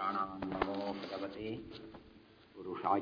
पुराणां नमो भगवते पुरुषाय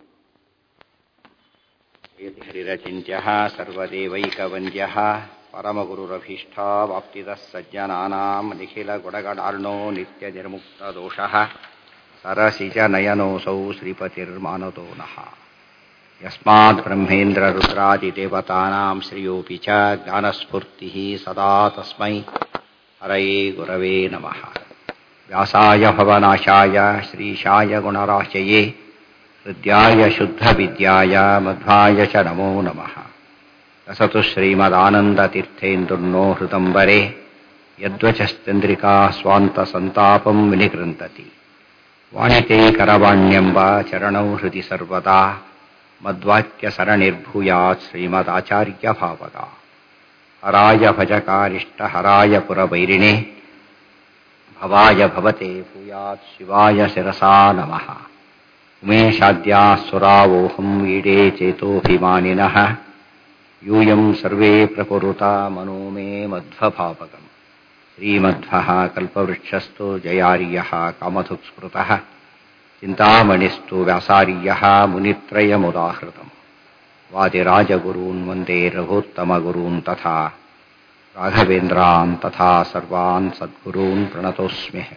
यति हरिरचिन्त्यः सर्वदेवैकवन्द्यः परमगुरुरभीष्टावाप्तिदः सज्जनानां निखिलगुणगणार्णो नित्यनिर्मुक्तदोषः सरसिजनयनोऽसौ श्रीपतिर्मानतो नः यस्मात् ब्रह्मेन्द्ररुद्रादिदेवतानां श्रियोऽपि च ज्ञानस्फूर्तिः सदा तस्मै हरये गुरवे नमः व्यासाय भवनाशाय श्रीशाय गुणराशये हृद्याय शुद्धविद्याय मध्वाय च नमो नमः रसतु श्रीमदानन्दतीर्थेन्दुर्नो हृदम्बरे यद्वचश्चन्द्रिका स्वान्तसन्तापं विनिकृन्तति वाणिते करवाण्यम्ब चरणौ हृदि सर्वदा मद्वाक्यसरणिर्भूयात् श्रीमदाचार्यभावगा हराय भजकारिष्टहराय पुरवैरिणे भवाय भवते भूयात् शिवाय शिरसा नमः उमेशाद्याः सुरावोऽहम् ईडे चेतोऽभिमानिनः यूयम् सर्वे प्रकुरुता मनो मे मध्वभावकम् श्रीमध्वः कल्पवृक्षस्तु जयार्यः कामधुक्स्मृतः चिन्तामणिस्तु व्यासार्यः मुनित्रयमुदाहृतम् वादिराजगुरून् वन्दे रघोत्तमगुरून् तथा राघवेन्द्रान् तथा सर्वान् सद्गुरून् प्रणतोऽस्म्यः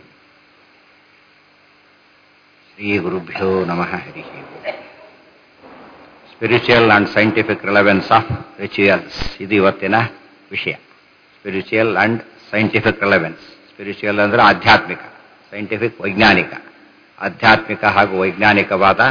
श्रीगुरुभ्यो नमः हरिः spiritual and scientific relevance of rituals ಇದು ಇವತ್ತಿನ ವಿಷಯ spiritual and scientific relevance spiritual ಅಂದರೆ ಆಧ್ಯಾತ್ಮಿಕ ಸೈಂಟಿಫಿಕ್ ವೈಜ್ಞಾನಿಕ ಆಧ್ಯಾತ್ಮಿಕ ಹಾಗೂ ವೈಜ್ಞಾನಿಕವಾದ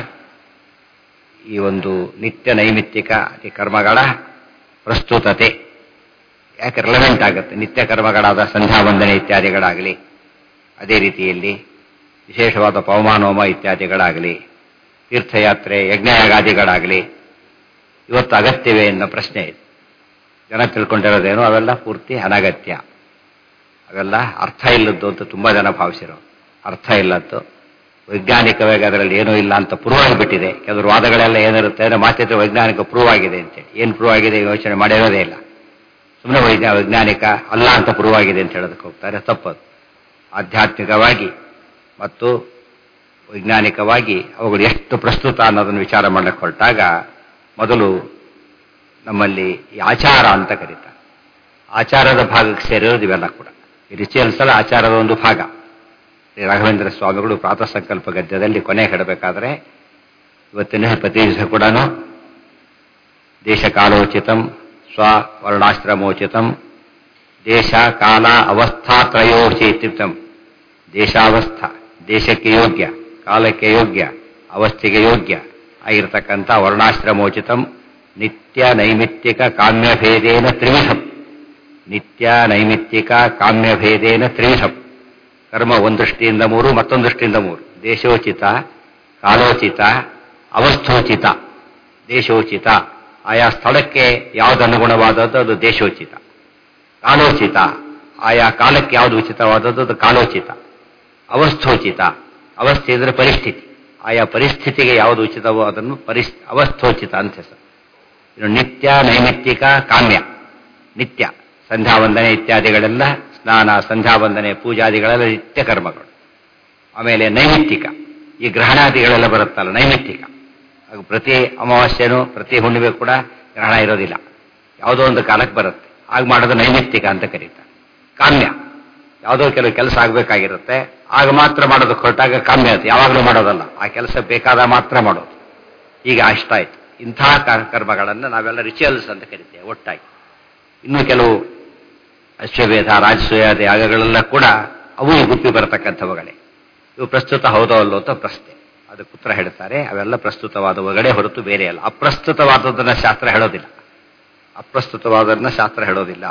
ಈ ಒಂದು ನಿತ್ಯ ನೈಮಿತ್ತಿಕ ಅತಿ ಕರ್ಮಗಳ ಪ್ರಸ್ತುತತೆ ಯಾಕೆ ರಿಲೆವೆಂಟ್ ಆಗುತ್ತೆ ನಿತ್ಯ ಕರ್ಮಗಳಾದ ಸಂಧ್ಯಾ ವಂದನೆ ಇತ್ಯಾದಿಗಳಾಗಲಿ ಅದೇ ರೀತಿಯಲ್ಲಿ ವಿಶೇಷವಾದ ಪವಮಾನೋಮ ಇತ್ಯಾದಿಗಳಾಗಲಿ ತೀರ್ಥಯಾತ್ರೆ ಯಜ್ಞಯಾಗಾದಿಗಳಾಗಲಿ ಇವತ್ತು ಅಗತ್ಯವೇ ಎನ್ನೋ ಪ್ರಶ್ನೆ ಇದೆ ಜನ ತಿಳ್ಕೊಂಡಿರೋದೇನು ಅವೆಲ್ಲ ಪೂರ್ತಿ ಅನಗತ್ಯ ಅವೆಲ್ಲ ಅರ್ಥ ಇಲ್ಲದ್ದು ಅಂತ ತುಂಬಾ ಜನ ಭಾವಿಸಿರೋ ಅರ್ಥ ಇಲ್ಲದ್ದು ವೈಜ್ಞಾನಿಕವಾಗಿ ಅದರಲ್ಲಿ ಏನೂ ಇಲ್ಲ ಅಂತ ಪ್ರೂವ್ ಆಗಿಬಿಟ್ಟಿದೆ ಕೆಲವರು ವಾದಗಳೆಲ್ಲ ಏನಿರುತ್ತೆ ಅಂದರೆ ಮಾತಿದ್ರೆ ವೈಜ್ಞಾನಿಕ ಪ್ರೂವ್ ಆಗಿದೆ ಅಂತೇಳಿ ಏನು ಪ್ರೂವ್ ಆಗಿದೆ ಯೋಚನೆ ಮಾಡಿರೋದೇ ಇಲ್ಲ ಸುಮ್ಮನೆ ವೈಜ್ಞಾ ವೈಜ್ಞಾನಿಕ ಅಲ್ಲ ಅಂತ ಪ್ರೂವ್ ಆಗಿದೆ ಅಂತ ಹೇಳೋದಕ್ಕೆ ಹೋಗ್ತಾರೆ ತಪ್ಪದು ಆಧ್ಯಾತ್ಮಿಕವಾಗಿ ಮತ್ತು ವೈಜ್ಞಾನಿಕವಾಗಿ ಅವುಗಳು ಎಷ್ಟು ಪ್ರಸ್ತುತ ಅನ್ನೋದನ್ನು ವಿಚಾರ ಮಾಡಕ್ಕೆ ಹೊರಟಾಗ ಮೊದಲು ನಮ್ಮಲ್ಲಿ ಈ ಆಚಾರ ಅಂತ ಕರೀತಾರೆ ಆಚಾರದ ಭಾಗಕ್ಕೆ ಸೇರಿರೋದು ಇವೆಲ್ಲ ಕೂಡ ಈ ರಿಚುವಲ್ಸ್ ಎಲ್ಲ ಆಚಾರದ ಒಂದು ಭಾಗ ಶ್ರೀ ರಾಘವೇಂದ್ರ ಸ್ವಾಮಿಗಳು ಪ್ರಾತಃ ಸಂಕಲ್ಪ ಗದ್ಯದಲ್ಲಿ ಕೊನೆ ಹೇಳಬೇಕಾದ್ರೆ ಇವತ್ತಿನ ಪ್ರತಿ ದಿವಸ ಕೂಡ ದೇಶ ಕಾಲೋಚಿತಂ ಸ್ವ ವರ್ಣಾಶ್ರಮೋಚಿತಂ ದೇಶ ಕಾಲ ಅವಸ್ಥಾತ್ರಯೋಚಿತಂ ದೇಶಾವಸ್ಥಾ ದೇಶಕ್ಕೆ ಯೋಗ್ಯ ಕಾಲಕ್ಕೆ ಯೋಗ್ಯ ಅವಸ್ಥೆಗೆ ಯೋಗ್ಯ ಆಗಿರತಕ್ಕಂಥ ವರ್ಣಾಶ್ರಮೋಚಿತಂ ನಿತ್ಯ ನೈಮಿತ್ತಿಕ ಕಾಮ್ಯಭೇದೇನ ತ್ರಿವಿಧಂ ನಿತ್ಯ ನೈಮಿತ್ತಿಕ ಕಾಮ್ಯಭೇದೇನ ತ್ರಿವಿಧಂ ಕರ್ಮ ಒಂದು ದೃಷ್ಟಿಯಿಂದ ಮೂರು ಮತ್ತೊಂದು ದೃಷ್ಟಿಯಿಂದ ಮೂರು ದೇಶೋಚಿತ ಕಾಲೋಚಿತ ಅವಸ್ಥೋಚಿತ ದೇಶೋಚಿತ ಆಯಾ ಸ್ಥಳಕ್ಕೆ ಯಾವುದು ಅನುಗುಣವಾದದ್ದು ಅದು ದೇಶೋಚಿತ ಕಾಲೋಚಿತ ಆಯಾ ಕಾಲಕ್ಕೆ ಯಾವುದು ಉಚಿತವಾದದ್ದು ಅದು ಕಾಲೋಚಿತ ಅವಸ್ಥೋಚಿತ ಅವಸ್ಥೆ ಅಂದರೆ ಪರಿಸ್ಥಿತಿ ಆಯಾ ಪರಿಸ್ಥಿತಿಗೆ ಯಾವುದು ಉಚಿತವೋ ಅದನ್ನು ಪರಿಸ್ ಅವಸ್ಥೋಚಿತ ಅಂತ ಹೆಸರು ಇನ್ನು ನಿತ್ಯ ನೈಮಿತ್ತಿಕ ಕಾಮ್ಯ ನಿತ್ಯ ಸಂಧ್ಯಾವಂದನೆ ಇತ್ಯಾದಿಗಳೆಲ್ಲ ಸ್ನಾನ ಸಂಧ್ಯಾವಂದನೆ ಪೂಜಾದಿಗಳೆಲ್ಲ ನಿತ್ಯ ಕರ್ಮಗಳು ಆಮೇಲೆ ನೈಮಿತ್ತಿಕ ಈ ಗ್ರಹಣಾದಿಗಳೆಲ್ಲ ಬರುತ್ತಲ್ಲ ನೈಮಿತ್ತಿಕ ಹಾಗೂ ಪ್ರತಿ ಅಮಾವಾಸ್ಯೆನೂ ಪ್ರತಿ ಹುಣ್ಣಿಮೆ ಕೂಡ ಗ್ರಹಣ ಇರೋದಿಲ್ಲ ಯಾವುದೋ ಒಂದು ಕಾಲಕ್ಕೆ ಬರುತ್ತೆ ಆಗ ಮಾಡೋದು ನೈಮಿತ್ತಿಕ ಅಂತ ಕರೀತಾರೆ ಕಾಮ್ಯ ಯಾವುದೋ ಕೆಲವು ಕೆಲಸ ಆಗಬೇಕಾಗಿರುತ್ತೆ ಆಗ ಮಾತ್ರ ಮಾಡೋದಕ್ಕೆ ಹೊರಟಾಗ ಕಾಮ್ಯ ಆಗುತ್ತೆ ಯಾವಾಗಲೂ ಮಾಡೋದಲ್ಲ ಆ ಕೆಲಸ ಬೇಕಾದ ಮಾತ್ರ ಮಾಡೋದು ಈಗ ಅಷ್ಟಾಯ್ತು ಇಂಥ ಕರ್ಮಗಳನ್ನು ನಾವೆಲ್ಲ ರಿಚುವಲ್ಸ್ ಅಂತ ಕರಿತೇವೆ ಒಟ್ಟಾಗಿ ಇನ್ನು ಕೆಲವು ಅಶ್ವಭೇದ ರಾಜಸೂಯಾದ ಯಾಗಗಳೆಲ್ಲ ಕೂಡ ಅವು ಗುಪ್ಪಿ ಬರತಕ್ಕಂಥವುಗಳೇ ಇವು ಪ್ರಸ್ತುತ ಹೌದೋ ಅಲ್ಲೋ ಅಂತ ಪ್ರಶ್ನೆ ಅದಕ್ಕೆ ಉತ್ತರ ಹೇಳ್ತಾರೆ ಅವೆಲ್ಲ ಪ್ರಸ್ತುತವಾದವುಗಳೇ ಹೊರತು ಬೇರೆ ಅಲ್ಲ ಅಪ್ರಸ್ತುತವಾದದನ್ನ ಶಾಸ್ತ್ರ ಹೇಳೋದಿಲ್ಲ ಅಪ್ರಸ್ತುತವಾದದನ್ನ ಶಾಸ್ತ್ರ ಹೇಳೋದಿಲ್ಲ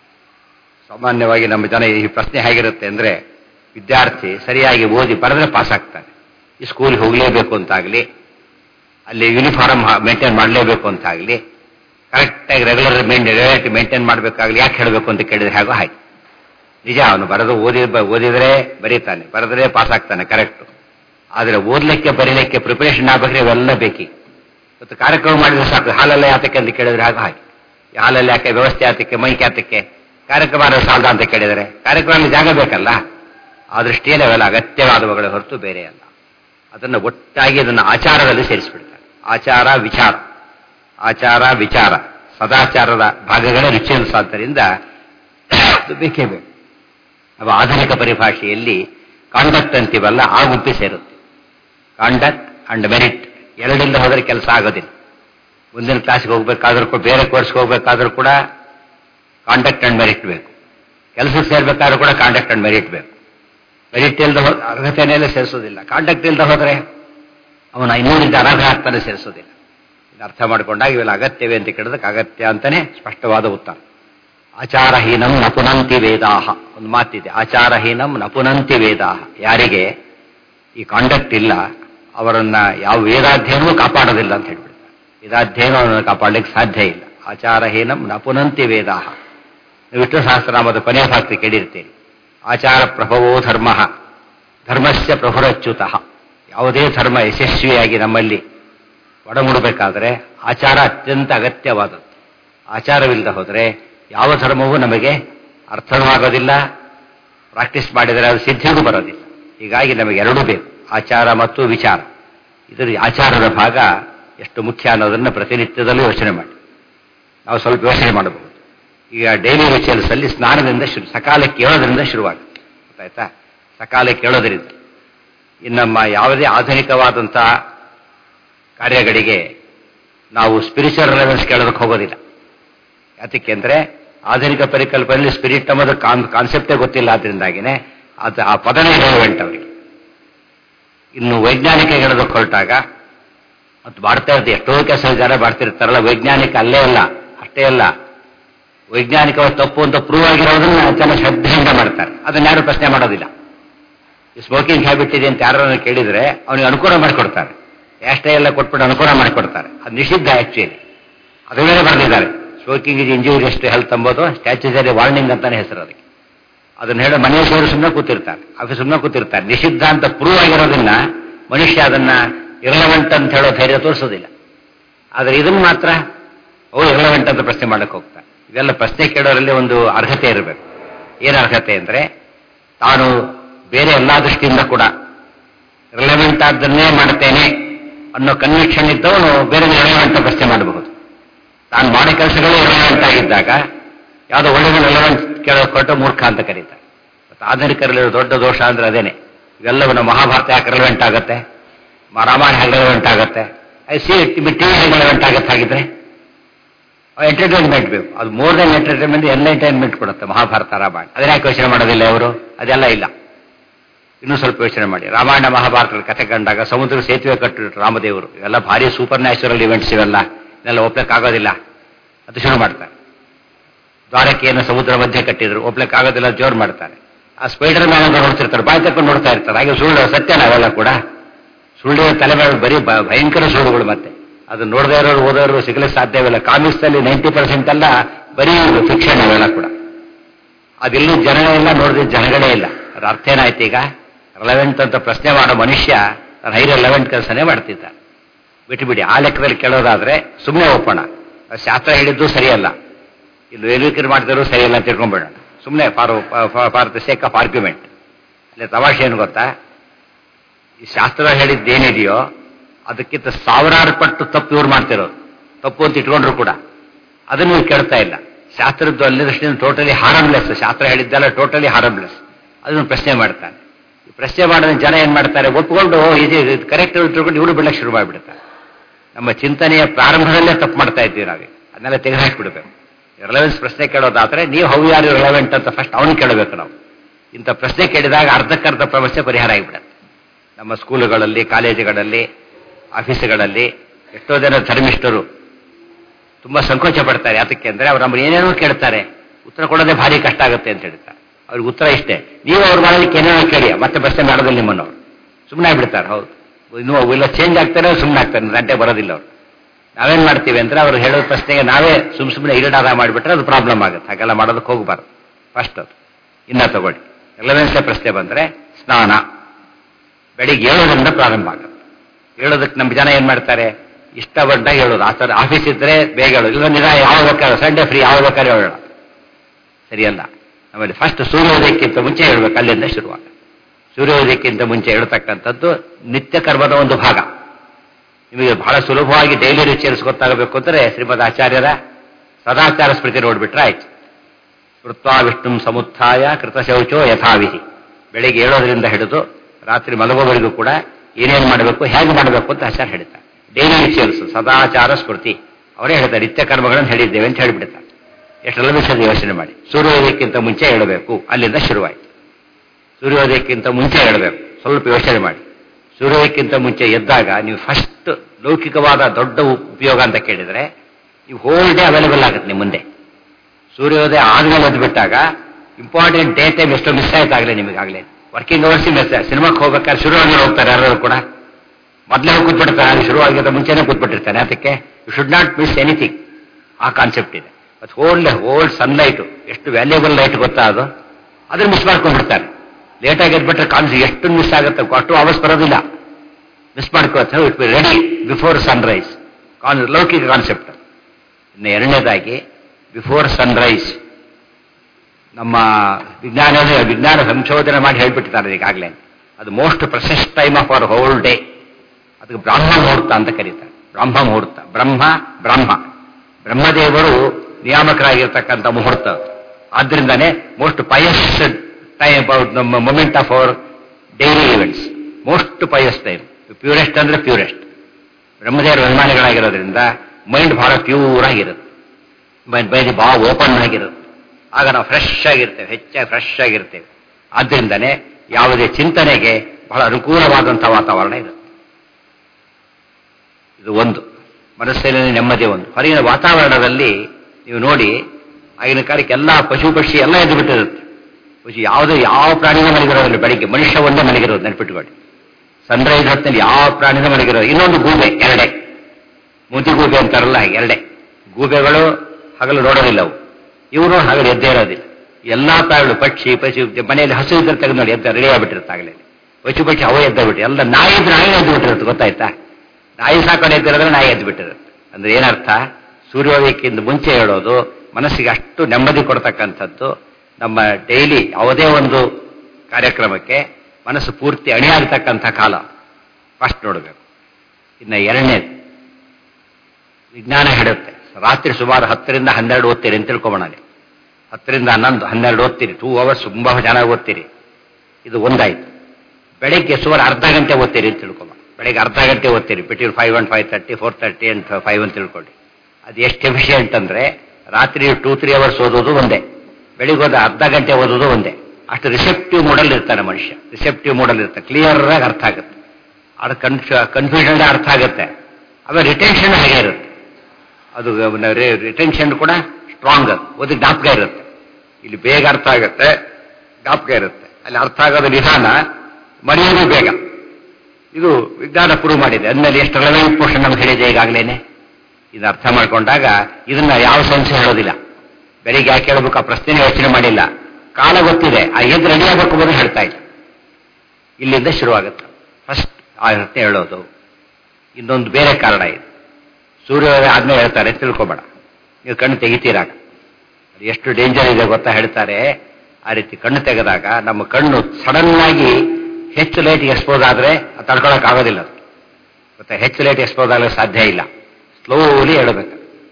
ಸಾಮಾನ್ಯವಾಗಿ ನಮ್ಮ ಜನ ಈ ಪ್ರಶ್ನೆ ಹೇಗಿರುತ್ತೆ ಅಂದ್ರೆ ವಿದ್ಯಾರ್ಥಿ ಸರಿಯಾಗಿ ಓದಿ ಬರೆದ್ರೆ ಪಾಸ್ ಆಗ್ತಾನೆ ಈ ಸ್ಕೂಲ್ಗೆ ಹೋಗಲೇಬೇಕು ಅಂತಾಗಲಿ ಅಲ್ಲಿ ಯೂನಿಫಾರ್ಮ್ ಮೇಂಟೈನ್ ಮಾಡಲೇಬೇಕು ಅಂತಾಗಲಿ ಕರೆಕ್ಟಾಗಿ ರೆಗ್ಯುಲರ್ ರೇಟ್ ಮೇಂಟೈನ್ ಮಾಡಬೇಕಾಗಲಿ ಯಾಕೆ ಹೇಳಬೇಕು ಅಂತ ಕೇಳಿದ್ರೆ ಹೇಗೋ ಹಾಗೆ ನಿಜ ಅವನು ಬರೆದು ಓದಿ ಓದಿದ್ರೆ ಬರೀತಾನೆ ಬರೆದ್ರೆ ಪಾಸ್ ಆಗ್ತಾನೆ ಕರೆಕ್ಟ್ ಆದರೆ ಓದ್ಲಿಕ್ಕೆ ಬರೀಲಿಕ್ಕೆ ಪ್ರಿಪರೇಷನ್ ಆಗ್ಬೇಕ್ರೆ ಇವೆಲ್ಲ ಬೇಕಿ ಇವತ್ತು ಕಾರ್ಯಕ್ರಮ ಮಾಡಿದ್ರೆ ಸಾಕು ಹಾಲಲ್ಲೇ ಯಾತಕ್ಕೆ ಅಂತ ಕೇಳಿದ್ರೆ ಹಾಗೆ ಹಾಗೆ ಹಾಲಲ್ಲಿ ಯಾಕೆ ವ್ಯವಸ್ಥೆ ಯಾತಕ್ಕೆ ಮೈಕ್ ಯಾತಕ್ಕೆ ಕಾರ್ಯಕ್ರಮ ಸಾಲದ ಅಂತ ಕೇಳಿದರೆ ಕಾರ್ಯಕ್ರಮ ಜಾಗ ಬೇಕಲ್ಲ ಆ ದೃಷ್ಟಿಯಲ್ಲಿ ಅವೆಲ್ಲ ಅಗತ್ಯವಾದವುಗಳ ಹೊರತು ಬೇರೆ ಅಲ್ಲ ಅದನ್ನು ಒಟ್ಟಾಗಿ ಅದನ್ನು ಆಚಾರದಲ್ಲಿ ಸೇರಿಸಿಬಿಡ್ತಾರೆ ಆಚಾರ ವಿಚಾರ ಆಚಾರ ವಿಚಾರ ಸದಾಚಾರದ ಭಾಗಗಳೇ ರಿಚುವಲ್ಸ್ ಆದ್ದರಿಂದ ಅದು ಬೇಕೇ ಬೇಕು ಅವು ಆಧುನಿಕ ಪರಿಭಾಷೆಯಲ್ಲಿ ಕಾಂಡಕ್ಟ್ ಅಂತೀವಲ್ಲ ಆ ಗುಂಪಿ ಸೇರುತ್ತೆ ಕಾಂಡಕ್ಟ್ ಅಂಡ್ ಮೆರಿಟ್ ಎರಡಿಂದ ಹೋದರೆ ಕೆಲಸ ಆಗೋದಿಲ್ಲ ಮುಂದಿನ ಕ್ಲಾಸ್ಗೆ ಹೋಗ್ಬೇಕಾದ್ರೂ ಕೂಡ ಬೇರೆ ಕೋರ್ಸ್ಗೆ ಹೋಗ್ಬೇಕಾದ್ರೂ ಕೂಡ ಕಾಂಡಕ್ಟ್ ಅಂಡ್ ಮೆರಿಟ್ ಬೇಕು ಕೆಲಸಕ್ಕೆ ಸೇರ್ಬೇಕಾದ್ರೂ ಕೂಡ ಕಾಂಡಕ್ಟ್ ಅಂಡ್ ಮೆರಿಟ್ ಬೇಕು ಮೆರಿಟ್ ಇಲ್ಲದೆ ಹೋದ ಅರ್ಹತೆನೆಲ್ಲ ಸೇರಿಸೋದಿಲ್ಲ ಕಾಂಡಕ್ಟ್ ಇಲ್ಲದೆ ಹೋದರೆ ಅವನ ಇನ್ನೂರಿಂದ ಅನರ್ಹ ಆಗ್ತಾನೆ ಸೇರಿಸೋದಿಲ್ಲ ಇದು ಅರ್ಥ ಮಾಡಿಕೊಂಡಾಗ ಇವೆಲ್ಲ ಅಗತ್ಯವೇ ಅಂತ ಕೇಳಿದಕ್ಕೆ ಅಗತ್ಯ ಅಂತಾನೆ ಸ್ಪಷ್ಟವಾದ ಉತ್ತರ ಆಚಾರಹೀನಂ ನಪುನಂತಿ ವೇದಾಹ ಒಂದು ಮಾತಿದೆ ಆಚಾರಹೀನಂ ನಪುನಂತಿ ವೇದಾಹ ಯಾರಿಗೆ ಈ ಕಾಂಡಕ್ಟ್ ಇಲ್ಲ ಅವರನ್ನ ಯಾವ ವೇದಾಧ್ಯಯನವೂ ಕಾಪಾಡೋದಿಲ್ಲ ಅಂತ ಹೇಳ್ಬಿಡ್ತಾರೆ ವೇದಾಧ್ಯಯನವನ್ನು ಕಾಪಾಡಲಿಕ್ಕೆ ಸಾಧ್ಯ ಇಲ್ಲ ಆಚಾರಹೀನಂ ನಪುನಂತಿ ವೇದಾಹ ವಿಷ್ಣು ಸಹಸ್ರನಾಮದ ಕೊನೆಯ ಭಾಗಕ್ಕೆ ಕೇಳಿರ್ತೀರಿ ಆಚಾರ ಪ್ರಭವೋ ಧರ್ಮ ಧರ್ಮಸ್ಯ ಪ್ರಭುರಚ್ಯುತಃ ಯಾವುದೇ ಧರ್ಮ ಯಶಸ್ವಿಯಾಗಿ ನಮ್ಮಲ್ಲಿ ಒಡಮೂಡಬೇಕಾದ್ರೆ ಆಚಾರ ಅತ್ಯಂತ ಅಗತ್ಯವಾದದ್ದು ಆಚಾರವಿಲ್ಲದೆ ಹೋದರೆ ಯಾವ ಧರ್ಮವೂ ನಮಗೆ ಅರ್ಥವಾಗೋದಿಲ್ಲ ಪ್ರಾಕ್ಟೀಸ್ ಮಾಡಿದರೆ ಅದು ಸಿದ್ಧಿಗೂ ಬರೋದಿಲ್ಲ ಹೀಗಾಗಿ ನಮಗೆ ಎರಡೂ ಬೇಕು ಆಚಾರ ಮತ್ತು ವಿಚಾರ ಇದರ ಆಚಾರದ ಭಾಗ ಎಷ್ಟು ಮುಖ್ಯ ಅನ್ನೋದನ್ನು ಪ್ರತಿನಿತ್ಯದಲ್ಲೂ ಯೋಚನೆ ಮಾಡಿ ನಾವು ಸ್ವಲ್ಪ ಯೋಚನೆ ಮಾಡಬಹುದು ಈಗ ಡೈಲಿ ರಿಚುವಲ್ಸ್ ಅಲ್ಲಿ ಸ್ನಾನದಿಂದ ಶುರು ಸಕಾಲಕ್ಕೆ ಹೇಳೋದ್ರಿಂದ ಶುರುವಾಗುತ್ತೆ ಗೊತ್ತಾಯ್ತಾ ಸಕಾಲಕ್ಕೆ ಹೇಳೋದ್ರಿಂದ ಇನ್ನಮ್ಮ ಯಾವುದೇ ಆಧುನಿಕವಾದಂಥ ಕಾರ್ಯಗಳಿಗೆ ನಾವು ಸ್ಪಿರಿಚುವಲ್ ರೆಲೆವೆನ್ಸ್ ಕೇಳೋದಕ್ಕೆ ಹೋಗೋದಿಲ್ಲ ಯಾತಕ್ಕೆ ಅಂದರೆ ಆಧುನಿಕ ಪರಿಕಲ್ಪನೆಯಲ್ಲಿ ಸ್ಪಿರಿಟ್ ಅನ್ನೋದು ಕಾನ್ ಕಾನ್ಸೆಪ್ಟೇ ಗೊತ್ತಿಲ್ಲ ಆದ್ರಿಂದಾಗಿನೇ ಅದು ಆ ಪದನೇ ರೆಲೆವೆಂಟ್ ಅವರಿಗೆ ಇನ್ನು ವೈಜ್ಞಾನಿಕ ಹೇಳೋದಕ್ಕೆ ಹೊರಟಾಗ ಮತ್ತು ಮಾಡ್ತಾ ಇರ್ತೀವಿ ಎಷ್ಟೋ ಕೆಲಸ ಜನ ಮಾಡ್ತಿರ್ತಾರಲ್ಲ ವೈಜ್ಞಾನಿಕ ಅಲ್ಲೇ ಅಲ್ಲ ಅಷ್ಟೇ ಅಲ್ಲ ವೈಜ್ಞಾನಿಕವಾಗಿ ತಪ್ಪು ಅಂತ ಪ್ರೂವ್ ಆಗಿರೋದನ್ನ ಜನ ಶ್ರದ್ಧೆಯಿಂದ ಮಾಡ್ತಾರೆ ಅದನ್ನ ಯಾರು ಪ್ರಶ್ನೆ ಮಾಡೋದಿಲ್ಲ ಈ ಸ್ಮೋಕಿಂಗ್ ಹ್ಯಾಬಿಟ್ ಇದೆ ಅಂತ ಯಾರನ್ನ ಕೇಳಿದ್ರೆ ಅವನಿಗೆ ಅನುಕೂಲ ಮಾಡಿಕೊಡ್ತಾರೆ ಅಷ್ಟೇ ಎಲ್ಲ ಕೊಟ್ಬಿಟ್ಟು ಅನುಕೂಲ ಮಾಡಿಕೊಡ್ತಾರೆ ಅದು ನಿಷಿದ್ಧ ಆಕ್ಚುಲಿ ಅದ್ರ ಮೇಲೆ ಬರೆದಿದ್ದಾರೆ smoking is injurious to health ಎಂಬುದು ಸ್ಟ್ಯಾಚ್ಯುಟರಿ ವಾರ್ನಿಂಗ್ ಅಂತಾನೆ ಹೆಸರು ಅದಕ್ಕೆ ಅದನ್ನ ಹೇಳೋ ಮನೆಯ ಸೇರಿ ಸುಮ್ಮನೆ ಕೂತಿರ್ತಾರೆ ಆಫೀಸ್ ಸುಮ್ಮನೆ ಕೂತಿರ್ತಾರೆ ನಿಷಿದ್ಧ ಅಂತ ಪ್ರೂವ್ ಆಗಿರೋದನ್ನ ಮನುಷ್ಯ ಅದನ್ನ ಇರಲವೆಂಟ್ ಅಂತ ಹೇಳೋ ಧೈರ್ಯ ತೋರಿಸೋದಿಲ್ಲ ಆದರೆ ಇದನ್ನು ಮಾತ್ರ ಓ ಇರಲವೆಂಟ್ ಅಂತ ಪ್ರಶ್ನೆ ಮಾಡಕ್ಕೆ ಹೋಗ್ತಾರೆ ಇದೆಲ್ಲ ಪ್ರಶ್ನೆ ಕೇಳೋರಲ್ಲಿ ಒಂದು ಅರ್ಹತೆ ಇರಬೇಕು ಏನು ಅರ್ಹತೆ ಅಂದ್ರೆ ತಾನು ಬೇರೆ ಎಲ್ಲಾ ದೃಷ್ಟಿಯಿಂದ ಕೂಡ ರಿಲೆವೆಂಟ್ ಆದ್ದನ್ನೇ ಮಾಡ್ತೇನೆ ಅನ್ನೋ ಕನ್ವಿಕ್ಷನ್ ಇದ್ದವನು ಬೇರೆ ರಿಲೆವೆಂಟ್ ಪ್ರಶ್ನೆ ಮಾಡಬಹುದು ತಾನು ಮಾಡೋ ಕೆಲಸಗಳೇ ರಿಲೆವೆಂಟ್ ಆಗಿದ್ದಾಗ ಯಾವುದೋ ಒಳ್ಳೆಯ ರಿಲೆವೆಂಟ್ ಕೇಳೋ ಕೊಟ್ಟು ಮೂರ್ಖ ಅಂತ ಕರೀತಾರೆ ಮತ್ತು ಆಧುನಿಕರಲ್ಲಿರೋ ದೊಡ್ಡ ದೋಷ ಅಂದ್ರೆ ಅದೇನೆ ಇವೆಲ್ಲವನ್ನ ಮಹಾಭಾರತ ಯಾಕೆ ರಿಲೆವೆಂಟ್ ಆಗುತ್ತೆ ರಾಮಾಯಣ ಹೇಗೆ ರಿಲೆವೆಂಟ್ ಆಗುತ್ತೆ ಐ ಸಿ ಟಿವಿ ಹೇಗೆ ರಿಲೆವೆಂಟ್ ಆಗುತ್ತೆ ಹಾಗಿದ್ರೆ ಎಂಟರ್ಟೈನ್ಮೆಂಟ್ ಬೇಕು ಅದು ಮೋರ್ ದನ್ ಎಂಟರ್ಟೈನ್ಮೆಂಟ್ ಎಂಟರ್ಟೈನ್ಮೆಂಟ್ ಕೊಡುತ್ತೆ ಮಹಾಭಾರತ ರಾಮಾಯಣ ಅದನ್ನ ಯಾಕೆ ಯೋಚನೆ ಮಾಡೋದಿಲ್ಲ ಅವರು ಅದೆಲ್ಲ ಇಲ್ಲ ಇನ್ನೂ ಸ್ವಲ್ಪ ಯೋಚನೆ ಮಾಡಿ ರಾಮಾಯಣ ಮಹಾಭಾರತದ ಕಥೆ ಕಂಡಾಗ ಸಮುದ್ರ ಸೇತುವೆ ಕಟ್ಟಿಬಿಟ್ರು ರಾಮದೇವರು ಇವೆಲ್ಲ ಭಾರಿ ಸೂಪರ್ ನ್ಯಾಚುರಲ್ ಇವೆಂಟ್ಸ್ ಇವೆಲ್ಲ ಇದೆಲ್ಲ ಒಪ್ಲಕ್ಕಾಗೋದಿಲ್ಲ ಅದು ಶುರು ಮಾಡ್ತಾರೆ ದ್ವಾರಕೆಯನ್ನು ಸಮುದ್ರ ಮಧ್ಯೆ ಕಟ್ಟಿದ್ರು ಒಪ್ಲಕ್ಕಾಗೋದಿಲ್ಲ ಜೋರು ಮಾಡ್ತಾರೆ ಆ ಸ್ಪೈಡರ್ ಮ್ಯಾನ್ ಅಂತ ನೋಡ್ತಿರ್ತಾರೆ ಬಾಯಿ ತಕೊಂಡು ನೋಡ್ತಾ ಇರ್ತಾರೆ ಹಾಗೆ ಸುಳ್ಳು ಸತ್ಯ ನಾವೆಲ್ಲ ಕೂಡ ಸುಳ್ಳು ತಲೆ ಮೇಲೆ ಬರೀ ಭ- ಭಯಂಕರ ಸುಳ್ಳುಗಳು ಮತ್ತೆ ಅದು ನೋಡದೇ ಇರೋರು ಓದೋರು ಸಿಗಲಿಕ್ಕೆ ಸಾಧ್ಯವಿಲ್ಲ ಕಾಮಿಕ್ಸ್ ಅಲ್ಲಿ ನೈಂಟಿ ಪರ್ಸೆಂಟ್ ಎಲ್ಲ ಬರೀ ಫಿಕ್ಷನ್ ಅವೆಲ್ಲ ಕೂಡ ಅದೆಲ್ಲೂ ಜನನೇ ಇಲ್ಲ ನೋಡಿದ್ರೆ ಜನಗಳೇ ಇಲ್ಲ ಅದ್ರ ಅರ್ಥ ಏನಾಯ್ತು ಈಗ ರೆಲೆವೆಂಟ್ ಅಂತ ಪ್ರಶ್ನೆ ಮಾಡೋ ಮನುಷ್ಯ ನಾನು ಹೈ ರೆಲೆವೆಂಟ್ ಕೆಲಸನೇ ಮಾಡ್ತಿದ್ದ ಬಿಟ್ಟುಬಿಡಿ ಆ ಲೆಕ್ಕದಲ್ಲಿ ಕೇಳೋದಾದ್ರೆ ಸುಮ್ಮನೆ ಒಪ್ಪೋಣ ಅದು ಶಾಸ್ತ್ರ ಹೇಳಿದ್ದು ಸರಿಯಲ್ಲ ಇಲ್ಲಿ ವೇಲ್ವಿಕರ್ ಮಾಡ್ತಿರೋ ಸರಿಯಲ್ಲ ಅಂತ ತಿಳ್ಕೊಂಡ್ಬಿಡೋಣ ಸುಮ್ಮನೆ for for the sake of argument ಅಲ್ಲಿ ತಮಾಷೆ ಏನು ಗೊತ್ತಾ ಈ ಶಾಸ್ತ್ರ ಹೇಳಿದ್ದೇನಿದೆಯೋ ಅದಕ್ಕಿಂತ ಸಾವಿರಾರು ಪಟ್ಟು ತಪ್ಪು ಇವ್ರು ಮಾಡ್ತಿರೋದು ತಪ್ಪು ಅಂತ ಇಟ್ಕೊಂಡ್ರು ಕೂಡ ಅದನ್ನು ಇವ್ರು ಕೇಳ್ತಾ ಇಲ್ಲ ಶಾಸ್ತ್ರದ್ದು ಅಲ್ಲಿ ದೃಷ್ಟಿಯಿಂದ ಟೋಟಲಿ ಹಾರಮ್ಲೆಸ್ ಶಾಸ್ತ್ರ ಹೇಳಿದ್ದೆಲ್ಲ ಟೋಟಲಿ ಹಾರಮ್ಲೆಸ್ ಅದನ್ನು ಪ್ರಶ್ನೆ ಮಾಡ್ತಾನೆ ಈ ಪ್ರಶ್ನೆ ಮಾಡಿದ ಜನ ಏನ್ ಮಾಡ್ತಾರೆ ಒಪ್ಕೊಂಡು ಓ, ಇದು ಕರೆಕ್ಟ್ ತಿಳ್ಕೊಂಡು ಇವರು ಬಿಡಕ್ಕೆ ಶುರು ಮಾಡಿಬಿಡ್ತಾರೆ ನಮ್ಮ ಚಿಂತನೆಯ ಪ್ರಾರಂಭದಲ್ಲೇ ತಪ್ಪು ಮಾಡ್ತಾ ಇದ್ದೀವಿ ನಾವೀಗ ಅದನ್ನೆಲ್ಲ ತೆಗೆದುಹಾಕ್ಬಿಡ್ಬೇಕು ರಿಲೆವೆನ್ಸ್ ಪ್ರಶ್ನೆ ಕೇಳೋದಾದ್ರೆ ನೀವು ಹೌ ಯಾರು ರಿಲೆವೆಂಟ್ ಅಂತ ಫಸ್ಟ್ ಅವನು ಕೇಳಬೇಕು ನಾವು ಇಂಥ ಪ್ರಶ್ನೆ ಕೇಳಿದಾಗ ಅರ್ಧಕ್ಕರ್ಧ ಸಮಸ್ಯೆ ಪರಿಹಾರ ಆಗಿಬಿಡುತ್ತೆ ನಮ್ಮ ಸ್ಕೂಲುಗಳಲ್ಲಿ ಕಾಲೇಜುಗಳಲ್ಲಿ ಆಫೀಸುಗಳಲ್ಲಿ ಎಷ್ಟೋ ಜನ ಧರ್ಮಿಷ್ಠರು ತುಂಬಾ ಸಂಕೋಚ ಪಡ್ತಾರೆ ಯಾತಕ್ಕೆ ಅಂದ್ರೆ ಅವ್ರು ನಮ್ಮನ್ನು ಏನೇನೋ ಕೇಳ್ತಾರೆ ಉತ್ತರ ಕೊಡೋದೇ ಭಾರಿ ಕಷ್ಟ ಆಗುತ್ತೆ ಅಂತ ಹೇಳ್ತಾರೆ ಅವ್ರಿಗೆ ಉತ್ತರ ಇಷ್ಟೇ ನೀವು ಅವ್ರು ಮಾಡೋದಕ್ಕೆ ಏನೇನೋ ಕೇಳಿ ಮತ್ತೆ ಪ್ರಶ್ನೆ ಮಾಡೋದಿಲ್ಲ ನಿಮ್ಮನ್ನು ಅವ್ರು ಸುಮ್ಮನೆ ಆಗ್ಬಿಡ್ತಾರೆ ಹೌದು ಇನ್ನು ಇಲ್ಲ ಚೇಂಜ್ ಆಗ್ತಾರೆ ಸುಮ್ಮನೆ ಆಗ್ತಾರೆ ಗಂಟೆ ಬರೋದಿಲ್ಲ ಅವ್ರು ನಾವೇನ್ ಮಾಡ್ತೀವಿ ಅಂದ್ರೆ ಅವ್ರು ಹೇಳೋ ಪ್ರಶ್ನೆಗೆ ನಾವೇ ಸುಮ್ ಸುಮ್ಮನೆ ಇರಡಾದ ಮಾಡಿಬಿಟ್ರೆ ಅದು ಪ್ರಾಬ್ಲಮ್ ಆಗುತ್ತೆ ಹಾಗೆಲ್ಲ ಮಾಡೋದಕ್ಕೆ ಹೋಗಬಾರ್ದು ಫಸ್ಟ್ ಅದು ಇನ್ನ ತಗೊಳ್ಳಿ ರಿಲೆವೆನ್ಸ್ ಪ್ರಶ್ನೆ ಬಂದ್ರೆ ಸ್ನಾನ ಬೆಳಿಗ್ಗೆ ಏಳೋದ್ರಿಂದ ಪ್ರಾರಂಭ ಆಗುತ್ತೆ ಹೇಳೋದಕ್ಕೆ ನಮ್ಮ ಜನ ಏನ್ ಮಾಡ್ತಾರೆ ಇಷ್ಟ ಬಂದಾಗ ಹೇಳೋದು ಆ ಥರ ಆಫೀಸ್ ಇದ್ರೆ ಬೇಗ ಹೇಳೋದು ಇಲ್ಲ ನಿರ ಯಾವ ಬೇಕಾದ್ರೆ ಸಂಡೇ ಫ್ರೀ ಯಾವ ಬೇಕಾದ್ರೆ ಹೇಳೋಣ ಸರಿಯಲ್ಲ ಆಮೇಲೆ ಫಸ್ಟ್ ಸೂರ್ಯೋದಯಕ್ಕಿಂತ ಮುಂಚೆ ಹೇಳ್ಬೇಕು ಅಲ್ಲಿಂದ ಶುರುವಾಗ ಸೂರ್ಯೋದಯಕ್ಕಿಂತ ಮುಂಚೆ ಹೇಳ್ತಕ್ಕಂಥದ್ದು ನಿತ್ಯ ಕರ್ಮದ ಒಂದು ಭಾಗ ನಿಮಗೆ ಬಹಳ ಸುಲಭವಾಗಿ ಡೈಲಿ ರಿಚುವಲ್ಸ್ ಗೊತ್ತಾಗಬೇಕು ಅಂದರೆ ಶ್ರೀಮದ್ ಆಚಾರ್ಯರ ಸದಾಚಾರ ಸ್ಮೃತಿ ನೋಡ್ಬಿಟ್ರೆ ಆಯ್ತು ಕೃತ್ವಾ ವಿಷ್ಣು ಸಮುತ್ಥಾಯ ಕೃತಶೌಚೋ ಯಥಾವಿಧಿ ಬೆಳಿಗ್ಗೆ ಏಳೋದ್ರಿಂದ ಹಿಡಿದು ರಾತ್ರಿ ಮಲಗೋವರೆಗೂ ಕೂಡ ಏನೇನು ಮಾಡಬೇಕು ಹೇಗೆ ಮಾಡಬೇಕು ಅಂತ ಆಚಾರ ಹೇಳ್ತಾರೆ ಡೈಲಿ ರಿಚುವಲ್ಸ್ ಸದಾಚಾರ ಸ್ಮೃತಿ ಅವರೇ ಹೇಳ್ತಾರೆ ನಿತ್ಯ ಕರ್ಮಗಳನ್ನು ಹೇಳಿದ್ದೇವೆ ಅಂತ ಹೇಳಿಬಿಡ್ತಾರೆ ಎಷ್ಟೆಲ್ಲ ವಿಷಯದ ಯೋಚನೆ ಮಾಡಿ ಸೂರ್ಯೋದಯಕ್ಕಿಂತ ಮುಂಚೆ ಹೇಳಬೇಕು ಅಲ್ಲಿಂದ ಶುರುವಾಯಿತು ಸೂರ್ಯೋದಯಕ್ಕಿಂತ ಮುಂಚೆ ಹೇಳಬೇಕು ಸ್ವಲ್ಪ ಯೋಚನೆ ಮಾಡಿ ಸೂರ್ಯೋದಯಕ್ಕಿಂತ ಮುಂಚೆ ಎದ್ದಾಗ ನೀವು ಫಸ್ಟ್ ಲೌಕಿಕವಾದ ದೊಡ್ಡ ಉಪಯೋಗ ಅಂತ ಕೇಳಿದರೆ ನೀವು ಹೋಲ್ ಡೇ ಅವೈಲೇಬಲ್ ಆಗುತ್ತೆ ನಿಮ್ಮ ಮುಂದೆ ಸೂರ್ಯೋದಯ ಆದ್ಮೇಲೆ ಎದ್ದು ಬಿಟ್ಟಾಗ ಇಂಪಾರ್ಟೆಂಟ್ ಡೇ ಟೈಮ್ ಎಷ್ಟೋ ಮಿಸ್ ಆಯ್ತಾಗಲೇ ನಿಮಗಾಗಲೇ ವರ್ಕಿಂಗ್ ಅವರ್ಸ್ ಮಿಸ್ ಸಿನಿಮಾಕ್ಕೆ ಹೋಗ್ಬೇಕಾದ್ರೆ ಶುರುವಾಗಿ ಹೋಗ್ತಾರೆ ಯಾರು ಕೂಡ ಮೊದಲೇ ಕೂತ್ಬಿಡ್ತಾರೆ ಶುರುವಾಗಿದ್ದ ಮುಂಚೆನೇ ಕೂತ್ಬಿಟ್ಟಿರ್ತಾನೆ ಅದಕ್ಕೆ you should not miss anything ಆ ಕಾನ್ಸೆಪ್ಟ್ ಇದೆ ಅದು ಹೋಲ್ ಹೋಲ್ ಸನ್ಲೈಟು ಎಷ್ಟು ವ್ಯಾಲ್ಯೂಬಲ್ ಲೈಟ್ ಗೊತ್ತಾ ಅದು ಅದನ್ನ ಮಿಸ್ ಮಾಡ್ಕೊಂಡ್ಬಿಡ್ತಾರೆ ಲೇಟಾಗಿ ಎದ್ಬಿಟ್ರೆ ಕಾನ್ಸ್ ಎಷ್ಟು ಮಿಸ್ ಆಗುತ್ತೆ ಅಷ್ಟು ಅವರ್ಸ್ ಬರೋದಿಲ್ಲ ಮಿಸ್ ಮಾಡ್ಕೋತಾರೆ it be ready before sunrise ಕಾನ್ ಲೌಕಿಕ ಕಾನ್ಸೆಪ್ಟ್ ಇನ್ನು ಎರಡನೇದಾಗಿ ಬಿಫೋರ್ ಸನ್ರೈಸ್ ನಮ್ಮ ವಿಜ್ಞಾನ ವಿಜ್ಞಾನ ಸಂಶೋಧನೆ ಮಾಡಿ ಹೇಳ್ಬಿಟ್ಟಿದ್ದಾರೆ ಈಗಾಗಲೇ ಅದು most precious time of our whole day ಅದಕ್ಕೆ ಬ್ರಾಹ್ಮ ಮುಹೂರ್ತ ಅಂತ ಕರೀತಾರೆ ಬ್ರಹ್ಮ ಮುಹೂರ್ತ ಬ್ರಹ್ಮ ಬ್ರಹ್ಮ ಬ್ರಹ್ಮದೇವರು ನಿಯಾಮಕರಾಗಿರ್ತಕ್ಕಂಥ ಮುಹೂರ್ತ ಆದ್ರಿಂದಾನೇ ಮೋಸ್ಟ್ ಪಯಸ್ ಟೈಮ್ ಅಬೌಟ್ ನಮ್ಮ moment of our daily events most pious time purest ಅಂದ್ರೆ ಪ್ಯೂರೆಸ್ಟ್ ಬ್ರಹ್ಮದೇವರ ಅಭಿಮಾನಿಗಳಾಗಿರೋದ್ರಿಂದ ಮೈಂಡ್ ಬಹಳ ಪ್ಯೂರ್ ಆಗಿರುತ್ತೆ ಮೈಂಡ್ ಮೈಂಡ್ ಬಹಳ ಓಪನ್ ಆಗಿರುತ್ತೆ ಆಗ ನಾವು ಫ್ರೆಶ್ ಆಗಿರ್ತೇವೆ ಹೆಚ್ಚಾಗಿ ಫ್ರೆಶ್ ಆಗಿರ್ತೇವೆ ಆದ್ದರಿಂದನೇ ಯಾವುದೇ ಚಿಂತನೆಗೆ ಬಹಳ ಅನುಕೂಲವಾದಂಥ ವಾತಾವರಣ ಇರುತ್ತೆ ಇದು ಒಂದು ಮನಸ್ಸಿನಲ್ಲಿ ನೆಮ್ಮದಿ ಒಂದು ಹೊರಗಿನ ವಾತಾವರಣದಲ್ಲಿ ನೀವು ನೋಡಿ ಆಗಿನ ಕಾಲಕ್ಕೆ ಎಲ್ಲ ಪಶು ಪಕ್ಷಿ ಎಲ್ಲ ಎದ್ದು ಬಿಟ್ಟಿರುತ್ತೆ ಪಶು ಯಾವುದೇ ಯಾವ ಪ್ರಾಣಿನೂ ಮಲಗಿರೋದಿಲ್ಲ ಬೆಳಿಗ್ಗೆ ಮನುಷ್ಯ ಒಂದೇ ಮಲಗಿರೋದು ನೆನಪಿಟ್ಕೊಳ್ಳಿ ಸನ್ರೈಸ್ ಹೊತ್ತಿನಲ್ಲಿ ಯಾವ ಪ್ರಾಣಿನೂ ಮಲಗಿರೋದು ಇನ್ನೊಂದು ಗೂಬೆ ಎರಡೇ ಮುದಿ ಗೂಬೆ ಅಂತಾರಲ್ಲ ಹಾಗೆ ಎರಡೇ ಗೂಬೆಗಳು ಹಗಲು ನೋಡೋದಿಲ್ಲ ಅವು ಇವರು ಹಗಲು ಎದ್ದೇ ಇರೋದಿಲ್ಲ ಎಲ್ಲಾ ಪ್ರಾಣಿಗಳು ಪಕ್ಷಿ ಪಶು ಮನೆಯಲ್ಲಿ ಹಸು ಇದ್ರೆ ತೆಗೆದು ನೋಡಿ ಎದ್ದ ರೆಡಿ ಆಗ್ಬಿಟ್ಟಿರುತ್ತೆ ಆಗಲೇ ಪಶು ಪಕ್ಷಿ ಅವೇ ಎದ್ದ ಬಿಟ್ಟು ಎಲ್ಲ ನಾಯಿ ಇದ್ರೆ ನಾಯಿ ಎದ್ದು ಬಿಟ್ಟಿರುತ್ತೆ ಗೊತ್ತಾಯ್ತಾ ನಾಯಿ ಸಾಕೊಂಡು ಎದ್ದಿರೋದ್ರೆ ನಾಯಿ ಎದ್ದು ಬಿಟ್ಟಿರುತ್ತೆ ಅಂದ್ರೆ ಏನರ್ಥ ಸೂರ್ಯೋದಯಕ್ಕಿಂತ ಮುಂಚೆ ಹೇಳೋದು ಮನಸ್ಸಿಗೆ ಅಷ್ಟು ನೆಮ್ಮದಿ ಕೊಡ್ತಕ್ಕಂಥದ್ದು ನಮ್ಮ ಡೈಲಿ ಯಾವುದೇ ಒಂದು ಕಾರ್ಯಕ್ರಮಕ್ಕೆ ಮನಸ್ಸು ಪೂರ್ತಿ ಅಣಿಯಾಗತಕ್ಕಂಥ ಕಾಲ ಫಸ್ಟ್ ನೋಡಬೇಕು ಇನ್ನು ಎರಡನೇದು ವಿಜ್ಞಾನ ಹೇಳುತ್ತೆ ರಾತ್ರಿ ಸುಮಾರು ಹತ್ತರಿಂದ ಹನ್ನೆರಡು ಓದ್ತೀರಿ ಅಂತ ತಿಳ್ಕೊಬೋಣ ನೀವು. ಹತ್ತರಿಂದ ಹನ್ನೊಂದು ಹನ್ನೆರಡು ಓದ್ತೀರಿ ಟೂ ಅವರ್ಸ್ ತುಂಬಾ ಚೆನ್ನಾಗಿ ಓದ್ತೀರಿ ಇದು ಒಂದಾಯ್ತು ಬೆಳಿಗ್ಗೆ ಸುಮಾರು ಅರ್ಧ ಗಂಟೆ ಓದ್ತೀರಿ ಅಂತ ತಿಳ್ಕೊಬೋಣ ಬೆಳಿಗ್ಗೆ ಅರ್ಧ ಗಂಟೆ ಓದ್ತೀರಿ between five and five thirty four thirty and five ಅಂತ ತಿಳ್ಕೊಳ್ಳಿ ಅದು ಎಷ್ಟು ಎಫಿಷಿಯಂಟ್ ಅಂದ್ರೆ ರಾತ್ರಿ ಟೂ ತ್ರೀ ಅವರ್ಸ್ ಓದೋದು ಒಂದೇ ಬೆಳಿಗ್ಗೆ ಹೋದ ಅರ್ಧ ಗಂಟೆ ಓದೋದು ಒಂದೇ ಅಷ್ಟು ರಿಸೆಪ್ಟಿವ್ ಮೋಡಲ್ ಇರ್ತಾನೆ ಮನುಷ್ಯ ರಿಸೆಪ್ಟಿವ್ ಮೋಡಲ್ ಇರುತ್ತೆ ಕ್ಲಿಯರ್ ಆಗಿ ಅರ್ಥ ಆಗುತ್ತೆ ಅದು ಕನ್ಫ್ಯೂ ಕನ್ಫ್ಯೂಷನ್ ಅರ್ಥ ಆಗುತ್ತೆ ಆಮೇಲೆ ರಿಟೆನ್ಷನ್ ಹಾಗೆ ಇರುತ್ತೆ ಅದು ರಿಟೆನ್ಷನ್ ಕೂಡ ಸ್ಟ್ರಾಂಗ್ ಅದು ಓದಿ ಜ್ಞಾಪಕ ಇರುತ್ತೆ ಇಲ್ಲಿ ಬೇಗ ಅರ್ಥ ಆಗುತ್ತೆ ಜ್ಞಾಪಕ ಇರುತ್ತೆ ಅಲ್ಲಿ ಅರ್ಥ ಆಗೋದು ನಿಧಾನ ಮರೆಯೋದು ಬೇಗ ಇದು ವಿಜ್ಞಾನ ಪ್ರೂವ್ ಮಾಡಿದೆ ಅಂದಮೇಲೆ ಎಷ್ಟು ರೆಲೆವೆಂಟ್ ಪೋರ್ಷನ್ ನಮ್ಗೆ ಹೇಳಿದೆ ಈಗಾಗಲೇ ಇದು ಅರ್ಥ ಮಾಡ್ಕೊಂಡಾಗ ಇದನ್ನ ಯಾವ ಸಂಶಯ ಹೇಳೋದಿಲ್ಲ ಬೆಳಿಗ್ಗೆ ಯಾಕೆ ಹೇಳ್ಬೇಕು ಆ ಪ್ರಶ್ನೆ ಯೋಚನೆ ಮಾಡಿಲ್ಲ ಕಾಲ ಗೊತ್ತಿದೆ ಆ ಎದ್ದು ರೆಡಿ ಆಗಬೇಕು ಬಂದು ಹೇಳ್ತಾ ಇಲ್ಲ ಇಲ್ಲಿಂದ ಶುರುವಾಗುತ್ತೆ ಫಸ್ಟ್ ಆ ಪ್ರಶ್ನೆ ಹೇಳೋದು ಇನ್ನೊಂದು ಬೇರೆ ಕಾರಣ ಇದೆ ಸೂರ್ಯೋದಯ ಆದ್ಮೇಲೆ ಹೇಳ್ತಾರೆ ತಿಳ್ಕೊಬೇಡ ನೀವು ಕಣ್ಣು ತೆಗಿತೀರಾಗ ಅದು ಎಷ್ಟು ಡೇಂಜರ್ ಇದೆ ಗೊತ್ತಾ ಹೇಳ್ತಾರೆ ಆ ರೀತಿ ಕಣ್ಣು ತೆಗೆದಾಗ ನಮ್ಮ ಕಣ್ಣು ಸಡನ್ ಆಗಿ ಹೆಚ್ಚು ಲೈಟ್ಗೆ ಎಕ್ಸ್ಪೋಸ್ ಆದ್ರೆ ಅದು ತಡ್ಕೊಳಕ್ ಆಗೋದಿಲ್ಲ ಅದು ಗೊತ್ತಾ ಹೆಚ್ಚು ಲೈಟ್ ಎಕ್ಸ್ಪೋಸ್ ಆಗಲು ಸಾಧ್ಯ ಇಲ್ಲ ಸ್ಲೋಲಿ ಹೇಳಬೇಕು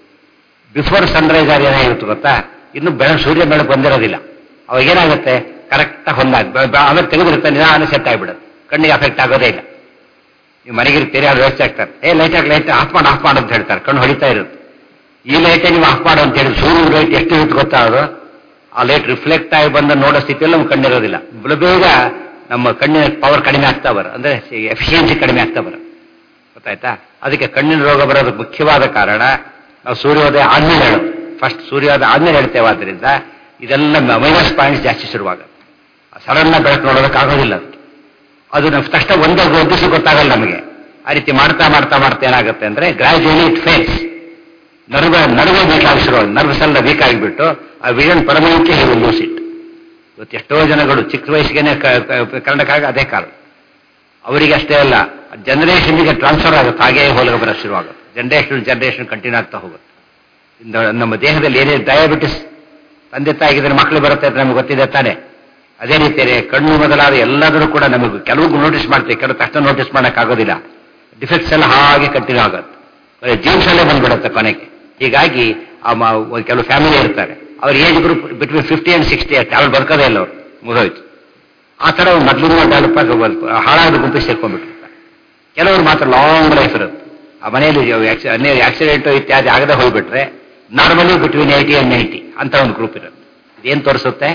ಬಿಫೋರ್ ಸನ್ರೈಸ್ ಆಗಿ ಏನಾಗಿರುತ್ತೆ ಗೊತ್ತಾ ಇನ್ನು ಬೆಳಗ್ಗೆ ಸೂರ್ಯ ಬೆಳಕು ಬಂದಿರೋದಿಲ್ಲ ಅವಾಗ ಏನಾಗುತ್ತೆ ಕರೆಕ್ಟಾಗಿ ಹೊಂದಾಗಿ ಆಮೇಲೆ ತೆಗೆದಿರುತ್ತೆ ನಿಧಾನ ಸೆಟ್ ಆಗಿಬಿಡುತ್ತೆ ಕಣ್ಣಿಗೆ ಅಫೆಕ್ಟ್ ಆಗೋದೇ ಇಲ್ಲ ನೀವು ಮನೆಗಿರ್ತೀರಿ ಅದು ವ್ಯವಸ್ಥೆ ಆಗ್ತಾರೆ ಏ ಲೈಟ್ ಆಗಿ ಲೈಟ್ ಆಫ್ ಮಾಡಿ ಆಫ್ ಮಾಡು ಅಂತ ಹೇಳ್ತಾರೆ ಕಣ್ಣು ಹೊಡಿತಾ ಇರುತ್ತೆ ಈ ಲೈಟೇ ನೀವು ಆಫ್ ಮಾಡು ಅಂತ ಹೇಳಿ ಸೂರ್ಯ ಲೈಟ್ ಎಷ್ಟು ಇರುತ್ತೆ ಗೊತ್ತಾ ಅದು ಆ ಲೈಟ್ ರಿಫ್ಲೆಕ್ಟ್ ಆಗಿ ಬಂದ ನೋಡೋ ಸ್ಥಿತಿಯಲ್ಲಿ ನಮ್ಮ ಕಣ್ಣಿರೋದಿಲ್ಲ ಬಲು ಬೇಗ ನಮ್ಮ ಕಣ್ಣಿನ ಪವರ್ ಕಡಿಮೆ ಆಗ್ತಾ ಬರ ಅಂದ್ರೆ ಎಫಿಷಿಯನ್ಸಿ ಕಡಿಮೆ ಆಗ್ತಾ ಬರ ಗೊತ್ತಾಯ್ತಾ ಅದಕ್ಕೆ ಕಣ್ಣಿನ ರೋಗ ಬರೋದಕ್ಕೆ ಮುಖ್ಯವಾದ ಕಾರಣ ನಾವು ಸೂರ್ಯೋದಯ ಆದ್ಮೇಲೆ ಹೇಳೋದು ಫಸ್ಟ್ ಸೂರ್ಯೋದಯ ಆದ್ಮೇಲೆ ಹೇಳ್ತೇವೆ ಆದ್ರಿಂದ ಇದೆಲ್ಲ ಮೈನಸ್ ಪಾಯಿಂಟ್ಸ್ ಜಾಸ್ತಿ ಶುರುವಾಗುತ್ತೆ ಸಡನ್ ಬೆಳಕು ನೋಡೋದಕ್ಕಾಗೋದಿಲ್ಲ ಅದಕ್ಕೆ ಅದು ನಾವು ತಕ್ಷಣ ಒಂದೇ ದಿವಸ ಗೊತ್ತಾಗಲ್ಲ ನಮಗೆ ಆ ರೀತಿ ಮಾಡ್ತಾ ಮಾಡ್ತಾ ಮಾಡ್ತಾ ಏನಾಗುತ್ತೆ ಅಂದ್ರೆ ಗ್ರಾಜುಯಲಿ ಇಟ್ ಫೇಲ್ಸ್ ನರ್ವ ನರ್ವ ಬೇಕಾಗಿ ಶುರು ನರ್ವ್ಸ್ ಎಲ್ಲ ವೀಕ್ ಆಗಿಬಿಟ್ಟು ಆ vision permanently he lose it ಇವತ್ತು ಎಷ್ಟೋ ಜನಗಳು ಚಿಕ್ಕ ವಯಸ್ಸಿಗೆ ಕನ್ನಡಕ್ಕಾಗ ಅದೇ ಕಾರಣ ಅವರಿಗೆ ಅಷ್ಟೇ ಅಲ್ಲ ಜನರೇಷನ್ಗೆ ಟ್ರಾನ್ಸ್ಫರ್ ಆಗುತ್ತೆ ಹಾಗೇ ಹೋಲಿಗೆ ಬರೋ ಶುರುವಾಗುತ್ತೆ ಜನರೇಷನ್ ಜನರೇಷನ್ ಕಂಟಿನ್ಯೂ ಆಗ್ತಾ ಹೋಗುತ್ತೆ ಇಂದ ನಮ್ಮ ದೇಹದಲ್ಲಿ ಏನೇ ಡಯಾಬಿಟಿಸ್ ತಂದೆ ತಾಯಿಗಿದ್ರೆ ಮಕ್ಕಳು ಬರುತ್ತೆ ಅಂತ ನಮ್ಗೆ ಗೊತ್ತಿದೆ ತಾನೆ ಅದೇ ರೀತಿ ಕಣ್ಣು ಮೊದಲಾದ ಎಲ್ಲದರೂ ಕೂಡ ನಮಗೆ ಕೆಲವು ನೋಟಿಸ್ ಮಾಡ್ತೀವಿ ಕೆಲವು ತಕ್ಷಣ ನೋಟಿಸ್ ಮಾಡೋಕ್ಕಾಗೋದಿಲ್ಲ ಡಿಫೆಕ್ಟ್ಸ್ ಎಲ್ಲ ಹಾಗೆ ಕಂಟಿನ್ಯೂ ಆಗುತ್ತೆ ಜೀನ್ಸಲ್ಲೇ ಬಂದ್ಬಿಡುತ್ತೆ ಕೊನೆಗೆ ಹೀಗಾಗಿ ಆ ಮ- ಕೆಲವು ಫ್ಯಾಮಿಲಿ ಇರ್ತಾರೆ ಅವ್ರ age group between fifty and sixty ಅವ್ರು ಬದುಕೋದೇ ಇಲ್ಲ ಅವ್ರು ಮುಗಿದೋಯ್ತು ಆ ಥರ ಮೊದಲಿನ ಡೆವಲಪ್ ಆಗಿ ಹಾಳಾದ ಗುಂಪಿಗೆ ಸೇರ್ಕೊಂಡ್ಬಿಟ್ಟಿರ್ತಾರೆ ಕೆಲವರು ಮಾತ್ರ ಲಾಂಗ್ ಲೈಫ್ ಇರುತ್ತೆ ಆ ಮನೆಯಲ್ಲಿ ಆಕ್ಸಿಡೆಂಟ್ ಇತ್ಯಾದಿ ಆಗದೆ ಹೋಗ್ಬಿಟ್ರೆ normally between eighty and ninety ಅಂತ ಒಂದು ಗ್ರೂಪ್ ಇರುತ್ತೆ ಇದೇನು ತೋರಿಸುತ್ತೆ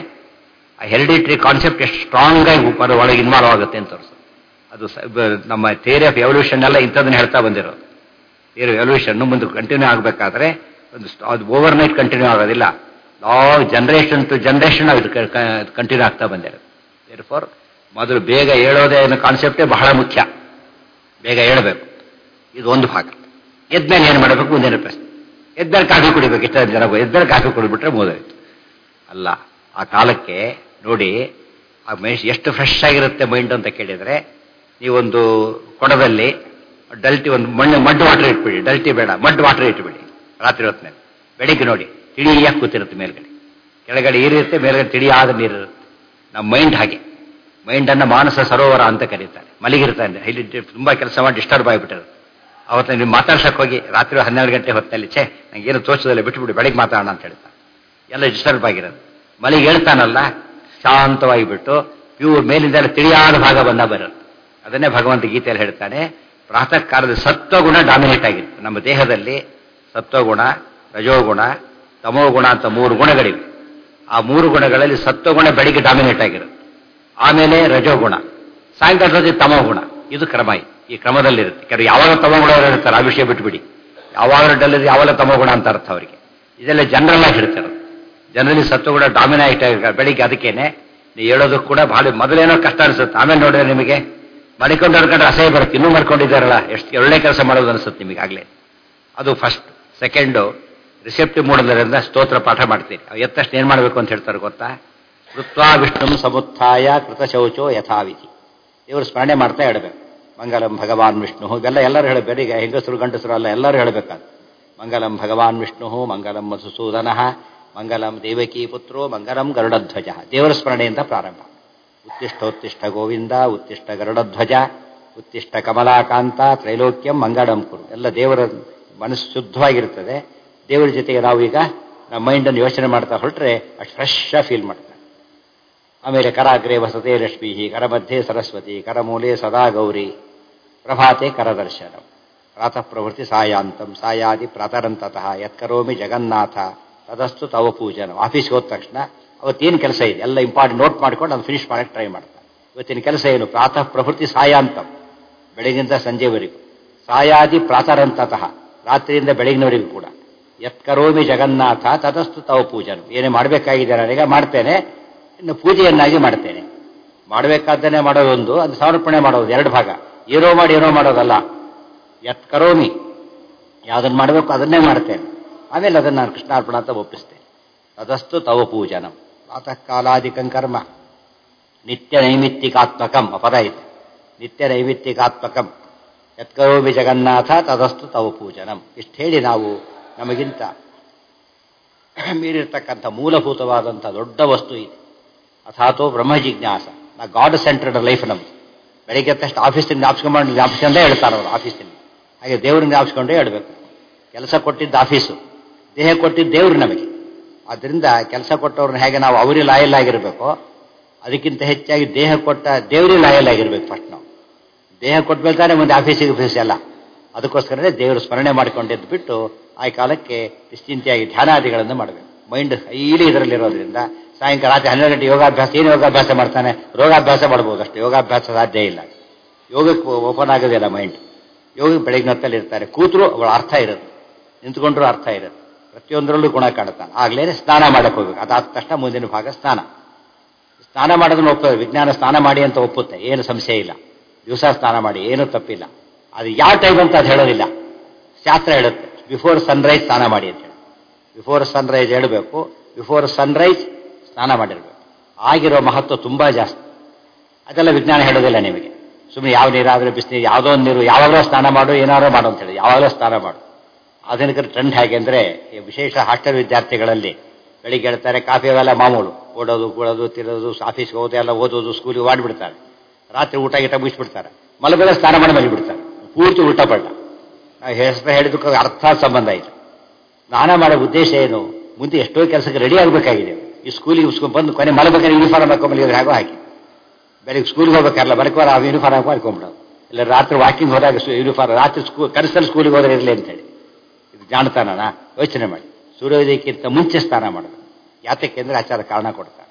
ಆ ಹೆರಿಡಿಟ್ರಿ ಕಾನ್ಸೆಪ್ಟ್ ಎಷ್ಟು ಸ್ಟ್ರಾಂಗ್ ಆಗಿ ಬರೋ ಒಳಗೆ ಇನ್ವಾಲ್ವ್ ಆಗುತ್ತೆ ಅಂತ ತೋರಿಸುತ್ತೆ ಅದು ಸ- ಬ- ನಮ್ಮ ಥಿಯರಿ ಆಫ್ ಎವಲ್ಯೂಷನ್ ಎಲ್ಲ ಇಂಥದನ್ನ ಹೇಳ್ತಾ ಬಂದಿರೋದು ಥಿಯರಿ ಎವಲ್ಯೂಷನ್ ಮುಂದೆ ಕಂಟಿನ್ಯೂ ಆಗಬೇಕಾದ್ರೆ ಒಂದು ಸ್ಟ್- ಅದು ಓವರ್ ನೈಟ್ ಕಂಟಿನ್ಯೂ ಆಗೋದಿಲ್ಲ ಲಾಂಗ್ ಜನರೇಷನ್ ಟು ಜನರೇಷನ್ ಅದು ಕಂಟಿನ್ಯೂ ಆಗ್ತಾ ಬಂದಿರೋದು ಫಾರ್ ಮೊದಲು ಬೇಗ ಹೇಳೋದೇ ಅನ್ನೋ ಕಾನ್ಸೆಪ್ಟೇ ಬಹಳ ಮುಖ್ಯ ಬೇಗ ಹೇಳಬೇಕು ಇದು ಒಂದು ಭಾಗ ಎದ್ಮೇಲೆ ಏನು ಮಾಡಬೇಕು ಮುಂದಿನ ಪ್ರಶ್ನೆ ಎದ್ಮೇಲೆ ಕಾಫಿ ಕುಡಿಬೇಕು ಇಷ್ಟ ಜನ ಎದ್ಮೇಲೆ ಕಾಫಿ ಕುಡಿಬಿಟ್ರೆ ಮುಗಿದೋಯ್ತು ಅಲ್ಲ ಆ ಕಾಲಕ್ಕೆ ನೋಡಿ ಆ ಮನುಷ್ಯ ಎಷ್ಟು ಫ್ರೆಶ್ ಆಗಿರುತ್ತೆ ಮೈಂಡ್ ಅಂತ ಕೇಳಿದರೆ ನೀವೊಂದು ಕೊಡದಲ್ಲಿ ಡಲ್ಟಿ ಒಂದು ಮಣ್ಣು ಮಡ್ ವಾಟರ್ ಇಟ್ಬಿಡಿ ಡಲ್ಟಿ ಬೇಡ ಮಡ್ ವಾಟರ್ ಇಟ್ಬಿಡಿ ರಾತ್ರಿ ಹೊತ್ತಿನಲ್ಲಿ ಬೆಳಿಗ್ಗೆ ನೋಡಿ ತಿಳಿಯಾಗಿ ಕೂತಿರುತ್ತೆ ಮೇಲ್ಗಡೆ ಕೆಳಗಡೆ ನೀರಿರುತ್ತೆ ಮೇಲ್ಗಡೆ ತಿಳಿಯಾದ ನೀರಿರುತ್ತೆ ನಮ್ಮ ಮೈಂಡ್ ಹಾಗೆ ಮೈಂಡನ್ನು ಮಾನಸ ಸರೋವರ ಅಂತ ಕರೀತಾರೆ ಮಲಗಿರ್ತಾನೆ ಇಲ್ಲಿ ತುಂಬ ಕೆಲಸ ಮಾಡಿ ಡಿಸ್ಟರ್ಬ್ ಆಗಿಬಿಟ್ಟಿರುತ್ತೆ ಅವತ್ತು ನೀವು ಮಾತಾಡ್ಸಕ್ಕೆ ಹೋಗಿ ರಾತ್ರಿ ಹನ್ನೆರಡು ಗಂಟೆ ಹೊತ್ತಲ್ಲಿ ಛೇ ನಂಗೇನು ತೋಚದಲ್ಲಿ ಬಿಟ್ಬಿಡಿ ಬೆಳಿಗ್ಗೆ ಮಾತಾಡೋಣ ಅಂತ ಹೇಳ್ತಾನೆ ಎಲ್ಲ ಡಿಸ್ಟರ್ಬ್ ಆಗಿರೋದು ಮಲಿಗೆ ಹೇಳ್ತಾನಲ್ಲ ಶಾಂತವಾಗಿ ಬಿಟ್ಟು ಪ್ಯೂರ್ ಮೇಲಿಂದ ಎಲ್ಲ ತಿಳಿಯಾದ ಭಾಗ ಬಂದ ಬರೋದು ಅದನ್ನೇ ಭಗವಂತ ಗೀತೆಯಲ್ಲಿ ಹೇಳ್ತಾನೆ ಪ್ರಾತಃ ಕಾಲದ ಸತ್ವಗುಣ ಡಾಮಿನೇಟ್ ಆಗಿರುತ್ತೆ ನಮ್ಮ ದೇಹದಲ್ಲಿ ಸತ್ವಗುಣ ರಜೋಗುಣ ತಮೋಗುಣ ಅಂತ ಮೂರು ಗುಣಗಳಿವೆ ಆ ಮೂರು ಗುಣಗಳಲ್ಲಿ ಸತ್ವಗುಣ ಬೆಳಿಗ್ಗೆ ಡಾಮಿನೇಟ್ ಆಗಿರುತ್ತೆ ಆಮೇಲೆ ರಜೋಗುಣ ಸಾಯಂಕಾಲದಲ್ಲಿ ತಮೋಗುಣ ಇದು ಕ್ರಮ ಈ ಕ್ರಮದಲ್ಲಿರುತ್ತೆ ಕೆಲವು ಯಾವಾಗ ತಮೋಗುಣ ಇರ್ತಾರೆ ಆ ವಿಷಯ ಬಿಟ್ಬಿಡಿ ಯಾವಾಗ ಡಲ್ಲಿದ್ರೆ ಯಾವಾಗ ತಮೋಗುಣ ಅಂತ ಅರ್ಥ ಅವರಿಗೆ ಇದೆಲ್ಲ ಜನರಲ್ ಆಗಿ ಹೇಳ್ತಾರೆ ಜನರಲಿ ಸತ್ವಗುಣ ಡಾಮಿನೇಟ್ ಆಗಿ ಬೆಳಿಗ್ಗೆ ಅದಕ್ಕೇನೆ ನೀವು ಹೇಳೋದಕ್ಕೆ ಕೂಡ ಬಹಳ ಮೊದಲೇನೋ ಕಷ್ಟ ಅನಿಸುತ್ತೆ ಆಮೇಲೆ ನೋಡಿದ್ರೆ ನಿಮಗೆ ಮಡಿಕೊಂಡು ಹಡ್ಕೊಂಡ್ರೆ ಅಸಹ್ಯ ಬರುತ್ತೆ ಇನ್ನೂ ಮಾಡ್ಕೊಂಡಿದ್ದಾರಲ್ಲ ಎಷ್ಟು ಒಳ್ಳೆ ಕೆಲಸ ಮಾಡೋದು ಅನಿಸುತ್ತೆ ನಿಮಗೆ ಆಗಲೇ ಅದು ಫಸ್ಟ್ ಸೆಕೆಂಡು ರಿಸೆಪ್ಟಿವ್ ಮೂಡೋದ್ರಿಂದ ಸ್ತೋತ್ರ ಪಾಠ ಮಾಡ್ತೀರಿ ಅವು ಎತ್ತಷ್ಟು ಏನು ಮಾಡಬೇಕು ಅಂತ ಹೇಳ್ತಾರೆ ಗೊತ್ತಾ ಕೃತ್ವಾ ವಿಷ್ಣು ಸಮುತ್ಥಾಯ ಕೃತ ಶೌಚೋ ಯಥಾವಿಧಿ ಇವರು ಸ್ಮರಣೆ ಮಾಡ್ತಾ ಹೇಳಬೇಕು ಮಂಗಲಂ ಭಗವಾನ್ ವಿಷ್ಣು ಇವೆಲ್ಲ ಎಲ್ಲರೂ ಹೇಳಬೇಕು ಈಗ ಹೆಂಗಸರು ಗಂಡಸರು ಅಲ್ಲ ಎಲ್ಲರೂ ಹೇಳಬೇಕಾದ ಮಂಗಲಂ ಭಗವಾನ್ ವಿಷ್ಣು ಮಂಗಲಂ ಮಧುಸೂದನ ಮಂಗಲಂ ದೇವಕಿ ಪುತ್ರೋ ಮಂಗಲಂ ಗರುಡಧ್ವಜ ದೇವರ ಸ್ಮರಣೆಯಿಂದ ಪ್ರಾರಂಭ ಉತ್ತಿಷ್ಠೋತ್ತಿಷ್ಠ ಗೋವಿಂದ ಉತ್ತಿಷ್ಠ ಗರುಡಧ್ವಜ ಉತ್ತಿಷ್ಠ ಕಮಲಾಕಾಂತ ತ್ರೈಲೋಕ್ಯಂ ಮಂಗಳಂ ಕುರು ಎಲ್ಲ ದೇವರ ಮನಸ್ಸು ಶುದ್ಧವಾಗಿರ್ತದೆ ದೇವರ ಜೊತೆಗೆ ನಾವು ಈಗ ನಮ್ಮ ಮೈಂಡನ್ನು ಯೋಚನೆ ಮಾಡ್ತಾ ಹೊರಟ್ರೆ ಅಷ್ಟು ಫ್ರೆಶ್ ಫೀಲ್ ಮಾಡ್ತಾರೆ ಆಮೇಲೆ ಕರಾಗ್ರೆ ವಸತೆ ಲಕ್ಷ್ಮೀ ಕರಮಧ್ಯೆ ಸರಸ್ವತಿ ಕರಮೂಲೆ ಸದಾ ಗೌರಿ ಪ್ರಭಾತೆ ಕರದರ್ಶನ ಪ್ರಾತಃ ಪ್ರವೃತ್ತಿ ಸಾಯಾಂತಂ ಸಾಯಾದಿ ಪ್ರಾತರಂತತಃ ಯತ್ಕರೋಮಿ ಜಗನ್ನಾಥ ತದಸ್ತು ತವ ಪೂಜನ ಆಫೀಸ್ಗೆ ಹೋದ ತಕ್ಷಣ ಅವತ್ತೇನು ಕೆಲಸ ಇದೆ ಎಲ್ಲ ಇಂಪಾರ್ಟೆಂಟ್ ನೋಟ್ ಮಾಡ್ಕೊಂಡು ಅದು ಫಿನಿಶ್ ಮಾಡಕ್ಕೆ ಟ್ರೈ ಮಾಡ್ತಾರೆ ಇವತ್ತಿನ ಕೆಲಸ ಏನು ಪ್ರಾತಃ ಪ್ರವೃತ್ತಿ ಸಾಯಾಂತಂ ಬೆಳಗಿಂದ ಸಂಜೆವರೆಗೂ ಸಾಯಾದಿ ಪ್ರಾತರಂತತಃ ರಾತ್ರಿಯಿಂದ ಬೆಳಗಿನವರೆಗೂ ಕೂಡ ಯತ್ಕರೋಮಿ ಜಗನ್ನಾಥ ತದಸ್ತು ತವ ಪೂಜನ ಏನೇ ಮಾಡಬೇಕಾಗಿದೆ ನನಗೆ ಮಾಡ್ತೇನೆ ಇನ್ನು ಪೂಜೆಯನ್ನಾಗಿ ಮಾಡ್ತೇನೆ ಮಾಡಬೇಕಾದ್ದನ್ನೇ ಮಾಡೋದೊಂದು ಅದು ಸಮರ್ಪಣೆ ಮಾಡೋದು ಎರಡು ಭಾಗ ಏನೋ ಮಾಡಿ ಏನೋ ಮಾಡೋದಲ್ಲ ಯತ್ ಕರೋಮಿ ಯಾವುದನ್ನು ಮಾಡಬೇಕು ಅದನ್ನೇ ಮಾಡ್ತೇನೆ ಆಮೇಲೆ ಅದನ್ನು ನಾನು ಕೃಷ್ಣಾರ್ಪಣ ಅಂತ ಒಪ್ಪಿಸ್ತೇನೆ ತದಸ್ತು ತವ ಪೂಜನಂ ಪ್ರಾತಃ ಕಾಲಾಧಿಕಂ ಕರ್ಮ ನಿತ್ಯ ನೈಮಿತ್ತಿಕಾತ್ಮಕಂ ಆ ಪದ ಇದೆ ನಿತ್ಯ ನೈಮಿತ್ತಿಕಾತ್ಮಕಂ ಯತ್ಕರೋಮಿ ಜಗನ್ನಾಥ ತದಸ್ತು ತವ ಪೂಜನಂ ಇಷ್ಟು ಹೇಳಿ ನಾವು ನಮಗಿಂತ ಮೀರಿರ್ತಕ್ಕಂಥ ಮೂಲಭೂತವಾದಂಥ ದೊಡ್ಡ ವಸ್ತು ಇದೆ ಅಥಾತೋ ಬ್ರಹ್ಮ ಜಿಜ್ಞಾಸ ನಾ ಗಾಡ್ ಸೆಂಟರ್ಡ್ ಲೈಫ್ ನಮ್ದು ಬೆಳಿಗ್ಗೆ ತಕ್ಷಣ ಆಫೀಸಿಂದ ಜ್ಞಾಪಿಸ್ಕೊಂಡು ಜ್ಞಾಪಿಸ್ಕೊಂಡೇ ಹೇಳ್ತಾರೆ ಅವರು ಆಫೀಸಿಂದ ಹಾಗೆ ದೇವ್ರನ್ನ ಜ್ಞಾಪಿಸ್ಕೊಂಡೇ ಹೇಳ್ಬೇಕು ಕೆಲಸ ಕೊಟ್ಟಿದ್ದ ಆಫೀಸು ದೇಹ ಕೊಟ್ಟಿದ್ದ ದೇವ್ರು ನಮಗೆ ಆದ್ದರಿಂದ ಕೆಲಸ ಕೊಟ್ಟವ್ರನ್ನ ಹೇಗೆ ನಾವು ಅವರಿಗೆ ಲಾಯಲ್ ಆಗಿರಬೇಕು ಅದಕ್ಕಿಂತ ಹೆಚ್ಚಾಗಿ ದೇಹ ಕೊಟ್ಟ ದೇವರಿಗೆ ಲಾಯಲ್ ಆಗಿರ್ಬೇಕು ಫಸ್ಟ್ ನಾವು ದೇಹ ಕೊಟ್ಮೇಲೆ ತಾನೇ ಮುಂದೆ ಆಫೀಸಿಗೆ ಫೀಸ್ ಎಲ್ಲ ಅದಕ್ಕೋಸ್ಕರನೇ ದೇವರು ಸ್ಮರಣೆ ಮಾಡಿಕೊಂಡಿದ್ದು ಬಿಟ್ಟು ಆ ಕಾಲಕ್ಕೆ ನಿಶ್ಚಿಂತೆಯಾಗಿ ಧ್ಯಾನಾದಿಗಳನ್ನು ಮಾಡಬೇಕು ಮೈಂಡ್ ಹೈಲಿ ಇದರಲ್ಲಿರೋದ್ರಿಂದ ಸಾಯಂಕಾಲ ರಾತ್ರಿ ಹನ್ನೆರಡು ಗಂಟೆ ಯೋಗಾಭ್ಯಾಸ ಏನು ಯೋಗಾಭ್ಯಾಸ ಮಾಡ್ತಾನೆ ರೋಗಾಭ್ಯಾಸ ಮಾಡ್ಬೋದು ಅಷ್ಟೇ ಯೋಗಾಭ್ಯಾಸ ಸಾಧ್ಯ ಇಲ್ಲ ಯೋಗಕ್ಕೆ ಓಪನ್ ಆಗೋದಿಲ್ಲ ಮೈಂಡ್ ಯೋಗಕ್ಕೆ ಬೆಳಗಿನ ಹೊತ್ತಲ್ಲಿ ಇರ್ತಾರೆ ಕೂತರು ಅವಳ ಅರ್ಥ ಇರುತ್ತೆ ನಿಂತ್ಕೊಂಡ್ರು ಅರ್ಥ ಇರುತ್ತೆ ಪ್ರತಿಯೊಂದರಲ್ಲೂ ಗುಣ ಕಾಣುತ್ತಾನೆ ಆಗ್ಲೇ ಸ್ನಾನ ಮಾಡಕ್ಕೆ ಹೋಗ್ಬೇಕು ಅದಾದ ತಕ್ಷಣ ಮುಂದಿನ ಭಾಗ ಸ್ನಾನ ಸ್ನಾನ ಮಾಡೋದನ್ನು ಒಪ್ಪ ವಿಜ್ಞಾನ ಸ್ನಾನ ಮಾಡಿ ಅಂತ ಒಪ್ಪುತ್ತೆ ಏನು ಸಂಶಯ ಇಲ್ಲ ದಿವಸ ಸ್ನಾನ ಮಾಡಿ ಏನೂ ತಪ್ಪಿಲ್ಲ ಅದು ಯಾವ ಟೈಮ್ ಅಂತ ಅದು ಹೇಳೋದಿಲ್ಲ ಶಾಸ್ತ್ರ ಹೇಳುತ್ತೆ ಬಿಫೋರ್ ಸನ್ರೈಸ್ ಸ್ನಾನ ಮಾಡಿ ಅಂತ ಹೇಳಿ ಬಿಫೋರ್ ಸನ್ರೈಸ್ ಹೇಳಬೇಕು ಬಿಫೋರ್ ಸನ್ರೈಸ್ ಸ್ನಾನ ಮಾಡಿರಬೇಕು ಆಗಿರೋ ಮಹತ್ವ ತುಂಬ ಜಾಸ್ತಿ ಅದೆಲ್ಲ ವಿಜ್ಞಾನ ಹೇಳೋದಿಲ್ಲ ನಿಮಗೆ ಸುಮ್ಮನೆ ಯಾವ ನೀರಾದರೂ ಬಿಸಿನೀರು ಯಾವುದೋ ಒಂದು ನೀರು ಯಾವಾಗಲೂ ಸ್ನಾನ ಮಾಡು ಏನಾದರೂ ಮಾಡು ಅಂತ ಹೇಳಿ ಯಾವಾಗಲೂ ಸ್ನಾನ ಮಾಡು ಆಧುನಿಕ ಟ್ರೆಂಡ್ ಹೇಗೆ ಅಂದರೆ ವಿಶೇಷ ಹಾಸ್ಟೆಲ್ ವಿದ್ಯಾರ್ಥಿಗಳಲ್ಲಿ ಬೆಳಿಗ್ಗೆ ಹೇಳ್ತಾರೆ ಕಾಫಿ ಅವೆಲ್ಲ ಮಾಮೂಲು ಓಡೋದು ಕೂಡೋದು ತಿರೋದು ಆಫೀಸ್ಗೆ ಹೋಗೋದು ಎಲ್ಲ ಓದೋದು ಸ್ಕೂಲಿಗೆ ಮಾಡಿಬಿಡ್ತಾರೆ ರಾತ್ರಿ ಊಟ ಗೀಟ ಮುಗಿಸ್ಬಿಡ್ತಾರೆ ಮಲಗದ ಸ್ನಾನ ಮಾಡಿ ಮಲಗಿಬಿಡ್ತಾರೆ ಪೂರ್ತಿ ಊಟ ಪಡ್ಡ ಹೆಸರು ಹೇಳಿದಕ್ಕೆ ಅರ್ಥ ಸಂಬಂಧ ಇದೆ ಸ್ನಾನ ಮಾಡೋ ಉದ್ದೇಶ ಏನು ಮುಂದೆ ಎಷ್ಟೋ ಕೆಲಸಕ್ಕೆ ರೆಡಿ ಆಗಬೇಕಾಗಿದೆ ಈ ಸ್ಕೂಲಿಗೆ ಉಸ್ಕೊಂಡು ಬಂದು ಕೊನೆ ಮಲಬೇಕಾದ್ರೆ ಯೂನಿಫಾರ್ಮ್ ಹಾಕೊಂಬಲಿದ್ರೆ ಹಾಗೋ ಹಾಕಿ ಬೆಳಿಗ್ಗೆ ಸ್ಕೂಲ್ಗೆ ಹೋಗ್ಬೇಕಾರಲ್ಲ ಬರಕೋರ ಆ ಯೂನಿಫಾರ್ಮ್ ಹಾಕಿ ಮಾಡ್ಕೊಂಬಿಡೋದು ಇಲ್ಲ ರಾತ್ರಿ ವಾಕಿಂಗ್ ಹೋದಾಗ ಯೂನಿಫಾರ್ಮ್ ರಾತ್ರಿ ಸ್ಕೂ ಕನಸಲ್ಲಿ ಸ್ಕೂಲಿಗೆ ಹೋದ್ರೆ ಇರಲಿ ಅಂತೇಳಿ ಇದು ಜಾಣತಾನನ ಯೋಚನೆ ಮಾಡಿ ಸೂರ್ಯೋದಯಕ್ಕಿಂತ ಮುಂಚೆ ಸ್ನಾನ ಮಾಡೋದು ಯಾತಕ್ಕೆ ಅಂದ್ರೆ ಆಚಾರ ಕಾರಣ ಕೊಡ್ತಾರೆ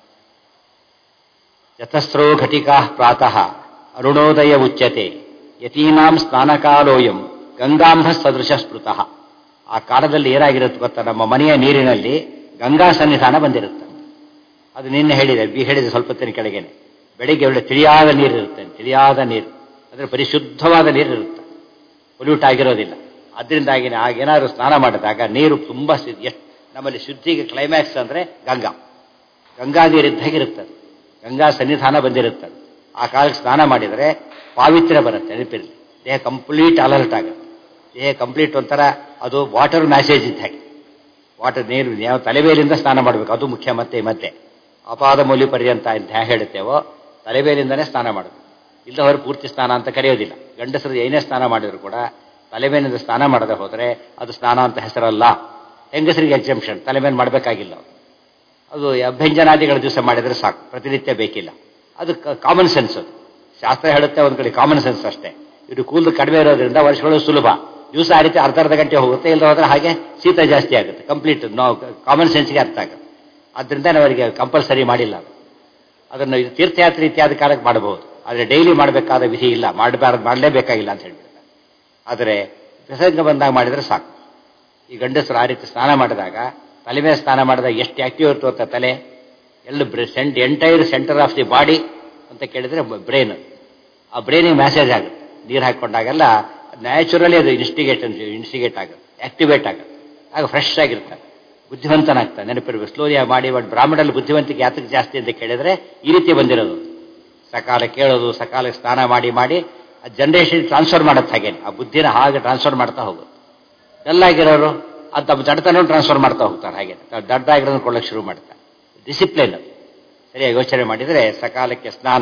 ಯತಸ್ರೋ ಘಟಿಕಾ ಪ್ರಾತಃ ಅರುಣೋದಯ ಉಚ್ಯತೆ ಯತೀನಾಂ ಸ್ನಾನಕಾಲೋಯಂ ಗಂಗಾಂಬ ಸದೃಶ ಸ್ಮೃತಃ ಆ ಕಾಲದಲ್ಲಿ ಏನಾಗಿರುತ್ತೆ ಗೊತ್ತಾ ನಮ್ಮ ಮನೆಯ ನೀರಿನಲ್ಲಿ ಗಂಗಾ ಸನ್ನಿಧಾನ ಬಂದಿರುತ್ತೆ ಅದು ನಿನ್ನೆ ಹೇಳಿದೆ ಬಿ ಹೇಳಿದೆ ಸ್ವಲ್ಪ ಹೊತ್ತಿನ ಕೆಳಗೇನೆ ಬೆಳಿಗ್ಗೆ ಒಳ್ಳೆ ತಿಳಿಯಾದ ನೀರಿರುತ್ತೆ ತಿಳಿಯಾದ ನೀರು ಅಂದರೆ ಪರಿಶುದ್ಧವಾದ ನೀರಿರುತ್ತೆ ಪೊಲ್ಯೂಟ್ ಆಗಿರೋದಿಲ್ಲ ಅದರಿಂದಾಗಿ ಆಗೇನಾದ್ರು ಸ್ನಾನ ಮಾಡಿದಾಗ ನೀರು ತುಂಬ ಎಷ್ಟು ನಮ್ಮಲ್ಲಿ ಶುದ್ಧಿಗೆ ಕ್ಲೈಮ್ಯಾಕ್ಸ್ ಅಂದರೆ ಗಂಗಾ ಗಂಗಾ ನೀರಿದ್ದಾಗಿರುತ್ತೆ ಗಂಗಾ ಸನ್ನಿಧಾನ ಬಂದಿರುತ್ತೆ ಆ ಕಾಲಕ್ಕೆ ಸ್ನಾನ ಮಾಡಿದರೆ ಪಾವಿತ್ರ್ಯ ಬರುತ್ತೆ ನೆನಪಿರಲಿ ದೇಹ ಕಂಪ್ಲೀಟ್ ಅಲರ್ಟ್ ಆಗುತ್ತೆ ದೇಹ ಕಂಪ್ಲೀಟ್ ಒಂಥರ ಅದು ವಾಟರ್ ಮ್ಯಾಸೇಜ್ ಇದ್ದ ಹಾಗೆ ವಾಟರ್ ನೀರು ಯಾವ ತಲೆಬೇಲಿಂದ ಸ್ನಾನ ಮಾಡಬೇಕು ಅದು ಮುಖ್ಯ ಮತ್ತೆ ಮತ್ತೆ ಅಪಾದ ಮೌಲ್ಯ ಪರ್ಯಂತ ಅಂತ ಹೇಗೆ ಹೇಳುತ್ತೇವೋ ತಲೆಬೇಲಿಂದನೇ ಸ್ನಾನ ಮಾಡಬೇಕು ಇಲ್ಲದವರು ಪೂರ್ತಿ ಸ್ನಾನ ಅಂತ ಕರೆಯೋದಿಲ್ಲ ಗಂಡಸರು ಏನೇ ಸ್ನಾನ ಮಾಡಿದ್ರು ಕೂಡ ತಲೆಬೇಲಿಂದ ಸ್ನಾನ ಮಾಡದೆ ಹೋದರೆ ಅದು ಸ್ನಾನ ಅಂತ ಹೆಸರಲ್ಲ ಹೆಂಗಸರಿಗೆ ಎಕ್ಸೆಂಪ್ಷನ್ ತಲೆಮೇಲೆ ಮಾಡಬೇಕಾಗಿಲ್ಲ ಅದು ಅಭ್ಯಂಜನಾದಿಗಳ ದಿವಸ ಮಾಡಿದರೆ ಸಾಕು ಪ್ರತಿನಿತ್ಯ ಬೇಕಿಲ್ಲ ಅದು ಕಾಮನ್ ಸೆನ್ಸ್ ಅದು ಶಾಸ್ತ್ರ ಹೇಳುತ್ತೆ ಒಂದು ಕಡೆ ಕಾಮನ್ ಸೆನ್ಸ್ ಅಷ್ಟೇ ಇದು ಕೂದಲು ಕಡಿಮೆ ಇರೋದ್ರಿಂದ ವರ್ಷಗಳು ಸುಲಭ ದಿವಸ ಆ ರೀತಿ ಅರ್ಧ ಅರ್ಧ ಗಂಟೆ ಹೋಗುತ್ತೆ ಇಲ್ಲ ಹೋದ್ರೆ ಹಾಗೆ ಶೀತ ಜಾಸ್ತಿ ಆಗುತ್ತೆ ಕಂಪ್ಲೀಟ್ ನಾವು ಕಾಮನ್ ಸೆನ್ಸ್ಗೆ ಅರ್ಥ ಆಗುತ್ತೆ ಅದರಿಂದ ಅವರಿಗೆ ಕಂಪಲ್ಸರಿ ಮಾಡಿಲ್ಲ ಅದು ಅದನ್ನು ಇದು ತೀರ್ಥಯಾತ್ರೆ ಇತ್ಯಾದಿ ಕಾಲಕ್ಕೆ ಮಾಡಬಹುದು ಆದರೆ ಡೈಲಿ ಮಾಡಬೇಕಾದ ವಿಧಿ ಇಲ್ಲ ಮಾಡಬಾರ್ದು ಮಾಡಲೇಬೇಕಾಗಿಲ್ಲ ಅಂತ ಹೇಳ್ಬಿಡ್ತಾರೆ ಆದರೆ ಪ್ರಸಂಗ ಬಂದಾಗ ಮಾಡಿದರೆ ಸಾಕು ಈ ಗಂಡಸರು ಆ ರೀತಿ ಸ್ನಾನ ಮಾಡಿದಾಗ ತಲೆ ಮೇಲೆ ಸ್ನಾನ ಮಾಡಿದಾಗ ಎಷ್ಟು ಆಕ್ಟಿವ್ ಇರ್ತದೆ ತಲೆ ಎಲ್ಲ ಸೆಂಟ್ entire center of the body ಅಂತ ಕೇಳಿದ್ರೆ ಬ್ರೈನ್ ಆ ಬ್ರೈನಿಗೆ ಮ್ಯಾಸೇಜ್ ಆಗುತ್ತೆ ನೀರು ಹಾಕೊಂಡಾಗೆಲ್ಲ ನ್ಯಾಚುರಲಿ ಅದು ಇನ್ಸ್ಟಿಗೇಟ್ ಇನ್ಸ್ಟಿಗೇಟ್ ಆಗುತ್ತೆ ಆಕ್ಟಿವೇಟ್ ಆಗುತ್ತೆ ಆಗ ಫ್ರೆಶ್ ಆಗಿರ್ತಾರೆ ಬುದ್ಧಿವಂತನಾಗ್ತಾನೆ ನೆನಪಿರ್ಬೇಕು ಸ್ಲೋಲಿ ಮಾಡಿ ಬಟ್ ಬ್ರಾಹ್ಮಣಲ್ಲಿ ಬುದ್ಧಿವಂತಿಕೆ ಯಾತಕ್ಕೆ ಜಾಸ್ತಿ ಅಂತ ಕೇಳಿದ್ರೆ ಈ ರೀತಿ ಬಂದಿರೋದು ಸಕಾಲ ಕೇಳೋದು ಸಕಾಲ ಸ್ನಾನ ಮಾಡಿ ಮಾಡಿ ಆ ಜನ್ರೇಷನ್ ಟ್ರಾನ್ಸ್ಫರ್ ಮಾಡುತ್ತೆ ಹಾಗೇನೆ ಆ ಬುದ್ಧಿನ ಹಾಗೆ ಟ್ರಾನ್ಸ್ಫರ್ ಮಾಡ್ತಾ ಹೋಗುತ್ತೆ ಡಲ್ಲಾಗಿರೋರು ಅದು ತಮ್ಮ ದಡ್ತನೂ ಟ್ರಾನ್ಸ್ಫರ್ ಮಾಡ್ತಾ ಹೋಗ್ತಾರೆ ಹಾಗೆ ದಡ್ಡ ಆಗಿರೋದನ್ನ ಕೊಡೋಕೆ ಶುರು ಮಾಡ್ತಾರೆ ಡಿಸಿಪ್ಲಿನ್ ಸರಿಯಾಗಿ ಯೋಚನೆ ಮಾಡಿದರೆ ಸಕಾಲಕ್ಕೆ ಸ್ನಾನ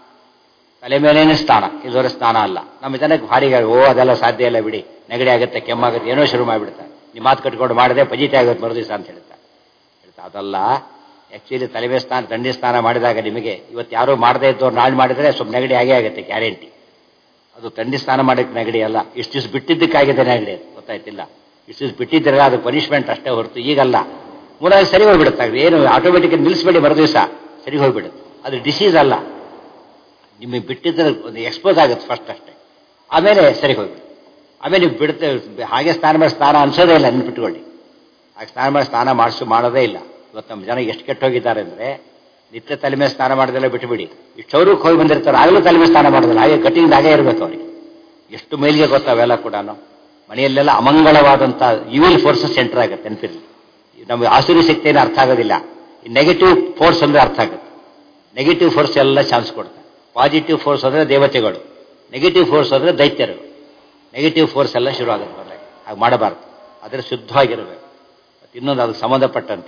ತಲೆ ಮೇಲೇನೆ ಸ್ನಾನ ಇಲ್ಲದವರೆ ಸ್ನಾನ ಅಲ್ಲ ನಮ್ಮ ಜನಕ್ಕೆ ಭಾರಿ ಓ ಅದೆಲ್ಲ ಸಾಧ್ಯ ಇಲ್ಲ ಬಿಡಿ ನೆಗಡಿ ಆಗುತ್ತೆ ಕೆಮ್ಮಾಗುತ್ತೆ ಏನೋ ಶುರು ಮಾಡಿಬಿಡ್ತಾರೆ ನಿಮ್ಮ ಮಾತು ಕಟ್ಕೊಂಡು ಮಾಡಿದೆ ಪಜಿತಿ ಆಗುತ್ತೆ ಮರು ದಿವಸ ಅಂತ ಹೇಳ್ತಾರೆ ಹೇಳ್ತಾ ಅದಲ್ಲ ಆ್ಯಕ್ಚುಲಿ ತಲೆ ಮೇಲೆ ಸ್ನಾನ ದಂಡಿ ಸ್ನಾನ ಮಾಡಿದಾಗ ನಿಮಗೆ ಇವತ್ತು ಯಾರೂ ಮಾಡದೇ ಇದ್ದವ್ರು ನಾಳೆ ಮಾಡಿದರೆ ಸ್ವಲ್ಪ ನೆಗಡಿ ಆಗೇ ಆಗುತ್ತೆ ಗ್ಯಾರಂಟಿ ಅದು ತಂಡಿ ಸ್ನಾನ ಮಾಡಕ್ಕೆ ನೆಗಡಿ ಅಲ್ಲ ಇಷ್ಟು ದಿವಸ ಬಿಟ್ಟಿದ್ದಕ್ಕಾಗಿದೆ ನೆಗಡಿ ಅದು ಗೊತ್ತಾಯ್ತಿಲ್ಲ ಇಷ್ಟು ದಿವಸ ಬಿಟ್ಟಿದ್ದರೆ ಅದು ಪನಿಷ್ಮೆಂಟ್ ಅಷ್ಟೇ ಹೊರತು ಈಗಲ್ಲ ಮೂರಾಗಿ ಸರಿ ಹೋಗ್ಬಿಡುತ್ತೆ ಏನು ಆಟೋಮೆಟಿಕ್ ನಿಲ್ಲಿಸ್ಬೇಡಿ ಮರು ದಿವಸ ಸರಿ ಹೋಗ್ಬಿಡುತ್ತೆ ಅದು ಡಿಸೀಸ್ ಅಲ್ಲ ನಿಮಗೆ ಬಿಟ್ಟಿದ್ರೆ ಒಂದು ಎಕ್ಸ್ಪೋಸ್ ಆಗುತ್ತೆ ಫಸ್ಟ್ ಅಷ್ಟೇ ಆಮೇಲೆ ಸರಿ ಹೋಗ್ಬಿಡುತ್ತೆ ಆಮೇಲೆ ನೀವು ಬಿಡುತ್ತೆ ಹಾಗೆ ಸ್ನಾನ ಮಾಡಿ ಸ್ನಾನ ಅನ್ಸೋದೇ ಇಲ್ಲ ನೆನ್ಪಿಟ್ಕೊಳ್ಳಿ ಹಾಗೆ ಸ್ನಾನ ಮಾಡಿ ಸ್ನಾನ ಮಾಡಿಸು ಮಾಡೋದೇ ಇಲ್ಲ ಇವತ್ತು ನಮ್ಮ ಜನ ಎಷ್ಟು ಕೆಟ್ಟ ಹೋಗಿದ್ದಾರೆ ಅಂದರೆ ನಿತ್ಯ ತಲೆ ಮೇಲೆ ಸ್ನಾನ ಮಾಡೋದೆಲ್ಲ ಬಿಟ್ಟುಬಿಡಿ ಇಷ್ಟು ಚೌರಕ್ಕೆ ಹೋಗಿ ಬಂದಿರ್ತಾರೆ ಆಗಲೂ ತಲೆ ಮೇಲೆ ಸ್ನಾನ ಮಾಡೋದಿಲ್ಲ ಹಾಗೆ ಕಟಿಂಗ್ ಹಾಗೆ ಇರಬೇಕು ಅವ್ರಿಗೆ ಎಷ್ಟು ಮೈಲಿಗೆ ಗೊತ್ತಾವೆಲ್ಲ ಕೂಡ ಮನೆಯಲ್ಲೆಲ್ಲ ಅಮಂಗಳವಾದಂಥ ಇವಿಲ್ ಫೋರ್ಸಸ್ ಎಂಟರ್ ಆಗುತ್ತೆ ನೆನಪಿರಲಿ ನಮಗೆ ಆಸುರಿ ಶಕ್ತಿ ಏನು ಅರ್ಥ ಆಗೋದಿಲ್ಲ ಈ ನೆಗೆಟಿವ್ ಫೋರ್ಸ್ ಅಂದರೆ ಅರ್ಥ ಆಗುತ್ತೆ ನೆಗೆಟಿವ್ ಫೋರ್ಸ್ ಎಲ್ಲ ಚಾನ್ಸ್ ಕೊಡ್ತಾರೆ ಪಾಸಿಟಿವ್ ಫೋರ್ಸ್ ಅಂದರೆ ದೇವತೆಗಳು ನೆಗೆಟಿವ್ ಫೋರ್ಸ್ ಅಂದರೆ ದೈತ್ಯರು ನೆಗೆಟಿವ್ ಫೋರ್ಸ್ ಎಲ್ಲ ಶುರು ಆಗುತ್ತೆ ಬಂದಾಗ ಹಾಗೆ ಮಾಡಬಾರ್ದು ಆದರೆ ಶುದ್ಧವಾಗಿರಬೇಕು ಮತ್ತು ಇನ್ನೊಂದು ಅದಕ್ಕೆ ಸಂಬಂಧಪಟ್ಟಂತೆ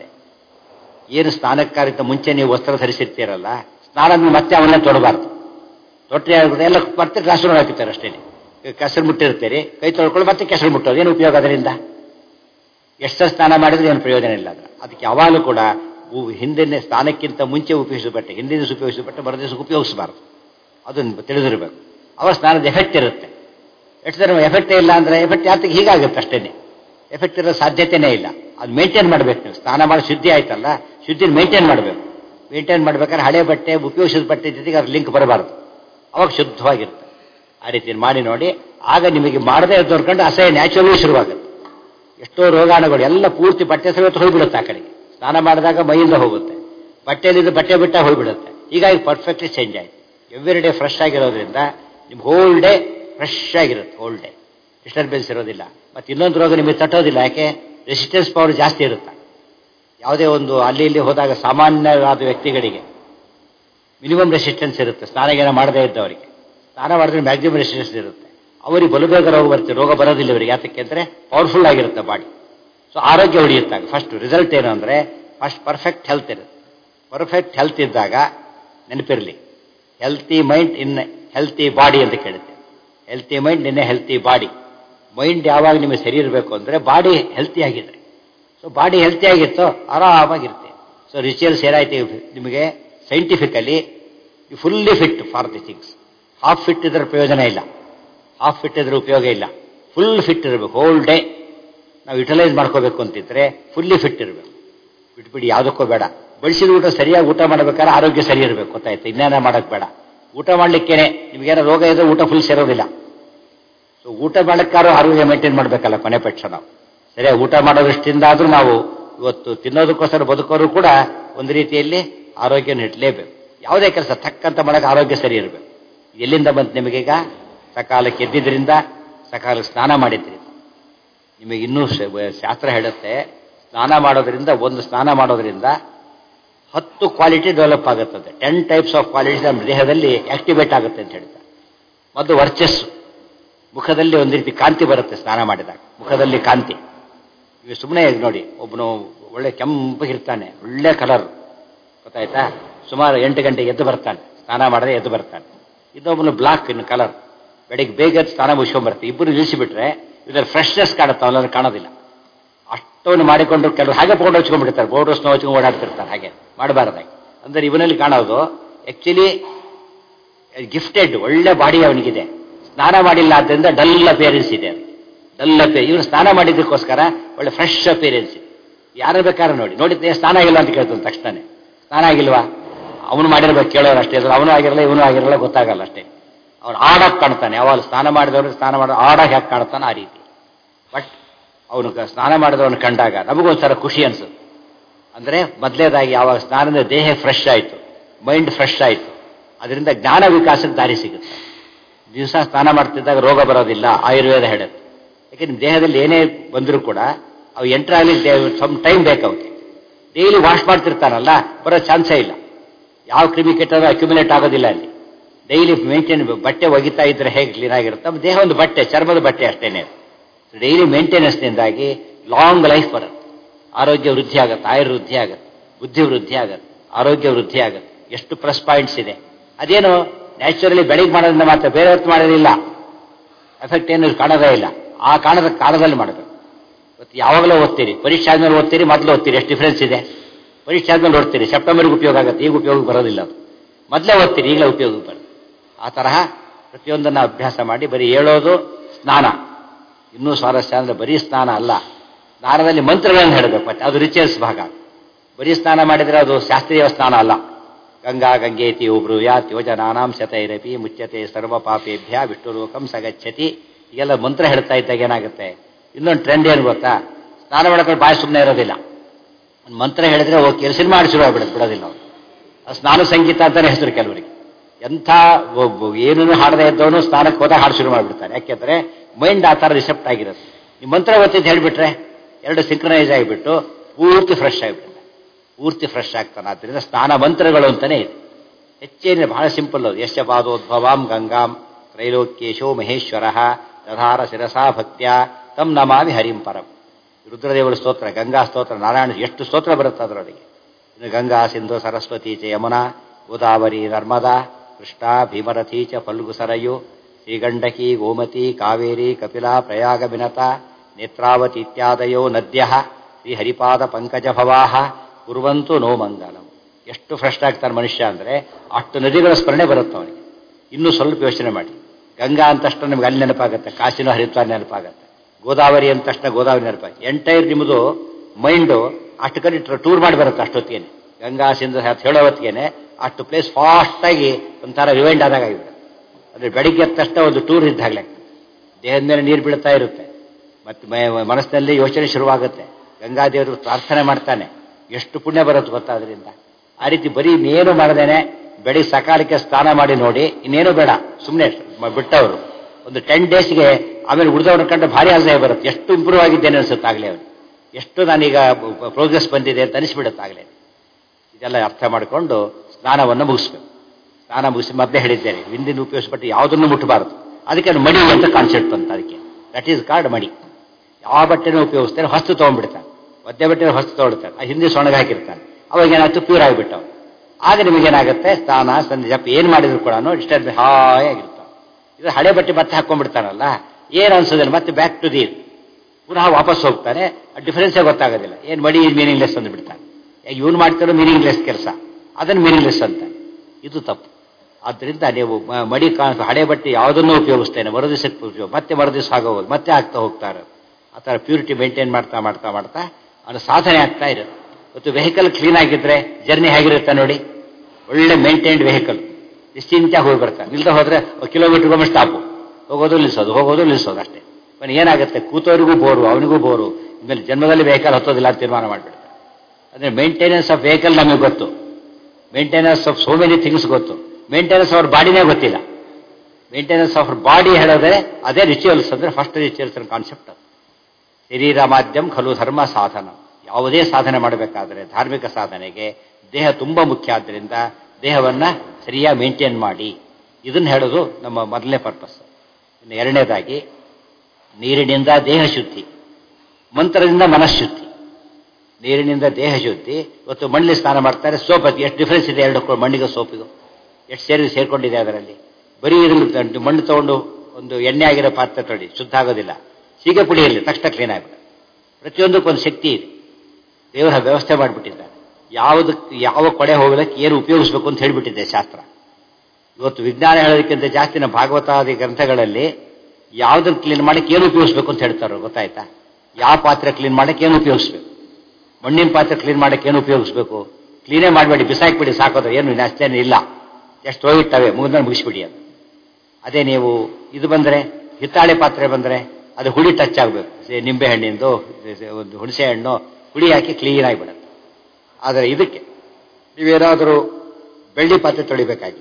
ಏನು ಸ್ನಾನಕ್ಕಾಗಿಂತ ಮುಂಚೆ ನೀವು ವಸ್ತ್ರ ಧರಿಸಿರ್ತೀರಲ್ಲ ಸ್ನಾನ ಮತ್ತೆ ಅವನ್ನೇ ತೊಡಬಾರ್ದು ತೊಟ್ಟರೆ ಆಗುತ್ತೆ ಎಲ್ಲ ಮತ್ತೆ ಕೆಸರು ಹಾಕುತ್ತಾರೆ ಅಷ್ಟೇ ಕೆಸರು ಮುಟ್ಟಿರ್ತೀರಿ ಕೈ ತೊಳ್ಕೊಂಡು ಮತ್ತೆ ಕೆಸರು ಮುಟ್ಟೋದು ಏನು ಉಪಯೋಗ ಅದರಿಂದ ಎಷ್ಟು ಸ್ನಾನ ಮಾಡಿದ್ರೆ ಏನು ಪ್ರಯೋಜನ ಇಲ್ಲ ಅದರ ಅದಕ್ಕೆ ಯಾವಾಗಲೂ ಕೂಡ ಹಿಂದಿನ ಸ್ನಾನಕ್ಕಿಂತ ಮುಂಚೆ ಉಪಯೋಗಿಸಿದ ಬಟ್ಟೆ ಹಿಂದಿನ ದಿವಸ ಉಪಯೋಗಿಸಿದ ಬಟ್ಟೆ ಮರುದಿವಸ ಉಪಯೋಗಿಸಬಾರ್ದು ಅದನ್ನು ತಿಳಿದಿರಬೇಕು ಅವಾಗ ಸ್ನಾನದ ಎಫೆಕ್ಟ್ ಇರುತ್ತೆ ಎಷ್ಟು ಜನ ಎಫೆಕ್ಟೇ ಇಲ್ಲ ಅಂದರೆ ಎಫೆಕ್ಟ್ ಯಾತಕ್ಕೆ ಹೀಗಾಗುತ್ತೆ ಅಷ್ಟೇ ಎಫೆಕ್ಟ್ ಇರೋ ಸಾಧ್ಯತೆನೇ ಇಲ್ಲ ಅದು ಮೇಂಟೈನ್ ಮಾಡಬೇಕು ನೀವು ಸ್ನಾನ ಮಾಡಿ ಶುದ್ಧಿ ಆಯ್ತಲ್ಲ ಶುದ್ಧಿ ಮೇಂಟೈನ್ ಮಾಡಬೇಕು ಮೇಂಟೈನ್ ಮಾಡ್ಬೇಕಾದ್ರೆ ಹಳೆ ಬಟ್ಟೆ ಉಪಯೋಗಿಸಿದ ಬಟ್ಟೆ ಜೊತೆಗೆ ಅದ್ರ ಲಿಂಕ್ ಬರಬಾರ್ದು ಅವಾಗ ಶುದ್ಧವಾಗಿರುತ್ತೆ ಆ ರೀತಿ ಮಾಡಿ ನೋಡಿ ಆಗ ನಿಮಗೆ ಮಾಡದೇ ಇದ್ದವ್ರು ಅಸಹ್ಯ ನ್ಯಾಚುರಲಿ ಶುರುವಾಗುತ್ತೆ ಎಷ್ಟೋ ರೋಗಾಣುಗಳು ಎಲ್ಲ ಪೂರ್ತಿ ಬಟ್ಟೆ ಸಮೇತ ಹೋಗ್ಬಿಡುತ್ತೆ ಆ ಕಡೆಗೆ ಸ್ನಾನ ಮಾಡಿದಾಗ ಮೈಯಿಂದ ಹೋಗುತ್ತೆ ಬಟ್ಟೆಯಲ್ಲಿದ್ದು ಬಟ್ಟೆ ಬಿಟ್ಟ ಹೋಗ್ಬಿಡುತ್ತೆ ಹೀಗಾಗಿ ಪರ್ಫೆಕ್ಟ್ಲಿ ಚೇಂಜ್ ಆಯಿತು ಎವ್ರಿ ಡೇ ಫ್ರೆಶ್ ಆಗಿರೋದ್ರಿಂದ ನಿಮ್ಗೆ ಹೋಲ್ ಡೇ ಫ್ರೆಶ್ ಆಗಿರುತ್ತೆ ಹೋಲ್ ಡೇ ಡಿಸ್ಟರ್ಬೆನ್ಸ್ ಇರೋದಿಲ್ಲ ಮತ್ತು ಇನ್ನೊಂದು ರೋಗ ನಿಮಗೆ ತಟ್ಟೋದಿಲ್ಲ ಯಾಕೆ ರೆಸಿಸ್ಟೆನ್ಸ್ ಪವರ್ ಜಾಸ್ತಿ ಇರುತ್ತೆ ಯಾವುದೇ ಒಂದು ಅಲ್ಲಿ ಇಲ್ಲಿ ಹೋದಾಗ ಸಾಮಾನ್ಯವಾದ ವ್ಯಕ್ತಿಗಳಿಗೆ ಮಿನಿಮಮ್ ರೆಸಿಸ್ಟೆನ್ಸ್ ಇರುತ್ತೆ ಸ್ನಾನಗೇನ ಮಾಡದೇ ಇದ್ದವರಿಗೆ ಸ್ನಾನ ಮಾಡಿದ್ರೆ ಮ್ಯಾಕ್ಸಿಮಮ್ ರೆಸಿಸ್ಟೆನ್ಸ್ ಇರುತ್ತೆ ಅವರಿಗೆ ಬಲು ಬೇಗ ರೋಗ ಬರುತ್ತೆ ರೋಗ ಬರೋದಿಲ್ಲ ಇವರಿಗೆ ಯಾತಕ್ಕೆ ಅಂದರೆ ಪವರ್ಫುಲ್ ಆಗಿರುತ್ತೆ ಬಾಡಿ ಸೊ ಆರೋಗ್ಯ ಉಳಿಯುತ್ತಾಗ ಫಸ್ಟ್ ರಿಸಲ್ಟ್ ಏನು ಅಂದರೆ ಫಸ್ಟ್ ಪರ್ಫೆಕ್ಟ್ ಹೆಲ್ತ್ ಇರುತ್ತೆ ಪರ್ಫೆಕ್ಟ್ ಹೆಲ್ತ್ ಇದ್ದಾಗ ನೆನಪಿರಲಿ healthy mind in healthy body ಅಂತ ಕೇಳುತ್ತೆ healthy mind in healthy body mind ಯಾವಾಗ ನಿಮಗೆ ಸರಿ ಇರಬೇಕು ಅಂದರೆ ಬಾಡಿ ಹೆಲ್ತಿ ಆಗಿದೆ ಸೊ ಬಾಡಿ ಹೆಲ್ತಿ ಆಗಿತ್ತು ಆರಾಮಾಗಿರುತ್ತೆ ಸೊ ರಿಚುವಲ್ಸ್ ಏನಾಯ್ತು ನಿಮಗೆ scientifically fully fit for the things half fit ಇದ್ರ ಪ್ರಯೋಜನ ಇಲ್ಲ ಹಾಫ್ ಫಿಟ್ ಇದ್ರೆ ಉಪಯೋಗ ಇಲ್ಲ ಫುಲ್ ಫಿಟ್ ಇರಬೇಕು ಹೋಲ್ ಡೇ ನಾವು ಯುಟಿಲೈಸ್ ಮಾಡ್ಕೋಬೇಕು ಅಂತಿದ್ರೆ ಫುಲ್ಲಿ ಫಿಟ್ ಇರಬೇಕು ಬಿಟ್ಬಿಡಿ ಯಾವುದಕ್ಕೂ ಬೇಡ ಬಡಿಸಿದ ಊಟ ಸರಿಯಾಗಿ ಊಟ ಮಾಡಬೇಕಾದ್ರೆ ಆರೋಗ್ಯ ಸರಿ ಇರಬೇಕು ಗೊತ್ತಾಯ್ತು ಇನ್ನೇನ ಮಾಡಕ್ ಬೇಡ ಊಟ ಮಾಡ್ಲಿಕ್ಕೇನೆ ನಿಮ್ಗೇನೋ ರೋಗ ಇದ್ರೆ ಊಟ ಫುಲ್ ಸೇರೋದಿಲ್ಲ ಸೊ ಊಟ ಮಾಡಕ್ಕಾದ್ರೂ ಆರೋಗ್ಯ ಮೇಂಟೈನ್ ಮಾಡಬೇಕಲ್ಲ ಕೊನೆ ಪಕ್ಷ ನಾವು ಸರಿಯಾಗಿ ಊಟ ಮಾಡೋ ದೃಷ್ಟಿಯಿಂದ ಆದ್ರೂ ನಾವು ಇವತ್ತು ತಿನ್ನೋದಕ್ಕೋಸ್ಕರ ಬದುಕೋರು ಕೂಡ ಒಂದು ರೀತಿಯಲ್ಲಿ ಆರೋಗ್ಯ ನೆಟ್ಲೇಬೇಕು ಯಾವುದೇ ಕೆಲಸ ತಕ್ಕಂತ ಮಾಡಕ್ಕೆ ಆರೋಗ್ಯ ಸರಿ ಇರಬೇಕು ಎಲ್ಲಿಂದ ಬಂತು ನಿಮಗೀಗ ಸಕಾಲಕ್ಕೆ ಎದ್ದಿದ್ರಿಂದ ಸಕಾಲಕ್ಕೆ ಸ್ನಾನ ಮಾಡಿದ್ರಿಂದ ನಿಮಗೆ ಇನ್ನೂ ಶ- ಶಾಸ್ತ್ರ ಹೇಳುತ್ತೆ ಸ್ನಾನ ಮಾಡೋದ್ರಿಂದ ಒಂದು ಸ್ನಾನ ಮಾಡೋದ್ರಿಂದ ಹತ್ತು ಕ್ವಾಲಿಟಿ ಡೆವಲಪ್ ಆಗುತ್ತದೆ ಟೆನ್ ಟೈಪ್ಸ್ ಆಫ್ ಕ್ವಾಲಿಟೀಸ್ ನಮ್ಮ ದೇಹದಲ್ಲಿ ಆಕ್ಟಿವೇಟ್ ಆಗುತ್ತೆ ಅಂತ ಹೇಳ್ತಾರೆ ಮತ್ತು ವರ್ಚಸ್ಸು ಮುಖದಲ್ಲಿ ಒಂದು ರೀತಿ ಕಾಂತಿ ಬರುತ್ತೆ ಸ್ನಾನ ಮಾಡಿದಾಗ ಮುಖದಲ್ಲಿ ಕಾಂತಿ ಇವು ಸುಮ್ಮನೆ ನೋಡಿ ಒಬ್ಬನು ಒಳ್ಳೆ ಕೆಂಪಗಿರ್ತಾನೆ ಒಳ್ಳೆ ಕಲರ್ ಗೊತ್ತಾಯ್ತಾ ಸುಮಾರು ಎಂಟು ಗಂಟೆಗೆ ಎದ್ದು ಬರ್ತಾನೆ ಸ್ನಾನ ಮಾಡದೆ ಎದ್ದು ಬರ್ತಾನೆ ಇನ್ನೊಬ್ಬನು ಬ್ಲಾಕ್ ಇನ್ನು ಕಲರ್ ಬೆಳಿಗ್ಗೆ ಬೇಗ ಎದ್ದು ಸ್ನಾನ ಮುಗಿಸ್ಕೊಂಡ್ಬರ್ತೀವಿ ಇಬ್ಬರು ನಿಲ್ಲಿಸಿಬಿಟ್ರೆ ಇದರ ಫ್ರೆಶ್ನೆಸ್ ಕಾಣುತ್ತೆ ಅವನಲ್ಲಿ ಕಾಣೋದಿಲ್ಲ ಅಷ್ಟವನ್ನು ಮಾಡಿಕೊಂಡು ಕೆಲವರು ಹಾಗೆ ಪೌಡರ್ ಹಚ್ಕೊಂಡ್ಬಿಡ್ತಾರೆ ಪೌಡರ್ ಸ್ನೋ ಹಚ್ಕೊಂಡು ಓಡಾಡ್ತಿರ್ತಾರೆ ಹಾಗೆ ಮಾಡಬಾರ್ದಾಗಿ ಅಂದ್ರೆ ಇವನಲ್ಲಿ ಕಾಣೋದು ಆಕ್ಚುಲಿ ಗಿಫ್ಟೆಡ್ ಒಳ್ಳೆ ಬಾಡಿ ಅವನಿಗಿದೆ ಸ್ನಾನ ಮಾಡಿಲ್ಲ ಆದ್ದರಿಂದ ಡಲ್ ಅಪಿಯರೆನ್ಸ್ ಇದೆ ಡಲ್ ಅಪೇ ಇವನು ಸ್ನಾನ ಮಾಡಿದ್ದಕ್ಕೋಸ್ಕರ ಒಳ್ಳೆ ಫ್ರೆಶ್ ಅಪಿಯರೆನ್ಸ್ ಇದೆ ಯಾರು ಬೇಕಾದ್ರೆ ನೋಡಿ ನೋಡಿದ್ದೆ ಸ್ನಾನ ಆಗಿಲ್ಲ ಅಂತ ಕೇಳ್ತಾನೆ ತಕ್ಷಣನೇ ಸ್ನಾನ ಆಗಿಲ್ವಾ ಅವನು ಮಾಡಿರ್ಬೇಕು ಕೇಳೋರು ಅಷ್ಟೇ ಇದ್ರೆ ಅವನು ಆಗಿರಲ್ಲ ಇವನು ಆಗಿರಲ್ಲ ಗೊತ್ತಾಗಲ್ಲ ಅಷ್ಟೇ ಅವ್ನು ಆಡಾಗಿ ಕಾಣ್ತಾನೆ ಯಾವಾಗ ಸ್ನಾನ ಮಾಡಿದವರು ಸ್ನಾನ ಮಾಡೋ ಆಡಾಗಿ ಹೇಗೆ ಕಾಣ್ತಾನೆ ಆ ರೀತಿ ಬಟ್ ಅವನು ಕ- ಸ್ನಾನ ಮಾಡಿದವನು ಕಂಡಾಗ ನಮಗೊಂಥರ ಖುಷಿ ಅನ್ಸುತ್ತೆ ಅಂದ್ರೆ ಮೊದಲೇದಾಗಿ ಯಾವಾಗ ಸ್ನಾನದ ದೇಹ ಫ್ರೆಶ್ ಆಯಿತು ಮೈಂಡ್ ಫ್ರೆಶ್ ಆಯಿತು ಅದರಿಂದ ಜ್ಞಾನ ವಿಕಾಸಕ್ಕೆ ದಾರಿ ಸಿಗುತ್ತೆ ದಿವಸ ಸ್ನಾನ ಮಾಡ್ತಿದ್ದಾಗ ರೋಗ ಬರೋದಿಲ್ಲ ಆಯುರ್ವೇದ ಹೇಳುತ್ತೆ ಯಾಕೆ ನಿಮ್ಮ ದೇಹದಲ್ಲಿ ಏನೇ ಬಂದರೂ ಕೂಡ ಅವು ಎಂಟರ್ ಆಗಲಿ ಸಮ್ ಟೈಮ್ ಬೇಕು ಅವಕ್ಕೆ ಡೈಲಿ ವಾಶ್ ಮಾಡ್ತಿರ್ತಾನಲ್ಲ ಬರೋ ಚಾನ್ಸೇ ಇಲ್ಲ ಯಾವ ಕ್ರಿಮಿಕೇಟರ್ ಅಕ್ಯುಮುಲೇಟ್ ಆಗೋದಿಲ್ಲ ಅಲ್ಲಿ ಡೈಲಿ ಮೇಂಟೈನ್ ಬಟ್ಟೆ ಒಗಿತಾ ಇದ್ರೆ ಹೇಗೆ ಕ್ಲೀನ್ ಆಗಿರುತ್ತೆ ನಮ್ಮ ದೇಹ ಒಂದು ಬಟ್ಟೆ ಚರ್ಮದ ಬಟ್ಟೆ ಅಷ್ಟೇನೆ ಡೈಲಿ ಮೇಂಟೆನೆನ್ಸ್ನಿಂದಾಗಿ ಲಾಂಗ್ ಲೈಫ್ ಬರುತ್ತೆ ಆರೋಗ್ಯ ವೃದ್ಧಿ ಆಗುತ್ತೆ ಆಯುರ್ ವೃದ್ಧಿ ಆಗುತ್ತೆ ಬುದ್ಧಿ ವೃದ್ಧಿ ಆಗುತ್ತೆ ಆರೋಗ್ಯ ವೃದ್ಧಿ ಆಗುತ್ತೆ ಎಷ್ಟು ಪ್ಲಸ್ ಪಾಯಿಂಟ್ಸ್ ಇದೆ ಅದೇನು ನ್ಯಾಚುರಲಿ ಬೆಳಿಗ್ಗೆ ಮಾಡೋದ್ರಿಂದ ಮಾತ್ರ ಬೇರೆ ಹೊತ್ತು ಮಾಡೋದಿಲ್ಲ ಎಫೆಕ್ಟ್ ಏನು ಕಾಣೋದೇ ಇಲ್ಲ ಆ ಕಾಣದ ಕಾಲದಲ್ಲಿ ಮಾಡಬೇಕು ಇವತ್ತು ಯಾವಾಗಲೂ ಓದ್ತೀರಿ ಪರೀಕ್ಷೆ ಆದ್ಮೇಲೆ ಓದ್ತೀರಿ ಮೊದಲು ಓದ್ತೀರಿ ಎಷ್ಟು ಡಿಫ್ರೆನ್ಸ್ ಇದೆ ಪರೀಕ್ಷೆ ಆದ್ಮೇಲೆ ಓದ್ತೀರಿ ಸೆಪ್ಟೆಂಬರ್ಗೆ ಉಪಯೋಗ ಆಗುತ್ತೆ ಈಗ ಉಪಯೋಗಕ್ಕೆ ಬರೋದಿಲ್ಲ ಅದು ಮೊದಲೇ ಓದ್ತೀರಿ ಈಗಲೇ ಉಪಯೋಗಕ್ಕೆ ಬರುತ್ತೆ ಆ ತರಹ ಪ್ರತಿಯೊಂದನ್ನು ಅಭ್ಯಾಸ ಮಾಡಿ ಬರೀ ಹೇಳೋದು ಸ್ನಾನ ಇನ್ನೂ ಸ್ವಾರಸ್ಯ ಅಂದ್ರೆ ಬರೀ ಸ್ನಾನ ಅಲ್ಲ ಸ್ನಾನದಲ್ಲಿ ಮಂತ್ರಗಳನ್ನು ಹೇಳಬೇಕು ಮತ್ತೆ ಅದು ರಿಚುವಲ್ಸ್ ಭಾಗ ಬರೀ ಸ್ನಾನ ಮಾಡಿದ್ರೆ ಅದು ಶಾಸ್ತ್ರೀಯ ಸ್ನಾನ ಅಲ್ಲ ಗಂಗಾ ಗಂಗೇತಿ ಉಬ್ರೂಯಾತ್ ಯೋಜನಾನಾಂ ಶತೈರಪಿ ಮುಚ್ಚತೆ ಸರ್ವ ಪಾಪೇಭ್ಯ ವಿಷ್ಣುಲೋಕಂ ಸಗಚ್ಚತಿ ಈಗೆಲ್ಲ ಮಂತ್ರ ಹೇಳ್ತಾ ಇದ್ದಾಗ ಏನಾಗುತ್ತೆ ಇನ್ನೊಂದು ಟ್ರೆಂಡ್ ಏನು ಗೊತ್ತಾ ಸ್ನಾನ ಮಾಡ್ಕೊಂಡು ಬಾಯಿ ಸುಮ್ಮನೆ ಇರೋದಿಲ್ಲ ಒಂದು ಮಂತ್ರ ಹೇಳಿದ್ರೆ ಓ ಕೆಲಸ ಮಾಡಿ ಶುರು ಆಗ್ಬಿಡುತ್ತೆ ಬಿಡೋದಿಲ್ಲ ಅವ್ರು ಆ ಸ್ನಾನ ಸಂಗೀತ ಅಂತಾನೆ ಹೆಸರು ಕೆಲವರಿಗೆ ಎಂಥ ಏನೂ ಹಾಡದೆ ಇದ್ದವನು ಸ್ನಾನಕ್ಕೆ ಹೋದಾಗ ಹಾಡು ಶುರು ಮಾಡಿಬಿಡ್ತಾನೆ ಯಾಕೆಂದ್ರೆ ಮೈಂಡ್ ಆ ಥರ ರಿಸೆಪ್ಟ್ ಆಗಿರುತ್ತೆ ನೀವು ಮಂತ್ರ ಓದ್ತಿದ್ದು ಹೇಳಿಬಿಟ್ರೆ ಎರಡು ಸಿಂಕ್ರನೈಸ್ ಆಗಿಬಿಟ್ಟು ಪೂರ್ತಿ ಫ್ರೆಶ್ ಆಗಿಬಿಡುತ್ತೆ ಪೂರ್ತಿ ಫ್ರೆಶ್ ಆಗ್ತಾನೆ ಆದ್ದರಿಂದ ಸ್ನಾನ ಮಂತ್ರಗಳು ಅಂತಾನೆ ಇದೆ ಹೆಚ್ಚೇನಿದೆ ಬಹಳ ಸಿಂಪಲ್ ಅದು ಯಶ್ಚ ಪಾದೋದ್ಭವಾಂ ಗಂಗಾಂ ತ್ರೈಲೋಕ್ಯೇಶೋ ಮಹೇಶ್ವರ ದಧಾರ ಶಿರಸಾ ಭಕ್ತ್ಯ ತಮ್ ನಮಾಮಿ ಹರಿಂ ಪರಂ ರುದ್ರದೇವರ ಸ್ತೋತ್ರ ಗಂಗಾ ಸ್ತೋತ್ರ ನಾರಾಯಣ ಎಷ್ಟು ಸ್ತೋತ್ರ ಬರುತ್ತೆ ಅದರೊಳಗೆ ಇನ್ನು ಗಂಗಾ ಸಿಂಧು ಸರಸ್ವತಿ ಚ ಯಮುನಾ ಗೋದಾವರಿ ನರ್ಮದಾ ಕೃಷ್ಣಾ ಭೀಮರಥಿ ಚ ಫಲ್ಗು ಸರಯು ಶ್ರೀಗಂಡಕಿ ಗೋಮತಿ ಕಾವೇರಿ ಕಪಿಲಾ ಪ್ರಯಾಗ ವಿನತ ನೇತ್ರಾವತಿ ಇತ್ಯಾದಯೋ ನದ್ಯ ಶ್ರೀಹರಿಪಾದ ಪಂಕಜ ಭವಾಹ ಕುರುವಂತು ನೋ ಮಂಗಲಂ ಎಷ್ಟು ಫ್ರೆಶ್ ಆಗ್ತಾನೆ ಮನುಷ್ಯ ಅಂದ್ರೆ ಅಷ್ಟು ನದಿಗಳ ಸ್ಮರಣೆ ಬರುತ್ತೆ ಅವನಿಗೆ ಇನ್ನೂ ಸ್ವಲ್ಪ ಯೋಚನೆ ಮಾಡಿ ಗಂಗಾ ಅಂತ ತಕ್ಷಣ ನಿಮ್ಗೆ ಅಲ್ಲಿ ನೆನಪಾಗುತ್ತೆ ಕಾಶಿನೂ ಹರಿದ್ವಾರ ನೆನಪಾಗುತ್ತೆ ಗೋದಾವರಿ ಅಂತ ತಕ್ಷಣ ಗೋದಾವರಿ ನೆನಪಾಗ ಎಂಟೈರ್ ನಿಮ್ಮದು ಮೈಂಡು ಅಷ್ಟು ಕಡೆ ಟೂರ್ ಮಾಡಿ ಬರುತ್ತೆ ಅಷ್ಟೊತ್ತಿಗೆ ಗಂಗಾ ಸಿಂಧು ಅಂತ ಹೇಳೋ ಹೊತ್ತಿಗೆ ಅಷ್ಟು ಪ್ಲೇಸ್ ಫಾಸ್ಟಾಗಿ ಒಂಥರ ರಿವೈಂಡ್ ಆದಾಗ ಆಗಿಬಿಡುತ್ತೆ ಅಂದ್ರೆ ಬೆಳಿಗ್ಗೆ ಎದ್ದ ತಕ್ಷಣ ಒಂದು ಟೂರ್ ಇದ್ದಾಗಲೇ ದೇಹದ ಮೇಲೆ ನೀರು ಬೀಳ್ತಾ ಇರುತ್ತೆ ಮತ್ತೆ ಮ- ಮನಸ್ಸಿನಲ್ಲಿ ಯೋಚನೆ ಶುರುವಾಗುತ್ತೆ ಗಂಗಾದೇವರು ಪ್ರಾರ್ಥನೆ ಮಾಡ್ತಾನೆ ಎಷ್ಟು ಪುಣ್ಯ ಬರುತ್ತೆ ಗೊತ್ತಾ ಅದರಿಂದ ಆ ರೀತಿ ಬರೀ ಇನ್ನೇನು ಮಾಡದೇನೆ ಬೆಳಿಗ್ಗೆ ಸಕಾಲಕ್ಕೆ ಸ್ನಾನ ಮಾಡಿ ನೋಡಿ ಇನ್ನೇನು ಬೇಡ ಸುಮ್ಮನೆ ಬಿಟ್ಟವರು ಒಂದು ಟೆನ್ ಡೇಸ್ಗೆ ಆಮೇಲೆ ಉಳಿದವ್ರ ಕಂಡು ಭಾರಿ ಆದಾಯ ಬರುತ್ತೆ ಎಷ್ಟು ಇಂಪ್ರೂವ್ ಆಗಿದ್ದೇನೆ ಅನ್ಸುತ್ತೆ ಆಗಲೇ ಅವನು ಎಷ್ಟು ನಾನೀಗ ಪ್ರೋಗ್ರೆಸ್ ಬಂದಿದೆ ಅಂತ ಅನಿಸ್ಬಿಡುತ್ತೆ ಆಗಲೇ ಇದೆಲ್ಲ ಅರ್ಥ ಮಾಡಿಕೊಂಡು ಸ್ನಾನವನ್ನು ಮುಗಿಸ್ಬೇಕು ಸ್ನಾನ ಮುಗಿಸಿ ಮೊದಲೇ ಹೇಳಿದ್ದೇನೆ ಹಿಂದಿನ ಉಪಯೋಗಿಸ್ಬಿಟ್ಟು ಯಾವುದನ್ನು ಮುಟ್ಟಬಾರದು ಅದಕ್ಕೆ ಅದು ಮಡಿ ಅಂತ ಕಾನ್ಸೆಪ್ಟ್ ಅಂತ ಅದಕ್ಕೆ ದಟ್ ಈಸ್ ಕಾರ್ಡ್ ಮಡಿ ಯಾವ ಬಟ್ಟೆನೂ ಉಪಯೋಗಿಸ್ತಾರೆ ಹೊಸ್ತು ತೊಗೊಂಡ್ಬಿಡ್ತಾನೆ ಒದ್ದೆ ಬಟ್ಟೆ ಹೊಸ ತೊಗೊಳ್ತಾನೆ ಆ ಹಿಂದೆ ಸೊಣಗ ಹಾಕಿರ್ತಾನೆ ಅವಾಗ ಏನಾಯ್ತು ಪ್ಯೂರ್ ಆಗಿಬಿಟ್ಟವು ಆಗ ನಿಮಗೇನಾಗುತ್ತೆ ಸ್ನಾನ ಸಂಧಿ ಜಪ ಏನು ಮಾಡಿದ್ರು ಕೂಡ ಡಿಸ್ಟರ್ಬ್ ಹಾಯಾಗಿರ್ತಾವೆ ಇದು ಹಳೆ ಬಟ್ಟೆ ಮತ್ತೆ ಹಾಕೊಂಡ್ಬಿಡ್ತಾನಲ್ಲ ಏನು ಅನ್ಸೋದಿಲ್ಲ ಮತ್ತೆ ಬ್ಯಾಕ್ ಟು ದಿ ಪುನಃ ವಾಪಸ್ ಹೋಗ್ತಾನೆ ಡಿಫರೆನ್ಸೇ ಗೊತ್ತಾಗೋದಿಲ್ಲ ಏನು ಮಡಿ ಮೀನಿಂಗ್ಲೆಸ್ ಅಂದು ಬಿಡ್ತಾನೆ ಇವನು ಮಾಡ್ತಿರೋ ಮೀನಿಂಗ್ಲೆಸ್ ಕೆಲಸ ಅದನ್ನು ಮೀನಿಂಗ್ಲೆಸ್ ಅಂತ ಇದು ತಪ್ಪು ಆದ್ದರಿಂದ ನೀವು ಮ- ಮಡಿ ಕಾ ಹಳೆ ಬಟ್ಟೆ ಯಾವುದನ್ನೂ ಉಪಯೋಗಿಸ್ತೇನೆ ಮರುದಿವಸಕ್ಕೆ ಉಪಯೋಗ ಮತ್ತೆ ಮರುದಿವಸ ಆಗೋದು ಮತ್ತೆ ಆಗ್ತಾ ಹೋಗ್ತಾರೆ ಆ ಥರ ಪ್ಯೂರಿಟಿ ಮೇಂಟೈನ್ ಮಾಡ್ತಾ ಮಾಡ್ತಾ ಮಾಡ್ತಾ ಅವನ ಸಾಧನೆ ಆಗ್ತಾ ಇರುತ್ತೆ ಮತ್ತು ವೆಹಿಕಲ್ ಕ್ಲೀನ್ ಆಗಿದ್ರೆ ಜರ್ನಿ ಹೇಗಿರುತ್ತೆ ನೋಡಿ ಒಳ್ಳೆ ಮೇಂಟೈನ್ಡ್ ವೆಹಿಕಲ್ ನಿಶ್ಚಿಂತ ಹೋಗಿ ಬರ್ತಾನೆ ನಿಲ್ದ ಹೋದ್ರೆ ಕಿಲೋಮೀಟರ್ಗೊಮ್ಮೆ ಸ್ಟಾಪು ಹೋಗೋದು ನಿಲ್ಲಿಸೋದು ಹೋಗೋದು ನಿಲ್ಲಿಸೋದು ಅಷ್ಟೇ ಮನೆ ಏನಾಗುತ್ತೆ ಕೂತವರಿಗೂ ಬೋರು ಅವನಿಗೂ ಬೋರು ಇನ್ಮೇಲೆ ಜನ್ಮದಲ್ಲಿ ವೆಹಿಕಲ್ ಹತ್ತೋದಿಲ್ಲ ಅಂತ ತೀರ್ಮಾನ ಮಾಡಿಬಿಡ್ತಾರೆ ಅಂದರೆ ಮೇಂಟೆನೆನ್ಸ್ ಆಫ್ ವೆಹಿಕಲ್ ನಮಗೆ ಗೊತ್ತು maintenance of so many things ಗೊತ್ತು ಮೇಂಟೆನೆನ್ಸ್ ಅವ್ರ ಬಾಡಿನೇ ಗೊತ್ತಿಲ್ಲ ಮೇಂಟೆನೆನ್ಸ್ ಆಫ್ ಬಾಡಿ ಹೇಳಿದ್ರೆ ಅದೇ ರಿಚುವಲ್ಸ್ ಅಂದ್ರೆ ಫಸ್ಟ್ ರಿಚುವಲ್ಸ್ ಕಾನ್ಸೆಪ್ಟ್ ಅದು ಶರೀರ ಮಾಧ್ಯಮ ಖಲು ಧರ್ಮ ಸಾಧನ ಯಾವುದೇ ಸಾಧನೆ ಮಾಡಬೇಕಾದ್ರೆ ಧಾರ್ಮಿಕ ಸಾಧನೆಗೆ ದೇಹ ತುಂಬ ಮುಖ್ಯ ಆದ್ದರಿಂದ ದೇಹವನ್ನ ಸರಿಯಾಗಿ ಮೇಂಟೈನ್ ಮಾಡಿ ಇದನ್ನ ಹೇಳೋದು ನಮ್ಮ ಮೊದಲನೇ ಪರ್ಪಸ್ ಇನ್ನು ಎರಡನೇದಾಗಿ ನೀರಿನಿಂದ ದೇಹ ಶುದ್ಧಿ ಮಂತ್ರದಿಂದ ಮನಃಶುದ್ಧಿ ನೀರಿನಿಂದ ದೇಹ ಶುದ್ಧಿ ಇವತ್ತು ಮಣ್ಣಲ್ಲಿ ಸ್ನಾನ ಮಾಡ್ತಾರೆ ಸೋಪ್ ಅದು ಎಷ್ಟು ಡಿಫ್ರೆನ್ಸ್ ಇದೆ ಎರಡು ಮಣ್ಣಿಗೆ ಸೋಪಿಗೂ ಎಷ್ಟು ಸೇರಿ ಸೇರ್ಕೊಂಡಿದೆ ಅದರಲ್ಲಿ ಬರೀ ಇದ್ರಲ್ಲಿ ಮಣ್ಣು ತಗೊಂಡು ಒಂದು ಎಣ್ಣೆ ಆಗಿರೋ ಪಾತ್ರೆ ತೊಳಿ ಶುದ್ಧ ಆಗೋದಿಲ್ಲ ಸೀಗೆ ಪುಡಿಯಲ್ಲಿ ತಕ್ಷಣ ಕ್ಲೀನ್ ಆಗಿಬಿಡುತ್ತೆ ಪ್ರತಿಯೊಂದಕ್ಕೂ ಒಂದು ಶಕ್ತಿ ಇದೆ ದೇವರ ವ್ಯವಸ್ಥೆ ಮಾಡಿಬಿಟ್ಟಿದ್ದಾರೆ ಯಾವುದಕ್ಕೆ ಯಾವ ಕೊಡೆ ಹೋಗೋದಕ್ಕೆ ಏನು ಉಪಯೋಗಿಸ್ಬೇಕು ಅಂತ ಹೇಳಿಬಿಟ್ಟಿದೆ ಶಾಸ್ತ್ರ ಇವತ್ತು ವಿಜ್ಞಾನ ಹೇಳೋದಕ್ಕಿಂತ ಜಾಸ್ತಿ ನಮ್ಮ ಭಾಗವತಾದಿ ಗ್ರಂಥಗಳಲ್ಲಿ ಯಾವುದನ್ನು ಕ್ಲೀನ್ ಮಾಡಕ್ಕೆ ಏನು ಉಪಯೋಗಿಸ್ಬೇಕು ಅಂತ ಹೇಳ್ತಾರೋ ಗೊತ್ತಾಯ್ತಾ ಯಾವ ಪಾತ್ರೆ ಕ್ಲೀನ್ ಮಾಡಕ್ಕೆ ಏನು ಉಪಯೋಗಿಸ್ಬೇಕು ಮಣ್ಣಿನ ಪಾತ್ರೆ ಕ್ಲೀನ್ ಮಾಡಕ್ಕೆ ಏನು ಉಪಯೋಗಿಸ್ಬೇಕು ಕ್ಲೀನೇ ಮಾಡಬೇಡಿ ಬಿಸಾಕ್ಬಿಡಿ ಸಾಕೋದು ಏನು ಅಷ್ಟೇನು ಇಲ್ಲ ಎಷ್ಟು ಹೋಗಿರ್ತವೆ ಮುಗಿದ ಮುಗಿಸ್ಬಿಡಿ ಅದು ಅದೇ ನೀವು ಇದು ಬಂದರೆ ಹಿತ್ತಾಳೆ ಪಾತ್ರೆ ಬಂದರೆ ಅದು ಹುಳಿ ಟಚ್ ಆಗಬೇಕು ನಿಂಬೆ ಹಣ್ಣಿಂದು ಒಂದು ಹುಣಸೆ ಹಣ್ಣು ಹುಳಿ ಹಾಕಿ ಕ್ಲೀನ್ ಆಗಿಬಿಡುತ್ತೆ ಆದರೆ ಇದಕ್ಕೆ ನೀವೇನಾದರೂ ಬೆಳ್ಳಿ ಪಾತ್ರೆ ತೊಳಿಬೇಕಾಗಿ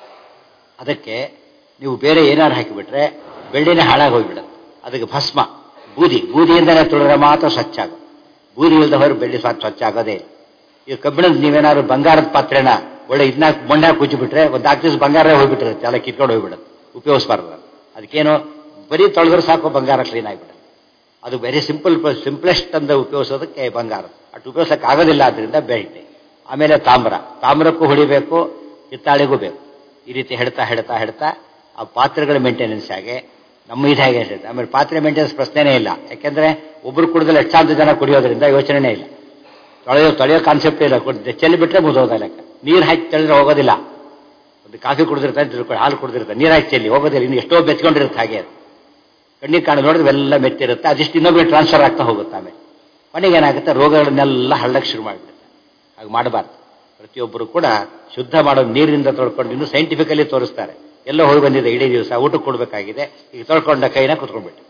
ಅದಕ್ಕೆ ನೀವು ಬೇರೆ ಏನಾರು ಹಾಕಿಬಿಟ್ರೆ ಬೆಳ್ಳಿನೇ ಹಾಳಾಗಿ ಹೋಗ್ಬಿಡುತ್ತೆ ಅದಕ್ಕೆ ಭಸ್ಮ ಬೂದಿ ಬೂದಿಯಿಂದಲೇ ತೊಳೆದ್ರೆ ಮಾತ್ರ ಸ್ವಚ್ಛ ಆಗೋದು ಬೂದಿ ಇಲ್ಲದ ಹೊರ ಬೆಳ್ಳಿ ಸ್ವಚ್ಛ ಸ್ವಚ್ಛ ಆಗೋದೇ ಇಲ್ಲ ಈಗ ಕಬ್ಬಿಣದ ನೀವೇನಾದ್ರು ಬಂಗಾರದ ಪಾತ್ರೆನ ಒಳ್ಳೆ ಇದನ್ನ ಮೊಂಡಾಗ ಕುಚ್ಚಿಬಿಟ್ರೆ ಒಂದು ನಾಲ್ಕು ದಿವಸ ಬಂಗಾರ ಹೋಗ್ಬಿಟ್ಟಿರುತ್ತೆ ಎಲ್ಲ ಕಿತ್ಕೊಂಡು ಹೋಗ್ಬಿಡುತ್ತೆ ಉಪಯೋಗಿಸ್ಬಾರ್ದು ಅದಕ್ಕೇನು ಬರೀ ತೊಳೆದ್ರೆ ಸಾಕು ಬಂಗಾರ ಕ್ಲೀನ್ ಆಗಿಬಿಡುತ್ತೆ ಅದು ವೆರಿ ಸಿಂಪಲ್ ಸಿಂಪ್ಲೆಸ್ಟ್ ಅಂತ ಉಪಯೋಗಿಸೋದಕ್ಕೆ ಬಂಗಾರ ಅಷ್ಟು ಉಪಯೋಗಿಸಕ್ಕೆ ಆಗೋದಿಲ್ಲ ಅದರಿಂದ ಬೆಳ್ಳಿ ಆಮೇಲೆ ತಾಮ್ರ ತಾಮ್ರಕ್ಕೂ ಹೊಡಿಬೇಕು ಹಿತ್ತಾಳೆಗೂ ಬೇಕು ಈ ರೀತಿ ಹೆಡ್ತಾ ಹೆಡ್ತಾ ಹೆಡ್ತಾ ಆ ಪಾತ್ರೆಗಳ ಮೇಂಟೆನೆನ್ಸ್ ಹಾಗೆ ನಮ್ಮ ಇದು ಹೇಗೆ ಇರ್ತದೆ ಆಮೇಲೆ ಪಾತ್ರೆ ಮೇಂಟೆನೆನ್ಸ್ ಪ್ರಶ್ನೆನೇ ಇಲ್ಲ ಯಾಕೆಂದ್ರೆ ಒಬ್ರು ಕುಡಿದ್ರೆ ಹೆಚ್ಚಾಂತ ಜನ ಕುಡಿಯೋದ್ರಿಂದ ಯೋಚನೆನೇ ಇಲ್ಲ ತೊಳೆಯೋ ತೊಳೆಯೋ ಕಾನ್ಸೆಪ್ಟ್ ಇಲ್ಲ ಕುಡ್ದು ಚೆಲ್ಲಿ ಬಿಟ್ರೆ ಮುಗಿದೋದ ಲೆಕ್ಕ ನೀರು ಹಾಕಿ ತೆಳೆದ್ರೆ ಹೋಗೋದಿಲ್ಲ ಒಂದು ಕಾಫಿ ಕುಡಿದಿರ್ತಾರೆ ತಿಳ್ಕೊಂಡು ಹಾಲು ಕುಡಿದಿರ್ತಾರೆ ನೀರು ಹಾಕಿ ಚೆಲ್ಲಿ ಹೋಗೋದಿಲ್ಲ ಇನ್ನು ಎಷ್ಟೋ ಬೆಚ್ಕೊಂಡಿರುತ್ತೆ ಹಾಗೆ ಅದು ಕಣ್ಣಿಗೆ ಕಾಣ ನೋಡಿದ್ರೆ ಎಲ್ಲ ಮೆತ್ತಿರುತ್ತೆ ಅದಿಷ್ಟು ಇನ್ನೊಬ್ಬರಿಗೆ ಟ್ರಾನ್ಸ್ಫರ್ ಆಗ್ತಾ ಹೋಗುತ್ತೆ ಆಮೇಲೆ ಕೊನೆಗೆ ಏನಾಗುತ್ತೆ ರೋಗಗಳನ್ನೆಲ್ಲ ಹಳ್ಳಕ್ಕೆ ಶುರು ಮಾಡಿಬಿಡುತ್ತೆ ಹಾಗೆ ಮಾಡಬಾರ್ದು ಪ್ರತಿಯೊಬ್ಬರು ಕೂಡ ಶುದ್ಧ ಮಾಡೋದು ನೀರಿನಿಂದ ತೊಳ್ಕೊಂಡು ಇನ್ನು ಸೈಂಟಿಫಿಕಲಿ ತೋರಿಸ್ತಾರೆ ಎಲ್ಲೋ ಹೋಗಿ ಬಂದಿದೆ ಇಡೀ ದಿವಸ ಊಟಕ್ಕೆ ಕೊಡಬೇಕಾಗಿದೆ ಈಗ ತೊಳ್ಕೊಂಡ ಕೈನ ಕುತ್ಕೊಂಡ್ಬಿಟ್ಟು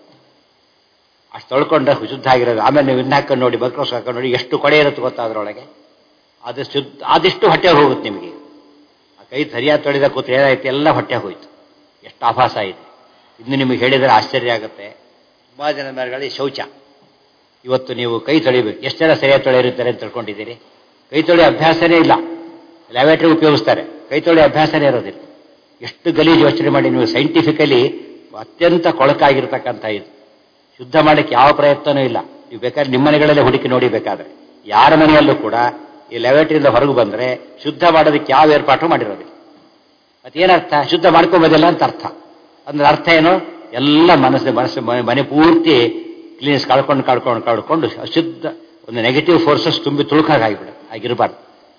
ಅಷ್ಟು ತೊಳ್ಕೊಂಡ ಶುದ್ಧ ಆಗಿರೋದು ಆಮೇಲೆ ನೀವು ಇನ್ನು ಹಾಕೊಂಡು ನೋಡಿ ಮೈಕ್ರೋಸ್ ಹಾಕೊಂಡು ನೋಡಿ ಎಷ್ಟು ಕೊಡೆ ಇರುತ್ತೆ ಗೊತ್ತಾ ಅದರೊಳಗೆ ಅದು ಶುದ್ಧ ಆದಿಷ್ಟು ಹೊಟ್ಟೆ ಹೋಗುತ್ತೆ ನಿಮಗೆ ಆ ಕೈ ಸರಿಯಾಗಿ ತೊಳೆದ ಕೂತ್ರೆ ಏನಾಯ್ತು ಎಲ್ಲ ಹೊಟ್ಟೆ ಹೋಯ್ತು ಎಷ್ಟು ಆಭಾಸ ಇದೆ ಇನ್ನು ನಿಮಗೆ ಹೇಳಿದರೆ ಆಶ್ಚರ್ಯ ಆಗುತ್ತೆ ತುಂಬ ಜನ ಮರಗಳಲ್ಲಿ ಶೌಚ ಇವತ್ತು ನೀವು ಕೈ ತೊಳಿಬೇಕು ಎಷ್ಟು ಜನ ಸರಿಯಾಗಿ ತೊಳೆಯಿರುತ್ತಾರೆ ಅಂತ ತಿಳ್ಕೊಂಡಿದ್ದೀರಿ ಕೈ ತೊಳೆಯೋ ಅಭ್ಯಾಸನೇ ಇಲ್ಲ ಲ್ಯಾಬೇಟ್ರಿ ಉಪಯೋಗಿಸ್ತಾರೆ ಕೈ ತೊಳೆಯೋ ಅಭ್ಯಾಸನೇ ಇರೋದಿಲ್ಲ ಎಷ್ಟು ಗಲೀಜು ಯೋಚನೆ ಮಾಡಿ ನೀವು ಸೈಂಟಿಫಿಕಲಿ ಅತ್ಯಂತ ಕೊಳಕಾಗಿರ್ತಕ್ಕಂಥ ಇದು ಶುದ್ಧ ಮಾಡಕ್ಕೆ ಯಾವ ಪ್ರಯತ್ನನೂ ಇಲ್ಲ ನೀವು ಬೇಕಾದ್ರೆ ನಿಮ್ಮ ಮನೆಗಳಲ್ಲೇ ಹುಡುಕಿ ನೋಡಿ ಬೇಕಾದ್ರೆ ಯಾರ ಮನೆಯಲ್ಲೂ ಕೂಡ ಈ ಲ್ಯಾಬೇಟ್ರಿಯಿಂದ ಹೊರಗೆ ಬಂದರೆ ಶುದ್ಧ ಮಾಡೋದಕ್ಕೆ ಯಾವ ಏರ್ಪಾಟು ಮಾಡಿರೋದಿಲ್ಲ ಮತ್ತೇನರ್ಥ ಶುದ್ಧ ಮಾಡ್ಕೊಂಬೋದಿಲ್ಲ ಅಂತ ಅರ್ಥ ಅಂದ್ರೆ ಅರ್ಥ ಏನು ಎಲ್ಲ ಮನಸ್ಸು ಮನಸ್ಸು ಮನೆ- ಮನೆ ಪೂರ್ತಿ ಕ್ಲೀನ್ಸ್ ಕಳ್ಕೊಂಡು ಕಳ್ಕೊಂಡು ಕಳ್ಕೊಂಡು ಅಶುದ್ಧ ಒಂದು ನೆಗೆಟಿವ್ ಫೋರ್ಸಸ್ ತುಂಬಿ ತುಳುಕಾಗಿಬಿಡುತ್ತೆ ಆಗಿರಬಾರ್ದು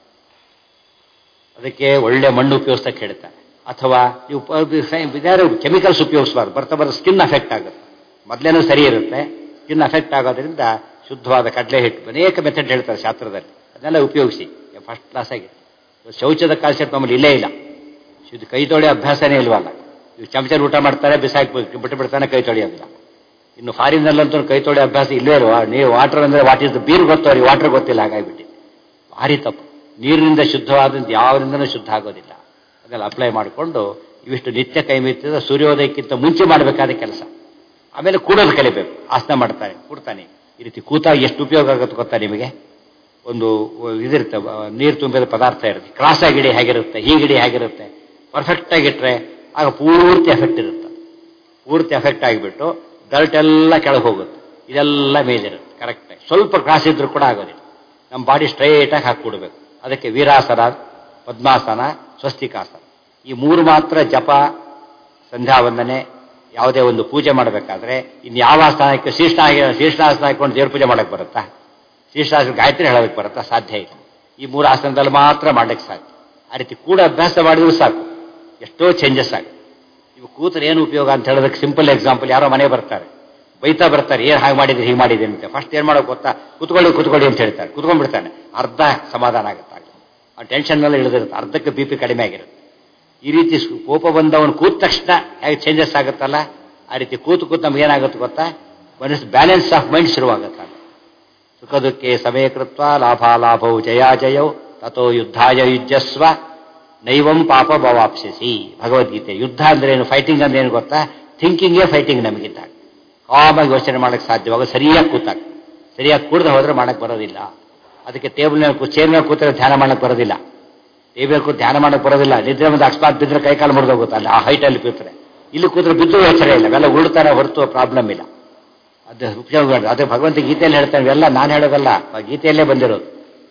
ಅದಕ್ಕೆ ಒಳ್ಳೆ ಮಣ್ಣು ಉಪಯೋಗಿಸ್ತಕ್ಕೆ ಹೇಳ್ತಾರೆ ಅಥವಾ ನೀವು ಕೆಮಿಕಲ್ಸ್ ಉಪಯೋಗಿಸಬಾರ್ದು ಬರ್ತಾ ಬರ್ತಾ ಸ್ಕಿನ್ ಅಫೆಕ್ಟ್ ಆಗುತ್ತೆ ಮೊದಲೇನೂ ಸರಿ ಇರುತ್ತೆ ಸ್ಕಿನ್ ಅಫೆಕ್ಟ್ ಆಗೋದ್ರಿಂದ ಶುದ್ಧವಾದ ಕಡಲೆ ಹಿಟ್ಟು ಅನೇಕ ಮೆಥಡ್ ಹೇಳ್ತಾರೆ ಶಾಸ್ತ್ರದಲ್ಲಿ ಅದನ್ನೆಲ್ಲ ಉಪಯೋಗಿಸಿ ಫಸ್ಟ್ ಕ್ಲಾಸ್ ಆಗಿ ಶೌಚದ ಕಾನ್ಸೆಪ್ಟ್ ನಮ್ಮಲ್ಲಿ ಇಲ್ಲೇ ಇಲ್ಲ ಶುದ್ಧ ಕೈ ತೊಳೆಯೋ ಅಭ್ಯಾಸನೇ ಇಲ್ವಲ್ಲ ಇವು ಚಮಚಲ್ಲಿ ಊಟ ಮಾಡ್ತಾರೆ ಬಿಸಾಕಿ ಬಿಟ್ಟು ಬಿಡ್ತಾನೆ ಕೈ ತೊಳೆಯೋದಿಲ್ಲ ಇನ್ನು ಫಾರಿನಲ್ಲಂತೂ ಕೈ ತೊಳೆಯೋ ಅಭ್ಯಾಸ ಇಲ್ಲೇ ಇಲ್ವಾ ನೀವು ವಾಟರ್ ಅಂದ್ರೆ ವಾಟ್ ಇಸ್ ಬೀರ್ ಗೊತ್ತು ಅವ್ರಿಗೆ ವಾಟರ್ ಗೊತ್ತಿಲ್ಲ ಹಾಗಾಗ್ಬಿಟ್ಟು ಭಾರಿ ತಪ್ಪು ನೀರಿನಿಂದ ಶುದ್ಧವಾದಂತ ಯಾವರಿಂದನೂ ಶುದ್ಧ ಆಗೋದಿಲ್ಲ ಅದೆಲ್ಲ ಅಪ್ಲೈ ಮಾಡಿಕೊಂಡು ಇವಿಷ್ಟು ನಿತ್ಯ ಕೈ ಮಿತ್ತಿದ ಸೂರ್ಯೋದಯಕ್ಕಿಂತ ಮುಂಚೆ ಮಾಡಬೇಕಾದ ಕೆಲಸ ಆಮೇಲೆ ಕೂಡೋದು ಕಲಿಬೇಕು ಆಸನ ಮಾಡ್ತಾರೆ ಕೂಡ್ತಾನೆ ಈ ರೀತಿ ಕೂತಾಗ ಎಷ್ಟು ಉಪಯೋಗ ಆಗುತ್ತೆ ಗೊತ್ತಾ ನಿಮಗೆ ಒಂದು ಇದಿರುತ್ತೆ ನೀರು ತುಂಬಿದ ಪದಾರ್ಥ ಇರುತ್ತೆ ಕ್ರಾಸ್ ಆಗಿಡಿ ಹೇಗಿರುತ್ತೆ ಹೀಗಿಡಿ ಹೇಗಿರುತ್ತೆ ಪರ್ಫೆಕ್ಟ್ ಆಗಿಟ್ರೆ ಆಗ ಪೂರ್ತಿ ಎಫೆಕ್ಟ್ ಇರುತ್ತೆ ಪೂರ್ತಿ ಎಫೆಕ್ಟ್ ಆಗಿಬಿಟ್ಟು ಡರ್ಟ್ ಎಲ್ಲ ಕೆಳಗೆ ಹೋಗುತ್ತೆ ಇದೆಲ್ಲ ಮೇಲಿರುತ್ತೆ ಕರೆಕ್ಟ್ ಸ್ವಲ್ಪ ಕ್ರಾಸ್ ಇದ್ರೂ ಕೂಡ ಆಗೋದಿಲ್ಲ ನಮ್ಮ ಬಾಡಿ ಸ್ಟ್ರೈಟಾಗಿ ಹಾಕಿಕೊಡ್ಬೇಕು ಅದಕ್ಕೆ ವೀರಾಸನ ಪದ್ಮಾಸನ ಸ್ವಸ್ತಿಕಾಸನ ಈ ಮೂರು ಮಾತ್ರ ಜಪ ಸಂಧ್ಯಾ ವಂದನೆ ಯಾವುದೇ ಒಂದು ಪೂಜೆ ಮಾಡಬೇಕಾದ್ರೆ ಇನ್ನು ಯಾವ ಆಸನಕ್ಕೆ ಶೀರ್ಷ ಶೀರ್ಷಾಸನ ಹಾಕೊಂಡು ದೇವ್ರ ಪೂಜೆ ಮಾಡಕ್ಕೆ ಬರುತ್ತಾ ಶೀರ್ಷಾಸನ ಗಾಯತ್ರಿ ಹೇಳೋದಕ್ಕೆ ಬರುತ್ತಾ ಸಾಧ್ಯ ಇಲ್ಲ ಈ ಮೂರು ಆಸನದಲ್ಲಿ ಮಾತ್ರ ಮಾಡಕ್ಕೆ ಸಾಧ್ಯ ಆ ರೀತಿ ಕೂಡ ಅಭ್ಯಾಸ ಮಾಡಿದ್ರು ಸಾಕು ಎಷ್ಟೋ ಚೇಂಜಸ್ ಆಗುತ್ತೆ ಇವು ಕೂತರೆ ಏನು ಉಪಯೋಗ ಅಂತ ಹೇಳೋದಕ್ಕೆ ಸಿಂಪಲ್ ಎಕ್ಸಾಂಪಲ್ ಯಾರೋ ಮನೆ ಬರ್ತಾರೆ ಬೈತಾ ಬರ್ತಾರೆ ಏನು ಹಾಗೆ ಮಾಡಿದ್ರೆ ಹೀಗೆ ಮಾಡಿದ್ದೀನಿ ಅಂತ ಫಸ್ಟ್ ಏನು ಮಾಡೋಕೆ ಗೊತ್ತಾ ಕುತ್ಕೊಳ್ಳಿ ಕುತ್ಕೊಳ್ಳಿ ಅಂತ ಹೇಳ್ತಾರೆ ಕುತ್ಕೊಂಡ್ಬಿಡ್ತಾನೆ ಅರ್ಧ ಸಮಾಧಾನ ಆಗುತ್ತೆ ಆಗ ಆ ಟೆನ್ಷನ್ನೆಲ್ಲ ಇಳಿದಿರುತ್ತೆ ಅರ್ಧಕ್ಕೆ ಬಿ ಪಿ ಕಡಿಮೆ ಆಗಿರುತ್ತೆ ಈ ರೀತಿ ಸು- ಕೋಪ ಬಂದವನು ಕೂತ ತಕ್ಷಣ ಹೇಗೆ ಚೇಂಜಸ್ ಆಗುತ್ತಲ್ಲ ಆ ರೀತಿ ಕೂತು ಕೂತು ನಮ್ಗೆ ಏನಾಗುತ್ತೆ ಗೊತ್ತಾ ಮನಸ್ಸು ಬ್ಯಾಲೆನ್ಸ್ ಆಫ್ ಮೈಂಡ್ ಶುರುವಾಗುತ್ತೆ ಸುಖ ದುಃಖೆ ಸಮಯಕೃತ್ವ ಲಾಭಾಲಾಭೌ ಜಯಾಜಯೌ ತಥೋ ಯುದ್ಧಾಯ ಯುಜ್ಯಸ್ವ ನೈವಂ ಪಾಪ ಭವಾಪ್ಸಿಸಿ ಭಗವದ್ಗೀತೆ ಯುದ್ಧ ಅಂದ್ರೆ ಏನು ಫೈಟಿಂಗ್ ಅಂದ್ರೆ ಏನು ಗೊತ್ತಾ ಥಿಂಕಿಂಗೇ ಫೈಟಿಂಗ್ ನಮಗಿದ್ದಾಗ ಕಾಮಾಗಿ ಯೋಚನೆ ಮಾಡಕ್ಕೆ ಸಾಧ್ಯವಾಗ ಸರಿಯಾಗಿ ಕೂತಾಗ ಸರಿಯಾಗಿ ಕೂಡದೆ ಹೋದ್ರೆ ಮಾಡಕ್ಕೆ ಬರೋದಿಲ್ಲ ಅದಕ್ಕೆ ಟೇಬಲ್ ಮೇಲೆ ಚೇರ್ ಮೇಲೆ ಕೂತ್ರೆ ಧ್ಯಾನ ಮಾಡಕ್ಕೆ ಬರೋದಿಲ್ಲ ಟೇಬಲ್ ಕೂತ್ ಧ್ಯಾನ ಮಾಡಕ್ಕೆ ಬರೋದಿಲ್ಲ ನಿದ್ರೆ ಮುಂದೆ ಅಕಸ್ಮಾತ್ ಬಿದ್ದರೆ ಕೈ ಕಾಲು ಮುರಿದೋಗುತ್ತೆ ಅಲ್ಲಿ ಆ ಹೈಟಲ್ಲಿ ಕೂತ್ರೆ ಇಲ್ಲಿ ಕೂತ್ರೆ ಬಿದ್ದು ಎಚ್ಚರ ಇಲ್ಲ ಅವೆಲ್ಲ ಉರುಳ್ತಾರೆ ಹೊರತು ಪ್ರಾಬ್ಲಮ್ ಇಲ್ಲ ಅದು ಉಪಯೋಗ ಬೇಡ. ಅದು ಭಗವಂತ ಗೀತೆಯಲ್ಲಿ ಹೇಳ್ತಾನೆ ಇವೆಲ್ಲ ನಾನು ಹೇಳೋದಲ್ಲ ಆ ಗೀತೆಯಲ್ಲೇ ಬಂದಿರೋದು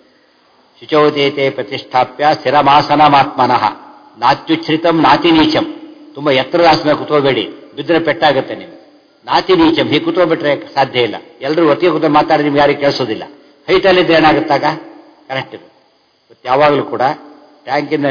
ಶುಚೌದೇತೆ ಪ್ರತಿಷ್ಠಾಪ್ಯ ಸ್ಥಿರಮಾಸನಮಾತ್ಮನಃ ನಾತ್ಯುಚ್ಛ್ರಿತಂ ನಾತಿ ನೀಚಂ ತುಂಬಾ ಎತ್ತರದ ಆಸನ ಕುತ್ಕೋಬೇಡಿ ಬಿದ್ದರೆ ಪೆಟ್ಟಾಗುತ್ತೆ ನಿಮ್ಗೆ ನಾತಿ ನೀಚಂ ಹೀಗೆ ಕುತ್ಕೊಬಿಟ್ರೆ ಸಾಧ್ಯ ಇಲ್ಲ ಎಲ್ಲರೂ ಒತ್ತಿಗೆ ಕೂತ್ಕೊಂಡು ಮಾತಾಡಿ ನಿಮ್ಗೆ ಯಾರಿಗೆ ಕೇಳಿಸೋದಿಲ್ಲ ಹೈಟಲ್ಲಿದ್ರೆ ಏನಾಗುತ್ತಾಗ ಕರೆಕ್ಟ್ ಇರುತ್ತೆ ಇವತ್ತು ಯಾವಾಗಲೂ ಕೂಡ ಟ್ಯಾಂಕಿಂದ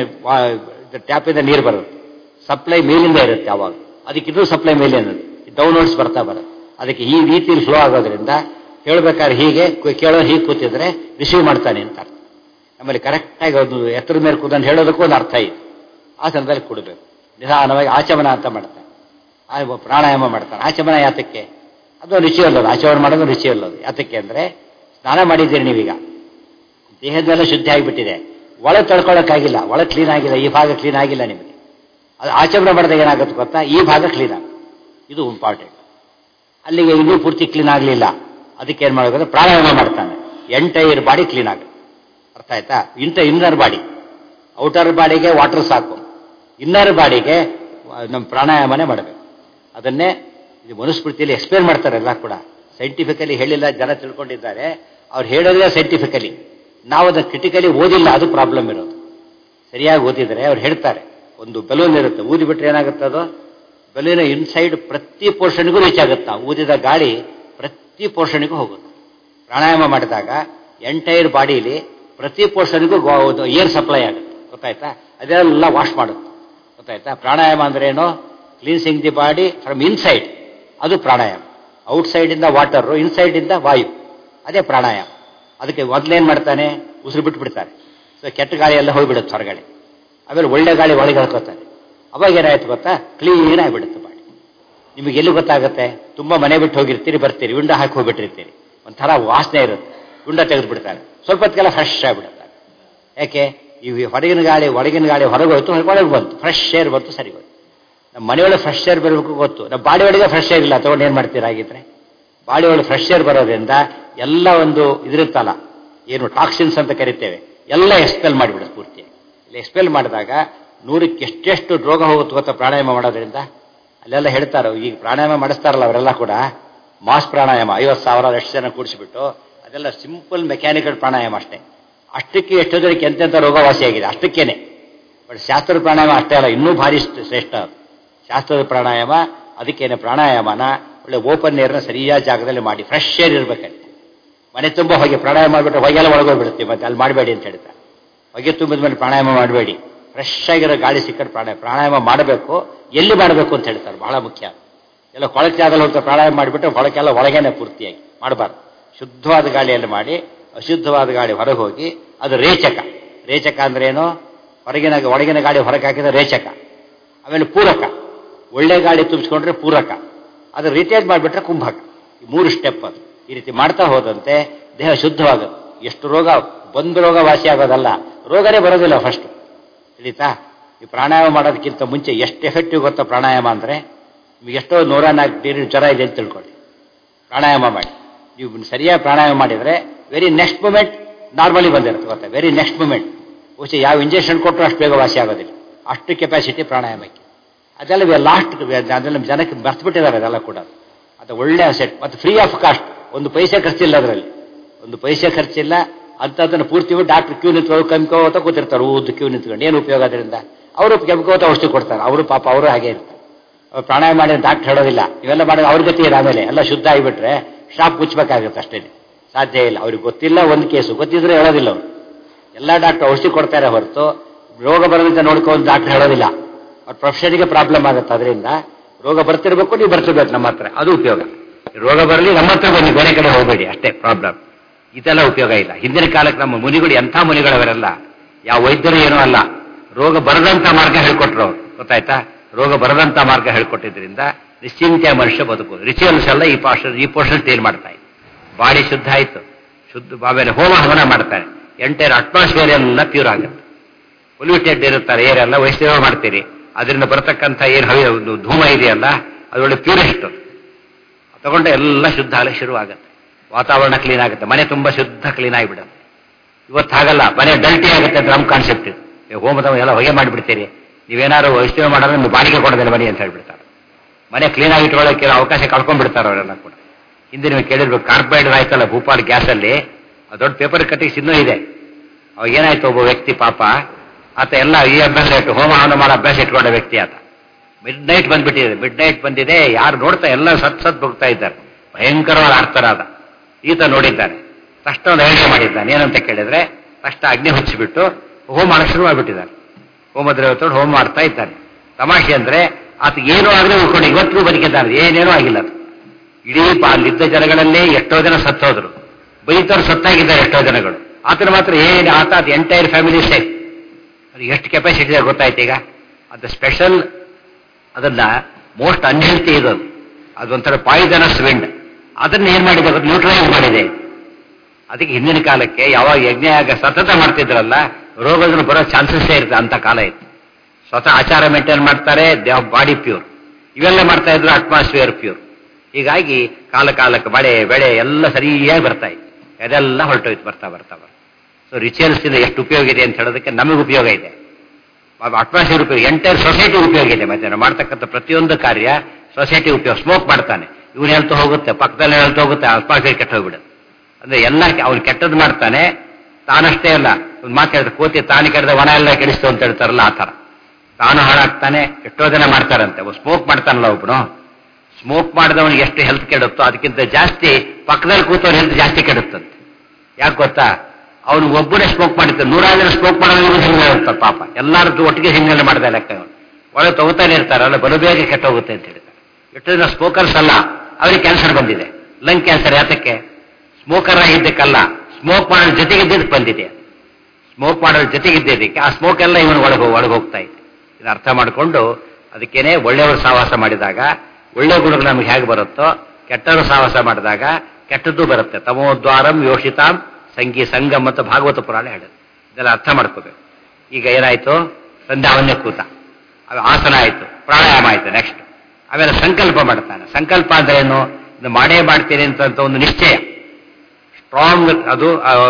ಟ್ಯಾಪಿಂದ ನೀರು ಬರುತ್ತೆ ಸಪ್ಲೈ ಮೇಲಿಂದ ಇರುತ್ತೆ ಯಾವಾಗ ಅದಕ್ಕೆ ಇನ್ನೂ ಸಪ್ಲೈ ಮೇಲೆ ಅನ್ನೋದು ಡೌನ್ವರ್ಡ್ಸ್ ಬರ್ತಾ ಬರುತ್ತೆ ಅದಕ್ಕೆ ಈ ರೀತಿಯಲ್ಲಿ ಫ್ಲೋ ಆಗೋದ್ರಿಂದ ಹೇಳ್ಬೇಕಾದ್ರೆ ಹೀಗೆ ಕು- ಕೇಳೋ ಹೀಗೆ ಕೂತಿದ್ರೆ ರಿಸೀವ್ ಮಾಡ್ತಾನೆ ಅಂತ ಅರ್ಥ ಆಮೇಲೆ ಕರೆಕ್ಟಾಗಿ ಒಂದು ಎತ್ತರದ ಮೇಲೆ ಕೂತಂತ ಹೇಳೋದಕ್ಕೂ ಒಂದು ಅರ್ಥ ಇದೆ ಆ ಸಂದರ್ಭದಲ್ಲಿ ಕೊಡಬೇಕು ನಿಧಾನವಾಗಿ ಆಚಮನ ಅಂತ ಮಾಡ್ತಾನೆ ಆ ಪ್ರಾಣಾಯಾಮ ಮಾಡ್ತಾನೆ ಆಚಮನ ಯಾತಕ್ಕೆ ಅದು ರುಚಿ ಅಲ್ಲದು ಆಚಮನ ಮಾಡೋದು ರುಚಿ ಅಲ್ಲದು ಯಾತಕ್ಕೆ ಅಂದ್ರೆ ಸ್ನಾನ ಮಾಡಿದ್ದೀರಿ ನೀವೀಗ ದೇಹದೆಲ್ಲ ಶುದ್ಧಿ ಆಗಿಬಿಟ್ಟಿದೆ ಒಳಗೆ ತಡ್ಕೊಳ್ಳೋಕ್ಕಾಗಿಲ್ಲ ಒಳಗೆ ಕ್ಲೀನ್ ಆಗಿಲ್ಲ ಈ ಭಾಗ ಕ್ಲೀನ್ ಆಗಿಲ್ಲ ನಿಮಗೆ ಅದು ಆಚಮನ ಮಾಡಿದಾಗ ಏನಾಗುತ್ತೆ ಗೊತ್ತಾ ಈ ಭಾಗ ಕ್ಲೀನ್ ಆಗುತ್ತೆ ಇದು ಇಂಪಾರ್ಟೆಂಟ್ ಅಲ್ಲಿಗೆ ಇನ್ನೂ ಪೂರ್ತಿ ಕ್ಲೀನ್ ಆಗಲಿಲ್ಲ ಅದಕ್ಕೆ ಏನು ಮಾಡಬೇಕು ಪ್ರಾಣಾಯಾಮ ಮಾಡ್ತಾನೆ ಎಂಟೈರ್ ಬಾಡಿ ಕ್ಲೀನ್ ಆಗುತ್ತೆ ಅರ್ಥ ಆಯ್ತಾ ಇಂಟ ಇನ್ನರ್ ಬಾಡಿ ಔಟರ್ ಬಾಡಿಗೆ ವಾಟರ್ ಸಾಕು ಇನ್ನರ್ ಬಾಡಿಗೆ ನಮ್ಮ ಪ್ರಾಣಾಯಾಮನೇ ಮಾಡಬೇಕು ಅದನ್ನೇ ಇದು ಮನುಸ್ಮೃತಿಯಲ್ಲಿ ಎಕ್ಸ್ಪ್ಲೇನ್ ಮಾಡ್ತಾರೆ ಎಲ್ಲ ಕೂಡ ಸೈಂಟಿಫಿಕಲಿ ಹೇಳಿಲ್ಲ ಜನ ತಿಳ್ಕೊಂಡಿದ್ದಾರೆ ಅವ್ರು ಹೇಳೋದೇ ಸೈಂಟಿಫಿಕಲಿ ನಾವು ಅದನ್ನು ಕ್ರಿಟಿಕಲಿ ಓದಿಲ್ಲ ಅದು ಪ್ರಾಬ್ಲಮ್ ಇರೋದು ಸರಿಯಾಗಿ ಓದಿದರೆ ಅವ್ರು ಹೇಳ್ತಾರೆ ಒಂದು ಬೆಲೂನ್ ಇರುತ್ತೆ ಊದಿ ಬಿಟ್ರೆ ಏನಾಗುತ್ತೆ ಅದು ಬೆಲೂನ ಇನ್ಸೈಡ್ ಪ್ರತಿ ಪೋರ್ಷನ್ಗೂ ರೀಚ್ ಆಗುತ್ತೆ ಊದಿದ ಗಾಳಿ ಪ್ರತಿ ಪೋರ್ಷನ್ಗೂ ಹೋಗುತ್ತೆ ಪ್ರಾಣಾಯಾಮ ಮಾಡಿದಾಗ ಎಂಟೈರ್ ಬಾಡಿಲಿ ಪ್ರತಿ ಪೋರ್ಷನ್ಗೂ ಏರ್ ಸಪ್ಲೈ ಆಗುತ್ತೆ ಗೊತ್ತಾಯ್ತಾ ಅದೆಲ್ಲ ವಾಶ್ ಮಾಡುತ್ತೆ ಗೊತ್ತಾಯ್ತಾ ಪ್ರಾಣಾಯಾಮ ಅಂದ್ರೆ ಏನು cleansing the body from inside ಅದು ಪ್ರಾಣಾಯಾಮ ಔಟ್ಸೈಡ್ ಇಂದ ವಾಟರ್ ಇನ್ಸೈಡ್ ಇಂದ ವಾಯು ಅದೇ ಪ್ರಾಣಾಯಾಮ ಅದಕ್ಕೆ ಮೊದಲೇನ್ ಮಾಡ್ತಾನೆ ಉಸಿರು ಬಿಟ್ಬಿಡ್ತಾರೆ ಸೊ ಕೆಟ್ಟ ಗಾಳಿ ಎಲ್ಲ ಹೋಗ್ಬಿಡುತ್ತೆ ಹೊರಗಡೆ ಆಮೇಲೆ ಒಳ್ಳೆ ಗಾಳಿ ಒಳಗೆ ಹೇಳ್ಕೊತಾರೆ ಅವಾಗ ಏನಾಯ್ತು ಗೊತ್ತಾ ಕ್ಲೀನ್ ಆಗಿಬಿಡುತ್ತೆ ಬಾಡಿ ನಿಮಗೆ ಎಲ್ಲಿ ಗೊತ್ತಾಗುತ್ತೆ ತುಂಬಾ ಮನೆ ಬಿಟ್ಟು ಹೋಗಿರ್ತೀರಿ ಬರ್ತೀರಿ ಉಂಡ ಹಾಕಿ ಹೋಗ್ಬಿಟ್ಟಿರ್ತೀರಿ ಒಂಥರ ವಾಸನೆ ಇರುತ್ತೆ ಉಂಡ ತೆಗೆದು ಬಿಡ್ತಾರೆ ಸ್ವಲ್ಪ ಹೊತ್ತಿಗೆಲ್ಲ ಫ್ರೆಶ್ ಆಗಿಬಿಡುತ್ತಾರೆ ಯಾಕೆ ಈ ಹೊರಗಿನ ಗಾಳಿ ಒಳಗಿನ ಗಾಳಿ ಹೊರಗೆ ಹೋಯ್ತು ಒಳಗೆ ಬಂತು ಫ್ರೆಶ್ ಏರ್ ಬಂತು ಸರಿ ಹೋಯ್ತು ನಮ್ಮ ಮನೆಯೊಳಗೆ ಫ್ರೆಶ್ ಏರ್ ಬರಬೇಕು ಗೊತ್ತು ನಮ್ಮ ಬಾಡಿ ಒಳಗೆ ಫ್ರೆಶ್ ಏರ್ ಇಲ್ಲ ತಗೊಂಡು ಏನು ಮಾಡ್ತೀರಾ ಹಾಗಿದ್ರೆ ಬಾಡಿ ಒಳಗೆ ಫ್ರೆಶ್ ಏರ್ ಬರೋದ್ರಿಂದ ಎಲ್ಲ ಒಂದು ಇದಿರುತ್ತಲ್ಲ ಏನು ಟಾಕ್ಸಿನ್ಸ್ ಅಂತ ಕರಿತೇವೆ ಎಲ್ಲ ಎಕ್ಸ್ಪೆಲ್ ಮಾಡಿಬಿಡುತ್ತೆ ಪೂರ್ತಿ ಇಲ್ಲಿ ಎಕ್ಸ್ಪೆಲ್ ಮಾಡಿದಾಗ ನೂರಕ್ಕೆ ಎಷ್ಟೆಷ್ಟು ರೋಗ ಹೋಗುತ್ತೆ ಗೊತ್ತಾ ಪ್ರಾಣಾಯಾಮ ಮಾಡೋದ್ರಿಂದ ಅಲ್ಲೆಲ್ಲ ಹೇಳ್ತಾರೆ ಈಗ ಪ್ರಾಣಾಯಾಮ ಮಾಡಿಸ್ತಾರಲ್ಲ ಅವರೆಲ್ಲ ಕೂಡ ಮಾಸ್ ಪ್ರಾಣಾಯಾಮ ಐವತ್ತು ಸಾವಿರ ಎಷ್ಟು ಜನ ಕೂಡಿಸಿಬಿಟ್ಟು ಅದೆಲ್ಲ ಸಿಂಪಲ್ ಮೆಕ್ಯಾನಿಕಲ್ ಪ್ರಾಣಾಯಾಮ ಅಷ್ಟೇ ಅಷ್ಟಕ್ಕೆ ಎಷ್ಟೋ ಜನಕ್ಕೆ ಎಂತೆಂಥ ರೋಗವಾಸಿಯಾಗಿದೆ ಅಷ್ಟಕ್ಕೇನೆ ಬಟ್ ಶಾಸ್ತ್ರದ ಪ್ರಾಣಾಯಾಮ ಅಷ್ಟೇ ಅಲ್ಲ ಇನ್ನೂ ಭಾರಿ ಶ್ರೇಷ್ಠ- ಶ್ರೇಷ್ಠ ಅದು ಶಾಸ್ತ್ರದ ಪ್ರಾಣಾಯಾಮ ಅದಕ್ಕೇನೆ ಪ್ರಾಣಾಯಾಮನ ಒಳ್ಳೆ ಓಪನ್ ಏರ್ನ ಸರಿಯಾದ ಜಾಗದಲ್ಲಿ ಮಾಡಿ ಫ್ರೆಶ್ ಏರ್ ಇರ್ಬೇಕಂತೆ ಮನೆ ತುಂಬ ಹೊಗೆ ಪ್ರಾಣಾಯಾಮ ಮಾಡಿಬಿಟ್ರೆ ಹೊಗೆಲ್ಲ ಒಳಗೋಗ್ಬಿಡುತ್ತೆ ಮತ್ತೆ ಅಲ್ಲಿ ಮಾಡಬೇಡಿ ಅಂತ ಹೇಳ್ತಾರೆ ಹೊಗೆ ತುಂಬಿದ ಮೇಲೆ ಪ್ರಾಣಾಯಾಮ ಮಾಡಬೇಡಿ ಫ್ರೆಶ್ ಆಗಿರೋ ಗಾಳಿ ಸಿಕ್ಕರೆ ಪ್ರಾಣಾಯಾಮ ಪ್ರಾಣಾಯಾಮ ಮಾಡಬೇಕು ಎಲ್ಲಿ ಮಾಡಬೇಕು ಅಂತ ಹೇಳ್ತಾರೆ ಬಹಳ ಮುಖ್ಯ ಎಲ್ಲ ಕೊಳಕೆ ಆಗಲ್ಲ ಹೋಗ್ತಾ ಪ್ರಾಣಾಯಾಮ ಮಾಡಿಬಿಟ್ಟು ಕೊಳಕೆಲ್ಲ ಒಳಗೇನೆ ಪೂರ್ತಿಯಾಗಿ ಮಾಡಬಾರ್ದು ಶುದ್ಧವಾದ ಗಾಳಿಯಲ್ಲಿ ಮಾಡಿ ಅಶುದ್ಧವಾದ ಗಾಳಿ ಹೊರಗೆ ಹೋಗಿ ಅದು ರೇಚಕ ರೇಚಕ ಅಂದ್ರೆ ಏನು ಹೊರಗಿನ ಒಳಗಿನ ಗಾಳಿ ಹೊರಗೆ ಹಾಕಿದ್ರೆ ರೇಚಕ ಆಮೇಲೆ ಪೂರಕ ಒಳ್ಳೆ ಗಾಳಿ ತುಂಬಿಸ್ಕೊಂಡ್ರೆ ಪೂರಕ ಅದು ರಿಟೇಜ್ ಮಾಡಿಬಿಟ್ರೆ ಕುಂಭಕ ಈ ಮೂರು ಸ್ಟೆಪ್ ಅದು ಈ ರೀತಿ ಮಾಡ್ತಾ ಹೋದಂತೆ ದೇಹ ಶುದ್ಧವಾಗುತ್ತೆ ಎಷ್ಟು ರೋಗ ಬಂದು ರೋಗ ವಾಸಿ ಆಗೋದಲ್ಲ ರೋಗನೇ ಬರೋದಿಲ್ಲ ಫಸ್ಟ್ ತಿಳಿತಾ ಈ ಪ್ರಾಣಾಯಾಮ ಮಾಡೋದಕ್ಕಿಂತ ಮುಂಚೆ ಎಷ್ಟು ಎಫೆಕ್ಟಿವ್ ಗೊತ್ತಾ ಪ್ರಾಣಾಯಾಮ ಅಂದರೆ ನಿಮಗೆ ಎಷ್ಟೋ ನೂರ ನಾಲ್ಕು ಡಿಗ್ರಿ ಜ್ವರ ಇದೆ ಅಂತ ತಿಳ್ಕೊಳ್ಳಿ ಪ್ರಾಣಾಯಾಮ ಮಾಡಿ ನೀವು ಸರಿಯಾಗಿ ಪ್ರಾಣಾಯಾಮ ಮಾಡಿದರೆ ವೆರಿ ನೆಕ್ಸ್ಟ್ ಮೂಮೆಂಟ್ ನಾರ್ಮಲಿ ಬಂದಿರುತ್ತೆ ಗೊತ್ತಾ ವೆರಿ ನೆಕ್ಸ್ಟ್ ಮೂಮೆಂಟ್ ಬಹುಶಃ ಯಾವ ಇಂಜೆಕ್ಷನ್ ಕೊಟ್ಟರು ಅಷ್ಟು ಬೇಗ ವಾಸಿ ಆಗೋದಿಲ್ಲ ಅಷ್ಟು ಕೆಪಾಸಿಟಿ ಪ್ರಾಣಾಯಾಮಕ್ಕೆ ಅದೆಲ್ಲ ಲಾಸ್ಟ್ ಅದೆಲ್ಲ ಜನಕ್ಕೆ ಮರ್ತು ಬಿಟ್ಟಿದ್ದಾರೆ ಅದೆಲ್ಲ ಕೂಡ ಅದು ಒಳ್ಳೆ ಸೆಟ್ ಮತ್ತು ಫ್ರೀ ಆಫ್ ಕಾಸ್ಟ್ ಒಂದು ಪೈಸೆ ಖರ್ಚಿಲ್ಲ ಅದರಲ್ಲಿ ಒಂದು ಪೈಸೆ ಖರ್ಚಿಲ್ಲ ಅಂತದನ್ನು ಪೂರ್ತಿ ಡಾಕ್ಟರ್ ಕ್ಯೂ ನಿಂತ್ಕೊಂಡು ಕೆಮ್ಕೋತ ಕೂತಿರ್ತಾರೆ ಉದ್ದು ಕ್ಯೂ ನಿಂತ್ಕೊಂಡು ಏನು ಉಪಯೋಗ ಅದರಿಂದ ಅವರು ಕೆಮ್ಕೋತ ಔಷಧಿ ಕೊಡ್ತಾರೆ ಅವರು ಪಾಪ ಅವರು ಹಾಗೆ ಇರ್ತಾರೆ ಅವ್ರು ಪ್ರಾಣಾಯಾಮ ಮಾಡಿ ಡಾಕ್ಟರ್ ಹೇಳೋದಿಲ್ಲ ಇವೆಲ್ಲ ಮಾಡಿದ್ರೆ ಅವ್ರ ಗತಿ ಇದೆ ಆಮೇಲೆ ಎಲ್ಲ ಶುದ್ಧ ಆಗಿಬಿಟ್ರೆ ಶಾಪ್ ಮುಚ್ಚಬೇಕಾಗುತ್ತೆ ಅಷ್ಟೇ ಸಾಧ್ಯ ಇಲ್ಲ ಅವ್ರಿಗೆ ಗೊತ್ತಿಲ್ಲ ಒಂದು ಕೇಸು ಗೊತ್ತಿದ್ರೆ ಹೇಳೋದಿಲ್ಲ ಅವರು ಎಲ್ಲ ಡಾಕ್ಟರ್ ಔಷಧಿ ಕೊಡ್ತಾರೆ ಹೊರತು ರೋಗ ಬರೋದಂತ ನೋಡ್ಕೊಂಡು ಡಾಕ್ಟರ್ ಹೇಳೋದಿಲ್ಲ ಅವ್ರ ಪ್ರೊಫೆಷನ್ಗೆ ಪ್ರಾಬ್ಲಮ್ ಆಗುತ್ತೆ ಅದರಿಂದ ರೋಗ ಬರ್ತಿರ್ಬೇಕು ನೀವು ಬರ್ತಿರ್ಬೇಕು ನಮ್ಮ ಹತ್ರ ಅದು ಉಪಯೋಗ ರೋಗ ಬರಲಿ ನಮ್ಮ ಹತ್ರ ಬನ್ನಿ ಬೇರೆ ಕಡೆ ಹೋಗಬೇಡಿ ಅಷ್ಟೇ ಪ್ರಾಬ್ಲಮ್ ಇದೆಲ್ಲ ಉಪಯೋಗ ಇಲ್ಲ ಹಿಂದಿನ ಕಾಲಕ್ಕೆ ನಮ್ಮ ಮುನಿಗಳು ಎಂಥ ಮುನಿಗಳವರೆಲ್ಲ ಯಾವ ವೈದ್ಯರು ಏನೂ ಅಲ್ಲ ರೋಗ ಬರದಂತ ಮಾರ್ಗ ಹೇಳ್ಕೊಟ್ರು ಅವ್ರು ಗೊತ್ತಾಯ್ತಾ ರೋಗ ಬರದಂತ ಮಾರ್ಗ ಹೇಳ್ಕೊಟ್ಟಿದ್ರಿಂದ ನಿಶ್ಚಿಂತೆಯ ಮನುಷ್ಯ ಬದುಕುವುದು ರಿಚುವಲ್ಸ್ ಎಲ್ಲ ಈ ಪೋರ್ಷನ್ ಈ ಪೋರ್ಷನ್ ಟೇಲ್ ಮಾಡ್ತಾ ಇತ್ತು ಬಾಡಿ ಶುದ್ಧ ಆಯ್ತು ಶುದ್ಧ ಆಮೇಲೆ ಹೋಮ ಹವನ ಮಾಡ್ತಾರೆ ಎಂಟೈರ್ ಅಟ್ಮಾಸ್ಫಿಯರ್ ಎಲ್ಲ ಪ್ಯೂರ್ ಆಗುತ್ತೆ ಪೊಲ್ಯೂಟೆಡ್ ಇರುತ್ತಾರೆ ಏರೆಲ್ಲ ವೈಷ್ಣವ ಮಾಡ್ತೀರಿ ಅದರಿಂದ ಬರತಕ್ಕಂಥ ಏನು ಹವಿ ಒಂದು ಧೂಮ ಇದೆಯಲ್ಲ ಅದು ಒಳ್ಳೆ ಪ್ಯೂರೆಸ್ಟ್ ತಗೊಂಡು ಎಲ್ಲ ಶುದ್ಧ ಆಗಲಿ ಶುರುವಾಗುತ್ತೆ ವಾತಾವರಣ ಕ್ಲೀನ್ ಆಗುತ್ತೆ ಮನೆ ತುಂಬಾ ಶುದ್ಧ ಕ್ಲೀನ್ ಆಗಿಬಿಡುತ್ತೆ ಇವತ್ತು ಹಾಗಲ್ಲ ಮನೆ ಡಲ್ಟಿ ಆಗುತ್ತೆ ಅಂತ ನಮ್ಮ ಕಾನ್ಸೆಪ್ಟ್ ಇದು ಹೋಮದ ಎಲ್ಲ ಹೊಗೆ ಮಾಡಿಬಿಡ್ತೀರಿ ನೀವೇನಾದ್ರು ವೈಷ್ಣವ ಮಾಡೋದ್ರೆ ನಿಮ್ಗೆ ಬಾಡಿಗೆ ಕೊಡೋದಿಲ್ಲ ಮನೆ ಅಂತ ಹೇಳ್ಬಿಡ್ತಾರೆ ಮನೆ ಕ್ಲೀನ್ ಆಗಿ ಇಟ್ಕೊಳ್ಳೋಕೆ ಅವಕಾಶ ಕಳ್ಕೊಂಡ್ಬಿಡ್ತಾರೆ ಅವರೆಲ್ಲ ಕೂಡ ಹಿಂದೆ ನೀವು ಕೇಳಿರ್ಬೇಕು ಕಾರ್ಬೈಡ್ ಆಯ್ತಲ್ಲ ಭೂಪಾಲ್ ಗ್ಯಾಸಲ್ಲಿ ಆ ದೊಡ್ಡ ಪೇಪರ್ ಕಟ್ಟಿಂಗ್ಸ್ ಇನ್ನೂ ಇದೆ ಅವಾಗ ಏನಾಯ್ತು ಒಬ್ಬ ವ್ಯಕ್ತಿ ಪಾಪ ಆತ ಎಲ್ಲ ಈ ಅಭ್ಯಾಸ ಇಟ್ಟು ಹೋಮ ಹವನ ಮಾಡೋ ಅಭ್ಯಾಸ ಇಟ್ಕೊಂಡ ವ್ಯಕ್ತಿ ಆತ ಮಿಡ್ ನೈಟ್ ಬಂದ್ಬಿಟ್ಟಿದೆ ಮಿಡ್ ನೈಟ್ ಬಂದಿದೆ ಯಾರು ನೋಡ್ತಾ ಎಲ್ಲ ಸತ್ ಸತ್ ಹೋಗ್ತಾ ಇದ್ದಾರೆ ಭಯಂಕರವಾದ ಆಡ್ತಾರಾದ ಈತ ನೋಡಿದ್ದಾನೆ ತಕ್ಷಣ ಒಂದು ಐಡಿಯಾ ಮಾಡಿದ್ದಾನೆ ಏನಂತ ಕೇಳಿದ್ರೆ ತಕ್ಷಣ ಅಗ್ನಿ ಹಚ್ಚಿಬಿಟ್ಟು ಹೋಮ ಮಾಡಕ್ಕೆ ಶುರು ಮಾಡಿಬಿಟ್ಟಿದ್ದಾನೆ ಹೋಮ ದ್ರವ್ಯ ಹೋಮ ಮಾಡ್ತಾ ಇದ್ದಾನೆ ತಮಾಷೆ ಅಂದ್ರೆ ಆತ ಏನೂ ಆಗದೆ ಉಳ್ಕೊಂಡು ಇವತ್ತಿಗೂ ಬದುಕಿದ್ದಾನೆ ಏನೇನೂ ಆಗಿಲ್ಲ ಅದು ಇಡೀ ಪಾ- ಅಲ್ಲಿದ್ದ ಜನಗಳಲ್ಲೇ ಎಷ್ಟೋ ಜನ ಸತ್ತೋದ್ರು ಬೈತವ್ರು ಸತ್ತಾಗಿದ್ದಾರೆ ಎಷ್ಟೋ ಜನಗಳು ಆತನ ಮಾತ್ರ ಏನು ಆತ ಅದು ಎಂಟೈರ್ ಫ್ಯಾಮಿಲಿ ಸೇಫ್ ಅದು ಎಷ್ಟು ಕೆಪಾಸಿಟಿ ಇದೆ ಗೊತ್ತಾಯ್ತು ಈಗ ಅದು ಸ್ಪೆಷಲ್ ಅದನ್ನ ಮೋಸ್ಟ್ ಅನ್ಹೆಲ್ತಿ ಇದು ಅದು. ಅದೊಂಥರ ಪಾಯ್ಸನಸ್ ವಿಂಡ್ ಅದನ್ನ ಏನ್ ಮಾಡಿದೆ ಅದು ನ್ಯೂಟ್ರಲೈಸ್ ಮಾಡಿದೆ ಅದಕ್ಕೆ ಹಿಂದಿನ ಕಾಲಕ್ಕೆ ಯಾವಾಗ ಯಜ್ಞ ಯಾಗ ಸತತ ಮಾಡ್ತಿದ್ರಲ್ಲ ರೋಗಗಳು ಬರೋ ಚಾನ್ಸಸ್ಸೇ ಇರುತ್ತೆ ಅಂತ ಕಾಲ ಇತ್ತು ಸ್ವತಃ ಆಚಾರ ಮೇಂಟೈನ್ ಮಾಡ್ತಾರೆ ದೇಹ ಬಾಡಿ ಪ್ಯೂರ್ ಇವೆಲ್ಲ ಮಾಡ್ತಾ ಇದ್ರು ಅಟ್ಮಾಸ್ಫಿಯರ್ ಪ್ಯೂರ್ ಹೀಗಾಗಿ ಕಾಲ ಕಾಲಕ್ಕೆ ಮಳೆ ಬೆಳೆ ಎಲ್ಲ ಸರಿಯಾಗಿ ಬರ್ತಾ ಇತ್ತು ಅದೆಲ್ಲ ಹೊರಟೋಯ್ತು ಬರ್ತಾ ಬರ್ತಾ ಬರ್ತಾ ಸೊ ರಿಚುವಲ್ಸ್ ಇಂದ ಎಷ್ಟು ಉಪಯೋಗ ಇದೆ ಅಂತ ಹೇಳೋದಕ್ಕೆ ನಮಗೆ ಉಪಯೋಗ ಇದೆ ಅಟ್ಮಾಸ್ಫಿಯರ್ ಉಪಯೋಗ ಎಂಟೈರ್ ಸೊಸೈಟಿ ಉಪಯೋಗ ಇದೆ ಮತ್ತೆ ನಾವು ಮಾಡ್ತಕ್ಕಂಥ ಪ್ರತಿಯೊಂದು ಕಾರ್ಯ ಸೊಸೈಟಿ ಉಪಯೋಗ ಸ್ಮೋಕ್ ಮಾಡ್ತಾನೆ ಇವನು ಹೇಳ್ತಾ ಹೋಗುತ್ತೆ ಪಕ್ಕದಲ್ಲಿ ಹೇಳ್ತಾ ಹೋಗುತ್ತೆ ಅಟ್ಮಾಸ್ಫಿಯರ್ ಕೆಟ್ಟ ಹೋಗ್ಬಿಡುತ್ತೆ ಅಂದ್ರೆ ಎಲ್ಲ ಅವ್ನು ಕೆಟ್ಟದ್ದು ಮಾಡ್ತಾನೆ ತಾನಷ್ಟೇ ಅಲ್ಲ ಒಂದು ಮಾತು ಹೇಳಿದ್ರೆ ಕೋತಿ ತಾನು ಕೆಡದ ವನ ಎಲ್ಲ ಕೆಡಿಸ್ತು ಅಂತ ಹೇಳ್ತಾರಲ್ಲ ಆ ಥರ ತಾನು ಹಾಳಾಗ್ತಾನೆ ಎಷ್ಟೋ ಜನ ಮಾಡ್ತಾರಂತೆ ಸ್ಮೋಕ್ ಮಾಡ್ತಾನಲ್ಲ ಒಬ್ಬನು ಸ್ಮೋಕ್ ಮಾಡಿದವನಿಗೆ ಎಷ್ಟು ಹೆಲ್ತ್ ಕೆಡುತ್ತೋ ಅದಕ್ಕಿಂತ ಜಾಸ್ತಿ ಪಕ್ಕದಲ್ಲಿ ಕೂತವ್ರ ಹೆಲ್ತ್ ಜಾಸ್ತಿ ಕೆಡುತ್ತಂತೆ ಯಾಕೆ ಗೊತ್ತಾ ಅವನು ಒಬ್ಬನೇ ಸ್ಮೋಕ್ ಮಾಡಿರ್ತಾನೆ ನೂರಾರು ಜನ ಸ್ಮೋಕ್ ಮಾಡೋದು ಹಿಂಗೆ ಇರ್ತಾರೆ ಪಾಪ ಎಲ್ಲರದ್ದು ಒಟ್ಟಿಗೆ ಹಿಂಗೆ ಮಾಡ್ದೆ ಲೆಕ್ಕ ಇವನು ಒಳಗೆ ತಗೋತಾನೆ ಇರ್ತಾರಲ್ಲ ಬಲು ಬೇಗ ಕೆಟ್ಟೋಗುತ್ತೆ ಅಂತ ಹೇಳ್ತಾರೆ ಎಷ್ಟು ಜನ ಸ್ಮೋಕರ್ಸ್ ಅಲ್ಲ ಅವರಿಗೆ ಕ್ಯಾನ್ಸರ್ ಬಂದಿದೆ ಲಂಗ್ ಕ್ಯಾನ್ಸರ್ ಯಾತಕ್ಕೆ ಸ್ಮೋಕರ್ ಆಗಿದ್ದಕ್ಕಲ್ಲ ಸ್ಮೋಕ್ ಮಾಡೋದ್ರ ಜೊತೆಗಿದ್ದಕ್ಕೆ ಬಂದಿದೆ ಸ್ಮೋಕ್ ಮಾಡೋದ್ರ ಜೊತೆಗಿದ್ದಕ್ಕೆ ಆ ಸ್ಮೋಕ್ ಎಲ್ಲ ಇವನು ಒಳಗೆ ಒಳಗೆ ಹೋಗ್ತಾ ಇದೆ ಇದು ಅರ್ಥ ಮಾಡಿಕೊಂಡು ಅದಕ್ಕೇನೆ ಒಳ್ಳೆಯವರು ಸಹವಾಸ ಮಾಡಿದಾಗ ಒಳ್ಳೆ ಗುಣಗಳು ನಮ್ಗೆ ಹೇಗೆ ಬರುತ್ತೋ ಕೆಟ್ಟವರು ಸಹವಾಸ ಮಾಡಿದಾಗ ಕೆಟ್ಟದ್ದು ಬರುತ್ತೆ ತಮೋದ್ವಾರಂ ಯೋಷಿತಾಂ ಸಂಗೀ ಸಂಗಮ್ ಮತ್ತು ಭಾಗವತ ಪುರಾಣ ಹೇಳುತ್ತೆ ಇದೆಲ್ಲ ಅರ್ಥ ಮಾಡ್ಕೋಬೇಕು ಈಗ ಏನಾಯ್ತು ಸಂಧ್ಯಾವನ್ಯ ಕೂತ ಅದು ಆಸನ ಆಯ್ತು ಪ್ರಾಣಾಯಾಮ ಆಯ್ತು ನೆಕ್ಸ್ಟ್ ಆಮೇಲೆ ಸಂಕಲ್ಪ ಮಾಡ್ತಾನೆ ಸಂಕಲ್ಪ ಅಂದ್ರೆ ಏನು ಇದು ಮಾಡೇ ಮಾಡ್ತೀನಿ ಅಂತ ಒಂದು ನಿಶ್ಚಯ ಸ್ಟ್ರಾಂಗ್ ಅದು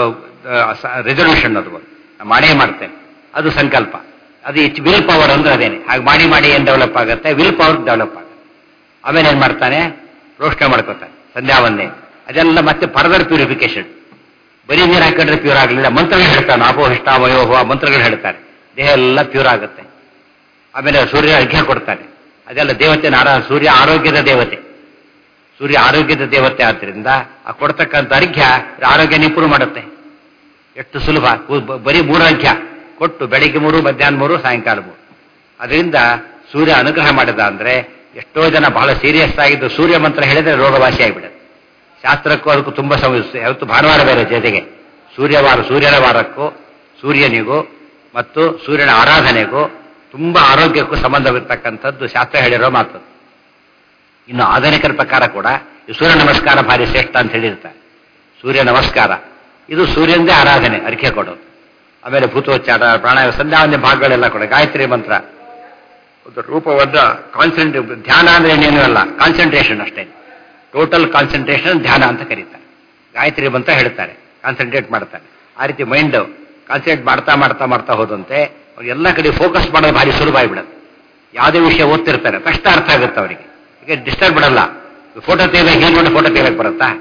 ರೆಸಲ್ಯೂಷನ್ ಅದು ಒಂದು. ನಾನು ಮಾಡೇ ಮಾಡ್ತೇನೆ ಅದು ಸಂಕಲ್ಪ ಅದು ಇಚ್ ವಿಲ್ ಪವರ್ ಅಂದ್ರೆ ಅದೇನೆ ಹಾಗೆ ಮಾಡಿ ಮಾಡಿ ಏನ್ ಡೆವಲಪ್ ಆಗುತ್ತೆ ವಿಲ್ ಪವರ್ ಡೆವಲಪ್ ಆಗುತ್ತೆ ಆಮೇಲೆ ಏನ್ ಮಾಡ್ತಾನೆ ರೋಷಣೆ ಮಾಡ್ಕೋತಾನೆ ಸಂಧ್ಯಾವನ್ನೇ ಅದೆಲ್ಲ ಮತ್ತೆ ಫರ್ದರ್ ಪ್ಯೂರಿಫಿಕೇಶನ್ ಬರೀ ನೀರು ಹಾಕಿದ್ರೆ ಪ್ಯೂರ್ ಆಗಲಿಲ್ಲ ಮಂತ್ರಗಳು ಹೇಳ್ತಾನೆ ಅಪೋ ಹಿಷ್ಟ ವಯೋಹ ಮಂತ್ರಗಳು ಹೇಳ್ತಾರೆ ದೇಹ ಎಲ್ಲ ಪ್ಯೂರ್ ಆಗುತ್ತೆ ಆಮೇಲೆ ಸೂರ್ಯ ಅರ್ಘ್ಯ ಕೊಡ್ತಾನೆ ಅದೆಲ್ಲ ದೇವತೆ ನಾರ ಸೂರ್ಯ ಆರೋಗ್ಯದ ದೇವತೆ ಸೂರ್ಯ ಆರೋಗ್ಯದ ದೇವತೆ ಆದ್ರಿಂದ ಆ ಕೊಡ್ತಕ್ಕಂಥ ಅರ್ಘ್ಯ ಆರೋಗ್ಯ ಇಂಪ್ರೂವ್ ಮಾಡುತ್ತೆ ಎಷ್ಟು ಸುಲಭ ಉ- ಬ- ಬರೀ ಮೂರು ಅರ್ಘ್ಯ ಕೊಟ್ಟು ಬೆಳಿಗ್ಗೆ ಮೂರು ಮಧ್ಯಾಹ್ನ ಮೂರು ಸಾಯಂಕಾಲ ಮೂರು ಅದರಿಂದ ಸೂರ್ಯ ಅನುಗ್ರಹ ಮಾಡಿದ ಅಂದ್ರೆ ಎಷ್ಟೋ ಜನ ಬಹಳ ಸೀರಿಯಸ್ ಆಗಿದ್ದು ಸೂರ್ಯ ಮಂತ್ರ ಹೇಳಿದ್ರೆ ರೋಗವಾಸಿ ಆಗಿಬಿಡುತ್ತೆ ಶಾಸ್ತ್ರಕ್ಕೂ ಅದಕ್ಕೂ ತುಂಬಾ ಸಮಸ್ಯೆ ಯಾವತ್ತು ಭಾನುವಾರ ಬೇರೆ ಜೊತೆಗೆ ಸೂರ್ಯವಾರ ಸೂರ್ಯನ ವಾರಕ್ಕೂ ಸೂರ್ಯನಿಗೂ ಮತ್ತು ಸೂರ್ಯನ ಆರಾಧನೆಗೂ ತುಂಬಾ ಆರೋಗ್ಯಕ್ಕೂ ಸಂಬಂಧವಿರ್ತಕ್ಕಂಥದ್ದು ಶಾಸ್ತ್ರ ಹೇಳಿರೋ ಮಾತು ಇನ್ನು ಆಧುನಿಕರ ಪ್ರಕಾರ ಕೂಡ ಈ ಸೂರ್ಯ ನಮಸ್ಕಾರ ಭಾರಿ ಶ್ರೇಷ್ಠ ಅಂತ ಹೇಳಿರ್ತಾರೆ ಸೂರ್ಯ ನಮಸ್ಕಾರ ಇದು ಸೂರ್ಯಂದೇ ಆರಾಧನೆ ಅರಿಕೆ ಕೊಡೋದು ಆಮೇಲೆ ಭೂತೋಚ್ಚಾರ ಪ್ರಾಣಾಯಾಮ ಸಂಧ್ಯಾವಂದ್ಯ ಭಾಗಗಳೆಲ್ಲ ಕೂಡ ಗಾಯತ್ರಿ ಮಂತ್ರ ಒಂದು ರೂಪವನ್ನ ಕಾನ್ಸಂಟ್ರೇ ಧ್ಯಾನ ಅಂದ್ರೆ ಏನೇನು ಅಲ್ಲ ಕಾನ್ಸಂಟ್ರೇಷನ್ ಅಷ್ಟೇ ಟೋಟಲ್ ಕಾನ್ಸಂಟ್ರೇಷನ್ ಧ್ಯಾನ ಅಂತ ಕರೀತಾರೆ ಗಾಯತ್ರಿ ಮಂತ್ರ ಹೇಳ್ತಾರೆ ಕಾನ್ಸಂಟ್ರೇಟ್ ಮಾಡ್ತಾರೆ ಆ ರೀತಿ ಮೈಂಡ್ ಕಾನ್ಸಂಟ್ರೇಟ್ ಮಾಡ್ತಾ ಮಾಡ್ತಾ ಮಾಡ್ತಾ ಹೋದಂತೆ ಅವ್ರು ಎಲ್ಲ ಕಡೆ ಫೋಕಸ್ ಮಾಡೋದು ಭಾರಿ ಸುಲಭ ಆಗಿಬಿಡುತ್ತೆ ಯಾವುದೇ ವಿಷಯ ಓದ್ತಿರ್ತಾರೆ ಕಷ್ಟ ಅರ್ಥ ಆಗುತ್ತೆ ಅವರಿಗೆ ಈಗ ಡಿಸ್ಟರ್ಬ್ ಬಿಡಲ್ಲ ಫೋಟೋ ತೆಗೆದಾಗ ಏನು ನೋಡಿ ಫೋಟೋ ತೆಗೆಯಕ್ಕೆ ಬರುತ್ತಾ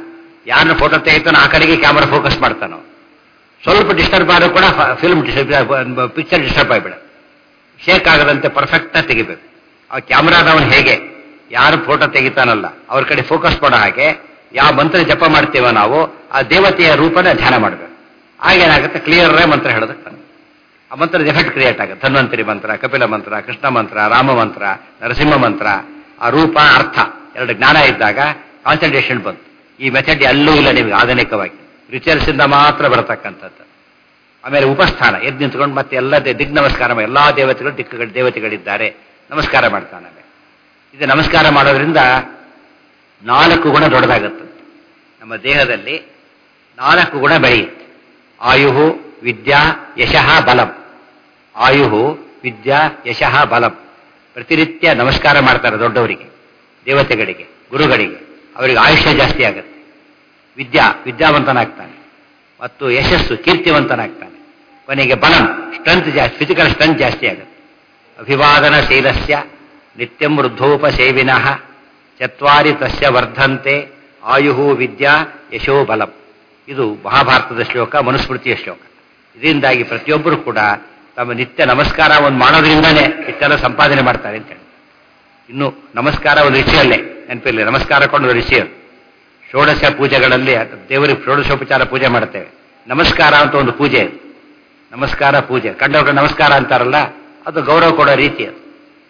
ಯಾರನ್ನ ಫೋಟೋ ತೆಗಿತಾನೋ ಆ ಕಡೆಗೆ ಕ್ಯಾಮರಾ ಫೋಕಸ್ ಮಾಡ್ತಾನೋ ಸ್ವಲ್ಪ ಡಿಸ್ಟರ್ಬ್ ಆದ್ರೂ ಕೂಡ ಫಿಲ್ಮ್ ಪಿಕ್ಚರ್ ಡಿಸ್ಟರ್ಬ್ ಆಗಿಬಿಡ ಶೇಕ್ ಆಗದಂತೆ ಪರ್ಫೆಕ್ಟ್ ಆಗಿ ತೆಗಿಬೇಕು ಆ ಕ್ಯಾಮ್ರಾದವನು ಹೇಗೆ ಯಾರು ಫೋಟೋ ತೆಗಿತಾನಲ್ಲ ಅವ್ರ ಕಡೆ ಫೋಕಸ್ ಮಾಡೋ ಹಾಗೆ ಯಾವ ಮಂತ್ರ ಜಪ ಮಾಡ್ತೀವೋ ನಾವು ಆ ದೇವತೆಯ ರೂಪನ ಧ್ಯಾನ ಮಾಡಬೇಕು ಆಗೇನಾಗುತ್ತೆ ಕ್ಲಿಯರ್ ಮಂತ್ರ ಹೇಳೋದಕ್ಕೆ ಬರುತ್ತೆ. ಆ ಮಂತ್ರದ ಎಫೆಕ್ಟ್ ಕ್ರಿಯೇಟ್ ಆಗುತ್ತೆ ಧನ್ವಂತರಿ ಮಂತ್ರ ಕಪಿಲ ಮಂತ್ರ ಕೃಷ್ಣ ಮಂತ್ರ ರಾಮ ಮಂತ್ರ ನರಸಿಂಹ ಮಂತ್ರ ಆ ರೂಪ ಅರ್ಥ ಎರಡು ಜ್ಞಾನ ಇದ್ದಾಗ ಕಾನ್ಸಂಟ್ರೇಷನ್ ಬಂತು ಈ ಮೆಥಡ್ ಎಲ್ಲೂ ಇಲ್ಲ ನಿಮಗೆ ಆಧುನಿಕವಾಗಿ ರಿಚರ್ಸ್ ಇಂದ ಮಾತ್ರ ಬರತಕ್ಕಂಥದ್ದು ಆಮೇಲೆ ಉಪಸ್ಥಾನ ಎದ್ದು ನಿಂತ್ಕೊಂಡು ಮತ್ತೆ ಎಲ್ಲ ದೇ- ದಿಗ್ ನಮಸ್ಕಾರ ಮಾಡಿ ಎಲ್ಲಾ ದೇವತೆಗಳು ದಿಕ್ಕುಗಳು ದೇವತೆಗಳಿದ್ದಾರೆ ನಮಸ್ಕಾರ ಮಾಡ್ತಾನೆ ಇದು ನಮಸ್ಕಾರ ಮಾಡೋದ್ರಿಂದ ನಾಲ್ಕು ಗುಣ ದೊಡ್ಡದಾಗುತ್ತೆ ನಮ್ಮ ದೇಹದಲ್ಲಿ ನಾಲ್ಕು ಗುಣ ಬೆಳೆಯುತ್ತೆ ಆಯು ವಿದ್ಯಾ ಯಶಃ ಬಲಂ ಆಯು ವಿದ್ಯಾ ಯಶಃ ಬಲಂ ಪ್ರತಿನಿತ್ಯ ನಮಸ್ಕಾರ ಮಾಡ್ತಾರೆ ದೊಡ್ಡವರಿಗೆ ದೇವತೆಗಳಿಗೆ ಗುರುಗಳಿಗೆ ಅವರಿಗೆ ಆಯುಷ್ಯ ಜಾಸ್ತಿ ಆಗುತ್ತೆ ವಿದ್ಯಾ ವಿದ್ಯಾವಂತನಾಗ್ತಾನೆ ಮತ್ತು ಯಶಸ್ಸು ಕೀರ್ತಿವಂತನಾಗ್ತಾನೆ ಕೊನೆಗೆ ಬಲಂ ಸ್ಟ್ರೆಂತ್ ಜಾಸ್ತಿ ಫಿಸಿಕಲ್ ಸ್ಟ್ರೆಂತ್ ಜಾಸ್ತಿ ಆಗುತ್ತೆ ಅಭಿವಾದನ ಶೀಲಸ್ಯ ನಿತ್ಯಂ ವೃದ್ಧೋಪಸೇವಿನಃ ಚತ್ವಾರಿ ತಸ್ಯ ವರ್ಧಂತೆ ಆಯು ವಿದ್ಯಾ ಯಶೋ ಬಲಂ ಇದು ಮಹಾಭಾರತದ ಶ್ಲೋಕ ಮನುಸ್ಮೃತಿಯ ಶ್ಲೋಕ ಇದರಿಂದಾಗಿ ಪ್ರತಿಯೊಬ್ಬರು ಕೂಡ ತಮ್ಮ ನಿತ್ಯ ನಮಸ್ಕಾರ ಒಂದು ಮಾಡೋದ್ರಿಂದಾನೇ ಇಷ್ಟೆಲ್ಲ ಸಂಪಾದನೆ ಮಾಡ್ತಾರೆ ಅಂತ ಹೇಳಿ ಇನ್ನು ನಮಸ್ಕಾರ ಒಂದು ರಿಷಿಯಲ್ಲೇ ನೆನಪಿರಲಿ ನಮಸ್ಕಾರ ಕೊಂಡು ರಿಷಿಯಲ್ ಷೋಡಶ ಪೂಜೆಗಳಲ್ಲಿ ದೇವರಿಗೆ ಷೋಡಶೋಪಚಾರ ಪೂಜೆ ಮಾಡ್ತೇವೆ ನಮಸ್ಕಾರ ಅಂತ ಒಂದು ಪೂಜೆ ಅದು ನಮಸ್ಕಾರ ಪೂಜೆ ಕಂಡವ್ರಿಗೆ ನಮಸ್ಕಾರ ಅಂತಾರಲ್ಲ ಅದು ಗೌರವ ಕೊಡೋ ರೀತಿ ಅದು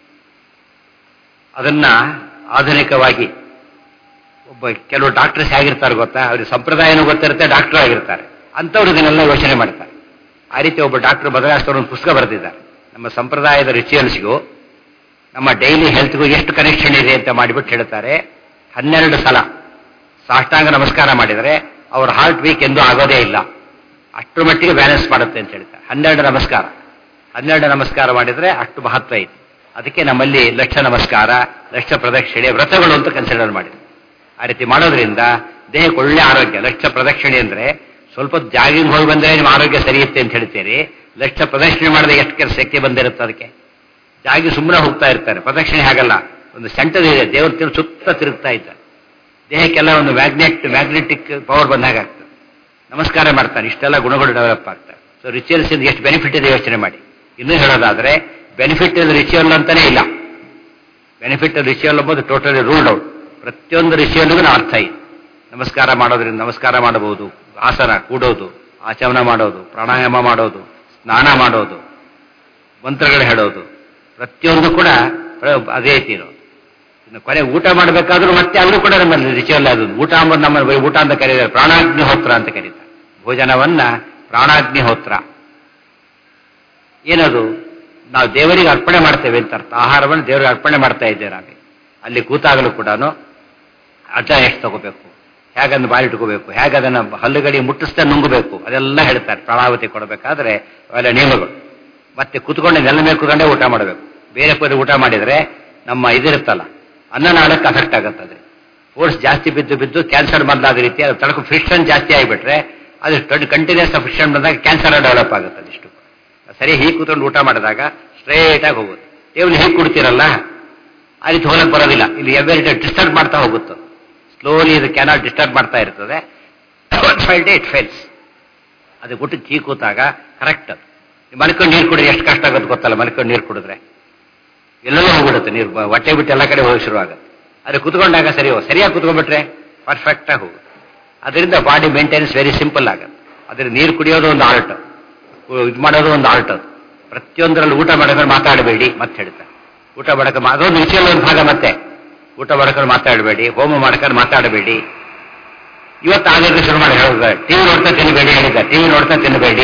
ಅದನ್ನ ಆಧುನಿಕವಾಗಿ ಒಬ್ಬ ಕೆಲವು ಡಾಕ್ಟರ್ಸ್ ಹೇಗಿರ್ತಾರೆ ಗೊತ್ತಾ ಅವ್ರಿಗೆ ಸಂಪ್ರದಾಯನೂ ಗೊತ್ತಿರುತ್ತೆ ಡಾಕ್ಟರ್ ಆಗಿರ್ತಾರೆ ಅಂಥವ್ರು ಇದನ್ನೆಲ್ಲ ಯೋಚನೆ ಮಾಡ್ತಾರೆ ಆ ರೀತಿ ಒಬ್ಬ ಡಾಕ್ಟರ್ ಬದಲಾಯಿಸ್ತವ್ರು ಒಂದು ಪುಸ್ತಕ ಬರೆದಿದ್ದಾರೆ ನಮ್ಮ ಸಂಪ್ರದಾಯದ ರಿಚುವಲ್ಸ್ಗೂ ನಮ್ಮ ಡೈಲಿ ಹೆಲ್ತ್ಗೂ ಎಷ್ಟು ಕನೆಕ್ಷನ್ ಇದೆ ಅಂತ ಮಾಡಿಬಿಟ್ಟು ಹೇಳ್ತಾರೆ ಹನ್ನೆರಡು ಸಲ ಸಾಷ್ಟಾಂಗ ನಮಸ್ಕಾರ ಮಾಡಿದರೆ ಅವ್ರ ಹಾರ್ಟ್ ವೀಕ್ ಎಂದೂ ಆಗೋದೇ ಇಲ್ಲ ಅಷ್ಟರ ಮಟ್ಟಿಗೆ ಬ್ಯಾಲೆನ್ಸ್ ಮಾಡುತ್ತೆ ಅಂತ ಹೇಳ್ತಾರೆ ಹನ್ನೆರಡು ನಮಸ್ಕಾರ ಹನ್ನೆರಡು ನಮಸ್ಕಾರ ಮಾಡಿದರೆ ಅಷ್ಟು ಮಹತ್ವ ಇದೆ ಅದಕ್ಕೆ ನಮ್ಮಲ್ಲಿ ಲಕ್ಷ ನಮಸ್ಕಾರ ಲಕ್ಷ ಪ್ರದಕ್ಷಿಣೆ ವ್ರತಗಳು ಅಂತ ಕನ್ಸಿಡರ್ ಮಾಡಿದೆ ಆ ರೀತಿ ಮಾಡೋದ್ರಿಂದ ದೇಹಕ್ಕೆ ಒಳ್ಳೆ ಆರೋಗ್ಯ ಲಕ್ಷ ಪ್ರದಕ್ಷಿಣೆ ಅಂದ್ರೆ ಸ್ವಲ್ಪ ಜಾಗಿಂಗ್ ಹೋಗಿ ಬಂದ್ರೆ ನಿಮ್ಮ ಆರೋಗ್ಯ ಸರಿಯುತ್ತೆ ಅಂತ ಹೇಳ್ತೀರಿ ಲಕ್ಷ ಪ್ರದಕ್ಷಿಣೆ ಮಾಡಿದ್ರೆ ಎಷ್ಟು ಕೆಲಸ ಶಕ್ತಿ ಬಂದಿರುತ್ತೆ ಅದಕ್ಕೆ ಜಾಗಿ ಸುಮ್ಮನೆ ಹೋಗ್ತಾ ಇರ್ತಾರೆ ಪ್ರದಕ್ಷಿಣೆ ಹಾಗಲ್ಲ ಒಂದು ಸೆಂಟರ್ ಇದೆ ದೇವ್ರ ತಿರು ಸುತ್ತ ತಿರುಗ್ತಾ ಇದ್ದಾರೆ ದೇಹಕ್ಕೆಲ್ಲ ಒಂದು ಮ್ಯಾಗ್ನೆಟ್ ಮ್ಯಾಗ್ನೆಟಿಕ್ ಪವರ್ ಬಂದಾಗ ಆಗ್ತದೆ ನಮಸ್ಕಾರ ಮಾಡ್ತಾನೆ ಇಷ್ಟೆಲ್ಲ ಗುಣಗಳು ಡೆವಲಪ್ ಆಗ್ತವೆ ಸೊ ರಿಚುವಲ್ಸ್ ಇಂದ ಎಷ್ಟು ಬೆನಿಫಿಟ್ ಇದೆ ಯೋಚನೆ ಮಾಡಿ ಇನ್ನೂ ಹೇಳೋದಾದ್ರೆ ಬೆನಿಫಿಟ್ ರಿಚುವಲ್ ಅಂತಾನೆ ಇಲ್ಲ ಬೆನಿಫಿಟ್ ರಿಚುವಲ್ ಎಂಬುದು ಟೋಟಲಿ ರೂಲ್ಡ್ ಔಟ್ ಪ್ರತಿಯೊಂದು ರಿಚುವಲ್ಗೂ ಅರ್ಥ ಇದೆ ನಮಸ್ಕಾರ ಮಾಡೋದ್ರಿಂದ ನಮಸ್ಕಾರ ಮಾಡಬಹುದು ಆಸನ ಕೂಡೋದು ಆಚಮನ ಮಾಡೋದು ಪ್ರಾಣಾಯಾಮ ಮಾಡೋದು ಸ್ನಾನ ಮಾಡೋದು ಮಂತ್ರಗಳು ಹೇಳೋದು ಪ್ರತಿಯೊಂದು ಕೂಡ ಪ್ರ- ಅದೇ ರೀತಿ ಇರೋದು ಇನ್ನು ಕೊನೆ ಊಟ ಮಾಡಬೇಕಾದ್ರೂ ಮತ್ತೆ ಅವರು ಕೂಡ ನಮ್ಮಲ್ಲಿ ರಿಚುವಲ್ ಅದು ಊಟ ಅಂಬುದು ನಮ್ಮ ಬರೀ ಊಟ ಅಂತ ಕರೀತಾರೆ ಪ್ರಾಣಾಗ್ನಿಹೋತ್ರ ಅಂತ ಕರೀತಾರೆ ಭೋಜನವನ್ನ ಪ್ರಾಣಾಗ್ನಿಹೋತ್ರ ಏನದು ನಾವು ದೇವರಿಗೆ ಅರ್ಪಣೆ ಮಾಡ್ತೇವೆ ಅಂತ ಅರ್ಥ ಆಹಾರವನ್ನು ದೇವರಿಗೆ ಅರ್ಪಣೆ ಮಾಡ್ತಾ ಇದ್ದೇವೆ ನಾವೇ ಅಲ್ಲಿ ಕೂತಾಗಲೂ ಕೂಡ ಅಡ್ಡ ಎಷ್ಟು ತಗೋಬೇಕು ಹೇಗನ್ನು ಬಾಯಿ ಇಟ್ಕೋಬೇಕು ಹೇಗೆ ಅದನ್ನ ಹಲ್ಲುಗಡಿ ಮುಟ್ಟಿಸ್ತಾ ನುಂಗಬೇಕು ಅದೆಲ್ಲ ಹೇಳ್ತಾರೆ ಪ್ರಾಣಾವತಿ ಕೊಡಬೇಕಾದ್ರೆ ಅವೆಲ್ಲ ನಿಯಮಗಳು ಮತ್ತೆ ಕುತ್ಕೊಂಡೆ ನೆಲ ಮೇಲೆ ಕೂತ್ಕೊಂಡೆ ಊಟ ಮಾಡಬೇಕು ಬೇರೆ ಪದ ಊಟ ಮಾಡಿದ್ರೆ ನಮ್ಮ ಇದಿರುತ್ತಲ್ಲ ಅನ್ನನಾಳಕ್ಕೆ ಅಫೆಕ್ಟ್ ಆಗುತ್ತದೆ ಫೋರ್ಸ್ ಜಾಸ್ತಿ ಬಿದ್ದು ಬಿದ್ದು ಕ್ಯಾನ್ಸರ್ ಮೊದಲಾದ ರೀತಿ ಅದು ತಳಕು ಫ್ರಿಕ್ಷನ್ ಜಾಸ್ತಿ ಆಗಿಬಿಟ್ರೆ ಅದು ಕಂಟಿನ್ಯೂಸ್ ಫ್ರಿಕ್ಷನ್ ಬಂದಾಗ ಕ್ಯಾನ್ಸರ್ ಡೆವಲಪ್ ಆಗುತ್ತೆ ಅದಿಷ್ಟು ಸರಿ ಹೀಗೆ ಕೂತ್ಕೊಂಡು ಊಟ ಮಾಡಿದಾಗ ಸ್ಟ್ರೇಟ್ ಆಗಿ ಹೋಗುತ್ತೆ ಟೇಬಲ್ ಹೇಗೆ ಕೊಡ್ತೀರಲ್ಲ ಆ ರೀತಿ ಹೋಗಕ್ಕೆ ಬರೋದಿಲ್ಲ ಇಲ್ಲಿ ಎವ್ರಿ ಡೇ ಡಿಸ್ಟರ್ಬ್ ಮಾಡ್ತಾ ಹೋಗುತ್ತೆ ಸ್ಲೋಲಿ ಇದು ಕ್ಯಾನಾಟ್ ಡಿಸ್ಟರ್ಬ್ ಮಾಡ್ತಾ ಇರ್ತದೆ ಫೈವ್ ಡೇ ಇಟ್ ಫೇಲ್ಸ್ ಅದು ಬಿಟ್ಟು ಟೀ ಕೂತಾಗ ಕರೆಕ್ಟ್ ಅದು ನೀವು ಮಲ್ಕೊಂಡು ನೀರು ಕುಡಿದ್ರೆ ಎಷ್ಟು ಕಷ್ಟ ಆಗುತ್ತೆ ಗೊತ್ತಲ್ಲ ಮಲ್ಕೊಂಡು ನೀರು ಕುಡಿದ್ರೆ ಎಲ್ಲೆಲ್ಲೋ ಹೋಗ್ಬಿಡುತ್ತೆ ನೀರು ಬ- ಹೊಟ್ಟೆ ಬಿಟ್ಟು ಎಲ್ಲ ಕಡೆ ಹೋಗಿ ಶುರುವಾಗುತ್ತೆ ಅದು ಕುತ್ಕೊಂಡಾಗ ಸರಿ ಹೋಗ್- ಸರಿಯಾಗಿ ಕುತ್ಕೊಂಡ್ಬಿಟ್ರೆ ಪರ್ಫೆಕ್ಟ್ ಆಗಿ ಹೋಗುತ್ತೆ ಅದರಿಂದ ಬಾಡಿ ಮೇಂಟೆನೆನ್ಸ್ ವೆರಿ ಸಿಂಪಲ್ ಆಗುತ್ತೆ ಅದ್ರ ನೀರು ಕುಡಿಯೋದು ಒಂದು ಆರ್ಟ್ ಇದು ಮಾಡೋದು ಒಂದು ಆರ್ಟ್ ಅದು ಪ್ರತಿಯೊಂದರಲ್ಲಿ ಊಟ ಮಾಡೋದ್ರೆ ಮಾತಾಡಬೇಡಿ ಮತ್ತೆ ಹೇಳ್ತಾರೆ ಊಟ ಮಾಡಕ್ಕೆ ಮಾ- ಅದೊಂದು ವಿಷಯ ಒಂದು ಭಾಗ ಮತ್ತೆ ಊಟ ಮಾಡ್ಕೊಂಡು ಮಾತಾಡಬೇಡಿ ಹೋಮ ಮಾಡ್ಕೊಂಡು ಮಾತಾಡಬೇಡಿ ಇವತ್ತು ಆಗೋದು ಶುರು ಮಾಡಿ ಹೇಳಿದ್ದಾರೆ ಟಿವಿ ನೋಡ್ತಾ ತಿನ್ನಬೇಡಿ ಹೇಳಿದ್ದ ಟಿವಿ ನೋಡ್ತಾ ತಿನ್ನಬೇಡಿ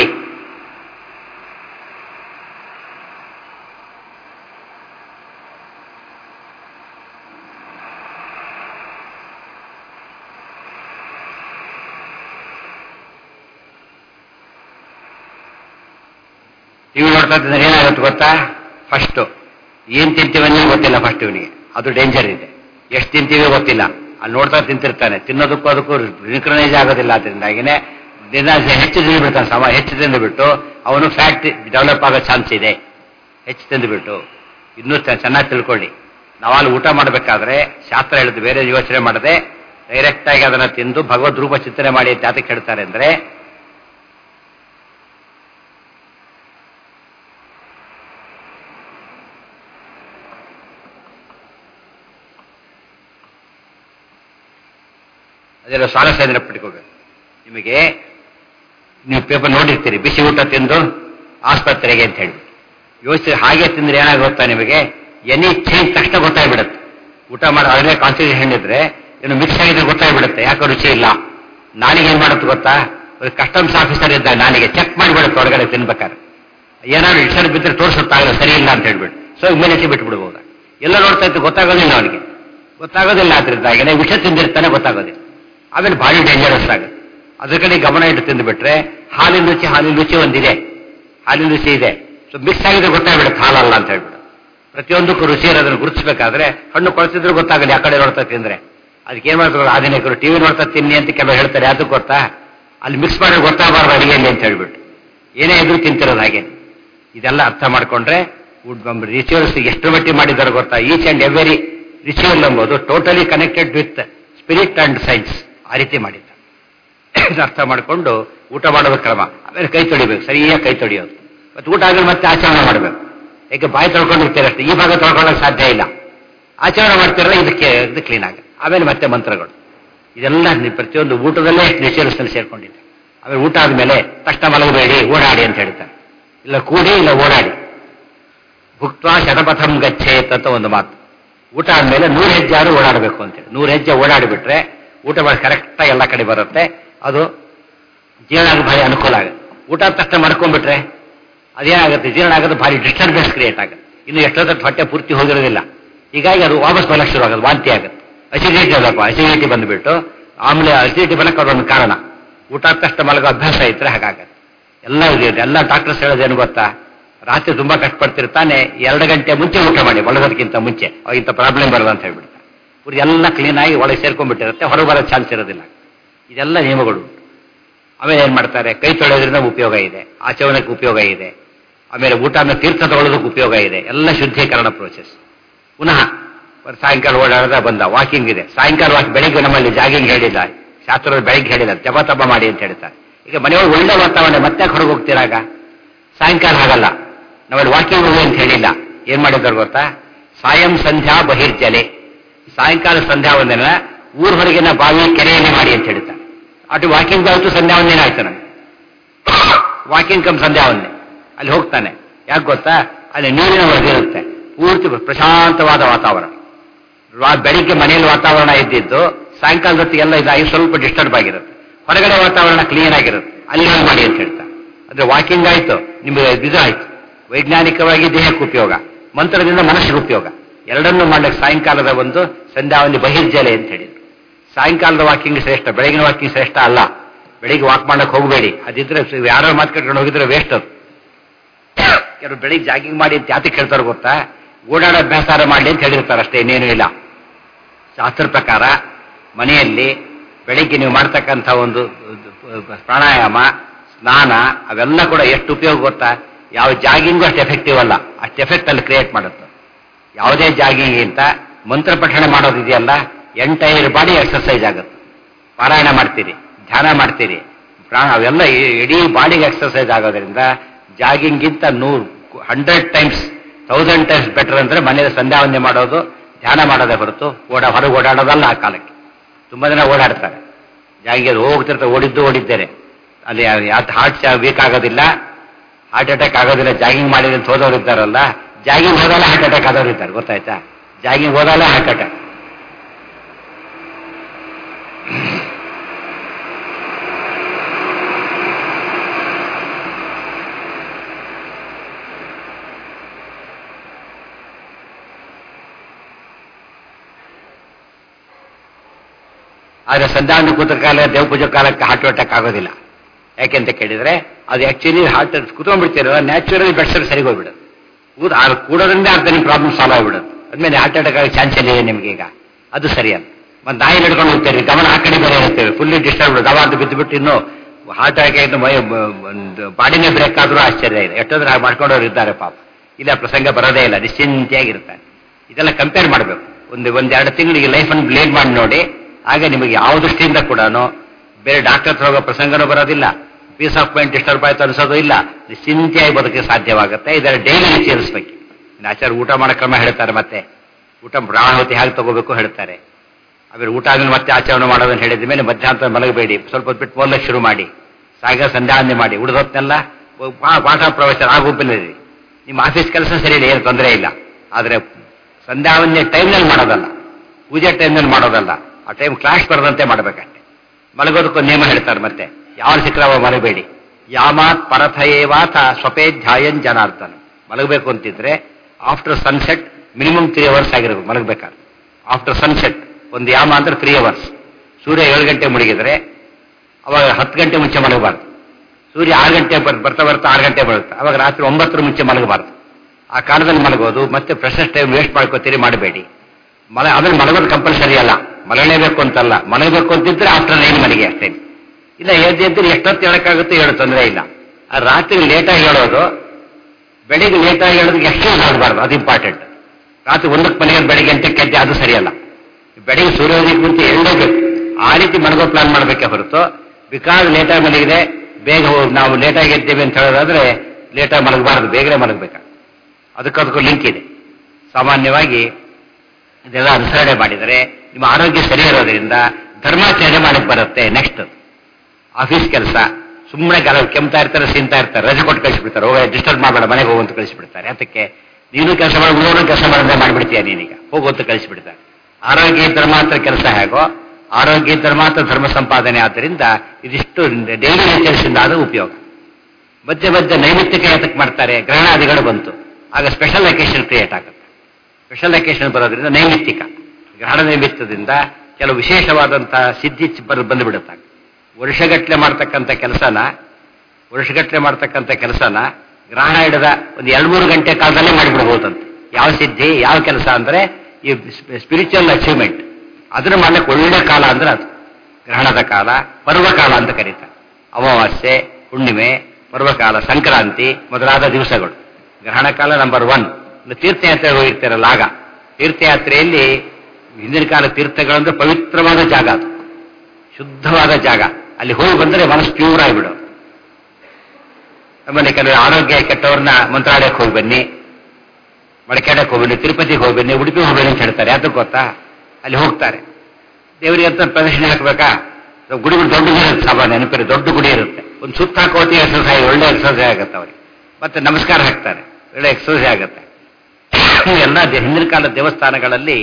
ಟಿವಿ ನೋಡ್ತಾ ತಿಂದ್ರೆ ಏನಾಗುತ್ತೆ ಗೊತ್ತಾ ಫಸ್ಟ್ ಏನ್ ತಿಂತೀವಿ ಅನ್ನೋದು ಗೊತ್ತಿಲ್ಲ ಫಸ್ಟ್ ಇವನಿಗೆ ಅದು ಡೇಂಜರ್ ಇದೆ ಎಷ್ಟು ತಿಂತೀವಿ ಗೊತ್ತಿಲ್ಲ ಅಲ್ಲಿ ನೋಡ್ತಾ ತಿಂತಿರ್ತಾನೆ ತಿನ್ನೋದಕ್ಕೂ ಅದಕ್ಕೂ ರಿಕ್ರನೈಸ್ ಆಗೋದಿಲ್ಲ ಅದರಿಂದಾಗಿನೇ ದಿನ ಹೆಚ್ಚು ತಿಂದುಬಿಡ್ತಾನೆ ಸಮ ಹೆಚ್ಚು ತಿಂದುಬಿಟ್ಟು ಅವನು ಫ್ಯಾಟ್ ಡೆವಲಪ್ ಆಗೋ ಚಾನ್ಸ್ ಇದೆ ಹೆಚ್ಚು ತಿಂದುಬಿಟ್ಟು ಇನ್ನೂ ಚ- ಚೆನ್ನಾಗಿ ತಿಳ್ಕೊಳ್ಳಿ ನಾವಲ್ಲಿ ಊಟ ಮಾಡಬೇಕಾದ್ರೆ ಶಾಸ್ತ್ರ ಹೇಳಿದ್ದು ಬೇರೆ ಯೋಚನೆ ಮಾಡದೆ ಡೈರೆಕ್ಟ್ ಆಗಿ ಅದನ್ನ ತಿಂದು ಭಗವದ್ ರೂಪ ಚಿಂತನೆ ಮಾಡಿ ಅಂತ ಯಾತಕ್ಕೆ ಹೇಳ್ತಾರೆ ಅಂದ್ರೆ ಅದೆಲ್ಲ ಸ್ವಾರಸ್ಯ ನೆನಪಿಟ್ಕೋಬೇಕು ನಿಮಗೆ ನೀವು ಪೇಪರ್ ನೋಡಿರ್ತೀರಿ ಬಿಸಿ ಊಟ ತಿಂದು ಆಸ್ಪತ್ರೆಗೆ ಅಂತ ಹೇಳಿ ಯೋಚಿಸಿ ಹಾಗೆ ತಿಂದ್ರೆ ಏನಾಗುತ್ತಾ ನಿಮಗೆ ಎನಿ ಚೇಂಜ್ ತಕ್ಷಣ ಗೊತ್ತಾಗ್ಬಿಡುತ್ತೆ ಊಟ ಮಾಡಿ ಅದನ್ನೇ ಕಾನ್ಸಂಟ್ರೇಷನ್ ಇದ್ರೆ ಇನ್ನು ಮಿಕ್ಸ್ ಆಗಿದ್ರೆ ಗೊತ್ತಾಗ್ಬಿಡುತ್ತೆ ಯಾಕೆ ರುಚಿ ಇಲ್ಲ ನಾನಿಗೆ ಏನ್ ಮಾಡುತ್ತೆ ಗೊತ್ತಾ ಕಸ್ಟಮ್ಸ್ ಆಫೀಸರ್ ಇದ್ದ ನಾನಿಗೆ ಚೆಕ್ ಮಾಡಿಬಿಡುತ್ತೆ ಹೊರಗಡೆ ತಿನ್ಬೇಕಾದ್ರೆ ಏನಾದ್ರು ಇಷ್ಟಲ್ಲಿ ಬಿದ್ದರೆ ತೋರಿಸುತ್ತಾಗಲ್ಲ ಸರಿ ಇಲ್ಲ ಅಂತ ಹೇಳ್ಬಿಟ್ಟು ಸೊ ಇಮ್ಯುನಿಟಿ ಬಿಟ್ಬಿಡ್ಬೋದು ಎಲ್ಲ ನೋಡ್ತಾ ಇತ್ತು ಗೊತ್ತಾಗೋದಿಲ್ಲ ಅವನಿಗೆ ಗೊತ್ತಾಗೋದಿಲ್ಲ ಆದ್ರಿಂದಾಗಿನೇ ವಿಷ ತಿಂದಿರ್ತಾನೆ ಗೊತ್ತಾಗೋದಿಲ್ಲ ಆಮೇಲೆ ಭಾರಿ ಡೇಂಜರಸ್ ಆಗುತ್ತೆ ಅದ್ರ ಕಡೆ ಗಮನ ಇಟ್ಟು ತಿಂದುಬಿಟ್ರೆ ಹಾಲಿನ ರುಚಿ ಹಾಲಿನ ರುಚಿ ಒಂದಿದೆ ಹಾಲಿನ ರುಚಿ ಇದೆ ಸೊ ಮಿಕ್ಸ್ ಆಗಿದ್ರೆ ಗೊತ್ತಾಗ್ಬಿಡುತ್ತೆ ಹಾಲಲ್ಲ ಅಂತ ಹೇಳ್ಬಿಟ್ಟು ಪ್ರತಿಯೊಂದಕ್ಕೂ ರುಚಿ ಇರೋದನ್ನು ಗುರುತಿಸಬೇಕಾದ್ರೆ ಹಣ್ಣು ಕೊಳಿಸಿದ್ರು ಗೊತ್ತಾಗಲ್ಲ ಆ ಕಡೆ ನೋಡ್ತಾ ತಿಂದ್ರೆ ಅದಕ್ಕೆ ಏನ್ ಮಾಡ್ತಾರೆ ಆಧುನಿಕರು ಟಿವಿ ನೋಡ್ತಾ ತಿನ್ನಿ ಅಂತ ಕೆಲವರು ಹೇಳ್ತಾರೆ ಅದಕ್ಕೆ ಗೊತ್ತಾ ಅಲ್ಲಿ ಮಿಕ್ಸ್ ಮಾಡಿ ಗೊತ್ತಾಗಬಾರ್ದು ಅಡಿಗೆಯಲ್ಲಿ ಅಂತ ಹೇಳ್ಬಿಟ್ಟು ಏನೇ ಇದ್ರು ತಿಂತಿರೋದು ಹಾಗೆ ಇದೆಲ್ಲ ಅರ್ಥ ಮಾಡ್ಕೊಂಡ್ರೆ ರಿಚುವಲ್ಸ್ ಎಷ್ಟು ಮಟ್ಟಿಗೆ ಮಾಡಿದ್ದಾರೆ ಗೊತ್ತಾ ಈಚ್ ಅಂಡ್ ಎವರಿ ರಿಚುವಲ್ ಎಂಬುದು totally connected with spirit and science ಆ ರೀತಿ ಮಾಡಿದ್ದಾರೆ ಇದು ಅರ್ಥ ಮಾಡಿಕೊಂಡು ಊಟ ಮಾಡೋದು ಕ್ರಮ ಆಮೇಲೆ ಕೈ ತೊಳಿಬೇಕು ಸರಿಯಾಗಿ ಕೈ ತೊಳೆಯೋದು ಮತ್ತೆ ಊಟ ಆದ್ಮೇಲೆ ಮತ್ತೆ ಆಚರಣೆ ಮಾಡಬೇಕು ಯಾಕೆ ಬಾಯಿ ತೊಳ್ಕೊಂಡಿರ್ತೀರ ಅಷ್ಟೇ ಈ ಭಾಗ ತೊಳ್ಕೊಳ್ಳೋಕೆ ಸಾಧ್ಯ ಇಲ್ಲ ಆಚರಣೆ ಮಾಡ್ತಿರಲ್ಲ ಇದಕ್ಕೆ ಇದು ಕ್ಲೀನ್ ಆಗ ಆಮೇಲೆ ಮತ್ತೆ ಮಂತ್ರಗಳು ಇದೆಲ್ಲ ನಿ- ಪ್ರತಿಯೊಂದು ಊಟದಲ್ಲೇ ನೇಚರ್ಸ್ನಲ್ಲಿ ಸೇರ್ಕೊಂಡಿದೆ ಆಮೇಲೆ ಊಟ ಆದ್ಮೇಲೆ ತಕ್ಷಣ ಮಲಗಬೇಡಿ ಓಡಾಡಿ ಅಂತ ಹೇಳ್ತಾರೆ ಇಲ್ಲ ಕೂಡಿ ಇಲ್ಲ ಓಡಾಡಿ ಭುಕ್ತ ಶತಪಥಂ ಗಚ್ಚೇತ್ ಅಂತ ಒಂದು ಮಾತು ಊಟ ಆದ್ಮೇಲೆ ನೂರು ಹೆಜ್ಜೆ ಆದ್ರೂ ಓಡಾಡಬೇಕು ಅಂತೇಳಿ ನೂರು ಹೆಜ್ಜೆ ಓಡಾಡಿಬಿಟ್ರೆ ಊಟ ಮಾಡಿ ಕರೆಕ್ಟಾಗಿ ಎಲ್ಲ ಕಡೆ ಬರುತ್ತೆ ಅದು ಜೀರ್ಣ ಆಗಿ ಭಾರಿ ಅನುಕೂಲ ಆಗುತ್ತೆ ಊಟ ಆದ ತಕ್ಷಣ ಮಾಡ್ಕೊಂಡ್ಬಿಟ್ರೆ ಅದೇನಾಗುತ್ತೆ ಜೀರ್ಣ ಆಗೋದು ಭಾರಿ ಡಿಸ್ಟರ್ಬೆನ್ಸ್ ಕ್ರಿಯೇಟ್ ಆಗುತ್ತೆ ಇನ್ನು ಎಷ್ಟೊತ್ತ ಹೊಟ್ಟೆ ಪೂರ್ತಿ ಹೋಗಿರೋದಿಲ್ಲ ಹೀಗಾಗಿ ಅದು ವಾಪಸ್ ಬರಕ್ಕೆ ಶುರು ಆಗೋದು ವಾಂತಿ ಆಗುತ್ತೆ ಅಸಿಡಿಟಿ ಅಲ್ಲಪ್ಪ ಅಸಿಡಿಟಿ ಬಂದುಬಿಟ್ಟು ಆಮೇಲೆ ಅಸಿಡಿಟಿ ಬರಕ್ಕೆ ಅದೊಂದು ಕಾರಣ ಊಟ ಆದ ತಕ್ಷಣ ಮಲಗೋ ಅಭ್ಯಾಸ ಇದ್ರೆ ಹಾಗಾಗತ್ತೆ ಎಲ್ಲ ಇದೆ ಎಲ್ಲ ಡಾಕ್ಟರ್ಸ್ ಹೇಳೋದೇನು ಗೊತ್ತಾ ರಾತ್ರಿ ತುಂಬಾ ಕಷ್ಟಪಡ್ತಿರ್ತಾನೆ ಎರಡು ಗಂಟೆ ಮುಂಚೆ ಊಟ ಮಾಡಿ ಮಲಗೋದಕ್ಕಿಂತ ಮುಂಚೆ ಅವಾಗ ಇಂಥ ಪ್ರಾಬ್ಲಮ್ ಬರೋದು ಅಂತ ಹೇಳ್ಬಿಡ್ತಾರೆ ಇವ್ರು ಎಲ್ಲ ಕ್ಲೀನ್ ಆಗಿ ಒಳಗೆ ಸೇರ್ಕೊಂಡ್ಬಿಟ್ಟಿರುತ್ತೆ ಹೊರಗೆ ಬರೋ ಚಾನ್ಸ್ ಇರೋದಿಲ್ಲ ಇದೆಲ್ಲ ನಿಯಮಗಳು ಉಂಟು ಆಮೇಲೆ ಏನ್ ಮಾಡ್ತಾರೆ ಕೈ ತೊಳೆಯೋದ್ರಿಂದ ಉಪಯೋಗ ಇದೆ ಆಚರಣೆಗೆ ಉಪಯೋಗ ಇದೆ ಆಮೇಲೆ ಊಟ ಆದ್ಮೇಲೆ ತೀರ್ಥ ತಗೊಳ್ಳೋದಕ್ಕೆ ಉಪಯೋಗ ಇದೆ ಎಲ್ಲ ಶುದ್ಧೀಕರಣ ಪ್ರೋಸೆಸ್ ಪುನಃ ಒಂದು ಸಾಯಂಕಾಲ ಓಡಾಡದ ಬಂದ ವಾಕಿಂಗ್ ಇದೆ ಸಾಯಂಕಾಲ ವಾಕ್ ಬೆಳಿಗ್ಗೆ ನಮ್ಮಲ್ಲಿ ಜಾಗಿಂಗ್ ಹೇಳಿಲ್ಲ ಶಾಸ್ತ್ರದಲ್ಲಿ ಬೆಳಿಗ್ಗೆ ಹೇಳಿಲ್ಲ ಜಪ ತಪ ಮಾಡಿ ಅಂತ ಹೇಳ್ತಾರೆ ಈಗ ಮನೆಯೊಳಗೆ ಒಳ್ಳೆ ವಾತಾವರಣ ಮತ್ತೆ ಹೊರಗೆ ಹೋಗ್ತೀರಾಗ ಸಾಯಂಕಾಲ ಆಗಲ್ಲ ನಮ್ಮಲ್ಲಿ ವಾಕಿಂಗ್ ಹೋಗಿ ಅಂತ ಹೇಳಿಲ್ಲ ಏನ್ ಮಾಡಿದ್ರು ಗೊತ್ತಾ ಸಾಯಂ ಸಂಧ್ಯಾ ಬಹಿರ್ಜಲೆ ಸಾಯಂಕಾಲ ಸಂಧ್ಯಾ ವಂದನ ಊರ್ ಹೊರಗಿನ ಬಾವಿ ಕೆರೆಯನ್ನೇ ಮಾಡಿ ಅಂತ ಹೇಳ್ತಾರೆ ಅటు ವಾಕಿಂಗ್ ಆಯ್ತು ಸಂಧ್ಯಾ ವಂದನೆ ಆಯ್ತು ನಮ್ಗೆ ವಾಕಿಂಗ್ ಕಮ್ ಸಂಧ್ಯಾ ವಂದನೆ ಅಲ್ಲಿ ಹೋಗ್ತಾನೆ ಯಾಕೆ ಗೊತ್ತಾ ಅಲ್ಲಿ ನೀರಿನ ಹೊರಗಿರುತ್ತೆ ಪೂರ್ತಿ ಪ್ರಶಾಂತವಾದ ವಾತಾವರಣ ರಾ- ಬೆಳಿಗ್ಗೆ ಮನೆಯಲ್ಲಿ ವಾತಾವರಣ ಇದ್ದಿದ್ದು ಸಾಯಂಕಾಲದ ಹೊತ್ತಿಗೆಲ್ಲ ಇದಾಗಿ ಸ್ವಲ್ಪ ಡಿಸ್ಟರ್ಬ್ ಆಗಿರುತ್ತೆ ಹೊರಗಡೆ ವಾತಾವರಣ ಕ್ಲೀನ್ ಆಗಿರುತ್ತೆ ಅಲ್ಲಿ ಹೋಗಿ ಮಾಡಿ ಅಂತ ಹೇಳ್ತಾರೆ ಅಂದ್ರೆ ವಾಕಿಂಗ್ ಆಯ್ತು ನಿಮಗೆ ಇದು ಆಯ್ತು ವೈಜ್ಞಾನಿಕವಾಗಿ ದೇಹಕ್ಕೆ ಉಪಯೋಗ ಮಂತ್ರದಿಂದ ಮನಸ್ಸಿಗೆ ಉಪಯೋಗ ಎರಡನ್ನೂ ಮಾಡ್ಲಿಕ್ಕೆ ಸಾಯಂಕಾಲದ ಒಂದು ಸಂಧ್ಯಾವಲ್ಲಿ ಬಹಿರ್ಜಲೆ ಅಂತ ಹೇಳಿದ್ರು ಸಾಯಂಕಾಲದ ವಾಕಿಂಗ್ ಶ್ರೇಷ್ಠ ಬೆಳಗಿನ ವಾಕಿಂಗ್ ಶ್ರೇಷ್ಠ ಅಲ್ಲ ಬೆಳಿಗ್ಗೆ ವಾಕ್ ಮಾಡಕ್ ಹೋಗಬೇಡಿ ಅದಿದ್ರೆ ಯಾರೋ ಮಾತು ಕಟ್ಕೊಂಡು ಹೋಗಿದ್ರೆ ವೇಸ್ಟ್ ಅದು ಕೆಲವರು ಬೆಳಿಗ್ಗೆ ಜಾಗಿಂಗ್ ಮಾಡಿ ಅಂತ ಯಾತಕ್ಕೆ ಹೇಳ್ತಾರೆ ಗೊತ್ತಾ ಓಡಾಡೋ ಅಭ್ಯಾಸ ಮಾಡಲಿ ಅಂತ ಹೇಳಿರ್ತಾರೆ ಅಷ್ಟೇ ಇನ್ನೇನು ಇಲ್ಲ ಶಾಸ್ತ್ರ ಪ್ರಕಾರ ಮನೆಯಲ್ಲಿ ಬೆಳಿಗ್ಗೆ ನೀವು ಮಾಡ್ತಕ್ಕಂಥ ಒಂದು ಪ್ರಾಣಾಯಾಮ ಸ್ನಾನ ಅವೆಲ್ಲ ಕೂಡ ಎಷ್ಟು ಉಪಯೋಗ ಗೊತ್ತಾ ಯಾವ ಜಾಗಿಂಗು ಅಷ್ಟು ಎಫೆಕ್ಟಿವ್ ಅಲ್ಲ ಅಷ್ಟು ಎಫೆಕ್ಟ್ ಅಲ್ಲಿ ಕ್ರಿಯೇಟ್ ಮಾಡುತ್ತೆ ಯಾವುದೇ ಜಾಗಿಂಗ್ ಅಂತ ಮಂತ್ರ ಪಠಣ ಮಾಡೋದು ಇದೆಯಲ್ಲ ಎಂಟೈರ್ ಬಾಡಿ ಎಕ್ಸರ್ಸೈಸ್ ಆಗುತ್ತೆ ಪಾರಾಯಣ ಮಾಡ್ತೀರಿ ಧ್ಯಾನ ಮಾಡ್ತೀರಿ ಪ್ರಾಣ ಅವೆಲ್ಲ ಇ- ಇಡೀ ಬಾಡಿಗೆ ಎಕ್ಸರ್ಸೈಸ್ ಆಗೋದ್ರಿಂದ ಜಾಗಿಂಗಿಂತ ನೂರು hundred times thousand times better ಅಂದ್ರೆ ಮನೇಲಿ ಸಂಧ್ಯಾವಂದನೆ ಮಾಡೋದು ಧ್ಯಾನ ಮಾಡೋದೇ ಹೊರತು ಓಡ ಹೊರಗೆ ಓಡಾಡೋದಲ್ಲ ಆ ಕಾಲಕ್ಕೆ ತುಂಬಾ ಜನ ಓಡಾಡ್ತಾರೆ ಜಾಗಿಂಗ್ ಹೋಗ್ತಿರ್ತಾರೆ ಓಡಿದ್ದು ಓಡಿದ್ದೇನೆ ಅಲ್ಲಿ ಯಾವ್ದು ಹಾರ್ಟ್ ವೀಕ್ ಆಗೋದಿಲ್ಲ ಹಾರ್ಟ್ ಅಟ್ಯಾಕ್ ಆಗೋದಿಲ್ಲ ಜಾಗಿಂಗ್ ಮಾಡಿದ್ರೆ ಅಂತ ಹೋದವ್ರು ಇದ್ದಾರಲ್ಲ ಜಾಗಿಂಗ್ ಹೋದಲ್ಲ ಹಾರ್ಟ್ ಅಟ್ಯಾಕ್ ಆದವ್ರು ಇದ್ದಾರೆ ಗೊತ್ತಾಯ್ತಾ ಜಾಗಿಂಗ್ ಹೋದಲ್ಲ ಹಾರ್ಟ್ ಅಟ್ಯಾಕ್ ಆದ್ರೆ ಸಂಧಾನ ಕೂತ ಕಾಲ ದೇವ ಪೂಜೆ ಕಾಲಕ್ಕೆ ಹಾರ್ಟ್ ಅಟ್ಯಾಕ್ ಆಗೋದಿಲ್ಲ ಯಾಕೆಂತ ಕೇಳಿದ್ರೆ ಅದು ಆಕ್ಚುಲಿ ಹಾರ್ಟ್ ಕುತ್ಕೊಂಡ್ಬಿಡ್ತಿರೋ ನ್ಯಾಚುರಲ್ ಬ್ಲಡ್ ಸೆಲ್ ಸರಿಗೆ ಹೋಗ್ಬಿಡುತ್ತೆ ಕೂದ ಅದು ಕೂಡೋದ್ರಿಂದ ಅರ್ಧ ನಿಮ್ಮ ಪ್ರಾಬ್ಲಮ್ ಸಾಲ್ವ್ ಆಗ್ಬಿಡುತ್ತೆ ಅದ್ಮೇಲೆ ಹಾರ್ಟ್ ಅಟ್ಯಾಕ್ ಆಗಿ ಚಾನ್ಸ್ ಇಲ್ಲ ನಿಮ್ಗೆ ಈಗ ಅದು ಸರಿಯಲ್ಲ ಮತ್ತೆ ನಾಯಿ ಹಿಡ್ಕೊಂಡು ಹೋಗ್ತೇವೆ ಗಮನ ಆ ಕಡೆ ಬೇರೆ ಇರ್ತೇವೆ ಫುಲ್ಲಿ ಡಿಸ್ಟರ್ಬ್ ಗವ ಅಂತ ಬಿದ್ದುಬಿಟ್ಟು ಇನ್ನು ಹಾರ್ಟ್ ಅಟ್ಯಾಕ್ ಆಯ್ತು ಮೈ ಬಾಡಿನೇ ಬ್ರೇಕ್ ಆದ್ರೂ ಆಶ್ಚರ್ಯ ಇದೆ ಎಷ್ಟೊಂದ್ರೆ ಹಾಗೆ ಮಾಡ್ಕೊಂಡವ್ರು ಇದ್ದಾರೆ ಪಾಪ ಇಲ್ಲ ಪ್ರಸಂಗ ಬರೋದೇ ಇಲ್ಲ ನಿಶ್ಚಿಂತೆಯಾಗಿರ್ತಾರೆ ಇದೆಲ್ಲ ಕಂಪೇರ್ ಮಾಡಬೇಕು ಒಂದು ಒಂದೆರಡು ತಿಂಗಳಿಗೆ ಲೈಫನ್ನು ಬ್ಲೇಡ್ ಮಾಡಿ ನೋಡಿ ಆಗ ನಿಮಗೆ ಯಾವ ದೃಷ್ಟಿಯಿಂದ ಕೂಡ ಬೇರೆ ಡಾಕ್ಟರ್ ಹತ್ರ ಹೋಗೋ ಪ್ರಸಂಗನೂ ಬರೋದಿಲ್ಲ ಪೀಸ್ ಆಫ್ ಮೈಂಡ್ ಡಿಸ್ಟರ್ಬ್ ಆಯ್ತು ಅನ್ಸೋದು ಇಲ್ಲ ನಿಶ್ಚಿಂತೆಯಾಗಿ ಬದುಕಕ್ಕೆ ಸೇರಿಸಬೇಕು ಇದರ ಡೈಲಿ ಸೇರಿಸ್ಬೇಕು ಇನ್ನು ಆಚಾರ್ಯ ಊಟ ಮಾಡೋ ಕ್ರಮ ಹೇಳ್ತಾರೆ ಮತ್ತೆ ಊಟ ಪ್ರಾಣಾಹುತಿ ಹೇಗೆ ತಗೋಬೇಕು ಹೇಳ್ತಾರೆ ಆಮೇಲೆ ಊಟ ಆದ್ಮೇಲೆ ಮತ್ತೆ ಆಚರಣೆ ಮಾಡೋದನ್ನ ಹೇಳಿದ ಮೇಲೆ ಮಧ್ಯಾಹ್ನ ಮಲಗಬೇಡಿ ಸ್ವಲ್ಪ ಹೊತ್ತು ಬಿಟ್ಟು ಓದ್ಲಿಕ್ಕೆ ಶುರು ಮಾಡಿ ಸಾಗ ಸಂಧ್ಯಾವಂದನೆ ಮಾಡಿ ಉಳಿದೊತ್ನೆಲ್ಲ ಪಾಠ ಪ್ರವಚನ ಆ ಗುಂಪಿನಲ್ಲಿ ನಿಮ್ಮ ಆಫೀಸ್ ಕೆಲಸ ಸರಿ ಇಲ್ಲ ಏನು ತೊಂದರೆ ಇಲ್ಲ ಆದರೆ ಸಂಧ್ಯಾವಂದನೆ ಟೈಮ್ನಲ್ಲಿ ಮಾಡೋದಲ್ಲ ಪೂಜೆ ಟೈಮ್ನಲ್ಲಿ ಮಾಡೋದಲ್ಲ ಆ ಟೈಮ್ ಕ್ಲಾಸ್ ಬರದಂತೆ ಮಾಡಬೇಕಷ್ಟೆ ಮಲಗೋದಕ್ಕೂ ನಿಯಮ ಹೇಳ್ತಾರೆ ಮತ್ತೆ ಯಾವ ಸಿಕ್ಕರವ ಮಲಗಬೇಡಿ ಯಾಮಾತ್ ಪರಥಯೇವಾಥ ಸ್ವಪೇಧ್ಯಾಯನ್ ಜನಾರ್ದನ ಮಲಗಬೇಕು ಅಂತಿದ್ರೆ after sunset minimum three hours ಆಗಿರ್ಬೇಕು ಮಲಗಬೇಕಾದ್ರೆ ಆಫ್ಟರ್ ಸನ್ಸೆಟ್ ಒಂದು ಯಾಮ ಅಂದ್ರೆ ತ್ರೀ ಅವರ್ಸ್ ಸೂರ್ಯ ಏಳು ಗಂಟೆ ಮುಳುಗಿದ್ರೆ ಅವಾಗ ಹತ್ತು ಗಂಟೆ ಮುಂಚೆ ಮಲಗಬಾರ್ದು ಸೂರ್ಯ ಆರು ಗಂಟೆ ಬರ್- ಬರ್ತಾ ಬರ್ತಾ ಆರು ಗಂಟೆ ಬರುತ್ತೆ ಅವಾಗ ರಾತ್ರಿ ಒಂಬತ್ತರ ಮುಂಚೆ ಮಲಗಬಾರ್ದು ಆ ಕಾಲದಲ್ಲಿ ಮಲಗೋದು ಮತ್ತೆ ಫ್ರೆಶಸ್ ಟೈಮ್ ವೇಸ್ಟ್ ಮಾಡ್ಕೋತೀರಿ ಮಾಡಬೇಡಿ ಮಲ ಆಮೇಲೆ ಮಲಗೋದು ಕಂಪಲ್ಸರಿ ಅಲ್ಲ ಮಲಗಲೇಬೇಕು ಅಂತಲ್ಲ ಮಲಗಬೇಕು ಅಂತಿದ್ರೆ ಆಫ್ಟರ್ ನೈನ್ ಮನೆಗೆ ಅಷ್ಟೇ ಇಲ್ಲ ಎದ್ದು ಎದ್ದರೆ ಎಷ್ಟೊತ್ತು ಹೇಳಕ್ಕಾಗುತ್ತೆ ಹೇಳೋ ತೊಂದರೆ ಇಲ್ಲ ಆ ರಾತ್ರಿ ಲೇಟಾಗಿ ಹೇಳೋದು ಬೆಳಿಗ್ಗೆ ಲೇಟಾಗಿ ಹೇಳೋದಕ್ಕೆ ಎಷ್ಟು ಆಗಬಾರ್ದು ಅದು ಇಂಪಾರ್ಟೆಂಟ್ ರಾತ್ರಿ ಒಂದಕ್ಕೆ ಮನೆಗೆ ಬೆಳಿಗ್ಗೆ ಎಂಟಕ್ಕೆ ಎದ್ದೆ ಅದು ಸರಿಯಲ್ಲ ಬೆಳಿಗ್ಗೆ ಸೂರ್ಯೋದಯಕ್ಕೆ ಮುಂಚೆ ಹೇಳಲೇಬೇಕು ಆ ರೀತಿ ಮಲಗೋ ಪ್ಲಾನ್ ಮಾಡಬೇಕೆ ಹೊರತು ಬಿಕಾಸ್ ಲೇಟಾಗಿ ಮಲಗಿದೆ ಬೇಗ ಹೋಗಿ ನಾವು ಲೇಟಾಗಿ ಎದ್ದೇವೆ ಅಂತ ಹೇಳೋದಾದ್ರೆ ಲೇಟಾಗಿ ಮಲಗಬಾರ್ದು ಬೇಗನೆ ಮಲಗಬೇಕು ಅದಕ್ಕದಕ್ಕೂ ಲಿಂಕ್ ಇದೆ ಸಾಮಾನ್ಯವಾಗಿ ಇದೆಲ್ಲ ಅನುಸರಣೆ ಮಾಡಿದರೆ ನಿಮ್ಮ ಆರೋಗ್ಯ ಸರಿ ಇರೋದ್ರಿಂದ ಧರ್ಮಾಚರಣೆ ಮಾಡಕ್ಕೆ ಬರುತ್ತೆ ನೆಕ್ಸ್ಟ್ ಆಫೀಸ್ ಕೆಲಸ ಸುಮ್ಮನೆ ಕೆಲವು ಕೆಮ್ತಾ ಇರ್ತಾರೆ ಸಿಂತಾ ಇರ್ತಾರೆ ರಜೆ ಕೊಟ್ಟು ಕಳಿಸ್ಬಿಡ್ತಾರೆ ಹೋಗ ಡಿಸ್ಟರ್ಬ್ ಮಾಡಬೇಡ ಮನೆಗೆ ಹೋಗು ಅಂತ ಕಳಿಸ್ಬಿಡ್ತಾರೆ ಅದಕ್ಕೆ ನೀನು ಕೆಲಸ ಮಾಡಿ ಉಳಿಯೋನು ಕೆಲಸ ಮಾಡದೆ ಮಾಡಿಬಿಡ್ತೀಯ ನೀನೀಗ ಹೋಗು ಅಂತ ಕಳಿಸ್ಬಿಡ್ತಾರೆ ಆರೋಗ್ಯ ಇದ್ದರೆ ಮಾತ್ರ ಕೆಲಸ ಹೇಗೋ ಆರೋಗ್ಯ ಇದ್ದರೆ ಮಾತ್ರ ಧರ್ಮ ಸಂಪಾದನೆ ಆದ್ದರಿಂದ ಇದಿಷ್ಟು ಡೈಲಿ ನೇಚರ್ಸಿಂದ ಆದ ಉಪಯೋಗ ಮಧ್ಯೆ ಮಧ್ಯೆ ನೈಮಿತ್ತಿಕ ಯಾತಕ್ಕೆ ಮಾಡ್ತಾರೆ ಗ್ರಹಣಾದಿಗಳು ಬಂತು ಆಗ ಸ್ಪೆಷಲ್ ಅಕೇಶನ್ ಕ್ರಿಯೇಟ್ ಆಗುತ್ತೆ ಸ್ಪೆಷಲ್ ಅಕೇಶನ್ ಬರೋದ್ರಿಂದ ನೈಮಿತ್ತಿಕ ಗ್ರಹಣ ನೈಮಿತ್ತದಿಂದ ಕೆಲವು ವಿಶೇಷವಾದಂತಹ ಸಿದ್ಧಿ ಬರ್- ಬಂದುಬಿಡುತ್ತೆ ವರ್ಷಗಟ್ಟಲೆ ಮಾಡ್ತಕ್ಕಂಥ ಕೆಲಸನ ವರ್ಷಗಟ್ಟಲೆ ಮಾಡ್ತಕ್ಕಂಥ ಕೆಲಸನ ಗ್ರಹಣ ಹಿಡಿದ ಒಂದು ಎರಡು ಮೂರು ಗಂಟೆ ಕಾಲದಲ್ಲೇ ಮಾಡಿಬಿಡ್ಬೋದಂತೆ ಯಾವ ಸಿದ್ಧಿ ಯಾವ ಕೆಲಸ ಅಂದ್ರೆ ಈ ಸ್ಪಿರಿಚುವಲ್ ಅಚೀವ್ಮೆಂಟ್ ಅದನ್ನು ಮಾಡ್ಲಿಕ್ಕೆ ಒಳ್ಳೆ ಕಾಲ ಅಂದ್ರೆ ಅದು ಗ್ರಹಣದ ಕಾಲ ಪರ್ವಕಾಲ ಅಂತ ಕರೀತಾರೆ ಅಮಾವಾಸ್ಯೆ ಹುಣ್ಣಿಮೆ ಪರ್ವಕಾಲ ಸಂಕ್ರಾಂತಿ ಮೊದಲಾದ ದಿವಸಗಳು ಗ್ರಹಣ ಕಾಲ ನಂಬರ್ ಒನ್ ಇನ್ನು ತೀರ್ಥಯಾತ್ರೆ ಹೋಗಿರ್ತಾರಲ್ಲ ಆಗ ತೀರ್ಥಯಾತ್ರೆಯಲ್ಲಿ ಹಿಂದಿನ ಕಾಲ ತೀರ್ಥಗಳಂದ್ರೆ ಪವಿತ್ರವಾದ ಜಾಗ ಅದು ಶುದ್ಧವಾದ ಜಾಗ ಅಲ್ಲಿ ಹೋಗಿ ಬಂದರೆ ಮನಸ್ಸು ಪ್ಯೂರ್ ಆಗಿಬಿಡು ನಮ್ಮಲ್ಲಿ ಕೆಲವರು ಆರೋಗ್ಯ ಕೆಟ್ಟವ್ರನ್ನ ಮಂತ್ರಾಲಯಕ್ಕೆ ಹೋಗಿ ಬನ್ನಿ ಮಡಿಕೇಡಕ್ಕೆ ಹೋಗಿ ಬನ್ನಿ ತಿರುಪತಿಗೆ ಹೋಗಿ ಬನ್ನಿ ಉಡುಪಿ ಹೋಗಿ ಬನ್ನಿ ಅಂತ ಹೇಳ್ತಾರೆ ಅದಕ್ಕೆ ಗೊತ್ತಾ ಅಲ್ಲಿ ಹೋಗ್ತಾರೆ ದೇವರಿಗೆ ಅಂತ ಪ್ರದಕ್ಷಿಣೆ ಹಾಕ್ಬೇಕಾ ಗುಡಿಗಳು ದೊಡ್ಡ ಇರುತ್ತೆ ಸಾಮಾನ್ಯ ನೆನಪಿರಿ ದೊಡ್ಡ ಗುಡಿ ಇರುತ್ತೆ ಒಂದು ಸುತ್ತ ಹಾಕೋತಿ ಎಕ್ಸರ್ಸೈಸ್ ಒಳ್ಳೆ ಎಕ್ಸರ್ಸೈಸ್ ಆಗುತ್ತೆ ಅವ್ರಿಗೆ ಮತ್ತೆ ನಮಸ್ಕಾರ ಹಾಕ್ತಾರೆ ಒಳ್ಳೆ ಎಕ್ಸರ್ಸೈಸ್ ಆಗುತ್ತೆ ಎಲ್ಲ ದೆ- ಹಿಂದಿನ ಕಾಲದ ದೇವಸ್ಥಾನಗಳಲ್ಲಿ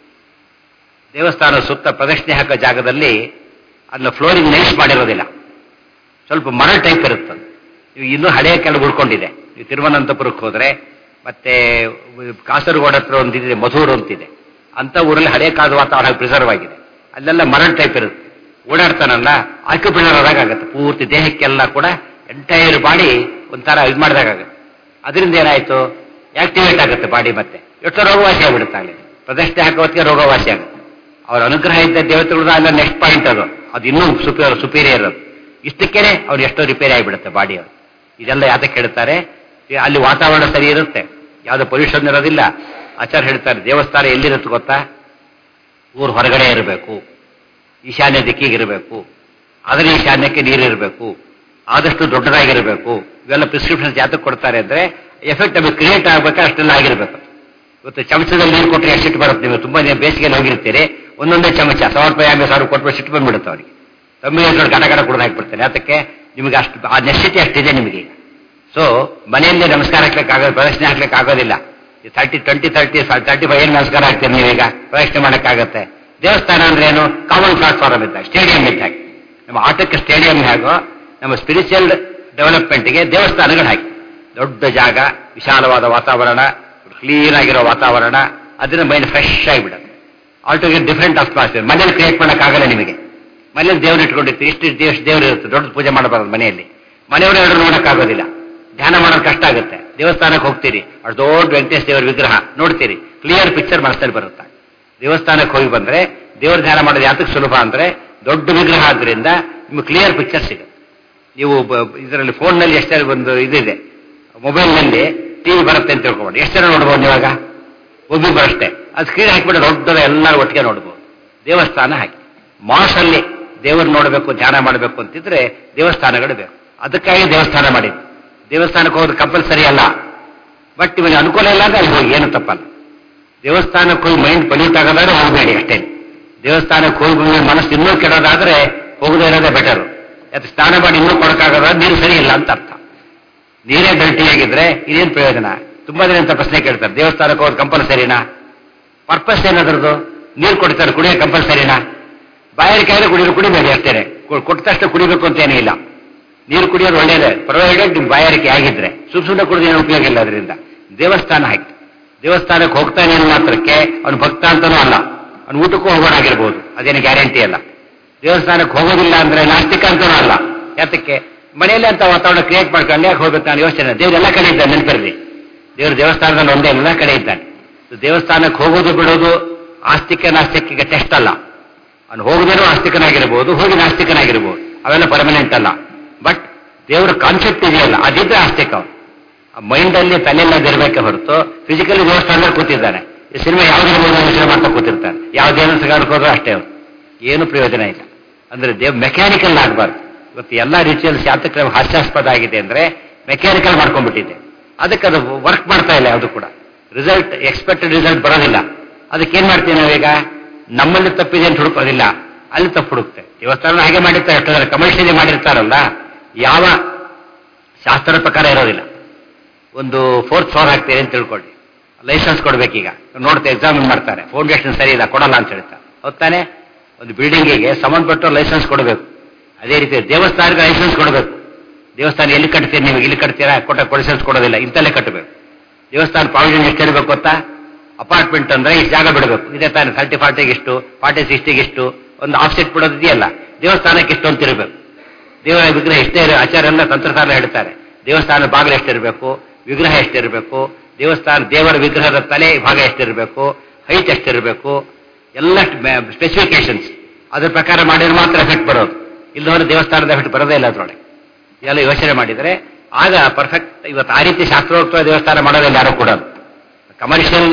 ದೇವಸ್ಥಾನ ಸುತ್ತ ಪ್ರದಕ್ಷಿಣೆ ಹಾಕೋ ಜಾಗದಲ್ಲಿ ಅದನ್ನ ಫ್ಲೋರಿಂಗ್ ನೈಸ್ ಮಾಡಿರೋದಿಲ್ಲ ಸ್ವಲ್ಪ ಮರಳು ಟೈಪ್ ಇರುತ್ತೆ ಅದು. ನೀವು ಇನ್ನೂ ಹಳೆಯ ಕೆಲವು ಉಳ್ಕೊಂಡಿದೆ ನೀವು ತಿರುವನಂತಪುರಕ್ಕೆ ಹೋದ್ರೆ ಮತ್ತೆ ಕಾಸರಗೋಡ ಹತ್ರ ಒಂದಿದೆ ಮಧೂರು ಅಂತಿದೆ ಅಂತ ಊರಲ್ಲಿ ಹಳೆಯ ಕಾಲದ ವಾತಾವರಣ ಪ್ರಿಸರ್ವ್ ಆಗಿದೆ ಅಲ್ಲೆಲ್ಲ ಮರಳು ಟೈಪ್ ಇರುತ್ತೆ ಓಡಾಡ್ತಾನಲ್ಲ ಆಕ್ಯುಪಿಲ್ಲರ್ ಆಗುತ್ತೆ ಪೂರ್ತಿ ದೇಹಕ್ಕೆಲ್ಲ ಕೂಡ ಎಂಟೈರ್ ಬಾಡಿ ಒಂಥರ ಇದು ಮಾಡಿದಾಗುತ್ತೆ ಅದರಿಂದ ಏನಾಯ್ತು ಆಕ್ಟಿವೇಟ್ ಆಗುತ್ತೆ ಬಾಡಿ ಮತ್ತೆ ಎಷ್ಟೋ ರೋಗವಾಸಿ ಆಗ್ಬಿಡುತ್ತೆ ಅಲ್ಲಿ ಪ್ರದಕ್ಷಿಣೆ ಹಾಕೋತ್ತಿಗೆ ರೋಗವಾಸಿ ಆಗುತ್ತೆ ಅವ್ರ ಅನುಗ್ರಹ ಇದ್ದ ದೇವತೆಗಳು ಅಲ್ಲ ನೆಕ್ಸ್ಟ್ ಪಾಯಿಂಟ್ ಅದು ಅದು ಇನ್ನೂ ಸುಪೀರಿಯರ್ ಸುಪೀರಿಯರ್ ಅದು ಇಷ್ಟಕ್ಕೇನೆ ಅವ್ರು ಎಷ್ಟೋ ರಿಪೇರಿ ಆಗಿಬಿಡುತ್ತೆ ಬಾಡಿ ಅವರು ಇದೆಲ್ಲ ಯಾತಕ್ಕೆ ಹೇಳ್ತಾರೆ ಈ ಅಲ್ಲಿ ವಾತಾವರಣ ಸರಿ ಇರುತ್ತೆ ಯಾವ್ದು ಪೊಲ್ಯೂಷನ್ ಇರೋದಿಲ್ಲ ಆಚಾರ್ಯ ಹೇಳ್ತಾರೆ ದೇವಸ್ಥಾನ ಎಲ್ಲಿರುತ್ತೆ ಗೊತ್ತಾ ಊರು ಹೊರಗಡೆ ಇರಬೇಕು ಈಶಾನ್ಯ ದಿಕ್ಕಿಗೆ ಇರಬೇಕು ಅದರ ಈಶಾನ್ಯಕ್ಕೆ ನೀರಿರಬೇಕು ಆದಷ್ಟು ದೊಡ್ಡದಾಗಿರಬೇಕು ಇವೆಲ್ಲ ಪ್ರಿಸ್ಕ್ರಿಪ್ಷನ್ ಜಾತಕ್ಕೆ ಕೊಡ್ತಾರೆ ಅಂದ್ರೆ ಎಫೆಕ್ಟ್ ನಮಗೆ ಕ್ರಿಯೇಟ್ ಆಗ್ಬೇಕಾ ಅಷ್ಟೆಲ್ಲ ಆಗಿರ್ಬೇಕು ಇವತ್ತು ಚಮಚದಲ್ಲಿ ನೀರು ಕೊಟ್ಟರೆ ಎಷ್ಟು ಸಿಟ್ಟು ಬರುತ್ತೆ ನೀವು ತುಂಬಾ ನೀವು ಬೇಸಿಗೆಯಲ್ಲಿ ಹೋಗಿರ್ತೀರಿ ಒಂದೊಂದೇ ಚಮಚ ಸಾವಿರ ರೂಪಾಯಿ ಆಮೇಲೆ ಸಾವಿರ ಕೊಟ್ಬಿಟ್ಟು ಸಿಟ್ಟು ಬಂದ್ಬಿಡುತ್ತೆ ಅವ್ರಿಗೆ ತಮ್ಮಿಗೆ ಎಷ್ಟು ಗಡ ಗಡ ಕುಡ್ದು ಹಾಕ್ಬಿಡ್ತಾರೆ ಅದಕ್ಕೆ ನಿಮಗೆ ಅಷ್ಟು ಆ ನೆಸಿಟಿ ಅಷ್ಟಿದೆ ನಿಮಗೆ ಈಗ ಸೊ ಮನೆಯಲ್ಲಿ ನಮಸ್ಕಾರ ಹಾಕ್ಲಿಕ್ಕೆ ಆಗೋದು ಪ್ರದಕ್ಷಿಣೆ ಹಾಕ್ಲಿಕ್ಕೆ ಆಗೋದಿಲ್ಲ thirty twenty thirty thirty five ಏನು ನಮಸ್ಕಾರ ಹಾಕ್ತೀರಿ ನೀವೀಗ ಪ್ರದಕ್ಷಿಣೆ ಮಾಡಕ್ಕಾಗತ್ತೆ ದೇವಸ್ಥಾನ ಅಂದ್ರೆ ಏನು ಕಾಮನ್ ಪ್ಲಾಟ್ಫಾರ್ಮ್ ಇದ್ದಾಗ ಸ್ಟೇಡಿಯಂ ಇದ್ದಾಗ ನಮ್ಮ ಆಟಕ್ಕೆ ಸ್ಟೇಡಿಯಂ ಹೇಗೋ ನಮ್ಮ ಸ್ಪಿರಿಚುವಲ್ ಡೆವಲಪ್ಮೆಂಟ್ಗೆ ದೇವಸ್ಥಾನಗಳು ಹಾಕಿ ದೊಡ್ಡ ಜಾಗ ವಿಶಾಲವಾದ ವಾತಾವರಣ ಕ್ಲೀನ್ ಆಗಿರೋ ವಾತಾವರಣ ಅದರಿಂದ ಮೈಂಡ್ ಫ್ರೆಶ್ ಆಗಿಬಿಡುತ್ತೆ ಆಲ್ಟುಗೆಟ್ ಡಿಫ್ರೆಂಟ್ ಅಟ್ಮಾಸ್ಫಿಯರ್ ಮನೇಲಿ ಕ್ರಿಯೇಟ್ ಮಾಡೋಕ್ಕಾಗಲ್ಲ ನಿಮಗೆ ಮನೇಲಿ ದೇವ್ರು ಇಟ್ಕೊಂಡಿರ್ತೀರಿ ಇಷ್ಟು ದೇಶ ದೇವ್ರು ಇರುತ್ತೆ ದೊಡ್ಡ ಪೂಜೆ ಮಾಡಬಾರದು ಮನೆಯಲ್ಲಿ ಮನೆಯವರು ಎರಡು ನೋಡೋಕ್ಕಾಗೋದಿಲ್ಲ ಧ್ಯಾನ ಮಾಡೋದು ಕಷ್ಟ ಆಗುತ್ತೆ ದೇವಸ್ಥಾನಕ್ಕೆ ಹೋಗ್ತೀರಿ ಅಷ್ಟು ದೊಡ್ಡ ವೆಂಕಟೇಶ್ ದೇವರ ವಿಗ್ರಹ ನೋಡ್ತೀರಿ ಕ್ಲಿಯರ್ ಪಿಕ್ಚರ್ ಮನಸ್ಸಲ್ಲಿ ಬರುತ್ತೆ ದೇವಸ್ಥಾನಕ್ಕೆ ಹೋಗಿ ಬಂದ್ರೆ ದೇವರ ಧ್ಯಾನ ಮಾಡೋದು ಯಾತಕ್ಕೆ ಸುಲಭ ಅಂದ್ರೆ ದೊಡ್ಡ ವಿಗ್ರಹ ಆದ್ರಿಂದ ನಿಮ್ಗೆ ಕ್ಲಿಯರ್ ಪಿಕ್ಚರ್ ಸಿಗುತ್ತೆ ನೀವು ಇದರಲ್ಲಿ ಫೋನ್ನಲ್ಲಿ ಎಷ್ಟೇ ಒಂದು ಇದಿದೆ ಮೊಬೈಲ್ನಲ್ಲಿ ಟಿವಿ ಬರುತ್ತೆ ಅಂತ ತಿಳ್ಕೊಬೋದು ಎಷ್ಟು ಜನ ನೋಡ್ಬೋದು ಇವಾಗ ಒಬ್ಬೊಬ್ಬರು ಅಷ್ಟೇ ಅದು ಸ್ಕ್ರೀನ್ ಹಾಕಿಬಿಟ್ಟು ದೊಡ್ಡದ ಎಲ್ಲರೂ ಒಟ್ಟಿಗೆ ನೋಡ್ಬೋದು ದೇವಸ್ಥಾನ ಹಾಕಿ ಮಾಸಲ್ಲಿ ದೇವರು ನೋಡಬೇಕು ಧ್ಯಾನ ಮಾಡಬೇಕು ಅಂತಿದ್ರೆ ದೇವಸ್ಥಾನಗಳು ಬೇಕು ಅದಕ್ಕಾಗಿ ದೇವಸ್ಥಾನ ಮಾಡಿದ್ದು ದೇವಸ್ಥಾನಕ್ಕೆ ಹೋಗೋದು ಕಂಪಲ್ಸರಿ ಅಲ್ಲ ಬಟ್ ಇವನಿಗೆ ಅನುಕೂಲ ಇಲ್ಲ ಅಂದ್ರೆ ಅಲ್ಲಿ ಹೋಗಿ ಏನು ತಪ್ಪಲ್ಲ ದೇವಸ್ಥಾನಕ್ಕೆ ಹೋಗಿ ಮೈಂಡ್ ಪೊಲ್ಯೂಟ್ ಆಗೋದಾದ್ರೆ ಹೋಗಬೇಡಿ ಅಷ್ಟೇ ದೇವಸ್ಥಾನಕ್ಕೆ ಹೋಗಿ ಬಂದ್ಮೇಲೆ ಮನಸ್ಸು ಇನ್ನೂ ಕೆಡೋದಾದ್ರೆ ಹೋಗದೇ ಇರೋದೇ ಬೆಟರು ಯಾಕೆ ಸ್ನಾನ ಮಾಡಿ ಇನ್ನೂ ಕೊಡಕ್ಕಾಗೋದಾದ್ರೆ ನೀರು ಸರಿ ಇಲ್ಲ ಅಂತ ಅರ್ಥ ನೀರೇ ಡಲ್ಟಿ ಆಗಿದ್ರೆ ಇದೇನು ಪ್ರಯೋಜನ ತುಂಬಾ ಜನ ಇಂಥ ಪ್ರಶ್ನೆ ಕೇಳ್ತಾರೆ ದೇವಸ್ಥಾನಕ್ಕೆ ಹೋಗೋದು ಕಂಪಲ್ಸರಿನಾ ಪರ್ಪಸ್ ಏನದ್ರದ್ದು ನೀರು ಕೊಡ್ತಾರೆ ಕುಡಿಯೋ ಕಂಪಲ್ಸರಿನಾ ಬಾಯಲ್ಲಿ ಕೈಯಲ್ಲಿ ಕುಡಿಯೋದು ಕುಡಿಬೇಡಿ ಅಷ್ಟೇನೆ ಕೊ- ಕೊಟ್ಟ ತಕ್ಷಣ ಕುಡಿಬೇಕು ಅಂತ ಏನೂ ಇಲ್ಲ ನೀರು ಕುಡಿಯೋದು ಒಳ್ಳೇದೇ ಪ್ರೊವೈಡೆಡ್ ನಿಮ್ ಬಾಯಾರಿಕೆ ಆಗಿದ್ರೆ ಸುಮ್ ಸುಮ್ಮನೆ ಕುಡಿದು ಏನು ಉಪಯೋಗ ಇಲ್ಲ ಅದರಿಂದ ದೇವಸ್ಥಾನ ಹಾಕಿ ದೇವಸ್ಥಾನಕ್ಕೆ ಹೋಗ್ತಾನೆ ಅನ್ನೋ ಮಾತ್ರಕ್ಕೆ ಅವನು ಭಕ್ತ ಅಂತಾನೂ ಅಲ್ಲ ಅವನು ಊಟಕ್ಕೂ ಹೋಗೋಣಾಗಿರ್ಬೋದು ಅದೇನು ಗ್ಯಾರಂಟಿ ಅಲ್ಲ ದೇವಸ್ಥಾನಕ್ಕೆ ಹೋಗೋದಿಲ್ಲ ಅಂದ್ರೆ ನಾಸ್ತಿಕ ಅಂತಾನೂ ಅಲ್ಲ ಯಾತಕ್ಕೆ ಮನೆಯಲ್ಲೇ ಅಂತ ವಾತಾವರಣ ಕ್ರಿಯೇಟ್ ಮಾಡ್ಕೊಂಡು ಯಾಕೆ ಹೋಗ್ಬೇಕು ನಾನು ಯೋಚನೆ ದೇವ್ರು ಎಲ್ಲ ಕಡೆ ಇದ್ದಾನೆ ನೆನಪಿರಲಿ ದೇವ್ರ ದೇವಸ್ಥಾನದಲ್ಲಿ ಒಂದೇ ಎಲ್ಲ ಕಡೆ ಇದ್ದಾನೆ So ದೇವಸ್ಥಾನಕ್ಕೆ ಹೋಗೋದು ಬಿಡೋದು ಆಸ್ತಿಕ ನಾಸ್ತಿಕ ಟೆಸ್ಟ್ ಅಲ್ಲ ಅವನು ಹೋಗದೇನೋ ಆಸ್ತಿಕನಾಗಿರ್ಬೋದು ಹೋಗಿ ನಾಸ್ತಿಕನಾಗಿರ್ಬೋದು ಅವೆಲ್ಲ ಪರ್ಮನೆಂಟ್ ಅಲ್ಲ ಬಟ್ ದೇವರ ಕಾನ್ಸೆಪ್ಟ್ ಇದೆಯಲ್ಲ ಅದಿದ್ರೆ ಆಸ್ತಿಕ ಅವನು ಆ ಮೈಂಡಲ್ಲಿ ತಲೆಯಲ್ಲದಿರ್ಬೇಕೆ ಹೊರತು ಫಿಸಿಕಲಿ ದೇವಸ್ಥಾನದಲ್ಲಿ ಕೂತಿದ್ದಾನೆ ಈ ಸಿನಿಮಾ ಯಾವ್ದಿರ್ಬೋದು ಯೋಚನೆ ಮಾಡ್ತಾ ಕೂತಿರ್ತಾನೆ ಯಾವ್ದೇನೋ ಸಿಗಾಡಕ್ಕೆ ಹೋದ್ರೂ ಅಷ್ಟೇ ಅವನು ಏನು ಪ್ರಯೋಜನ ಇಲ್ಲ ಅಂದ್ರೆ ದೇವ್ ಮೆಕ್ಯಾನಿಕಲ್ ಆಗಬಾರ್ದು ಇವತ್ತು ಎಲ್ಲ ರಿಚುವಲ್ಸ್ ಯಾತಕ್ಕೆ ಹಾಸ್ಯಾಸ್ಪದ ಆಗಿದೆ ಅಂದ್ರೆ ಮೆಕ್ಯಾನಿಕಲ್ ಮಾಡ್ಕೊಂಡ್ಬಿಟ್ಟಿದೆ ಅದಕ್ಕೆ ಅದು ವರ್ಕ್ ಮಾಡ್ತಾ ಇಲ್ಲ ಯಾವುದು ಕೂಡ ರಿಸಲ್ಟ್ ಎಕ್ಸ್ಪೆಕ್ಟೆಡ್ ರಿಸಲ್ಟ್ ಬರೋದಿಲ್ಲ ಅದಕ್ಕೆ ಏನ್ ಮಾಡ್ತೀವಿ ನಾವೀಗ ನಮ್ಮಲ್ಲಿ ತಪ್ಪಿದೆ ಅಂತ ಹುಡುಕೋದಿಲ್ಲ ಅಲ್ಲಿ ತಪ್ಪು ಹುಡುಕ್ತೆ ದೇವಸ್ಥಾನ ಹಾಗೆ ಮಾಡಿರ್ತಾರೆ ಎಷ್ಟೋ ಕಮರ್ಷಿಯಲಿ ಮಾಡಿರ್ತಾರಲ್ಲ ಯಾವ ಶಾಸ್ತ್ರದ ಪ್ರಕಾರ ಇರೋದಿಲ್ಲ ಒಂದು ಫೋರ್ತ್ ಫ್ಲೋರ್ ಹಾಕ್ತೀರಿ ಅಂತ ತಿಳ್ಕೊಳ್ಳಿ ಲೈಸೆನ್ಸ್ ಕೊಡ್ಬೇಕೀಗ ನೋಡ್ತಾ ಎಕ್ಸಾಮ್ ಮಾಡ್ತಾರೆ ಫೌಂಡೇಶನ್ ಸರಿ ಇಲ್ಲ ಕೊಡಲ್ಲ ಅಂತ ಹೇಳ್ತಾರೆ ಹೊತ್ತಾನೆ ಒಂದು ಬಿಲ್ಡಿಂಗಿಗೆ ಸಂಬಂಧಪಟ್ಟ ಲೈಸೆನ್ಸ್ ಕೊಡಬೇಕು ಅದೇ ರೀತಿ ದೇವಸ್ಥಾನಕ್ಕೆ ಲೈಸೆನ್ಸ್ ಕೊಡಬೇಕು ದೇವಸ್ಥಾನ ಎಲ್ಲಿ ಕಟ್ತೀರಿ ನೀವು ಇಲ್ಲಿ ಕಟ್ತೀರಾ ಕೊಟ್ಟ ಲೈಸೆನ್ಸ್ ಕೊಡೋದಿಲ್ಲ ಇಂತಲ್ಲೇ ಕಟ್ಟಬೇಕು ದೇವಸ್ಥಾನ ಪ್ರಾವಿಷನ್ ಎಷ್ಟು ಇರಬೇಕು ಗೊತ್ತಾ ಅಪಾರ್ಟ್ಮೆಂಟ್ ಅಂದ್ರೆ ಇಷ್ಟು ಜಾಗ ಬಿಡಬೇಕು ಇದೇ ತಾನೆ ಥರ್ಟಿ ಫಾರ್ಟಿಗೆ ಇಷ್ಟು ಫಾರ್ಟಿ ಸಿಕ್ಸ್ಟಿಗೆ ಇಷ್ಟು ಒಂದು ಆಫ್ಸೆಟ್ ಬಿಡೋದು ಇದೆಯಲ್ಲ ದೇವಸ್ಥಾನಕ್ಕೆ ಇಷ್ಟು ಅಂತ ಇರಬೇಕು ದೇವರ ವಿಗ್ರಹ ಎಷ್ಟೇ ಇರ ಆಚಾರ ಎಲ್ಲ ತಂತ್ರಸಾರ ಹೇಳ್ತಾರೆ ದೇವಸ್ಥಾನ ಬಾಗಿಲು ಎಷ್ಟಿರಬೇಕು ವಿಗ್ರಹ ಎಷ್ಟಿರಬೇಕು ದೇವಸ್ಥಾನ ದೇವರ ವಿಗ್ರಹದ ತಲೆ ಭಾಗ ಎಷ್ಟಿರಬೇಕು ಹೈಟ್ ಎಷ್ಟಿರಬೇಕು ಎಲ್ಲ ಸ್ಪೆಸಿಫಿಕೇಶನ್ಸ್ ಅದ್ರ ಪ್ರಕಾರ ಮಾಡಿದ್ರೆ ಮಾತ್ರ ಎಫೆಕ್ಟ್ ಬರೋದು ಇಲ್ಲದವರೆ ದೇವಸ್ಥಾನದ ಎಫೆಕ್ಟ್ ಬರೋದೇ ಇಲ್ಲ ಅದರೊಳಗೆ ಎಲ್ಲ ಯೋಚನೆ ಮಾಡಿದರೆ ಆಗ ಪರ್ಫೆಕ್ಟ್ ಇವತ್ತು ಆ ರೀತಿ ಶಾಸ್ತ್ರೋಕ್ತ ದೇವಸ್ಥಾನ ಮಾಡೋದಿಲ್ಲ ಯಾರು ಕೂಡ ಕಮರ್ಷಿಯಲ್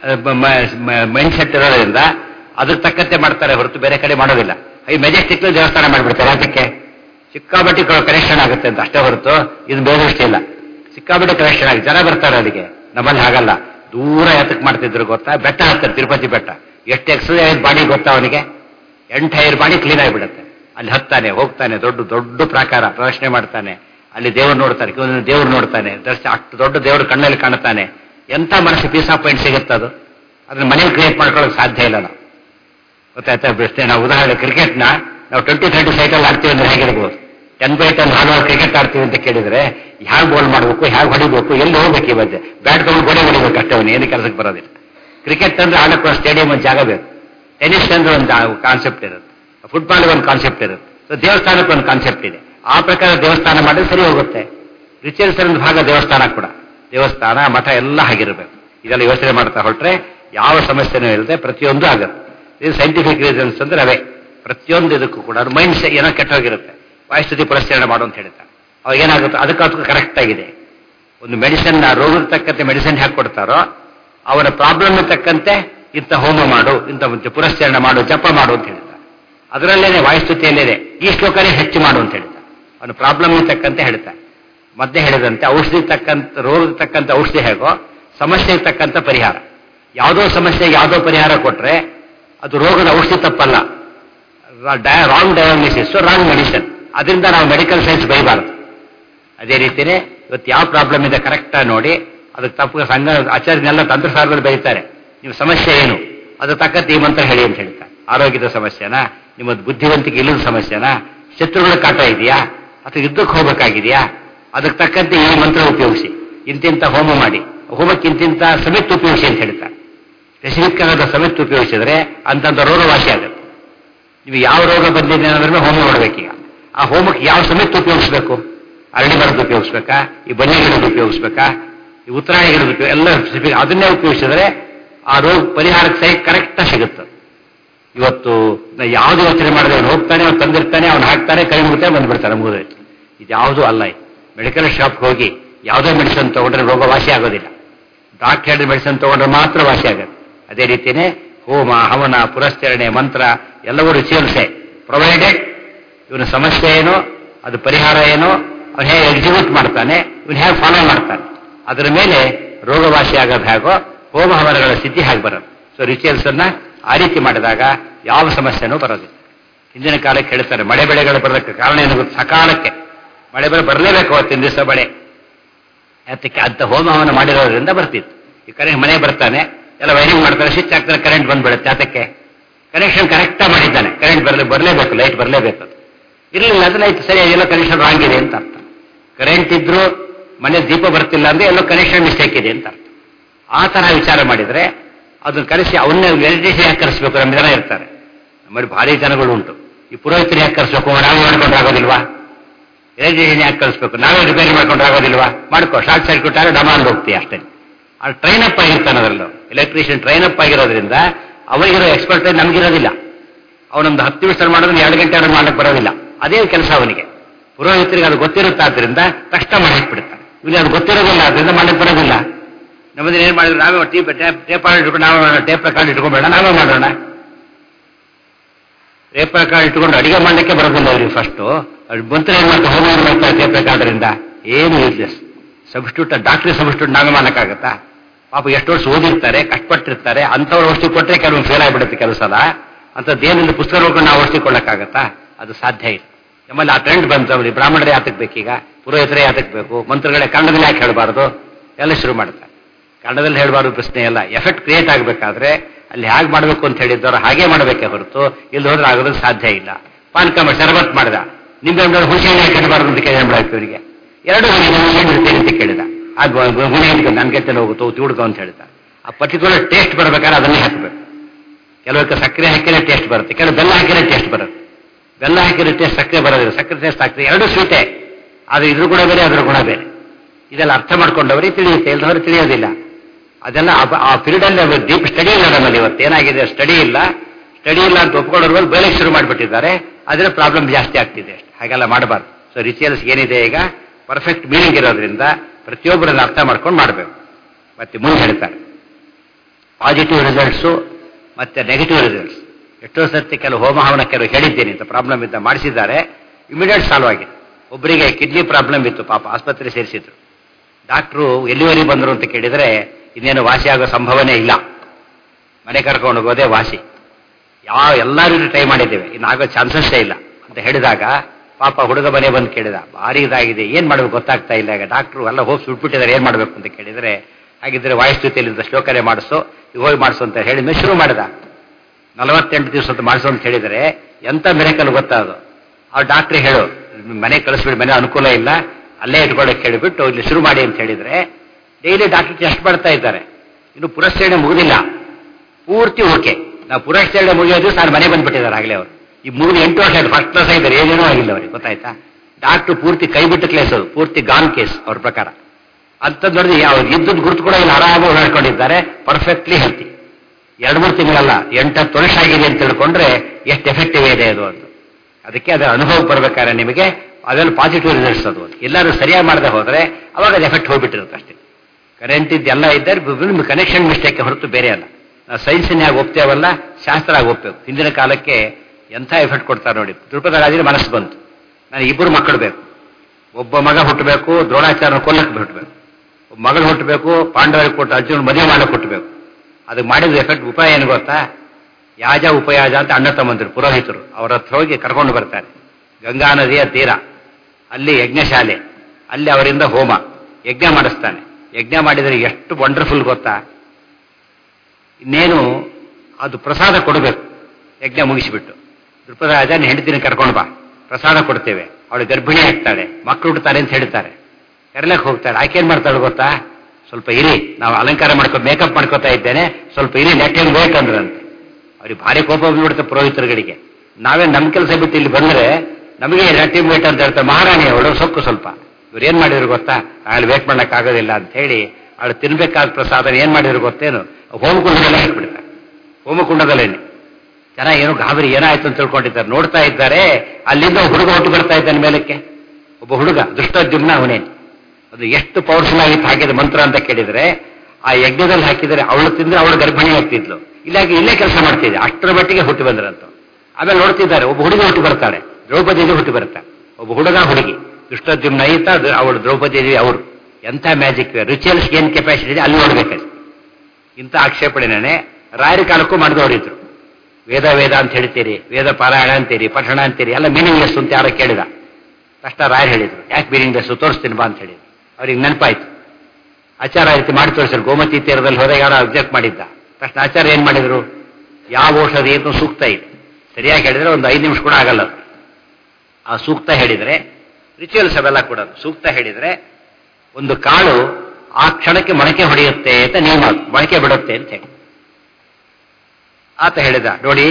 ಮೈಂಡ್ ಸೆಟ್ ಇರೋದ್ರಿಂದ ಅದ್ರ ತಕ್ಕಂತೆ ಮಾಡ್ತಾರೆ ಹೊರತು ಬೇರೆ ಕಡೆ ಮಾಡೋದಿಲ್ಲ ಈ ಮೆಜೆಸ್ಟಿಕ್ ದೇವಸ್ಥಾನ ಮಾಡಿಬಿಡ್ತಾರೆ ಅದಕ್ಕೆ ಸಿಕ್ಕಾಬಟ್ಟಿ ಕನೆಕ್ಷನ್ ಆಗುತ್ತೆ ಅಂತ ಅಷ್ಟೇ ಹೊರತು ಇದು ಬೇರೆ ಇಲ್ಲ ಸಿಕ್ಕಾಬಟ್ಟಿ ಕನೆಕ್ಷನ್ ಆಗಿ ಜನ ಬರ್ತಾರೆ ಅದಕ್ಕೆ ನಮ್ಮಲ್ಲಿ ಹಾಗಲ್ಲ ದೂರ ಎತ್ತಕ್ಕೆ ಮಾಡ್ತಿದ್ರು ಗೊತ್ತಾ ಬೆಟ್ಟ ಹತ್ತಾರೆ ತಿರುಪತಿ ಬೆಟ್ಟ ಎಷ್ಟು ಎಕ್ಸಸೈಸ್ ಬಾಡಿ ಗೊತ್ತಾ ಅವನಿಗೆ ಎಂಟೈರ್ ಬಾಡಿ ಕ್ಲೀನ್ ಆಗಿಬಿಡುತ್ತೆ ಅಲ್ಲಿ ಹತ್ತಾನೆ ಹೋಗ್ತಾನೆ ದೊಡ್ಡ ದೊಡ್ಡ ಪ್ರಾಕಾರ ಪ್ರದರ್ಶನೆ ಮಾಡ್ತಾನೆ ಅಲ್ಲಿ ದೇವ್ರು ನೋಡ್ತಾನೆ ಕೆಲವೊಂದು ದೇವ್ರು ನೋಡ್ತಾನೆ ದರ್ಶನ ಅಷ್ಟು ದೊಡ್ಡ ದೇವ್ರು ಕಣ್ಣಲ್ಲಿ ಕಾಣುತ್ತಾನೆ ಎಂತ ಮನಸ್ಸು ಪೀಸ್ ಆಫ್ ಪಾಯಿಂಟ್ ಸಿಗುತ್ತೆ ಅದು ಅದನ್ನ ಮನೇಲಿ ಕ್ರಿಯೇಟ್ ಮಾಡ್ಕೊಳ್ಳೋಕೆ ಸಾಧ್ಯ ಇಲ್ಲ ನಾವು ಗೊತ್ತಾಯ್ತಾ ಬೆಸ್ಟ್ ನಾವು ಉದಾಹರಣೆ ಕ್ರಿಕೆಟ್ನ ನಾವು ಟ್ವೆಂಟಿ ಥರ್ಟಿ ಸೈಕಲ್ ಆಡ್ತೀವಿ ಅಂದ್ರೆ ಹೇಗಿರ್ಬೋದು ten by ten hall cricket ಆಡ್ತೀವಿ ಅಂತ ಕೇಳಿದ್ರೆ ಹ್ಯಾಗ್ ಬೋಲ್ ಮಾಡಬೇಕು ಹ್ಯಾಗ್ ಹೊಡಿಬೇಕು ಎಲ್ಲಿ ಹೋಗ್ಬೇಕು ಈ ಮಧ್ಯೆ ಬ್ಯಾಟ್ ತಗೊಂಡು ಗೋಡೆ ಹೊಡಿಬೇಕು ಅಷ್ಟೇ ಅವನು ಏನು ಕೆಲಸಕ್ಕೆ ಬರೋದಿಲ್ಲ ಕ್ರಿಕೆಟ್ ಅಂದ್ರೆ ಆಡಕ್ಕೆ ಒಂದು ಸ್ಟೇಡಿಯಂ ಒಂದು ಜಾಗ ಬೇಕು ಟೆನಿಸ್ ಅಂದ್ರೆ ಒಂದು ಕಾನ್ಸೆಪ್ಟ್ ಇರುತ್ತೆ ಫುಟ್ಬಾಲ್ ಒಂದು ಕಾನ್ಸೆಪ್ಟ್ ಇರುತ್ತೆ ಸೊ ದೇವಸ್ಥಾನಕ್ಕೆ ಒಂದು ಕಾನ್ಸೆಪ್ಟ್ ಇದೆ ಆ ಪ್ರಕಾರ ದೇವಸ್ಥಾನ ಮಾಡಿದ್ರೆ ಸರಿ ಹೋಗುತ್ತೆ ರಿಚುವಲ್ಸ್ ಒಂದು ಭಾಗ ದೇವಸ್ಥಾನ ಕೂಡ ದೇವಸ್ಥಾನ ಮಠ ಎಲ್ಲ ಹಾಗಿರಬೇಕು ಇದೆಲ್ಲ ಯೋಚನೆ ಮಾಡ್ತಾ ಹೊರಟ್ರೆ ಯಾವ ಸಮಸ್ಯೆನೂ ಇಲ್ಲದೆ ಪ್ರತಿಯೊಂದು ಆಗುತ್ತೆ ಇದು ಸೈಂಟಿಫಿಕ್ ರೀಸನ್ಸ್ ಅಂದ್ರೆ ಅವೇ ಪ್ರತಿಯೊಂದು ಇದಕ್ಕೂ ಕೂಡ ಮೈಂಡ್ ಏನೋ ಕೆಟ್ಟೋಗಿರುತ್ತೆ ವಾಯುಸ್ಥಿತಿ ಪುರಸ್ಕರಣೆ ಮಾಡು ಅಂತ ಹೇಳ್ತಾರೆ ಅವಾಗ ಏನಾಗುತ್ತೆ ಅದಕ್ಕೆ ಅದಕ್ಕೂ ಕರೆಕ್ಟ್ ಆಗಿದೆ ಒಂದು ಮೆಡಿಸಿನ್ ರೋಗಕ್ಕೆ ತಕ್ಕಂತೆ ಮೆಡಿಸಿನ್ ಹಾಕಿ ಕೊಡ್ತಾರೋ ಅವರ ಪ್ರಾಬ್ಲಮ್ ತಕ್ಕಂತೆ ಇಂಥ ಹೋಮ ಮಾಡು ಇಂಥ ಮುಂಚೆ ಪುರಸ್ಕರಣೆ ಮಾಡು ಜಪ ಮಾಡು ಅಂತ ಹೇಳ್ತಾರೆ ಅದರಲ್ಲೇನೆ ವಾಯುಸ್ಥಿತಿಯಲ್ಲೇನೆ ಈ ಶ್ಲೋಕನೇ ಹೆಚ್ಚು ಮಾಡು ಅಂತ ಹೇಳ್ತಾರೆ ಅವನು ಪ್ರಾಬ್ಲಮ್ ತಕ್ಕಂತೆ ಹೇಳ್ತಾರೆ ಮಧ್ಯೆ ಹೇಳಿದಂತೆ ಔಷಧಿ ತಕ್ಕಂತ ರೋಗಕ್ಕೆ ತಕ್ಕಂತ ಔಷಧಿ ಹೇಗೋ ಸಮಸ್ಯೆಗೆ ತಕ್ಕಂತ ಪರಿಹಾರ ಯಾವುದೋ ಸಮಸ್ಯೆಗೆ ಯಾವುದೋ ಪರಿಹಾರ ಕೊಟ್ರೆ ಅದು ರೋಗದ ಔಷಧಿ ತಪ್ಪಲ್ಲ ರಾಂಗ್ ಡಯಾಗ್ನೋಸಿಸ್ ರಾಂಗ್ ಮೆಡಿಸಿನ್ ಅದರಿಂದ ನಾವು ಮೆಡಿಕಲ್ ಸೈನ್ಸ್ ಬೈಬಾರದು ಅದೇ ರೀತಿನೇ ಇವತ್ತು ಯಾವ ಪ್ರಾಬ್ಲಮ್ ಇದೆ ಕರೆಕ್ಟ್ ನೋಡಿ ಅದಕ್ಕೆ ತಪ್ಪು ಸಂಘ ಆಚಾರ್ಯನೆಲ್ಲ ತಂತ್ರಸಾರದಲ್ಲಿ ಬರೀತಾರೆ ನಿಮ್ಮ ಸಮಸ್ಯೆ ಏನು ಅದು ತಕ್ಕಂತೆ ಈ ಮಂತ್ರ ಹೇಳಿ ಅಂತ ಹೇಳ್ತಾರೆ ಆರೋಗ್ಯದ ಸಮಸ್ಯೆನಾ ನಿಮ್ಮದು ಬುದ್ಧಿವಂತಿಕೆ ಇಲ್ಲದ ಸಮಸ್ಯೆನಾ ಶತ್ರುಗಳ ಕಾಟ ಇದೆಯಾ ಅಥವಾ ಯುದ್ಧಕ್ಕೆ ಹೋಗಬೇಕಾಗಿದೆಯಾ ಅದಕ್ಕೆ ತಕ್ಕಂತೆ ಈ ಮಂತ್ರ ಉಪಯೋಗಿಸಿ ಇಂತಿಂತ ಹೋಮ ಮಾಡಿ ಹೋಮಕ್ಕೆ ಇಂತಿಂತ ಸಮಿತ್ ಉಪಯೋಗಿಸಿ ಅಂತ ಹೇಳ್ತಾರೆ ಸ್ಪೆಸಿಫಿಕ್ ಆದ ಸಮಿತ್ ಉಪಯೋಗಿಸಿದ್ರೆ ಅಂತಂತ ರೋಗ ವಾಸಿ ಆಗುತ್ತೆ ನೀವು ಯಾವ ರೋಗ ಬಂದಿದೆ ಅನ್ನೋದ್ರನ್ನ ಹೋಮ ಮಾಡಬೇಕೀಗ ಆ ಹೋಮಕ್ಕೆ ಯಾವ ಸಮಿತ್ ಉಪಯೋಗಿಸ್ಬೇಕು ಅರಳಿ ಮರದ ಉಪಯೋಗಿಸ್ಬೇಕಾ ಈ ಬನ್ನಿ ಗಿಡದ ಉಪಯೋಗಿಸ್ಬೇಕಾ ಈ ಉತ್ತರಾಯಣ ಗಿಡದ ಉಪಯೋಗ ಎಲ್ಲ specific ಅದನ್ನೇ ಉಪಯೋಗಿಸಿದ್ರೆ ಆ ರೋಗ ಪರಿಹಾರಕ್ಕೆ ಸೈ ಕರೆಕ್ಟ್ ಸಿಗುತ್ತೆ ಇವತ್ತು ನಾ ಯಾವ್ದು ಯೋಚನೆ ಮಾಡಿದ್ರೆ ಅವ್ನು ಹೋಗ್ತಾನೆ ಅವ್ನು ತಂದಿರ್ತಾನೆ ಅವ್ನು ಹಾಕ್ತಾನೆ ಕೈ ಮುಗಿತಾನೆ ಬಂದ್ಬಿಡ್ತಾನೆ ಮುಗಿದೋಯ್ತು ಇದು ಯಾವುದು ಅಲ್ಲ ಇದು ಮೆಡಿಕಲ್ ಶಾಪ್ಗೆ ಹೋಗಿ ಯಾವುದೇ ಮೆಡಿಸಿನ್ ತಗೊಂಡ್ರೆ ರೋಗ ವಾಸಿ ಆಗೋದಿಲ್ಲ ಡಾಕ್ಟರ್ ಹೇಳಿದ ಮೆಡಿಸಿನ್ ತಗೊಂಡ್ರೆ ಮಾತ್ರ ವಾಸಿ ಆಗುತ್ತೆ ಅದೇ ರೀತಿಯೇ ಹೋಮ ಹವನ ಪುರಸ್ಕರಣೆ ಮಂತ್ರ ಎಲ್ಲವೂ ರಿಚುವಲ್ಸೇ ಪ್ರೊವೈಡೆಡ್ ಇವನ ಸಮಸ್ಯೆ ಏನು ಅದು ಪರಿಹಾರ ಏನು ಅವನು ಹೇಗೆ ಎಕ್ಸಿಕ್ಯೂಟ್ ಮಾಡ್ತಾನೆ ಇವನು ಹೇಗೆ ಫಾಲೋ ಮಾಡ್ತಾನೆ ಅದರ ಮೇಲೆ ರೋಗವಾಸಿ ಆಗೋದು ಹೇಗೋ ಹೋಮ ಹವನಗಳ ಸ್ಥಿತಿ ಹಾಗೆ ಬರೋದು ಸೊ ರಿಚುವಲ್ಸ್ ಅನ್ನ ಆ ರೀತಿ ಮಾಡಿದಾಗ ಯಾವ ಸಮಸ್ಯೆನೂ ಬರೋದಿಲ್ಲ ಹಿಂದಿನ ಕಾಲಕ್ಕೆ ಹೇಳ್ತಾರೆ ಮಳೆ ಬೆಳೆಗಳು ಬರೋದಕ್ಕೆ ಕಾರಣ ಏನು ಗೊತ್ತಾ? ಸಕಾಲಕ್ಕೆ ಮಳೆ ಬೆಳೆ ಬರಲೇಬೇಕು ಅವತ್ತಿನ ದಿವಸ ಮಳೆ ಅದಕ್ಕೆ ಅಂತ ಹೋಮ ಹವನ ಮಾಡಿರೋದ್ರಿಂದ ಬರ್ತಿತ್ತು ಈ ಕರೆಂಟ್ ಮನೆ ಬರ್ತಾನೆ ಎಲ್ಲ ವೈರಿಂಗ್ ಮಾಡ್ತಾರೆ ಸ್ವಿಚ್ ಹಾಕ್ತಾರೆ ಕರೆಂಟ್ ಬಂದ್ಬಿಡುತ್ತೆ ಅದಕ್ಕೆ ಕನೆಕ್ಷನ್ ಕರೆಕ್ಟಾಗಿ ಮಾಡಿದ್ದಾನೆ ಕರೆಂಟ್ ಬರಲೇ ಬರಲೇಬೇಕು ಲೈಟ್ ಬರಲೇಬೇಕು ಅದು ಇರಲಿಲ್ಲ ಅಂದ್ರೆ ಲೈಟ್ ಸರಿಯಾಗಿ ಎಲ್ಲೋ ಕನೆಕ್ಷನ್ ರಾಂಗ್ ಇದೆ ಅಂತ ಅರ್ಥ ಕರೆಂಟ್ ಇದ್ರು ಮನೆ ದೀಪ ಬರ್ತಿಲ್ಲ ಅಂದ್ರೆ ಎಲ್ಲೋ ಕನೆಕ್ಷನ್ ಮಿಸ್ಟೇಕ್ ಇದೆ ಅಂತ ಅರ್ಥ ಆ ತರ ವಿಚಾರ ಮಾಡಿದ್ರೆ ಅದನ್ನ ಕರೆಸಿ ಅವನ್ನೇ ಎಲೆಕ್ಟ್ರಿಷಿಯನ್ ಯಾಕೆ ಕರೆಸ್ಬೇಕು ನಮ್ಮ ಜನ ಇರ್ತಾರೆ ನಮ್ಮಲ್ಲಿ ಭಾರಿ ಜನಗಳು ಉಂಟು ಈ ಪುರೋಹಿತರು ಯಾಕೆ ಕರೆಸ್ಬೇಕು ನಾವೇ ಮಾಡ್ಕೊಂಡು ಆಗೋದಿಲ್ವಾ ಎಲೆಕ್ಟ್ರಿಷಿಯನ್ ಯಾಕೆ ಕಳಿಸ್ಬೇಕು ನಾವೇ ರಿಪೇರಿ ಮಾಡ್ಕೊಂಡು ಆಗೋದಿಲ್ವಾ ಮಾಡ್ಕೋ ಶಾರ್ಟ್ ಸರ್ಕ್ಯೂಟ್ ಆದ್ರೆ ಡಮಾಂಡ್ ಹೋಗ್ತೀವಿ ಅಷ್ಟೇ ಆ ಟ್ರೈನ್ ಅಪ್ ಆಗಿರ್ತಾನೆ ಅದರಲ್ಲೂ ಎಲೆಕ್ಟ್ರಿಷಿಯನ್ ಟ್ರೈನ್ ಅಪ್ ಆಗಿರೋದ್ರಿಂದ ಅವರಿಗಿರೋ ಎಕ್ಸ್ಪರ್ಟ್ ನಮಗಿರೋದಿಲ್ಲ ಅವನೊಂದು ಹತ್ತು ನಿಮಿಷ ಮಾಡಿದ್ರೆ ಎರಡು ಗಂಟೆ ಅವ್ರಿಗೆ ಮಾಡಕ್ಕೆ ಬರೋದಿಲ್ಲ ಅದೇ ಕೆಲಸ ಅವನಿಗೆ ಪುರೋಹಿತರಿಗೆ ಅದು ಗೊತ್ತಿರುತ್ತಾದ್ರಿಂದ ತಕ್ಷಣ ಮಾಡಿಟ್ಬಿಡ್ತಾನೆ ಇವನಿಗೆ ಅದು ಗೊತ್ತಿರೋದಿಲ್ಲ ಅದರಿಂದ ಮಾಡಕ್ಕೆ ಬರೋದಿಲ್ಲ ನಮ್ಮದ್ರೆ ಏನ್ ಮಾಡಿದ್ರು ನಾವೇ ಟೀಪ್ ಟೇಪ್ ಟೇಪ್ ಇಟ್ಕೊಂಡು ನಾವೇ ಮಾಡೋಣ ಟೇಪ್ ರೆಕಾರ್ಡ್ ಇಟ್ಕೊಂಬೇಡ ನಾವೇ ಮಾಡೋಣ ಟೇಪ್ ರೆಕಾರ್ಡ್ ಇಟ್ಕೊಂಡು ಅಡಿಗೆ ಮಾಡಲಿಕ್ಕೆ ಬರೋದಿಲ್ಲ ಅವ್ರಿಗೆ ಫಸ್ಟು ಬಂತ್ರ ಏನ್ ಮಾಡ್ತಾರೆ ಹೋಮ ಏನ್ ಮಾಡ್ತಾರೆ ಟೇಪ್ ರೆಕಾರ್ಡರಿಂದ ಏನು ಯೂಸ್ಲೆಸ್ ಸಬ್ಸ್ಟ್ಯೂಟ್ ಡಾಕ್ಟ್ರಿ ಸಬ್ಸ್ಟ್ಯೂಟ್ ನಾವೇ ಮಾಡಕ್ಕಾಗತ್ತಾ ಪಾಪ ಎಷ್ಟು ವರ್ಷ ಓದಿರ್ತಾರೆ ಕಷ್ಟಪಟ್ಟಿರ್ತಾರೆ ಅಂಥವ್ರು ಔಷಧಿ ಕೊಟ್ಟರೆ ಕೆಲವು ಫೇಲ್ ಆಗಿಬಿಡುತ್ತೆ ಕೆಲವು ಸಲ ಅಂಥದ್ದೇನಿಲ್ಲ ಪುಸ್ತಕ ನೋಡ್ಕೊಂಡು ನಾವು ಔಷಧಿ ಕೊಡಕ್ಕಾಗತ್ತಾ ಅದು ಸಾಧ್ಯ ಇಲ್ಲ ನಮ್ಮಲ್ಲಿ ಆ ಟ್ರೆಂಡ್ ಬಂತು ಅವ್ರಿಗೆ ಬ್ರಾಹ್ಮಣರೇ ಯಾತಕ್ ಬೇಕೀಗ ಪುರೋಹಿತರೇ ಯಾತಕ್ ಬೇಕು ಮಂತ್ರಗಳೇ ಕನ್ನಡದಲ್ಲಿ ಯಾಕೆ ಹೇಳಬಾರ್ದು ಎಲ್ಲ ಶುರು ಮಾಡ್ತಾರೆ ಕನ್ನಡದಲ್ಲಿ ಹೇಳಬಾರ್ದು ಪ್ರಶ್ನೆ ಎಲ್ಲ ಎಫೆಕ್ಟ್ ಕ್ರಿಯೇಟ್ ಆಗಬೇಕಾದ್ರೆ ಅಲ್ಲಿ ಹೇಗೆ ಮಾಡಬೇಕು ಅಂತ ಹೇಳಿದ್ದವ್ರು ಹಾಗೆ ಮಾಡಬೇಕೇ ಹೊರತು ಇಲ್ಲಿ ಹೋದ್ರೆ ಆಗೋದಕ್ಕೆ ಸಾಧ್ಯ ಇಲ್ಲ ಪಾನಕ ಮಾಡಿ ಶರಬತ್ ಮಾಡಿದ ನಿಂಬೆ ಹಣ್ಣು ಹುಣಸೆ ಹಣ್ಣು ಯಾಕೆ ಇಡಬಾರ್ದು ಅಂತ ಕೇಳಿ ಮಾಡಾಯ್ತು ಇವರಿಗೆ ಎರಡು ಹುಣಿ ಏನಿರುತ್ತೆ ಅಂತ ಕೇಳಿದ ಆ ಹುಣಿ ಹಿಡ್ಕೊಂಡು ನನ್ನ ಕೆತ್ತನೆ ಹೋಗುತ್ತೋ ತಿಳ್ಕೊ ಅಂತ ಹೇಳಿದ ಆ ಪರ್ಟಿಕ್ಯುಲರ್ ಟೇಸ್ಟ್ ಬರ್ಬೇಕಾದ್ರೆ ಅದನ್ನೇ ಹಾಕಬೇಕು ಕೆಲವಕ್ಕೆ ಸಕ್ಕರೆ ಹಾಕಿದ್ರೆ ಟೇಸ್ಟ್ ಬರುತ್ತೆ ಕೆಲವು ಬೆಲ್ಲ ಹಾಕಿದ್ರೆ ಟೇಸ್ಟ್ ಬರುತ್ತೆ ಬೆಲ್ಲ ಹಾಕಿದ್ರೆ ಟೇಸ್ಟ್ ಸಕ್ಕರೆ ಬರೋದಿಲ್ಲ ಸಕ್ಕರೆ ಟೇಸ್ಟ್ ಆಗ್ತದೆ ಎರಡು ಸ್ವೀಟೇ ಆದ್ರೆ ಇದ್ರ ಗುಣ ಬೇರೆ ಅದರ ಗುಣ ಬೇರೆ ಇದೆಲ್ಲ ಅರ್ಥ ಮಾಡ್ಕೊಂಡವರಿಗೆ ತಿಳಿಯುತ್ತೆ ಇಲ್ದವರು ತಿಳಿಯೋದಿಲ್ಲ ಅದೆಲ್ಲ ಆ- ಆ ಪೀರಿಯಡ್ ಅಲ್ಲಿ ಡೀಪ್ ಸ್ಟಡಿ ಇಲ್ಲ ನಮ್ಮಲ್ಲಿ ಇವತ್ತು ಏನಾಗಿದೆ ಸ್ಟಡಿ ಇಲ್ಲ ಸ್ಟಡಿ ಇಲ್ಲ ಅಂತ ಒಪ್ಕೊಳ್ಳೋರು ಬೇಳೆ ಶುರು ಮಾಡಿಬಿಟ್ಟಿದ್ದಾರೆ ಅದ್ರ ಪ್ರಾಬ್ಲಮ್ ಜಾಸ್ತಿ ಆಗ್ತಿದೆ ಅಷ್ಟೇ ಹಾಗೆಲ್ಲ ಮಾಡಬಾರ್ದು ಸೊ ರಿಚುವಲ್ಸ್ ಏನಿದೆ ಈಗ ಪರ್ಫೆಕ್ಟ್ ಮೀನಿಂಗ್ ಇರೋದ್ರಿಂದ ಪ್ರತಿಯೊಬ್ಬರನ್ನ ಅರ್ಥ ಮಾಡ್ಕೊಂಡು ಮಾಡಬೇಕು ಮತ್ತೆ ಮುಂದೆ ಹೇಳ್ತಾರೆ ಪಾಸಿಟಿವ್ ರಿಸಲ್ಟ್ಸು ಮತ್ತೆ ನೆಗೆಟಿವ್ ರಿಸಲ್ಟ್ಸ್ ಎಷ್ಟೋ ಸರ್ತಿ ಕೆಲವು ಹೋಮ ಹವನ ಕೆಲವು ಹೇಳಿದ್ದೇನೆ ಅಂತ ಪ್ರಾಬ್ಲಮ್ ಇದ್ದ ಮಾಡಿಸಿದ್ದಾರೆ ಇಮಿಡಿಯೇಟ್ ಸಾಲ್ವ್ ಆಗಿದೆ ಒಬ್ಬರಿಗೆ ಕಿಡ್ನಿ ಪ್ರಾಬ್ಲಮ್ ಇತ್ತು ಪಾಪ ಆಸ್ಪತ್ರೆ ಸೇರಿಸಿದ್ರು ಡಾಕ್ಟ್ರು ಎಲ್ಲಿವರೆಗೆ ಬಂದರು ಅಂತ ಕೇಳಿದರೆ ಇನ್ನೇನು ವಾಸಿ ಆಗೋ ಸಂಭವನೆ ಇಲ್ಲ ಮನೆ ಕರ್ಕೊಂಡು ಹೋಗೋದೇ ವಾಸಿ ಯಾವ ಎಲ್ಲ ರೀತಿ ಟ್ರೈ ಮಾಡಿದ್ದೇವೆ ಇನ್ನು ಆಗೋ ಚಾನ್ಸಸ್ಸೇ ಇಲ್ಲ ಅಂತ ಹೇಳಿದಾಗ ಪಾಪ ಹುಡುಗ ಮನೆ ಬಂದು ಕೇಳಿದ ಭಾರಿ ಇದಾಗಿದೆ ಏನ್ ಮಾಡ್ಬೇಕು ಗೊತ್ತಾಗ್ತಾ ಇಲ್ಲ ಈಗ ಡಾಕ್ಟ್ರು ಎಲ್ಲ ಹೋಗಿ ಸುಟ್ಬಿಟ್ಟಿದ್ದಾರೆ ಏನ್ ಮಾಡ್ಬೇಕು ಅಂತ ಕೇಳಿದ್ರೆ ಹಾಗಿದ್ರೆ ವಾಯುಸ್ತುತಿಯಲ್ಲಿದ್ದ ಶ್ಲೋಕನೆ ಮಾಡಿಸು ಈಗ ಹೋಗಿ ಮಾಡಿಸು ಅಂತ ಹೇಳಿದ್ಮೇಲೆ ಶುರು ಮಾಡಿದ ನಲವತ್ತೆಂಟು ದಿವಸದ ಮಾಡಿಸು ಅಂತ ಹೇಳಿದರೆ ಎಂತ ಮೆರೆಕಲ್ ಗೊತ್ತಾ ಅದು ಆ ಡಾಕ್ಟ್ರಿ ಹೇಳು ಮನೆ ಕಳಿಸ್ಬಿಡಿ ಮನೆ ಅನುಕೂಲ ಇಲ್ಲ ಅಲ್ಲೇ ಇಟ್ಕೊಳ್ಳೋಕೆ ಹೇಳಿಬಿಟ್ಟು ಇಲ್ಲಿ ಶುರು ಮಾಡಿ ಅಂತ ಹೇಳಿದ್ರೆ ಡೈಲಿ ಡಾಕ್ಟರ್ ಟೆಸ್ಟ್ ಮಾಡ್ತಾ ಇದ್ದಾರೆ ಇನ್ನು ಪುರಸ್ಕರಣೆ ಮುಗಿದಿಲ್ಲ ಪೂರ್ತಿ ಓಕೆ ನಾವು ಪುರಸ್ಕರಣೆ ಮುಗಿಯೋ ದಿವಸ ಅವ್ರ ಮನೆ ಬಂದ್ಬಿಟ್ಟಿದ್ದಾರೆ ಆಗಲೇ ಅವರು ಈ ಮುಗಿದು ಎಂಟು ವರ್ಷ ಆಯ್ತು ಫಸ್ಟ್ ಕ್ಲಾಸ್ ಆಗಿದ್ದಾರೆ ಏನೇನೋ ಆಗಿಲ್ಲ ಅವ್ರಿಗೆ ಗೊತ್ತಾಯ್ತಾ ಡಾಕ್ಟರ್ ಪೂರ್ತಿ ಕೈ ಬಿಟ್ಟು ಕೇಸ್ ಅದು ಪೂರ್ತಿ ಗಾನ್ ಕೇಸ್ ಅವ್ರ ಪ್ರಕಾರ ಅಂತದ್ ನೋಡಿದ್ರೆ ಯಾವ ಇದ್ದದ್ದು ಗುರುತು ಕೂಡ ಇಲ್ಲ ಆರಾಮಾಗಿ ಓಡಾಡ್ಕೊಂಡಿದ್ದಾರೆ ಪರ್ಫೆಕ್ಟ್ಲಿ ಹೆಲ್ತಿ ಎರಡು ಮೂರು ತಿಂಗಳಲ್ಲ ಎಂಟತ್ತು ವರ್ಷ ಆಗಿದೆ ಅಂತ ತಿಳ್ಕೊಂಡ್ರೆ ಎಷ್ಟು ಎಫೆಕ್ಟಿವ್ ಇದೆ ಅದು ಅಂತ ಅದಕ್ಕೆ ಅದರ ಅನುಭವ ಬರ್ಬೇಕಾದ್ರೆ ನಿಮಗೆ ಅದೆಲ್ಲ ಪಾಸಿಟಿವ್ ರಿಸಲ್ಟ್ಸ್ ಅದು ಎಲ್ಲರೂ ಸರಿಯಾಗಿ ಮಾಡದೆ ಹೋದ್ರೆ ಅವಾಗ ಅದು ಎಫೆಕ್ಟ್ ಹೋಗ್ಬಿಟ್ಟಿರುತ್ತೆ ಅಷ್ಟೇ ಕರೆಂಟ್ ಇದೆಲ್ಲ ಇದ್ದರೆ ನಿಮ್ಗೆ ಕನೆಕ್ಷನ್ ಮಿಸ್ಟೇಕ್ ಹೊರತು ಬೇರೆ ಅಲ್ಲ ನಾವು ಸೈನ್ಸಿನ್ಯಾಗ ಒಪ್ತೇವಲ್ಲ ಶಾಸ್ತ್ರ ಆಗಿ ಒಪ್ಪೇವು ಹಿಂದಿನ ಕಾಲಕ್ಕೆ ಎಂಥ ಎಫೆಕ್ಟ್ ಕೊಡ್ತಾರೆ ನೋಡಿ ತಿರುಪತಿಗಾದ್ರೆ ಮನಸ್ಸು ಬಂತು ನನಗೆ ಇಬ್ಬರು ಮಕ್ಕಳು ಬೇಕು ಒಬ್ಬ ಮಗ ಹುಟ್ಟಬೇಕು ದ್ರೋಣಾಚಾರ್ಯ ಕೊಲ್ಲಕ್ಕೆ ಹುಟ್ಟಬೇಕು ಒಬ್ಬ ಮಗಳು ಹುಟ್ಟಬೇಕು ಪಾಂಡವರಿಗೆ ಕೊಟ್ಟು ಅರ್ಜುನ ಮದುವೆ ಮಾಡಕ್ಕೆ ಹುಟ್ಟಬೇಕು ಅದಕ್ಕೆ ಮಾಡಿದ ಎಫೆಕ್ಟ್ ಉಪಾಯ ಏನು ಗೊತ್ತಾ ಯಾಜ ಉಪಯಾಜ ಅಂತ ಅಣ್ಣ ತಮ್ಮಂದಿರು ಪುರೋಹಿತರು ಅವರ ಹತ್ರ ಹೋಗಿ ಕರ್ಕೊಂಡು ಬರ್ತಾರೆ ಗಂಗಾ ನದಿಯ ತೀರ ಅಲ್ಲಿ ಯಜ್ಞಶಾಲೆ ಅಲ್ಲಿ ಅವರಿಂದ ಹೋಮ ಯಜ್ಞ ಮಾಡಿಸ್ತಾನೆ ಯಜ್ಞ ಮಾಡಿದರೆ ಎಷ್ಟು ವಂಡರ್ಫುಲ್ ಗೊತ್ತಾ ಇನ್ನೇನು ಅದು ಪ್ರಸಾದ ಕೊಡಬೇಕು ಯಜ್ಞ ಮುಗಿಸಿಬಿಟ್ಟು ದೃಪದರಾಜ ಹೆಂಡತಿನ ಕರ್ಕೊಂಡು ಬಾ ಪ್ರಸಾದ ಕೊಡ್ತೇವೆ ಅವಳು ಗರ್ಭಿಣಿ ಆಗ್ತಾಳೆ ಮಕ್ಕಳು ಹುಡ್ತಾರೆ ಅಂತ ಹೇಳ್ತಾರೆ ಕರೆಲಕ್ಕೆ ಹೋಗ್ತಾಳೆ ಆಕೆ ಏನ್ ಮಾಡ್ತಾಳೆ ಗೊತ್ತಾ ಸ್ವಲ್ಪ ಇರಿ ನಾವು ಅಲಂಕಾರ ಮಾಡ್ಕೊ ಮೇಕಪ್ ಮಾಡ್ಕೋತಾ ಇದ್ದೇನೆ ಸ್ವಲ್ಪ ಇರಿ ನೆಟ್ಟಿಂಗ್ ವೇಟ್ ಅಂದ್ರಂತೆ ಅವ್ರಿಗೆ ಭಾರಿ ಕೋಪ ಬಂದ್ಬಿಡುತ್ತೆ ಪುರೋಹಿತರುಗಳಿಗೆ ನಾವೇ ನಮ್ಮ ಕೆಲಸ ಬಿಟ್ಟು ಇಲ್ಲಿ ಬಂದ್ರೆ ನಮಗೆ ನೆಟ್ಟಿಂಗ್ ವೇಟ್ ಅಂತ ಹೇಳ್ತಾರೆ ಮಹಾರಾಣಿ ಅವಳು ಸೊಕ್ಕು ಸ್ವಲ್ಪ ಇವ್ರು ಏನ್ ಮಾಡಿದ್ರು ಗೊತ್ತಾ ಅಲ್ಲಿ ವೇಟ್ ಮಾಡಕ್ ಆಗೋದಿಲ್ಲ ಅಂತ ಹೇಳಿ ಅವಳು ತಿನ್ಬೇಕಾದ ಪ್ರಸಾದ ಏನ್ ಮಾಡಿದ್ರು ಗೊತ್ತೇನು ಹೋಮಕುಂಡದಲ್ಲೇ ಹಾಕ್ಬಿಡ್ತಾರೆ ಹೋಮಕುಂಡದಲ್ಲೇನೆ ಜನ ಏನು ಗಾಬರಿ ಏನಾಯ್ತು ಅಂತ ತಿಳ್ಕೊಂಡಿದ್ದಾರೆ ನೋಡ್ತಾ ಇದ್ದಾರೆ ಅಲ್ಲಿಂದ ಒಬ್ಬ ಹುಡುಗ ಹೊಟ್ಟು ಬರ್ತಾ ಇದ್ದಾನೆ ಮೇಲಕ್ಕೆ ಒಬ್ಬ ಹುಡುಗ ದುಷ್ಟದ್ಯುಮ್ನ ಅವನೇನು ಅದು ಎಷ್ಟು ಪವರ್ಫುಲ್ ಆಗಿತ್ತು ಹಾಕಿದ ಮಂತ್ರ ಅಂತ ಕೇಳಿದ್ರೆ ಆ ಯಜ್ಞದಲ್ಲಿ ಹಾಕಿದರೆ ಅವಳು ತಿಂದ್ರೆ ಅವಳು ಗರ್ಭಿಣಿ ಆಗ್ತಿದ್ಲು ಇಲ್ಲಾಗಿ ಇಲ್ಲೇ ಕೆಲಸ ಮಾಡ್ತಿದ್ದೆ ಅಷ್ಟರ ಮಟ್ಟಿಗೆ ಹುಟ್ಟಿ ಬಂದ್ರಂತ ಆಮೇಲೆ ನೋಡ್ತಿದ್ದಾರೆ ಒಬ್ಬ ಹುಡುಗಿ ಹುಟ್ಟಿ ಬರ್ತಾಳೆ ದ್ರೌಪದಿ ಹುಟ್ಟಿ ಬರ್ತಾಳೆ ಒಬ್ಬ ಹುಡುಗ ಹುಡುಗಿ ಕೃಷ್ಣದ್ಯುಮ್ನ ಐತ ಅವಳು ದ್ರೌಪದಿ ದೇವಿ ಅವರು ಎಂಥ ಮ್ಯಾಜಿಕ್ ರಿಚುವಲ್ಸ್ ಏನ್ ಕೆಪಾಸಿಟಿ ಇದೆ ಅಲ್ಲಿ ನೋಡ್ಬೇಕಷ್ಟೆ ಇಂಥ ಆಕ್ಷೇಪಣೆನೇ ರಾಯರ ಕಾಲಕ್ಕೂ ಮಾಡಿದವರಿದ್ರು ವೇದ ವೇದ ಅಂತ ಹೇಳ್ತೀರಿ ವೇದ ಪಾರಾಯಣ ಅಂತೀರಿ ಪಠಣ ಅಂತೀರಿ ಎಲ್ಲ ಮೀನಿಂಗ್ಲೆಸ್ ಅಂತ ಯಾರೋ ಕೇಳಿದ ತಕ್ಷಣ ರಾಯರು ಹೇಳಿದ್ರು ಯಾಕೆ ಮೀನಿಂಗ್ಲೆಸ್ ತೋರಿಸ್ತೀನಿ ಬಾ ಅಂತ ಹೇಳಿದ್ರು ಅವ್ರಿಗೆ ನೆನಪಾಯ್ತು ಆಚಾರ ಆ ರೀತಿ ಮಾಡಿ ತೋರಿಸಿದ್ರು ಗೋಮತಿ ತೀರದಲ್ಲಿ ಹೋದಾಗ ಯಾರೋ ಅಬ್ಜೆಕ್ಟ್ ಮಾಡಿದ್ದ ತಕ್ಷಣ ಆಚಾರ್ಯ ಏನ್ ಮಾಡಿದ್ರು ಯಾವ ಔಷಧಿ ಏನು ಸೂಕ್ತ ಇದೆ ಸರಿಯಾಗಿ ಹೇಳಿದ್ರೆ ಒಂದು ಐದು ನಿಮಿಷ ಕೂಡ ಆಗಲ್ಲ ಅದು. ಆ ಸೂಕ್ತ ಹೇಳಿದ್ರೆ ರಿಚುವಲ್ಸ್ ಅವೆಲ್ಲ ಕೂಡ ಸೂಕ್ತ ಹೇಳಿದ್ರೆ ಒಂದು ಕಾಳು ಆ ಕ್ಷಣಕ್ಕೆ ಮೊಳಕೆ ಹೊಡೆಯುತ್ತೆ ಅಂತ ನಿಯಮ ಅದು. ಮೊಳಕೆ ಬಿಡುತ್ತೆ ಅಂತ ಹೇಳಿ ಆತ ಹೇಳಿದ ನೋಡಿ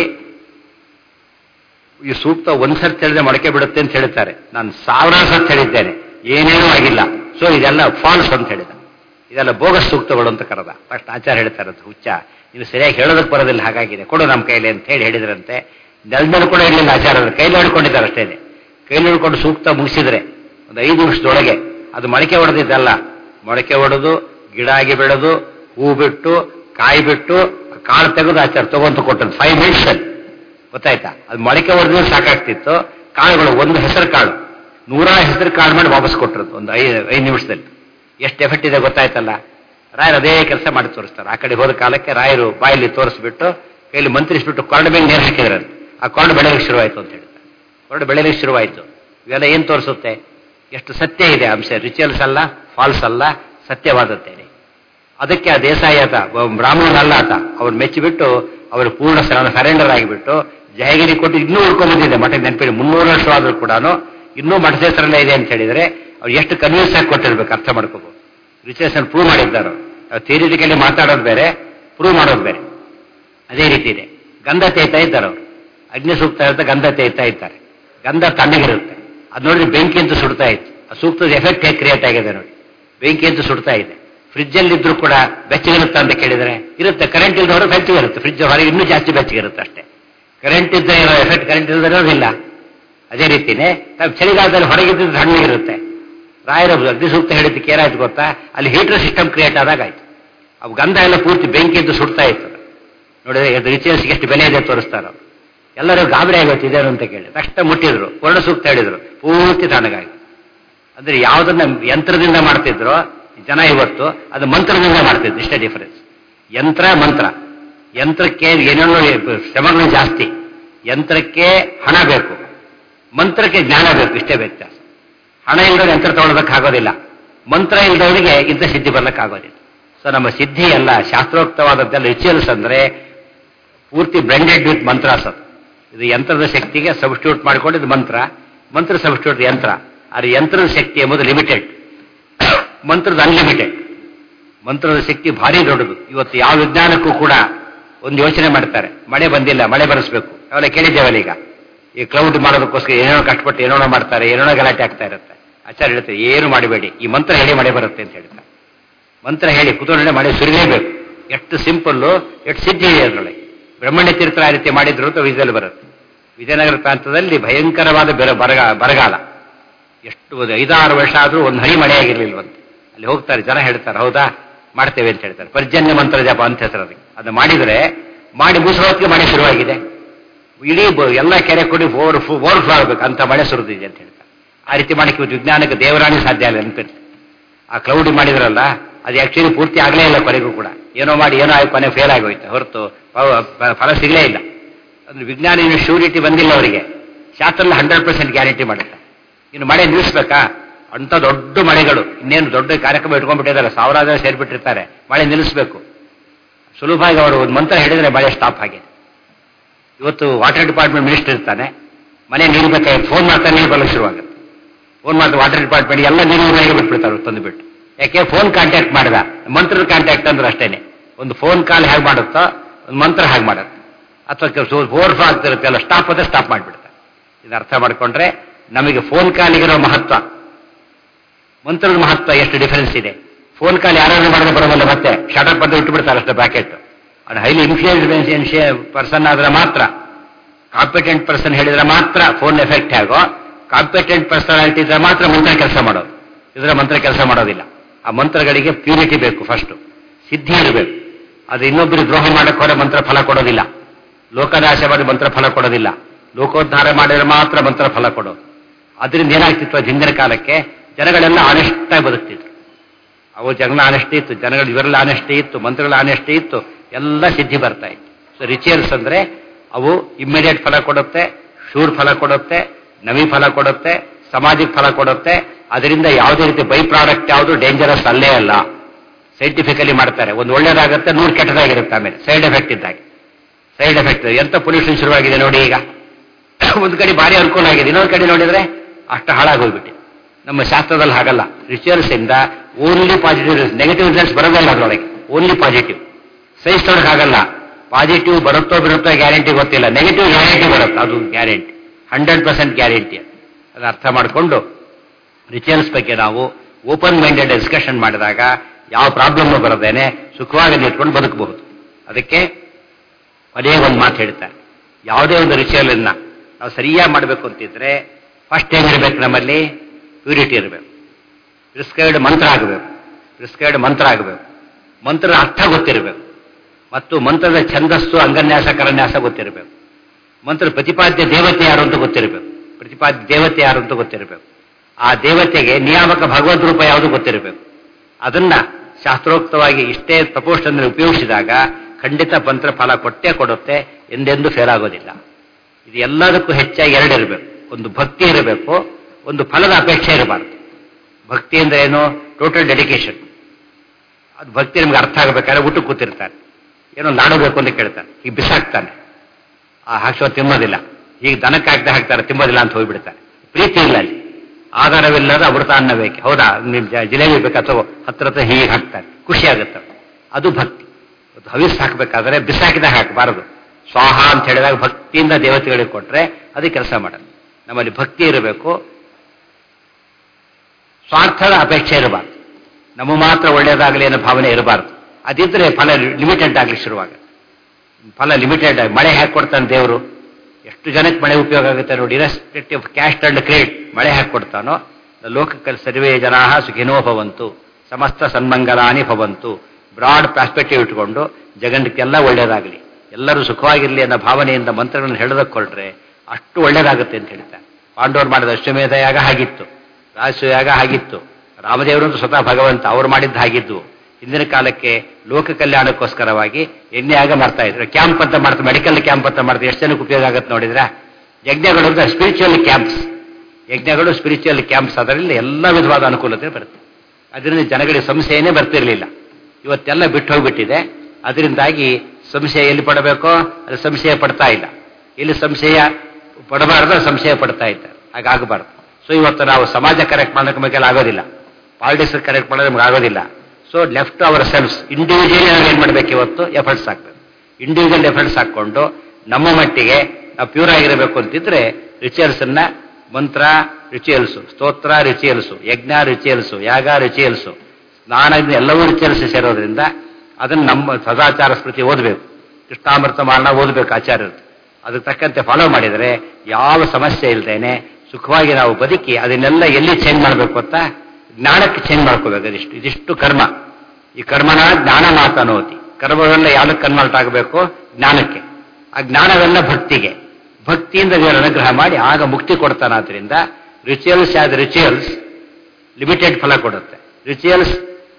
ಈ ಸೂಕ್ತ ಒಂದ್ ಸರ್ತಿ ಹೇಳಿದ್ರೆ ಮೊಳಕೆ ಬಿಡುತ್ತೆ ಅಂತ ಹೇಳ್ತಾರೆ ನಾನು ಸಾವಿರಾರು ಸರ್ತಿ ಹೇಳಿದ್ದೇನೆ ಏನೇನೂ ಆಗಿಲ್ಲ ಸೊ ಇದೆಲ್ಲ ಫಾಲ್ಸ್ ಅಂತ ಹೇಳಿದ ಇದೆಲ್ಲ ಬೋಗಸ್ ಸೂಕ್ತಗಳು ಅಂತ ಕರೆದ ಫಸ್ಟ್ ಆಚಾರ ಹೇಳ್ತಾರೆ ಅದು ಹುಚ್ಚ ನೀವು ಸರಿಯಾಗಿ ಹೇಳೋದಕ್ಕೆ ಬರೋದಿಲ್ಲ ಹಾಗಾಗಿದೆ ಕೊಡು ನಮ್ಮ ಕೈಲಿ ಅಂತ ಹೇಳಿ ಹೇಳಿದ್ರಂತೆ ನೆಲದ ಮೇಲೆ ಕೂಡ ಇರಲಿಲ್ಲ ಆಚಾರ ಕೈಲಿ ಹಿಡ್ಕೊಂಡಿದ್ದಾರೆ ಅಷ್ಟೇ ಕೈಲಿ ಹಿಡ್ಕೊಂಡು ಸೂಕ್ತ ಮುಗಿಸಿದ್ರೆ ಒಂದು ಐದು ನಿಮಿಷದೊಳಗೆ ಅದು ಮೊಳಕೆ ಹೊಡೆದಿದ್ದಲ್ಲ ಮೊಳಕೆ ಹೊಡೆದು ಗಿಡ ಆಗಿ ಬೆಳೆದು ಹೂ ಬಿಟ್ಟು ಕಾಯಿ ಬಿಟ್ಟು ಕಾಳು ತೆಗೆದು ಆಚಾರ ತಗೊಂತ ಕೊಟ್ಟದ್ದು ಫೈವ್ ಮಿನಿಟ್ಸ್ ಅಲ್ಲಿ ಗೊತ್ತಾಯ್ತಾ ಅದು ಮೊಳಕೆ ಹೊಡೆದ್ರೆ ಸಾಕಾಗ್ತಿತ್ತು ಕಾಳುಗಳು ಒಂದು ಹೆಸರು ಕಾಳು ನೂರಾ ಹೆಸರು ಕಾಳು ಮಾಡಿ ವಾಪಸ್ ಕೊಟ್ಟರು ಒಂದು ಐದು ಐದು ನಿಮಿಷದಲ್ಲಿ ಎಷ್ಟು ಎಫೆಕ್ಟ್ ಇದೆ ಗೊತ್ತಾಯ್ತಲ್ಲ ರಾಯರು ಅದೇ ಕೆಲಸ ಮಾಡಿ ತೋರಿಸ್ತಾರೆ ಆ ಕಡೆ ಹೋದ ಕಾಲಕ್ಕೆ ರಾಯರು ಬಾಯಲ್ಲಿ ತೋರಿಸ್ಬಿಟ್ಟು ಕೈಲಿ ಮಂತ್ರಿಸ್ಬಿಟ್ಟು ಕೊರಡು ಮೇಲೆ ನೀರು ಹಾಕಿದ್ರು ಆ ಕೊರಡು ಬೆಳೆಯಲಿಕ್ಕೆ ಶುರುವಾಯಿತು ಅಂತ ಹೇಳ್ತಾರೆ ಕೊರಡು ಬೆಳೆಯಲಿಕ್ಕೆ ಶುರುವಾಯಿತು ಇವೆಲ್ಲ ಏನ್ ತೋರಿಸುತ್ತೆ ಎಷ್ಟು ಸತ್ಯ ಇದೆ ಅಂಶ ರಿಚುವಲ್ಸ್ ಅಲ್ಲ ಫಾಲ್ಸ್ ಅಲ್ಲ ಸತ್ಯವಾದದ್ದೇನೆ ಅದಕ್ಕೆ ಆ ದೇಸಾಯಿ ಆತ ಒಬ್ಬ ಬ್ರಾಹ್ಮಣನಲ್ಲ ಆತ ಅವ್ರು ಮೆಚ್ಚಿಬಿಟ್ಟು ಅವರು ಪೂರ್ಣ ಸರೆಂಡರ್ ಆಗಿಬಿಟ್ಟು ಜಯಗಿರಿ ಕೊಟ್ಟು ಇನ್ನೂ ಉಳ್ಕೊಂಡ್ಬಂದಿದೆ ಮಠ ನೆನಪಿಡಿ ಮುನ್ನೂರು ವರ್ಷ ಆದ್ರೂ ಕೂಡ ಇನ್ನೂ ಮಠದ ಹೆಸರಲ್ಲೇ ಇದೆ ಅಂತ ಹೇಳಿದ್ರೆ ಅವ್ರು ಎಷ್ಟು ಕನ್ವಿನ್ಸ್ ಆಗಿ ಕೊಟ್ಟಿರ್ಬೇಕು ಅರ್ಥ ಮಾಡ್ಕೋಬಹುದು ರಿಚುವಲ್ಸ್ ಪ್ರೂವ್ ಮಾಡಿದ್ದಾರೆ ಥಿಯರಿಟಿಕಲಿ ಮಾತಾಡೋದು ಬೇರೆ ಪ್ರೂವ್ ಮಾಡೋದು ಬೇರೆ ಅದೇ ರೀತಿ ಇದೆ ಗಂಧ ತೇಯ್ತಾ ಇದ್ದಾರೆ ಅವರು ಅಗ್ನಿ ಸೂಕ್ತ ಇರುತ್ತೆ ಗಂಧ ತೇಯ್ತಾ ಇದ್ದಾರೆ ಗಂಧ ತಣ್ಣಗಿರುತ್ತೆ ಅದು ನೋಡಿದ್ರೆ ಬೆಂಕಿ ಅಂತ ಸುಡ್ತಾ ಇತ್ತು ಆ ಸೂಕ್ತದ ಎಫೆಕ್ಟ್ ಹೇಗೆ ಕ್ರಿಯೇಟ್ ಆಗಿದೆ ನೋಡಿ ಬೆಂಕಿ ಅಂತ ಸುಡ್ತಾ ಇದೆ ಫ್ರಿಜ್ ಅಲ್ಲಿ ಇದ್ರೂ ಕೂಡ ಬೆಚ್ಚಗಿರುತ್ತೆ ಅಂತ ಕೇಳಿದ್ರೆ ಇರುತ್ತೆ ಕರೆಂಟ್ ಇಲ್ದವರು ಬೆಚ್ಚಗಿರುತ್ತೆ ಫ್ರಿಜ್ ಹೊರಗೆ ಇನ್ನೂ ಜಾಸ್ತಿ ಬೆಚ್ಚಗಿರುತ್ತೆ ಅಷ್ಟೇ ಕರೆಂಟ್ ಇದ್ದರೆ ಇರೋ ಎಫೆಕ್ಟ್ ಕರೆಂಟ್ ಇಲ್ಲದೆ ಇರೋದಿಲ್ಲ ಅದೇ ರೀತಿನೇ ತಾವು ಚಳಿಗಾಲದಲ್ಲಿ ಹೊರಗಿದ್ದು ತಣ್ಣಗಿರುತ್ತೆ ರಾಯರ ಅಗ್ನಿ ಸೂಕ್ತ ಹೇಳಿದ್ದಕ್ಕೆ ಏನಾಯ್ತು ಗೊತ್ತಾ ಅಲ್ಲಿ ಹೀಟರ್ ಸಿಸ್ಟಮ್ ಕ್ರಿಯೇಟ್ ಆದಾಗ ಆಯ್ತು ಅವು ಗಂಧ ಎಲ್ಲ ಪೂರ್ತಿ ಬೆಂಕಿ ಅಂತ ಸುಡ್ತಾ ಇತ್ತು ನೋಡಿದ್ರೆ ಇದು ರಿಚುವಲ್ಸ್ಗೆ ಎಷ್ಟು ಬೆಲೆ ಇದೆ ತೋರಿಸ್ತಾರ ಎಲ್ಲರೂ ಗಾಬರಿ ಆಗೋಯ್ತು ಇದೇನು ಅಂತ ಕೇಳಿ ತಕ್ಷಣ ಮುಟ್ಟಿದ್ರು ವರ್ಣ ಸೂಕ್ತ ಹೇಳಿದ್ರು ಪೂರ್ತಿ ತಣ್ಣಗಾಗಿ ಅಂದ್ರೆ ಯಾವುದನ್ನ ಯಂತ್ರದಿಂದ ಮಾಡ್ತಿದ್ರೋ ಜನ ಇವತ್ತು ಅದು ಮಂತ್ರದಿಂದ ಮಾಡ್ತಿದ್ರು ಇಷ್ಟೇ ಡಿಫರೆನ್ಸ್ ಯಂತ್ರ ಮಂತ್ರ ಯಂತ್ರಕ್ಕೆ ಏನೇನೋ ಶ್ರಮಗಳು ಜಾಸ್ತಿ ಯಂತ್ರಕ್ಕೆ ಹಣ ಬೇಕು ಮಂತ್ರಕ್ಕೆ ಜ್ಞಾನ ಬೇಕು ಇಷ್ಟೇ ವ್ಯತ್ಯಾಸ ಹಣ ಇಲ್ಲದ ಯಂತ್ರ ತಗೊಳ್ಳೋದಕ್ಕೆ ಆಗೋದಿಲ್ಲ ಮಂತ್ರ ಇಲ್ಲದವರಿಗೆ ಇಂಥ ಸಿದ್ಧಿ ಬರ್ಲಿಕ್ಕೆ ಆಗೋದಿಲ್ಲ ಸೊ ನಮ್ಮ ಸಿದ್ಧಿ ಎಲ್ಲ ಶಾಸ್ತ್ರೋಕ್ತವಾದದ್ದೆಲ್ಲ ರಿಚುವಲ್ಸ್ ಅಂದ್ರೆ ಪೂರ್ತಿ ಬ್ಲೆಂಡೆಡ್ ವಿತ್ ಮಂತ್ರಾಸ್ ಅದು ಇದು ಯಂತ್ರದ ಶಕ್ತಿಗೆ ಸಬ್ಸ್ಟಿಟ್ಯೂಟ್ ಮಾಡಿಕೊಂಡು ಇದು ಮಂತ್ರ ಮಂತ್ರ ಸಬ್ಸ್ಟಿಟ್ಯೂಟ್ ಯಂತ್ರ ಆದರೆ ಯಂತ್ರದ ಶಕ್ತಿ ಎಂಬುದು ಲಿಮಿಟೆಡ್ ಮಂತ್ರದ ಅನ್ಲಿಮಿಟೆಡ್ ಮಂತ್ರದ ಶಕ್ತಿ ಭಾರಿ ದೊಡ್ಡದು ಇವತ್ತು ಯಾವ ವಿಜ್ಞಾನಕ್ಕೂ ಕೂಡ ಒಂದು ಯೋಚನೆ ಮಾಡ್ತಾರೆ ಮಳೆ ಬಂದಿಲ್ಲ ಮಳೆ ಬರೆಸ್ಬೇಕು ಅವೆಲ್ಲ ಕೇಳಿದ್ದೇವಲ್ಲ ಈಗ ಈ ಕ್ಲೌಡ್ ಮಾಡೋದಕ್ಕೋಸ್ಕರ ಏನೇನೋ ಕಷ್ಟಪಟ್ಟು ಏನೇನೋ ಮಾಡ್ತಾರೆ ಏನೇನೋ ಗಲಾಟೆ ಆಗ್ತಾ ಇರುತ್ತೆ ಆಚಾರ್ಯ ಹೇಳ್ತಾರೆ ಏನು ಮಾಡಬೇಡಿ ಈ ಮಂತ್ರ ಹೇಳಿ ಮಳೆ ಬರುತ್ತೆ ಅಂತ ಹೇಳ್ತಾರೆ ಮಂತ್ರ ಹೇಳಿ ಕುತೂಹಲ ಮಾಡಿ ಸುರಿಲೇಬೇಕು ಎಷ್ಟು ಸಿಂಪಲ್ಲು ಎಷ್ಟು ಸಿದ್ಧಿ ಇದೆ ಅದರೊಳಗೆ ಬ್ರಹ್ಮಣ್ಯ ತೀರ್ಥ ಆ ರೀತಿ ಮಾಡಿದ್ರು ಅಂತ ವಿಜಯಲ್ಲಿ ಬರುತ್ತೆ ವಿಜಯನಗರ ಪ್ರಾಂತದಲ್ಲಿ ಭಯಂಕರವಾದ ಬೆರ ಬರಗ ಬರಗಾಲ ಎಷ್ಟು ಒಂದು ಐದಾರು ವರ್ಷ ಆದರೂ ಒಂದು ಹನಿ ಮಳೆ ಆಗಿರ್ಲಿಲ್ವಂತೆ ಅಲ್ಲಿ ಹೋಗ್ತಾರೆ ಜನ ಹೇಳ್ತಾರೆ ಹೌದಾ ಮಾಡ್ತೇವೆ ಅಂತ ಹೇಳ್ತಾರೆ ಪರ್ಜನ್ಯ ಮಂತ್ರ ಜಪ ಅಂತ ಹೆಸರು ಅದಕ್ಕೆ ಅದನ್ನ ಮಾಡಿದ್ರೆ ಮಾಡಿ ಮುಗಿಸೋದಕ್ಕೆ ಮಳೆ ಶುರುವಾಗಿದೆ ಇಡೀ ಬ- ಎಲ್ಲ ಕೆರೆ ಕೊಡಿ ಓವರ್ ಓವರ್ ಫ್ಲೋ ಆಗ್ಬೇಕು ಅಂತ ಮಳೆ ಸುರಿದಿದೆ ಅಂತ ಹೇಳ್ತಾರೆ ಆ ರೀತಿ ಮಾಡಕ್ಕೆ ಇವತ್ತು ವಿಜ್ಞಾನಕ್ಕೆ ದೇವರಾಣಿ ಸಾಧ್ಯ ಇಲ್ಲ ನೆನಪಿರ್ತೆ ಆ ಕ್ಲೌಡ್ ಮಾಡಿದ್ರಲ್ಲ ಅದು ಆಕ್ಚುಲಿ ಪೂರ್ತಿ ಆಗಲೇ ಇಲ್ಲ ಕೊನೆಗೂ ಕೂಡ ಏನೋ ಮಾಡಿ ಏನೋ ಆಗಿ ಕೊನೆ ಫೇಲ್ ಆಗೋಯ್ತು ಹೊರತು ಪ- ಪ- ಫಲ ಸಿಗಲೇ ಇಲ್ಲ ಅಂದ್ರೆ ವಿಜ್ಞಾನ ಇನ್ನು ಶ್ಯೂರಿಟಿ ಬಂದಿಲ್ಲ ಅವರಿಗೆ ಶಾಸ್ತ್ರ ಹಂಡ್ರೆಡ್ ಪರ್ಸೆಂಟ್ ಗ್ಯಾರಂಟಿ ಮಾಡುತ್ತೆ ಇನ್ನು ಮಳೆ ನಿಲ್ಲಿಸ್ಬೇಕಾ ಅಂತ ದೊಡ್ಡ ಮಳೆಗಳು ಇನ್ನೇನು ದೊಡ್ಡ ಕಾರ್ಯಕ್ರಮ ಇಟ್ಕೊಂಡ್ಬಿಟ್ಟಿದ್ದಾರೆ ಸಾವಿರಾರು ಜನ ಸೇರ್ಬಿಟ್ಟಿರ್ತಾರೆ ಮಳೆ ನಿಲ್ಲಿಸಬೇಕು ಸುಲಭವಾಗಿ ಅವರು ಒಂದು ಮಂತ್ರ ಹೇಳಿದ್ರೆ ಮಳೆ ಸ್ಟಾಪ್ ಆಗಿದೆ ಇವತ್ತು ವಾಟರ್ ಡಿಪಾರ್ಟ್ಮೆಂಟ್ ಮಿನಿಸ್ಟರ್ ಇರ್ತಾನೆ ಮನೆ ನೀರು ಬೇಕಾಗಿ ಫೋನ್ ಮಾಡ್ತಾನೆ ನೀರು ಬರಲು ಶುರುವಾಗುತ್ತೆ ಫೋನ್ ಮಾಡ್ತಾರೆ ವಾಟರ್ ಡಿಪಾರ್ಟ್ಮೆಂಟ್ ಎಲ್ಲ ನೀರು ಮನೆಗೆ ಬಿಟ್ಬಿಡ್ತಾರೆ ತಂದುಬಿಟ್ಟು ಯಾಕೆ ಫೋನ್ ಕಾಂಟ್ಯಾಕ್ಟ್ ಮಾಡಿದ ಮಂತ್ರದ ಕಾಂಟ್ಯಾಕ್ಟ್ ಅಂದ್ರೆ ಅಷ್ಟೇನೆ ಒಂದು ಫೋನ್ ಕಾಲ್ ಹೇಗೆ ಮಾಡುತ್ತೋ ಒಂದು ಮಂತ್ರ ಹಾಗೆ ಮಾಡುತ್ತೆ ಅಥವಾ ಓವರ್ ಫ್ಲೋ ಆಗ್ತಿರುತ್ತೆ ಅಲ್ಲ ಸ್ಟಾಪ್ ಅದೇ ಸ್ಟಾಪ್ ಮಾಡಿಬಿಡ್ತಾರೆ ಇದು ಅರ್ಥ ಮಾಡ್ಕೊಂಡ್ರೆ ನಮಗೆ ಫೋನ್ ಕಾಲಿಗಿರೋ ಮಹತ್ವ ಮಂತ್ರದ ಮಹತ್ವ ಎಷ್ಟು ಡಿಫರೆನ್ಸ್ ಇದೆ ಫೋನ್ ಕಾಲ್ ಯಾರಾದ್ರೂ ಮಾಡಿದ್ರೆ ಬರೋದಲ್ಲ ಮತ್ತೆ ಶಟಪ್ ಅಂತ ಇಟ್ಟು ಬಿಡ್ತಾರೆ ಅಷ್ಟೇ ಬ್ಯಾಕೆಟ್ ಅದು ಹೈಲಿ ಇನ್ಫ್ಲೂಯೆನ್ಸ್ ಪರ್ಸನ್ ಆದ್ರೆ ಮಾತ್ರ ಕಾಂಪಿಟೆಂಟ್ ಪರ್ಸನ್ ಹೇಳಿದ್ರೆ ಮಾತ್ರ ಫೋನ್ ಎಫೆಕ್ಟ್ ಆಗೋ ಕಾಂಪಿಟೆಂಟ್ ಪರ್ಸನಾಲಿಟಿ ಇದ್ರೆ ಮಾತ್ರ ಮಂತ್ರ ಕೆಲಸ ಮಾಡೋದು ಇದ್ರೆ ಮಂತ್ರ ಕೆಲಸ ಮಾಡೋದಿಲ್ಲ ಆ ಮಂತ್ರಗಳಿಗೆ ಪ್ಯೂರಿಟಿ ಬೇಕು ಫಸ್ಟ್ ಸಿದ್ಧಿ ಇರಬೇಕು ಅದು ಇನ್ನೊಬ್ಬರು ದ್ರೋಹ ಮಾಡಕ್ಕೆ ಹೋದ್ರೆ ಮಂತ್ರ ಫಲ ಕೊಡೋದಿಲ್ಲ ಲೋಕನಾಶ ಮಾಡಿ ಮಂತ್ರ ಫಲ ಕೊಡೋದಿಲ್ಲ ಲೋಕೋದ್ಧಾರ ಮಾಡಿದ್ರೆ ಮಾತ್ರ ಮಂತ್ರ ಫಲ ಕೊಡೋದು ಅದರಿಂದ ಏನಾಗ್ತಿತ್ತು ಅದು ಹಿಂದಿನ ಕಾಲಕ್ಕೆ ಜನಗಳೆಲ್ಲ ಆನೆಸ್ಟಾಗಿ ಬದುಕ್ತಿದ್ರು ಅವು ಜಗಳ ಆನೆಸ್ಟಿ ಇತ್ತು ಜನಗಳು ಇವರೆಲ್ಲ ಆನೆಸ್ಟಿ ಇತ್ತು ಮಂತ್ರಗಳ ಆನೆಸ್ಟಿ ಇತ್ತು ಎಲ್ಲ ಸಿದ್ಧಿ ಬರ್ತಾ ಇತ್ತು ಸೊ ರಿಚುವಲ್ಸ್ ಅಂದ್ರೆ ಅವು ಇಮ್ಮಿಡಿಯೇಟ್ ಫಲ ಕೊಡುತ್ತೆ ಶೂರ್ ಫಲ ಕೊಡುತ್ತೆ ನವಿ ಫಲ ಕೊಡುತ್ತೆ ಸಮಾಜಿಕ ಫಲ ಕೊಡುತ್ತೆ ಅದರಿಂದ ಯಾವುದೇ ರೀತಿ ಬೈ ಪ್ರಾಡಕ್ಟ್ ಯಾವುದು ಡೇಂಜರಸ್ ಅಲ್ಲೇ ಅಲ್ಲ ಸೈಂಟಿಫಿಕಲಿ ಮಾಡ್ತಾರೆ ಒಂದು ಒಳ್ಳೇದಾಗುತ್ತೆ ನೂರು ಕೆಟ್ಟದಾಗಿರುತ್ತೆ ಆಮೇಲೆ ಸೈಡ್ ಎಫೆಕ್ಟ್ ಇದ್ದಾಗ ಸೈಡ್ ಎಫೆಕ್ಟ್ ಎಂತ ಪೊಲ್ಯೂಷನ್ ಶುರುವಾಗಿದೆ ನೋಡಿ ಈಗ ಒಂದು ಕಡೆ ಭಾರಿ ಅನುಕೂಲ ಆಗಿದೆ ಇನ್ನೊಂದು ಕಡೆ ನೋಡಿದ್ರೆ ಅಷ್ಟು ಹಾಳಾಗೋಗ್ಬಿಟ್ಟು ನಮ್ಮ ಶಾಸ್ತ್ರದಲ್ಲಿ ಹಾಗಲ್ಲ ರಿಚುವಲ್ಸ್ ಇಂದ ಓನ್ಲಿ ಪಾಸಿಟಿವ್ ನೆಗೆಟಿವ್ ರಿಸಲ್ಟ್ಸ್ ಬರೋದಲ್ಲ ಅದರೊಳಗೆ ಓನ್ಲಿ ಪಾಸಿಟಿವ್ ಸೈನ್ಸ್ ಒಳಗೆ ಹಾಗಲ್ಲ ಪಾಸಿಟಿವ್ ಬರುತ್ತೋ ಬಿಡುತ್ತೋ ಗ್ಯಾರಂಟಿ ಗೊತ್ತಿಲ್ಲ ನೆಗೆಟಿವ್ ಗ್ಯಾರಂಟಿ ಬರುತ್ತೆ ಅದು ಗ್ಯಾರಂಟಿ ಹಂಡ್ರೆಡ್ ಪರ್ಸೆಂಟ್ ಗ್ಯಾರಂಟಿ ಅದು ಅರ್ಥ ಮಾಡಿಕೊಂಡು ರಿಚುವಲ್ಸ್ ಬಗ್ಗೆ ನಾವು ಓಪನ್ ಮೈಂಡೆಡ್ ಡಿಸ್ಕಷನ್ ಮಾಡಿದಾಗ ಯಾವ ಪ್ರಾಬ್ಲಮ್ ಬರದೇನೆ ಸುಖವಾಗಿ ನಿಂತ್ಕೊಂಡು ಬದುಕಬಹುದು ಅದಕ್ಕೆ ಅದೇ ಒಂದು ಮಾತು ಹೇಳ್ತಾರೆ ಯಾವುದೇ ಒಂದು ರಿಚುವಲ್ ಅನ್ನ ನಾವು ಸರಿಯಾಗಿ ಮಾಡಬೇಕು ಅಂತಿದ್ರೆ ಫಸ್ಟ್ ಏನಿರ್ಬೇಕು ನಮ್ಮಲ್ಲಿ ಪ್ಯೂರಿಟಿ ಇರಬೇಕು ಪ್ರಿಸ್ಕ್ರೈಬ್ಡ್ ಮಂತ್ರ ಆಗಬೇಕು ಪ್ರಿಸ್ಕ್ರೈಬ್ಡ್ ಮಂತ್ರ ಆಗಬೇಕು ಮಂತ್ರದ ಅರ್ಥ ಗೊತ್ತಿರಬೇಕು ಮತ್ತು ಮಂತ್ರದ ಛಂದಸ್ಸು ಅಂಗನ್ಯಾಸ ಕರನ್ಯಾಸ ಗೊತ್ತಿರಬೇಕು ಮಂತ್ರ ಪ್ರತಿಪಾದ್ಯ ದೇವತೆ ಯಾರು ಅಂತ ಗೊತ್ತಿರಬೇಕು ಪ್ರತಿಪಾದ್ಯ ದೇವತೆ ಯಾರು ಅಂತ ಗೊತ್ತಿರಬೇಕು ಆ ದೇವತೆಗೆ ನಿಯಾಮಕ ಭಗವದ್ ರೂಪ ಯಾವುದು ಗೊತ್ತಿರಬೇಕು ಅದನ್ನ ಶಾಸ್ತ್ರೋಕ್ತವಾಗಿ ಇಷ್ಟೇ ಪ್ರಪೋಷನ್ ಉಪಯೋಗಿಸಿದಾಗ ಖಂಡಿತ ಮಂತ್ರ ಫಲ ಕೊಟ್ಟೇ ಕೊಡುತ್ತೆ ಎಂದೆಂದೂ ಫೇಲ್ ಆಗೋದಿಲ್ಲ ಇದು ಎಲ್ಲದಕ್ಕೂ ಹೆಚ್ಚಾಗಿ ಎರಡಿರಬೇಕು ಒಂದು ಭಕ್ತಿ ಇರಬೇಕು ಒಂದು ಫಲದ ಅಪೇಕ್ಷೆ ಇರಬಾರ್ದು ಭಕ್ತಿ ಅಂದ್ರೆ ಏನು ಟೋಟಲ್ ಡೆಡಿಕೇಶನ್ ಅದು ಭಕ್ತಿ ನಿಮ್ಗೆ ಅರ್ಥ ಆಗಬೇಕಾದ್ರೆ ಊಟ ಕೂತಿರ್ತಾನೆ ಏನೋ ಲಾಡು ಬೇಕು ಅಂತ ಕೇಳ್ತಾನೆ ಈಗ ಬಿಸಾಕ್ತಾನೆ ಆ ಹಾಕ್ಸೋ ತಿನ್ನೋದಿಲ್ಲ ಈಗ ದನಕ್ಕೆ ಹಾಕ್ದೆ ಹಾಕ್ತಾರೆ ತಿನ್ನೋದಿಲ್ಲ ಅಂತ ಹೋಗ್ಬಿಡ್ತಾನೆ ಪ್ರೀತಿ ಇಲ್ಲ ಅಲ್ಲಿ ಆಧಾರವಿಲ್ಲದ ಅಮೃತ ಅನ್ನ ಬೇಕು ಹೌದಾ ನಿಮ್ ಜ- ಜಿಲೇಬಿ ಬೇಕು ಅಥವಾ ಹತ್ರ ಹತ್ರ ಹೀಗೆ ಹಾಕ್ತಾರೆ ಖುಷಿ ಆಗುತ್ತೆ ಅದು ಭಕ್ತಿ ಅದು ಹವಿಸ್ ಹಾಕಬೇಕಾದ್ರೆ ಬಿಸಾಕಿದ ಹಾಕಬಾರದು ಸ್ವಾಹ ಅಂತ ಹೇಳಿದಾಗ ಭಕ್ತಿಯಿಂದ ದೇವತೆಗಳಿಗೆ ಕೊಟ್ರೆ ಅದು ಕೆಲಸ ಮಾಡಲ್ಲ ನಮ್ಮಲ್ಲಿ ಭಕ್ತಿ ಇರಬೇಕು ಸ್ವಾರ್ಥದ ಅಪೇಕ್ಷೆ ಇರಬಾರ್ದು ನಮ್ಮ ಮಾತ್ರ ಒಳ್ಳೇದಾಗಲಿ ಅನ್ನೋ ಭಾವನೆ ಇರಬಾರ್ದು ಅದಿದ್ರೆ ಫಲ ಲಿಮಿಟೆಡ್ ಆಗಲಿ ಶುರುವಾಗುತ್ತೆ ಫಲ ಲಿಮಿಟೆಡ್ ಆಗಿ ಮಳೆ ಹಾಕಿ ಕೊಡ್ತಾನೆ ದೇವರು ಎಷ್ಟು ಜನಕ್ಕೆ ಮಳೆ ಉಪಯೋಗ ಆಗುತ್ತೆ ನೋಡಿ ಇರೆಸ್ಪೆಕ್ಟಿವ್ ಕ್ಯಾಸ್ಟ್ ಅಂಡ್ ಕ್ರೇಡ್ ಮಳೆ ಹಾಕಿ ಕೊಡ್ತಾನೋ ಲೋಕಕ್ಕೆ ಸರ್ವೇ ಜನಾ ಸುಖಿನೋ ಭವಂತು ಸಮಸ್ತ ಸನ್ಮಂಗಲಾನಿ ಭವಂತು ಬ್ರಾಡ್ ಪ್ರಾಸ್ಪೆಕ್ಟಿವ್ ಇಟ್ಕೊಂಡು ಜಗನ್ನೆಲ್ಲ ಒಳ್ಳೇದಾಗಲಿ ಎಲ್ಲರೂ ಸುಖವಾಗಿರಲಿ ಅನ್ನೋ ಭಾವನೆಯಿಂದ ಮಂತ್ರಗಳನ್ನು ಹೇಳೋದಕ್ಕೆ ಹೊರಟ್ರೆ ಅಷ್ಟು ಒಳ್ಳೇದಾಗುತ್ತೆ ಅಂತ ಹೇಳ್ತಾರೆ ಪಾಂಡವರು ಮಾಡಿದ ಅಶ್ವಮೇಧ ಯಾಗ ಹಾಗಿತ್ತು ರಾಜಸ್ವ ಯಾಗ ಹಾಗಿತ್ತು ರಾಮದೇವರಂತೂ ಸ್ವತಃ ಭಗವಂತ ಅವ್ರು ಮಾಡಿದ್ದು ಹಾಗಿದ್ದು ಹಿಂದಿನ ಕಾಲಕ್ಕೆ ಲೋಕ ಕಲ್ಯಾಣಕ್ಕೋಸ್ಕರವಾಗಿ ಎಣ್ಣೆ ಆಗ ಮಾಡ್ತಾ ಇದ್ರು ಕ್ಯಾಂಪ್ ಅಂತ ಮಾಡ್ತಾರೆ ಮೆಡಿಕಲ್ ಕ್ಯಾಂಪ್ ಅಂತ ಮಾಡ್ತಾರೆ ಎಷ್ಟು ಜನಕ್ಕೆ ಉಪಯೋಗ ಆಗುತ್ತೆ ನೋಡಿದ್ರ ಯಜ್ಞಗಳು ಅಂದ್ರೆ ಸ್ಪಿರಿಚುವಲ್ ಕ್ಯಾಂಪ್ಸ್ ಯಜ್ಞಗಳು ಸ್ಪಿರಿಚುವಲ್ ಕ್ಯಾಂಪ್ಸ್ ಅದರಲ್ಲಿ ಎಲ್ಲ ವಿಧವಾದ ಅನುಕೂಲತೆ ಬರುತ್ತೆ ಅದರಿಂದ ಜನಗಳಿಗೆ ಸಂಶಯನೇ ಬರ್ತಿರ್ಲಿಲ್ಲ ಇವತ್ತೆಲ್ಲ ಬಿಟ್ಟು ಹೋಗ್ಬಿಟ್ಟಿದೆ ಅದರಿಂದಾಗಿ ಸಂಶಯ ಎಲ್ಲಿ ಪಡಬೇಕೋ ಅಲ್ಲಿ ಸಂಶಯ ಪಡ್ತಾ ಇಲ್ಲ ಎಲ್ಲಿ ಸಂಶಯ ಪಡಬಾರ್ದು ಅಲ್ಲಿ ಸಂಶಯ ಪಡ್ತಾ ಇದ್ದಾರೆ ಹಾಗಾಗಬಾರ್ದು ಸೊ ಇವತ್ತು ನಾವು ಸಮಾಜ ಕರೆಕ್ಟ್ ಮಾಡೋಕೆ ನಮಗೆ ಆಗೋದಿಲ್ಲ ಪಾಲಿಟಿಕ್ಸ್ ಕರೆಕ್ಟ್ ಮಾಡೋದು ನಮ್ಗೆ ಆಗೋದಿಲ್ಲ so left ourselves individually ನಾವು ಏನ್ ಮಾಡ್ಬೇಕು ಇವತ್ತು ಎಫರ್ಟ್ಸ್ ಹಾಕ್ಬೇಕು ಇಂಡಿವಿಜುವಲ್ ಎಫರ್ಟ್ಸ್ ಹಾಕೊಂಡು ನಮ್ಮ ಮಟ್ಟಿಗೆ ನಾವು ಪ್ಯೂರ್ ಆಗಿರಬೇಕು ಅಂತಿದ್ರೆ ರಿಚುವಲ್ಸ್ ಅನ್ನ ಮಂತ್ರ ರಿಚುವಲ್ಸು ಸ್ತೋತ್ರ ರಿಚುವಲ್ಸು ಯಜ್ಞ ರಿಚುವಲ್ಸು ಯಾಗ ರಿಚುವಲ್ಸು ಸ್ನಾನ ಇದು ಎಲ್ಲವೂ ರಿಚುವಲ್ಸ್ ಸೇರೋದ್ರಿಂದ ಅದನ್ನ ನಮ್ಮ ಸದಾಚಾರ ಸ್ಮೃತಿ ಓದಬೇಕು ಕೃಷ್ಣಾಮೃತ ಮಾನ ಓದಬೇಕು ಆಚಾರ್ಯರು ಅದಕ್ಕೆ ತಕ್ಕಂತೆ ಫಾಲೋ ಮಾಡಿದರೆ ಯಾವ ಸಮಸ್ಯೆ ಇಲ್ದೇನೆ ಸುಖವಾಗಿ ನಾವು ಬದುಕಿ ಅದನ್ನೆಲ್ಲ ಎಲ್ಲಿ ಚೇಂಜ್ ಮಾಡಬೇಕು ಅಂತ ಜ್ಞಾನಕ್ಕೆ ಚೇಂಜ್ ಮಾಡ್ಕೋಬೇಕು ಅದಿಷ್ಟು ಇದಿಷ್ಟು ಕರ್ಮ ಈ ಕರ್ಮನ ಜ್ಞಾನ ಮಾತನೋತಿ ಕರ್ಮವೆಲ್ಲ ಯಾವ್ದಕ್ಕೆ ಕನ್ವರ್ಟ್ ಆಗಬೇಕು ಜ್ಞಾನಕ್ಕೆ ಆ ಜ್ಞಾನವೆಲ್ಲ ಭಕ್ತಿಗೆ ಭಕ್ತಿಯಿಂದ ದೇವರ ಅನುಗ್ರಹ ಮಾಡಿ ಆಗ ಮುಕ್ತಿ ಕೊಡ್ತಾನಾದ್ರಿಂದ ರಿಚುವಲ್ಸ್ ಆಸ್ ರಿಚುವಲ್ಸ್ ಲಿಮಿಟೆಡ್ ಫಲ ಕೊಡುತ್ತೆ ರಿಚುವಲ್ಸ್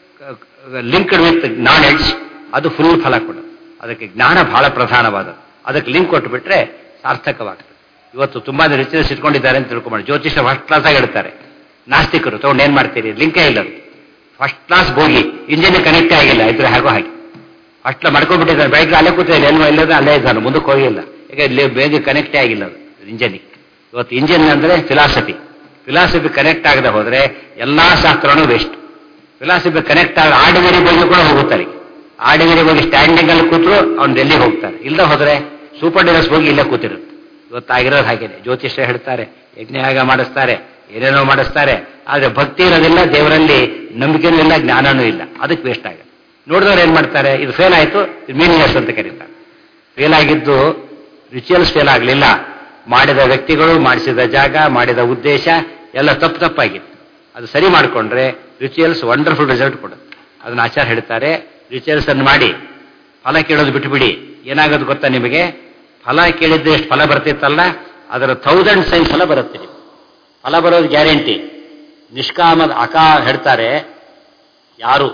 ಲಿಂಕ್ಡ್ ವಿತ್ ನಾಲೆಡ್ಜ್ ಅದು ಫುಲ್ ಫಲ ಕೊಡುತ್ತೆ ಅದಕ್ಕೆ ಜ್ಞಾನ ಬಹಳ ಪ್ರಧಾನವಾದದ್ದು ಅದಕ್ಕೆ ಲಿಂಕ್ ಕೊಟ್ಟುಬಿಟ್ರೆ ಸಾರ್ಥಕವಾಗ್ತದೆ ಇವತ್ತು ತುಂಬಾ ರಿಚುವಲ್ಸ್ ಇಟ್ಕೊಂಡಿದ್ದಾರೆ ಅಂತ ತಿಳ್ಕೊಂಬಾಡಿ ಜ್ಯೋತಿಷ ಫಸ್ಟ್ ಕ್ಲಾಸ್ ಆಗಿ ಹೇಳ್ತಾರೆ ನಾಸ್ತಿಕರು ತಗೊಂಡು ಏನ್ ಮಾಡ್ತೀರಿ ಲಿಂಕೇ ಇಲ್ಲ ಫಸ್ಟ್ ಕ್ಲಾಸ್ ಬೋಗಿ ಇಂಜಿನ್ ಕನೆಕ್ಟೇ ಆಗಿಲ್ಲ ಇದ್ರೆ ಹಾಗೋ ಹಾಗೆ ಅಷ್ಟಲ ಮಾಡ್ಕೊಂಡ್ಬಿಟ್ಟಿದ್ದಾರೆ ಬೆಳಗ್ಗೆ ಅಲ್ಲೇ ಕೂತಿದ್ದಾರೆ ಏನೋ ಇಲ್ಲದ್ರೆ ಅಲ್ಲೇ ಇದ್ದಾನೆ ಮುಂದಕ್ಕೆ ಹೋಗಿಲ್ಲ ಈಗ ಇಲ್ಲಿ ಬೇಗ ಕನೆಕ್ಟೇ ಆಗಿಲ್ಲ ಅದು ಇಂಜನಿಗೆ ಇವತ್ತು ಇಂಜಿನ್ ಅಂದ್ರೆ ಫಿಲಾಸಫಿ ಫಿಲಾಸಫಿ ಕನೆಕ್ಟ್ ಆಗದೆ ಹೋದ್ರೆ ಎಲ್ಲಾ ಶಾಸ್ತ್ರನೂ ವೇಸ್ಟ್ ಫಿಲಾಸಫಿ ಕನೆಕ್ಟ್ ಆಗ ಆರ್ಡಿನರಿ ಬಗ್ಗೆ ಕೂಡ ಹೋಗುತ್ತಾರೆ ಆರ್ಡಿನರಿ ಬಗ್ಗೆ ಸ್ಟ್ಯಾಂಡಿಂಗ್ ಅಲ್ಲಿ ಕೂತರು ಅವ್ನು ಡೆಲ್ಲಿ ಹೋಗ್ತಾರೆ ಇಲ್ಲದೆ ಹೋದ್ರೆ ಸೂಪರ್ ಡಿಲಕ್ಸ್ ಹೋಗಿ ಇಲ್ಲೇ ಕೂತಿರುತ್ತೆ ಇವತ್ತಾಗಿರೋದು ಹಾಗೇನೆ ಜ್ಯೋತಿಷ್ಯ ಹೇಳ್ತಾರೆ ಯಜ್ಞಯಾಗ ಮಾಡಿಸ್ತಾರೆ ಏನೇನೋ ಮಾಡಿಸ್ತಾರೆ ಆದ್ರೆ ಭಕ್ತಿ ಇರೋದಿಲ್ಲ ದೇವರಲ್ಲಿ ನಂಬಿಕೆನೂ ಇಲ್ಲ ಜ್ಞಾನನೂ ಇಲ್ಲ ಅದಕ್ಕೆ ವೇಸ್ಟ್ ಆಗುತ್ತೆ ನೋಡಿದವ್ರು ಏನ್ ಮಾಡ್ತಾರೆ ಇದು ಫೇಲ್ ಆಯ್ತು ಮೀನಿಂಗ್ಲೆಸ್ ಅಂತ ಕರೀತಾರೆ ಫೇಲ್ ಆಗಿದ್ದು ರಿಚುವಲ್ಸ್ ಫೇಲ್ ಆಗಲಿಲ್ಲ ಮಾಡಿದ ವ್ಯಕ್ತಿಗಳು ಮಾಡಿಸಿದ ಜಾಗ ಮಾಡಿದ ಉದ್ದೇಶ ಎಲ್ಲ ತಪ್ಪು ತಪ್ಪಾಗಿತ್ತು ಅದು ಸರಿ ಮಾಡಿಕೊಂಡ್ರೆ ರಿಚುವಲ್ಸ್ ವಂಡರ್ಫುಲ್ ರಿಸಲ್ಟ್ ಕೊಡುತ್ತೆ ಅದನ್ನ ಆಚಾರ ಹೇಳ್ತಾರೆ ರಿಚುವಲ್ಸ್ ಅನ್ನು ಮಾಡಿ ಫಲ ಕೇಳೋದು ಬಿಟ್ಟುಬಿಡಿ ಏನಾಗೋದು ಗೊತ್ತಾ ನಿಮಗೆ ಫಲ ಕೇಳಿದ್ರೆ ಎಷ್ಟು ಫಲ ಬರ್ತಿತ್ತಲ್ಲ ಅದರ ಥೌಸಂಡ್ ಸೈನ್ಸ್ ಎಲ್ಲ ಬರುತ್ತೆ ನಿಮ್ಗೆ ಫಲ ಬರೋದು ಗ್ಯಾರಂಟಿ ನಿಷ್ಕಾಮದ ಅಕಾ ಹೇಳ್ತಾರೆ ಯಾರು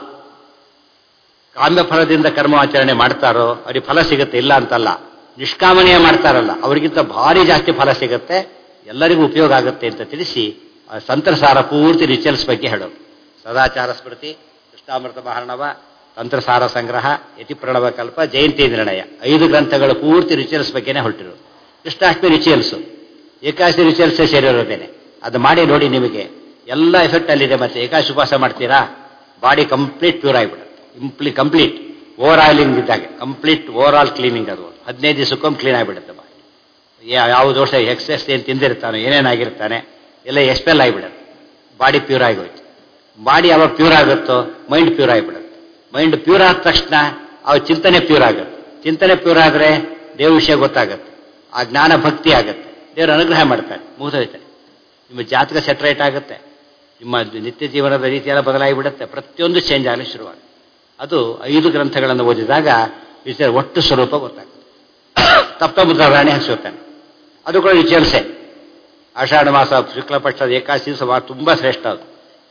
ಕಾಮ್ಯ ಫಲದಿಂದ ಕರ್ಮಾಚರಣೆ ಮಾಡ್ತಾರೋ ಅವ್ರಿಗೆ ಫಲ ಸಿಗುತ್ತೆ ಇಲ್ಲ ಅಂತಲ್ಲ ನಿಷ್ಕಾಮನೆಯ ಮಾಡ್ತಾರಲ್ಲ ಅವರಿಗಿಂತ ಭಾರಿ ಜಾಸ್ತಿ ಫಲ ಸಿಗುತ್ತೆ ಎಲ್ಲರಿಗೂ ಉಪಯೋಗ ಆಗುತ್ತೆ ಅಂತ ತಿಳಿಸಿ ಆ ತಂತ್ರಸಾರ ಪೂರ್ತಿ ರಿಚುವಲ್ಸ್ ಬಗ್ಗೆ ಹೇಳೋದು ಸದಾಚಾರ ಸ್ಮೃತಿ ಕೃಷ್ಣಾಮೃತ ಮಹಾರ್ಣವ ತಂತ್ರಸಾರ ಸಂಗ್ರಹ ಯತಿಪ್ರಣವ ಕಲ್ಪ ಜಯಂತಿ ನಿರ್ಣಯ ಐದು ಗ್ರಂಥಗಳ ಪೂರ್ತಿ ರಿಚುವಲ್ಸ್ ಬಗ್ಗೆನೇ ಹೊರಟಿರೋದು ಕೃಷ್ಣಾಷ್ಟಮಿ ರಿಚುವಲ್ಸ್ ಏಕಾದಶಿ ರಿಚುವಲ್ಸೇ ಸೇರಿರೋದೇನೆ ಅದು ಮಾಡಿ ನೋಡಿ ನಿಮಗೆ ಎಲ್ಲ ಎಫೆಕ್ಟ್ ಅಲ್ಲಿದೆ ಮತ್ತೆ ಏಕಾದಶಿ ಉಪವಾಸ ಮಾಡ್ತೀರಾ ಬಾಡಿ ಕಂಪ್ಲೀಟ್ ಪ್ಯೂರ್ ಆಗಿಬಿಡುತ್ತೆ ಇಂಪ್ಲಿ ಕಂಪ್ಲೀಟ್ ಓವರ್ ಆಯಿಲಿಂಗ್ ಇದ್ದಾಗ ಕಂಪ್ಲೀಟ್ ಓವರ್ ಆಲ್ ಕ್ಲೀನಿಂಗ್ ಅದು ಹದಿನೈದು ದಿವಸಕ್ಕೊಮ್ಮೆ ಕ್ಲೀನ್ ಆಗಿಬಿಡುತ್ತೆ ಬಾಡಿ ಯಾವ ದೋಷ ಎಕ್ಸೆಸ್ ಏನು ತಿಂದಿರ್ತಾನೆ ಏನೇನಾಗಿರ್ತಾನೆ ಎಲ್ಲ ಎಕ್ಸ್ಪೆಲ್ ಆಗಿಬಿಡುತ್ತೆ ಬಾಡಿ ಪ್ಯೂರ್ ಆಗೋಯ್ತು ಬಾಡಿ ಯಾವಾಗ ಪ್ಯೂರ್ ಆಗುತ್ತೋ ಮೈಂಡ್ ಪ್ಯೂರ್ ಆಗಿಬಿಡುತ್ತೆ ಮೈಂಡ್ ಪ್ಯೂರ್ ಆದ ತಕ್ಷಣ ಅವ ಚಿಂತನೆ ಪ್ಯೂರ್ ಆಗುತ್ತೆ ಚಿಂತನೆ ಪ್ಯೂರ್ ಆದರೆ ದೇವ ವಿಷಯ ಗೊತ್ತಾಗುತ್ತೆ ಆ ಜ್ಞಾನ ಭಕ್ತಿ ಆಗುತ್ತೆ ದೇವರು ಅನುಗ್ರಹ ಮಾಡ್ತಾರೆ ಮುಗಿದೋಯ್ತಾರೆ ನಿಮ್ಮ ಜಾತಕ ಸೆಟ್ರೇಟ್ ಆಗುತ್ತೆ ನಿಮ್ಮ ನಿತ್ಯ ಜೀವನದ ರೀತಿಯೆಲ್ಲ ಬದಲಾಗಿಬಿಡುತ್ತೆ ಪ್ರತಿಯೊಂದು ಚೇಂಜ್ ಆಗಲಿ ಶುರುವಾಗುತ್ತೆ ಅದು ಐದು ಗ್ರಂಥಗಳನ್ನು ಓದಿದಾಗ ವಿಷಯ ಒಟ್ಟು ಸ್ವರೂಪ ಗೊತ್ತಾಗುತ್ತೆ ತಪ್ತಬುದ್ಧ ರಾಣಿ ಹಸಿರ್ತಾನೆ ಅದು ಕೂಡ ರಿಚುವಲ್ಸೇ ಆಷಾಢ ಮಾಸ ಶುಕ್ಲ ಪಕ್ಷದ ಏಕಾದಶಿ ದಿವಸ ಬಹಳ ತುಂಬಾ ಶ್ರೇಷ್ಠ ಅದು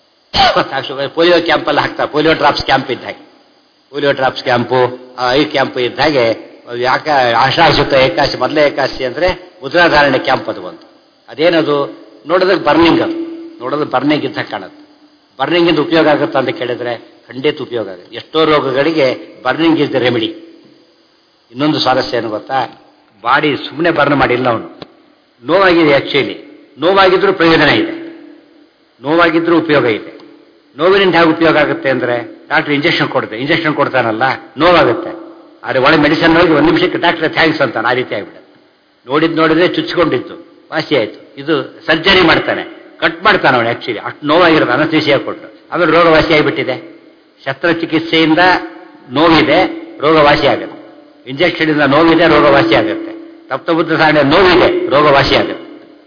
ಪೋಲಿಯೋ ಕ್ಯಾಂಪಲ್ಲಿ ಹಾಕ್ತಾರೆ ಪೋಲಿಯೋ ಡ್ರಾಪ್ಸ್ ಕ್ಯಾಂಪ್ ಇದ್ದ ಹಾಗೆ polio drops camp eye camp ಇದ್ದ ಹಾಗೆ ಯಾಕೆ ಆಷಾಢ ಶುಕ್ಲ ಏಕಾದಶಿ ಮೊದಲೇ ಏಕಾದಶಿ ಅಂದ್ರೆ ಮುದ್ರಾಧಾರಣೆ ಕ್ಯಾಂಪ್ ಅದು ಒಂದು ಅದೇನದು ನೋಡೋದಕ್ಕೆ ಬರ್ನಿಂಗ್ ಅದು ನೋಡೋದಕ್ಕೆ ಬರ್ನಿಂಗ್ ಇದ್ದ ಕಾಣುತ್ತೆ ಬರ್ನಿಂಗ್ ಇಂದ ಉಪಯೋಗ ಆಗುತ್ತಾ ಅಂತ ಕೇಳಿದ್ರೆ ಖಂಡಿತ ಉಪಯೋಗ ಆಗುತ್ತೆ ಎಷ್ಟೋ ರೋಗಗಳಿಗೆ ಬರ್ನಿಂಗ್ ಇಸ್ ದ ರೆಮಿಡಿ ಇನ್ನೊಂದು ಸ್ವಾರಸ್ಯ ಏನು ಗೊತ್ತಾ ಬಾಡಿ ಸುಮ್ಮನೆ ಬರ್ನ್ ಮಾಡಿಲ್ಲ ಅವನು ನೋವಾಗಿದೆ ಆಕ್ಚುಲಿ ನೋವಾಗಿದ್ರೂ ಪ್ರಯೋಜನ ಇದೆ ನೋವಾಗಿದ್ರೂ ಉಪಯೋಗ ಇದೆ ನೋವಿನಿಂದ ಹೇಗೆ ಉಪಯೋಗ ಆಗುತ್ತೆ ಅಂದ್ರೆ ಡಾಕ್ಟರ್ ಇಂಜೆಕ್ಷನ್ ಕೊಡುತ್ತೆ ಇಂಜೆಕ್ಷನ್ ಕೊಡ್ತಾನಲ್ಲ ನೋವಾಗುತ್ತೆ ಆದರೆ ಒಳ್ಳೆ ಮೆಡಿಸಿನ್ ಹೋಗಿ ಒಂದು ನಿಮಿಷಕ್ಕೆ ಡಾಕ್ಟರ್ ಥ್ಯಾಂಕ್ಸ್ ಅಂತಾನೆ ಆ ರೀತಿ ಆಗ್ಬಿಡುತ್ತೆ ನೋಡಿದ್ ನೋಡಿದ್ರೆ ಚುಚ್ಕೊಂಡಿದ್ದು ವಾಸಿ ಆಯ್ತು ಇದು ಸರ್ಜರಿ ಮಾಡ್ತಾನೆ ಕಟ್ ಮಾಡ್ತಾನೆ ಅವನು ಆಕ್ಚುಲಿ ಅಷ್ಟು ನೋವಾಗಿರೋದು ಅನಸ್ತೀಸಿಯಾ ಕೊಟ್ಟು ಆಮೇಲೆ ರೋಗ ವಾಸಿ ಆಗಿಬಿಟ್ಟಿದೆ ಶಸ್ತ್ರಚಿಕಿತ್ಸೆಯಿಂದ ನೋವಿದೆ ರೋಗ ವಾಸಿ ಆಗುತ್ತೆ ಇಂಜೆಕ್ಷನ್ ಇಂದ ನೋವಿದೆ ರೋಗ ವಾಸಿ ಆಗುತ್ತೆ ತಪ್ತಬುದ್ಧ ಸಾಣೆ ನೋವಿದೆ ರೋಗ ವಾಸಿ ಆಗುತ್ತೆ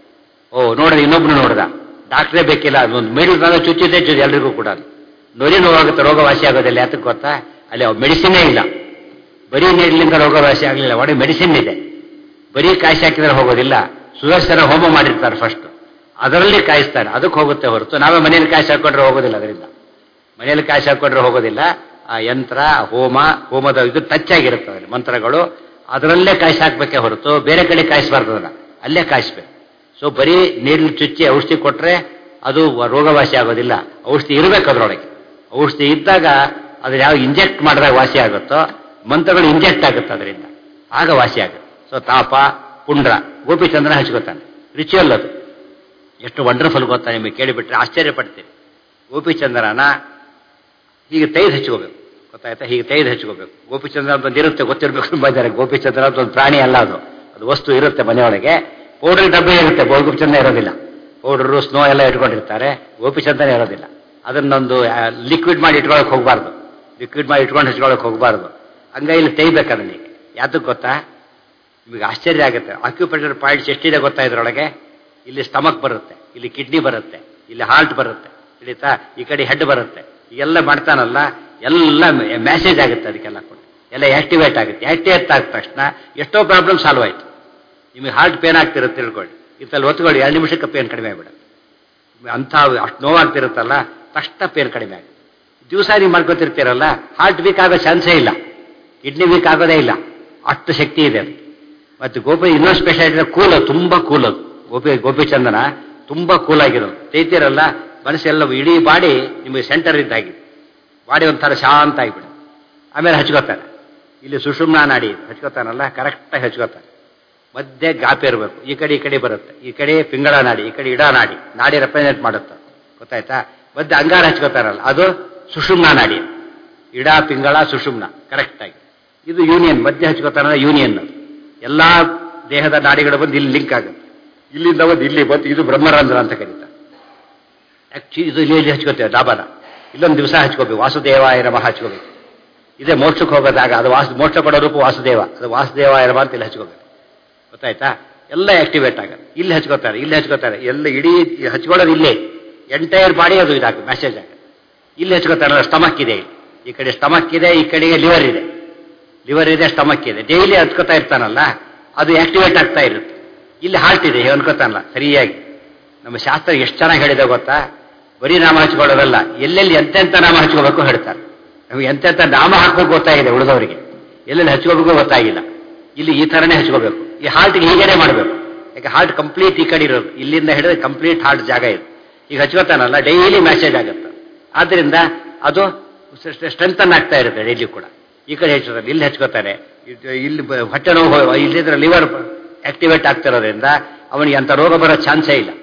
ಓ ನೋಡಿದ ಇನ್ನೊಬ್ರು ನೋಡ್ದ ಡಾಕ್ಟ್ರೇ ಬೇಕಿಲ್ಲ ಒಂದು ಮೆಡಿಸಿನ್ ಚುಚ್ಚಿದೆ ಚುಚ್ಚಿ ಎಲ್ರಿಗೂ ಕೂಡ ನೊರಿ ನೋವಾಗುತ್ತೆ ರೋಗ ವಾಸಿ ಆಗೋದಿಲ್ಲ ಯಾತಕ್ಕೆ ಗೊತ್ತಾ ಅಲ್ಲಿ ಮೆಡಿಸಿನ್ನೇ ಇಲ್ಲ ಬರೀ ನೀರಿನಿಂದ ರೋಗ ವಾಸಿ ಆಗಲಿಲ್ಲ ಒಳ್ಳೆ ಮೆಡಿಸಿನ್ ಇದೆ ಬರೀ ಕಾಯಿಸಿ ಹಾಕಿದ್ರೆ ಹೋಗೋದಿಲ್ಲ ಸುದರ್ಶನ ಹೋಮ ಮಾಡಿರ್ತಾರೆ ಫಸ್ಟ್ ಅದರಲ್ಲಿ ಕಾಯಿಸ್ತಾರೆ ಅದಕ್ಕೆ ಹೋಗುತ್ತೆ ಹೊರತು ನಾವೇ ಮನೆಯಲ್ಲಿ ಕಾಯಿಸಿ ಹಾಕೊಂಡ್ರೆ ಹೋಗೋದಿಲ್ಲ ಅದರಿಂದ ಮನೆಯಲ್ಲಿ ಕಾಯಿಸಿ ಹಾಕೊಂಡ್ರೆ ಹೋಗೋದಿಲ್ಲ ಆ ಯಂತ್ರ ಹೋಮ ಹೋಮದ ಇದು ಟಚ್ ಆಗಿರುತ್ತೆ ಅದರಲ್ಲಿ ಮಂತ್ರಗಳು ಅದರಲ್ಲೇ ಕಾಯಿಸಿ ಹಾಕ್ಬೇಕೇ ಹೊರತು ಬೇರೆ ಕಡೆ ಕಾಯಿಸಬಾರ್ದು ಅದನ್ನ ಅಲ್ಲೇ ಕಾಯಿಸ್ಬೇಕು ಸೊ ಬರೀ ನೀರಲ್ಲಿ ಚುಚ್ಚಿ ಔಷಧಿ ಕೊಟ್ರೆ ಅದು ರೋಗವಾಸಿ ಆಗೋದಿಲ್ಲ ಔಷಧಿ ಇರಬೇಕು ಅದರೊಳಗೆ ಔಷಧಿ ಇದ್ದಾಗ ಅದ್ರ ಯಾವ ಇಂಜೆಕ್ಟ್ ಮಾಡಿದಾಗ ವಾಸಿ ಆಗುತ್ತೋ ಮಂತ್ರಗಳು ಇಂಜೆಕ್ಟ್ ಆಗುತ್ತೆ ಅದರಿಂದ ಆಗ ವಾಸಿ ಆಗುತ್ತೆ ಸೊ ತಾಪ ಪುಂಡ್ರ ಗೋಪಿಚಂದ್ರ ಹಚ್ಕೋತಾನೆ ರಿಚುವಲ್ ಅದು ಎಷ್ಟು ವಂಡರ್ಫುಲ್ ಗೊತ್ತಾ ನಿಮಗೆ ಕೇಳಿಬಿಟ್ರೆ ಆಶ್ಚರ್ಯ ಪಡ್ತೀವಿ ಗೋಪಿಚಂದ್ರನ ಹೀಗೆ ತೈದು ಹಚ್ಕೋಬೇಕು ಗೊತ್ತಾಯ್ತಾ ಹೀಗೆ ತೈದು ಹಚ್ಕೋಬೇಕು ಗೋಪಿಚಂದ್ರ ಅಂತ ಒಂದು ಇರುತ್ತೆ ಗೊತ್ತಿರಬೇಕು ತುಂಬ ಇದ್ದಾರೆ ಗೋಪಿಚಂದ್ರ ಅಂತ ಒಂದು ಪ್ರಾಣಿ ಅಲ್ಲ ಅದು ಅದು ವಸ್ತು ಇರುತ್ತೆ ಮನೆಯೊಳಗೆ ಪೌಡರ್ ಡಬ್ಬೆ ಇರುತ್ತೆ ಗೋಪಿಚಂದ್ರ ಇರೋದಿಲ್ಲ ಪೌಡರು ಸ್ನೋ ಎಲ್ಲ ಇಟ್ಕೊಂಡಿರ್ತಾರೆ ಗೋಪಿಚಂದ್ರ ಇರೋದಿಲ್ಲ ಅದನ್ನೊಂದು ಲಿಕ್ವಿಡ್ ಮಾಡಿ ಇಟ್ಕೊಳಕ್ ಹೋಗಬಾರ್ದು ಲಿಕ್ವಿಡ್ ಮಾಡಿ ಇಟ್ಕೊಂಡು ಹಚ್ಕೊಳಕ್ ಹೋಗಬಾರ್ದು ಹಂಗಾಗಿ ಇಲ್ಲಿ ತೈಬೇಕು ಅದನ್ನ ಯಾತಕ್ಕೆ ಗೊತ್ತಾ ನಿಮಗೆ ಆಶ್ಚರ್ಯ ಆಗುತ್ತೆ ಆಕ್ಯುಪೇಟರ್ ಪಾಯಿಂಟ್ಸ್ ಎಷ್ಟಿದೆ ಗೊತ್ತಾ ಇದರೊಳಗೆ ಇಲ್ಲಿ ಸ್ಟಮಕ್ ಬರುತ್ತೆ ಇಲ್ಲಿ ಕಿಡ್ನಿ ಬರುತ್ತೆ ಇಲ್ಲಿ ಹಾರ್ಟ್ ಬರುತ್ತೆ ತಿಳಿತಾ ಈ ಕಡೆ ಹೆಡ್ ಬರುತ್ತೆ ಎಲ್ಲ ಮಾಡ್ತಾನಲ್ಲ ಎಲ್ಲ ಮೆಸೇಜ್ ಆಗುತ್ತೆ ಅದಕ್ಕೆಲ್ಲ ಕೂಡ ಎಲ್ಲ ಆಕ್ಟಿವೇಟ್ ಆಗುತ್ತೆ ಆಕ್ಟಿವೇಟ್ ಆದ ತಕ್ಷಣ ಎಷ್ಟೋ ಪ್ರಾಬ್ಲಮ್ ಸಾಲ್ವ್ ಆಯ್ತು ನಿಮಗೆ ಹಾರ್ಟ್ ಪೇನ್ ಆಗ್ತಿರುತ್ತೆ ತಿಳ್ಕೊಳ್ಳಿ ಇಂತಲ್ಲಿ ಒತ್ತುಕೊಳ್ಳಿ ಎರಡು ನಿಮಿಷಕ್ಕೆ ಪೇನ್ ಕಡಿಮೆ ಆಗ್ಬಿಡುತ್ತೆ ಅಂಥ ಅಷ್ಟು ನೋವಾಗ್ತಿರುತ್ತಲ್ಲ ತಕ್ಷಣ ಪೇನ್ ಕಡಿಮೆ ಆಗುತ್ತೆ ದಿವಸ ನೀವು ಮಾಡ್ಕೊತಿರ್ತೀರಲ್ಲ ಹಾರ್ಟ್ ವೀಕ್ ಆಗೋ ಚಾನ್ಸೇ ಇಲ್ಲ ಕಿಡ್ನಿ ವೀಕ್ ಆಗೋದೇ ಇಲ್ಲ ಅಷ್ಟು ಶಕ್ತಿ ಇದೆ ಅದು ಮತ್ತು ಗೋಪಿ ಇನ್ನೊಂದು ಸ್ಪೆಷಾಲಿಟಿ ಕೂಲ್ ತುಂಬಾ ಕೂಲ್ ಅದು ಗೋಪಿ ಗೋಪಿಚಂದನ ತುಂಬಾ ಕೂಲ್ ಆಗಿರೋದು ತೈತಿರಲ್ಲ ಮನಸ್ಸೆಲ್ಲ ಇಡೀ ಬಾಡಿ ನಿಮಗೆ ಸೆಂಟರ್ ಇದ್ದಾಗಿದೆ ಬಾಡಿ ಒಂಥರ ಶಾಂತ ಆಗಿಬಿಡು ಆಮೇಲೆ ಹಚ್ಕೋತಾನೆ ಇಲ್ಲಿ ಸುಷುಮ್ನ ನಾಡಿ ಹಚ್ಕೋತಾನಲ್ಲ ಕರೆಕ್ಟಾಗಿ ಹಚ್ಕೋತಾನೆ ಮಧ್ಯೆ ಗಾಪೆ ಇರಬೇಕು ಈ ಕಡೆ ಈ ಕಡೆ ಬರುತ್ತೆ ಈ ಕಡೆ ಪಿಂಗಳ ನಾಡಿ ಈ ಕಡೆ ಇಡಾ ನಾಡಿ ನಾಡಿ ರೆಪ್ರೆಸೆಂಟ್ ಮಾಡುತ್ತೆ ಗೊತ್ತಾಯ್ತಾ ಮಧ್ಯೆ ಅಂಗಾರ ಹಚ್ಕೋತಾರಲ್ಲ ಅದು ಸುಷುಮ್ನ ನಾಡಿ ಇಡಾ ಪಿಂಗಳ ಸುಷುಮ್ನ ಕರೆಕ್ಟಾಗಿ ಇದು ಯೂನಿಯನ್ ಮಧ್ಯೆ ಹಚ್ಕೋತಾರಲ್ಲ ಯೂನಿಯನ್ ಅದು ಎಲ್ಲಾ ದೇಹದ ನಾಡಿಗಳು ಬಂದು ಇಲ್ಲಿ ಲಿಂಕ್ ಆಗುತ್ತೆ ಇಲ್ಲಿಂದ ಬಂದು ಇಲ್ಲಿ ಬಂದು ಇದು ಬ್ರಹ್ಮರಂಧ್ರ ಅಂತ ಕರೀತಾರೆ ಆಕ್ಚುಲಿ ಇದು ಇಲ್ಲಿ ಇಲ್ಲಿ ಹಚ್ಕೋತೇವೆ ಡಾಬಾನ ಇಲ್ಲೊಂದು ದಿವಸ ಹಚ್ಕೋಬೇಕು ವಾಸುದೇವಾಯ ನಮಃ ಹಚ್ಕೋಬೇಕು ಇದೇ ಮೋಕ್ಷಕ್ಕೆ ಹೋಗೋದಾಗ ಅದು ವಾಸು ಮೋಕ್ಷ ಕೊಡೋ ರೂಪ ವಾಸುದೇವ ಅದು ವಾಸುದೇವಾಯ ನಮಃ ಅಂತ ಇಲ್ಲಿ ಹಚ್ಕೋಬೇಕು ಗೊತ್ತಾಯ್ತಾ ಎಲ್ಲ ಆಕ್ಟಿವೇಟ್ ಆಗುತ್ತೆ ಇಲ್ಲಿ ಹಚ್ಕೋತಾರೆ ಇಲ್ಲಿ ಹಚ್ಕೋತಾರೆ ಎಲ್ಲ ಇಡೀ ಹಚ್ಕೊಳ್ಳೋದು ಇಲ್ಲೇ ಎಂಟೈರ್ ಬಾಡಿ ಅದು ಇದಾಗುತ್ತೆ ಮೆಸೇಜ್ ಆಗುತ್ತೆ ಇಲ್ಲಿ ಹಚ್ಕೋತಾರೆ ಸ್ಟಮಕ್ ಇದೆ ಇಲ್ಲಿ ಈ ಕಡೆ ಸ್ಟಮಕ್ ಇದೆ ಈ ಕಡೆಗೆ ಲಿವರ್ ಇದೆ ಲಿವರ್ ಇದೆ ಸ್ಟಮಕ್ ಇದೆ ಡೈಲಿ ಹಚ್ಕೋತಾ ಇರ್ತಾನಲ್ಲ ಅದು ಆಕ್ಟಿವೇಟ್ ಆಗ್ತಾ ಇರುತ್ತೆ ಇಲ್ಲಿ ಹಾಲ್ಟ್ ಇದೆ ಅನ್ಕೋತಾನಲ್ಲ ಸರಿಯಾಗಿ ನಮ್ಮ ಶಾಸ್ತ್ರ ಎಷ್ಟು ಚೆನ್ನಾಗಿ ಹೇಳಿದೆ ಗೊತ್ತಾ ಬರೀ ನಾಮ ಹಚ್ಕೊಳ್ಳೋದಲ್ಲ ಎಲ್ಲೆಲ್ಲಿ ಎಂತೆಂಥ ನಾಮ ಹಚ್ಕೋಬೇಕು ಹೇಳ್ತಾರೆ ನಮ್ಗೆ ಎಂತೆಂಥ ನಾಮ ಹಾಕೋಬೇಕು ಗೊತ್ತಾಗಿದೆ ಉಳಿದವರಿಗೆ ಎಲ್ಲೆಲ್ಲಿ ಹಚ್ಕೋಬೇಕು ಗೊತ್ತಾಗಿಲ್ಲ ಇಲ್ಲಿ ಈ ಥರನೇ ಹಚ್ಕೋಬೇಕು ಈ ಹಾಲ್ಟ್ಗೆ ಹೀಗೇನೆ ಮಾಡಬೇಕು ಯಾಕೆ ಹಾರ್ಟ್ ಕಂಪ್ಲೀಟ್ ಈ ಕಡೆ ಇರೋದು ಇಲ್ಲಿಂದ ಹಿಡಿದ್ರೆ ಕಂಪ್ಲೀಟ್ ಹಾರ್ಟ್ ಜಾಗ ಇದೆ ಈಗ ಹಚ್ಕೋತಾನಲ್ಲ ಡೈಲಿ ಮೆಸೇಜ್ ಆಗುತ್ತೆ ಆದ್ದರಿಂದ ಅದು ಸ್ಟ್ರೆಂಥನ್ ಆಗ್ತಾ ಇರುತ್ತೆ ಡೈಲಿ ಕೂಡ ಈ ಕಡೆ ಹೆಚ್ಚೋದ್ರೆ ಇಲ್ಲಿ ಹಚ್ಕೋತಾನೆ ಇದು- ಇಲ್ಲಿ ಬ- ಹೊಟ್ಟೆ ನೋವು ಇಲ್ಲಿದ್ರೆ ಲಿವರ್ ಆಕ್ಟಿವೇಟ್ ಆಗ್ತಿರೋದ್ರಿಂದ ಅವನಿಗೆ ಅಂಥ ರೋಗ ಬರೋ ಚಾನ್ಸೇ ಇಲ್ಲ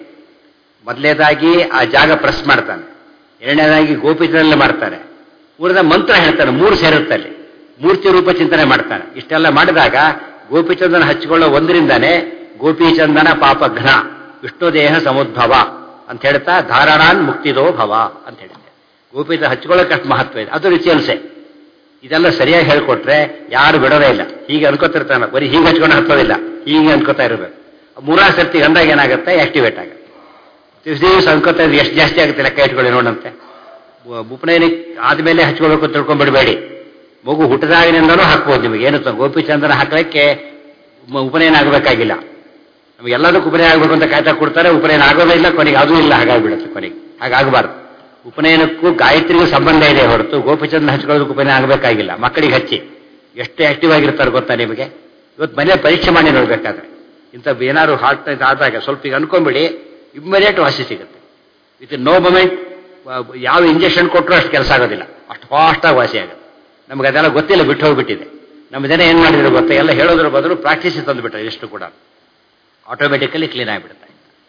ಮೊದಲನೇದಾಗಿ ಆ ಜಾಗ ಪ್ರೆಸ್ ಮಾಡ್ತಾನೆ ಎರಡನೇದಾಗಿ ಗೋಪಿತದಲ್ಲಿ ಮಾಡ್ತಾನೆ ಮೂರನೇ ಮಂತ್ರ ಹೇಳ್ತಾನೆ ಮೂರು ಸೇರುತ್ತೆ ಅಲ್ಲಿ ಮೂರ್ತಿ ರೂಪ ಚಿಂತನೆ ಮಾಡ್ತಾನೆ ಇಷ್ಟೆಲ್ಲ ಮಾಡಿದಾಗ ಗೋಪಿಚಂದನ ಹಚ್ಕೊಳ್ಳೋ ಒಂದರಿಂದಾನೇ ಗೋಪಿಚಂದನ ಪಾಪಘ್ನ ವಿಷ್ಣು ದೇಹ ಸಮುದ್ಭವ ಅಂತ ಹೇಳ್ತಾ ಧಾರಣಾನ್ ಮುಕ್ತಿದೋ ಭವ ಅಂತ ಹೇಳಿದ್ದೆ ಗೋಪಿತ ಹಚ್ಕೊಳ್ಳೋಕೆ ಅಷ್ಟು ಮಹತ್ವ ಇದೆ ಅದು ರಿಚುವಲ್ಸೇ ಇದೆಲ್ಲ ಸರಿಯಾಗಿ ಹೇಳ್ಕೊಟ್ರೆ ಯಾರು ಬಿಡೋದೇ ಇಲ್ಲ ಹೀಗೆ ಅನ್ಕೋತಿರ್ತಾನೆ ಬರೀ ಹೀಗೆ ಹಚ್ಕೊಂಡು ಹತ್ತೋದಿಲ್ಲ ಹೀಗೆ ಅನ್ಕೋತಾ ಇರಬೇಕು ಮೂರಾರು ಸರ್ತಿ ಅಂದಾಗ ಏನಾಗುತ್ತೆ ಆಕ್ಟಿವೇಟ್ ಆಗುತ್ತೆ ದಿವಸ ದಿವಸ ಅನ್ಕೋತಾ ಇದ್ರೆ ಎಷ್ಟು ಜಾಸ್ತಿ ಆಗುತ್ತೆ ಲೆಕ್ಕ ಇಟ್ಕೊಳ್ಳಿ ನೋಡಂತೆ ಉಪನಯನ ಆದ್ಮೇಲೆ ಹಚ್ಕೋಬೇಕು ಅಂತ ತಿಳ್ಕೊಂಡ್ಬಿಡಬೇಡಿ ಮಗು ಹುಟ್ಟಿದಾಗಿನಿಂದನೂ ಹಾಕ್ಬೋದು ನಿಮಗೆ ಏನು ತ- ಗೋಪಿಚಂದನ ಹಾಕಲಿಕ್ಕೆ ಮ- ಉಪನಯನ ಆಗಬೇಕಾಗಿಲ್ಲ ನಮ್ಗೆ ಎಲ್ಲದಕ್ಕೂ ಉಪನಯನ ಆಗಬೇಕು ಅಂತ ಕಾಯ್ತಾ ಕೊಡ್ತಾರೆ ಉಪನಯನ ಆಗೋದೇ ಇಲ್ಲ ಕೊನೆಗೆ ಅದೂ ಇಲ್ಲ ಹಾಗಾಗ್ಬಿಡುತ್ತೆ ಕೊನೆಗೆ ಹಾಗಾಗಬಾರ್ದು ಉಪನಯನಕ್ಕೂ ಗಾಯತ್ರಿಗೂ ಸಂಬಂಧ ಇದೆ ಹೊರತು ಗೋಪಿಚಂದನ ಹಚ್ಕೊಳ್ಳೋದಕ್ಕೆ ಉಪನಯನ ಆಗಬೇಕಾಗಿಲ್ಲ ಮಕ್ಕಳಿಗೆ ಹಚ್ಚಿ ಎಷ್ಟು ಆಕ್ಟಿವ್ ಆಗಿರ್ತಾರೆ ಗೊತ್ತಾ ನಿಮಗೆ ಇವತ್ತು ಮನೆ ಪರೀಕ್ಷೆ ಮಾಡಿ ನೋಡ್ಬೇಕಾದ್ರೆ ಇಂಥ ಏನಾದ್ರು ಹಾರ್ಟ್ ಆದಾಗ ಸ್ವಲ್ಪ ಈಗ ಅನ್ಕೊಂಬಿಡಿ ಇಮ್ಮಿಡಿಯೇಟ್ ವಾಸಿ ಸಿಗುತ್ತೆ ವಿತ್ ನೋ ಮೊಮೆಂಟ್ ಯಾವ ಇಂಜೆಕ್ಷನ್ ಕೊಟ್ಟರು ಅಷ್ಟು ಕೆಲಸ ಆಗೋದಿಲ್ಲ ಅಷ್ಟು ಫಾಸ್ಟಾಗಿ ವಾಸಿ ಆಗುತ್ತೆ ನಮ್ಗೆ ಅದೆಲ್ಲ ಗೊತ್ತಿಲ್ಲ ಬಿಟ್ಟು ಹೋಗ್ಬಿಟ್ಟಿದೆ ನಮ್ಮ ಜನ ಏನು ಮಾಡಿದ್ರು ಗೊತ್ತಾ ಎಲ್ಲ ಹೇಳೋದ್ರ ಬದಲು ಪ್ರಾಕ್ಟೀಸ್ ತಂದುಬಿಟ್ರೆ ಎಷ್ಟು ಕೂಡ ಆಟೋಮೆಟಿಕಲಿ ಕ್ಲೀನ್ ಆಗಿಬಿಡುತ್ತೆ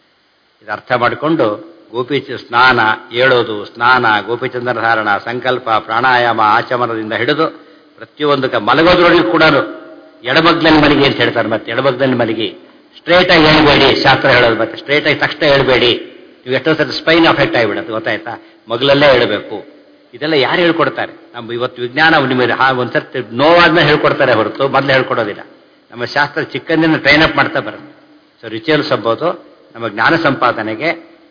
ಇದು ಅರ್ಥ ಮಾಡಿಕೊಂಡು ಗೋಪಿ ಸ್ನಾನ ಏಳೋದು ಸ್ನಾನ ಗೋಪಿಚಂದನ ಧಾರಣ ಸಂಕಲ್ಪ ಪ್ರಾಣಾಯಾಮ ಆಚಮನದಿಂದ ಹಿಡಿದು ಪ್ರತಿಯೊಂದು ಕ- ಮಲಗೋದ್ರೊಳಗೆ ಕೂಡ ಎಡಬಗ್ಲಲ್ಲಿ ಮಲಗಿ ಅಂತ ಹೇಳ್ತಾರೆ ಮತ್ತೆ ಎಡಬಗ್ಲಲ್ಲಿ ಮಲಗಿ ಸ್ಟ್ರೇಟ್ ಆಗಿ ಹೇಳ್ಬೇಡಿ ಶಾಸ್ತ್ರ ಹೇಳೋದು ಮತ್ತೆ ಸ್ಟ್ರೇಟ್ ಆಗಿ ತಕ್ಷಣ ಹೇಳ್ಬೇಡಿ ನೀವು ಎಷ್ಟೋ ಸತಿ ಸ್ಪೈನ್ ಅಫೆಕ್ಟ್ ಆಗಿಬಿಡುತ್ತೆ ಗೊತ್ತಾಯ್ತಾ ಮಗಲಲ್ಲೇ ಹೇಳಬೇಕು ಇದೆಲ್ಲ ಯಾರು ಹೇಳ್ಕೊಡ್ತಾರೆ ನಮ್ಮ ಇವತ್ತು ವಿಜ್ಞಾನ ನಿಮಗೆ ಹಾ ಒಂದ್ಸರ್ತಿ ನೋವಾದ್ಮೇಲೆ ಹೇಳ್ಕೊಡ್ತಾರೆ ಹೊರತು ಮೊದಲು ಹೇಳ್ಕೊಡೋದಿಲ್ಲ ನಮ್ಮ ಶಾಸ್ತ್ರ ಚಿಕ್ಕಂದಿನ ಟ್ರೈನ್ ಅಪ್ ಮಾಡ್ತಾ ಬರುತ್ತೆ ಸೊ ರಿಚುವಲ್ಸ್ ಎಂಬುದು ನಮ್ಮ ಜ್ಞಾನ ಸಂಪಾದನೆಗೆ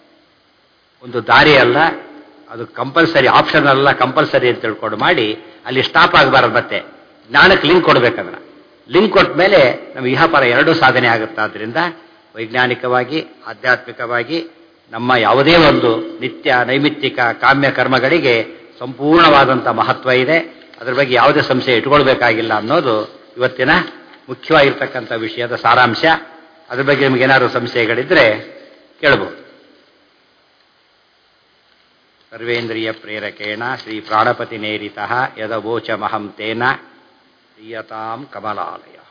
ಒಂದು ದಾರಿ ಅಲ್ಲ ಅದು ಕಂಪಲ್ಸರಿ ಆಪ್ಷನ್ ಅಲ್ಲ ಕಂಪಲ್ಸರಿ ಅಂತ ತಿಳ್ಕೊಂಡು ಮಾಡಿ ಅಲ್ಲಿ ಸ್ಟಾಪ್ ಆಗಬಾರದು ಮತ್ತೆ ಜ್ಞಾನಕ್ಕೆ ಲಿಂಕ್ ಕೊಡ್ಬೇಕದನ್ನ ಲಿಂಕ್ ಕೊಟ್ಟ ಮೇಲೆ ನಮ್ಮ ಇಹಪರ ಎರಡೂ ಸಾಧನೆ ಆಗುತ್ತಾದ್ರಿಂದ ವೈಜ್ಞಾನಿಕವಾಗಿ ಆಧ್ಯಾತ್ಮಿಕವಾಗಿ ನಮ್ಮ ಯಾವುದೇ ಒಂದು ನಿತ್ಯ ನೈಮಿತ್ತಿಕ ಕಾಮ್ಯ ಕರ್ಮಗಳಿಗೆ ಸಂಪೂರ್ಣವಾದಂಥ ಮಹತ್ವ ಇದೆ ಅದ್ರ ಬಗ್ಗೆ ಯಾವುದೇ ಸಂಶಯ ಇಟ್ಕೊಳ್ಬೇಕಾಗಿಲ್ಲ ಅನ್ನೋದು ಇವತ್ತಿನ ಮುಖ್ಯವಾಗಿರ್ತಕ್ಕಂಥ ವಿಷಯದ ಸಾರಾಂಶ ಅದ್ರ ಬಗ್ಗೆ ನಿಮಗೇನಾದ್ರು ಸಂಶಯಗಳಿದ್ರೆ ಕೇಳಬಹುದು ಸರ್ವೇಂದ್ರಿಯ ಪ್ರೇರಕೇಣ ಶ್ರೀ ಪ್ರಾಣಪತಿ ನೇರಿತ ಯದವೋಚಮಹಂ ತೇನ ಪ್ರಿಯತಾಂ ಕಮಲಾಲಯ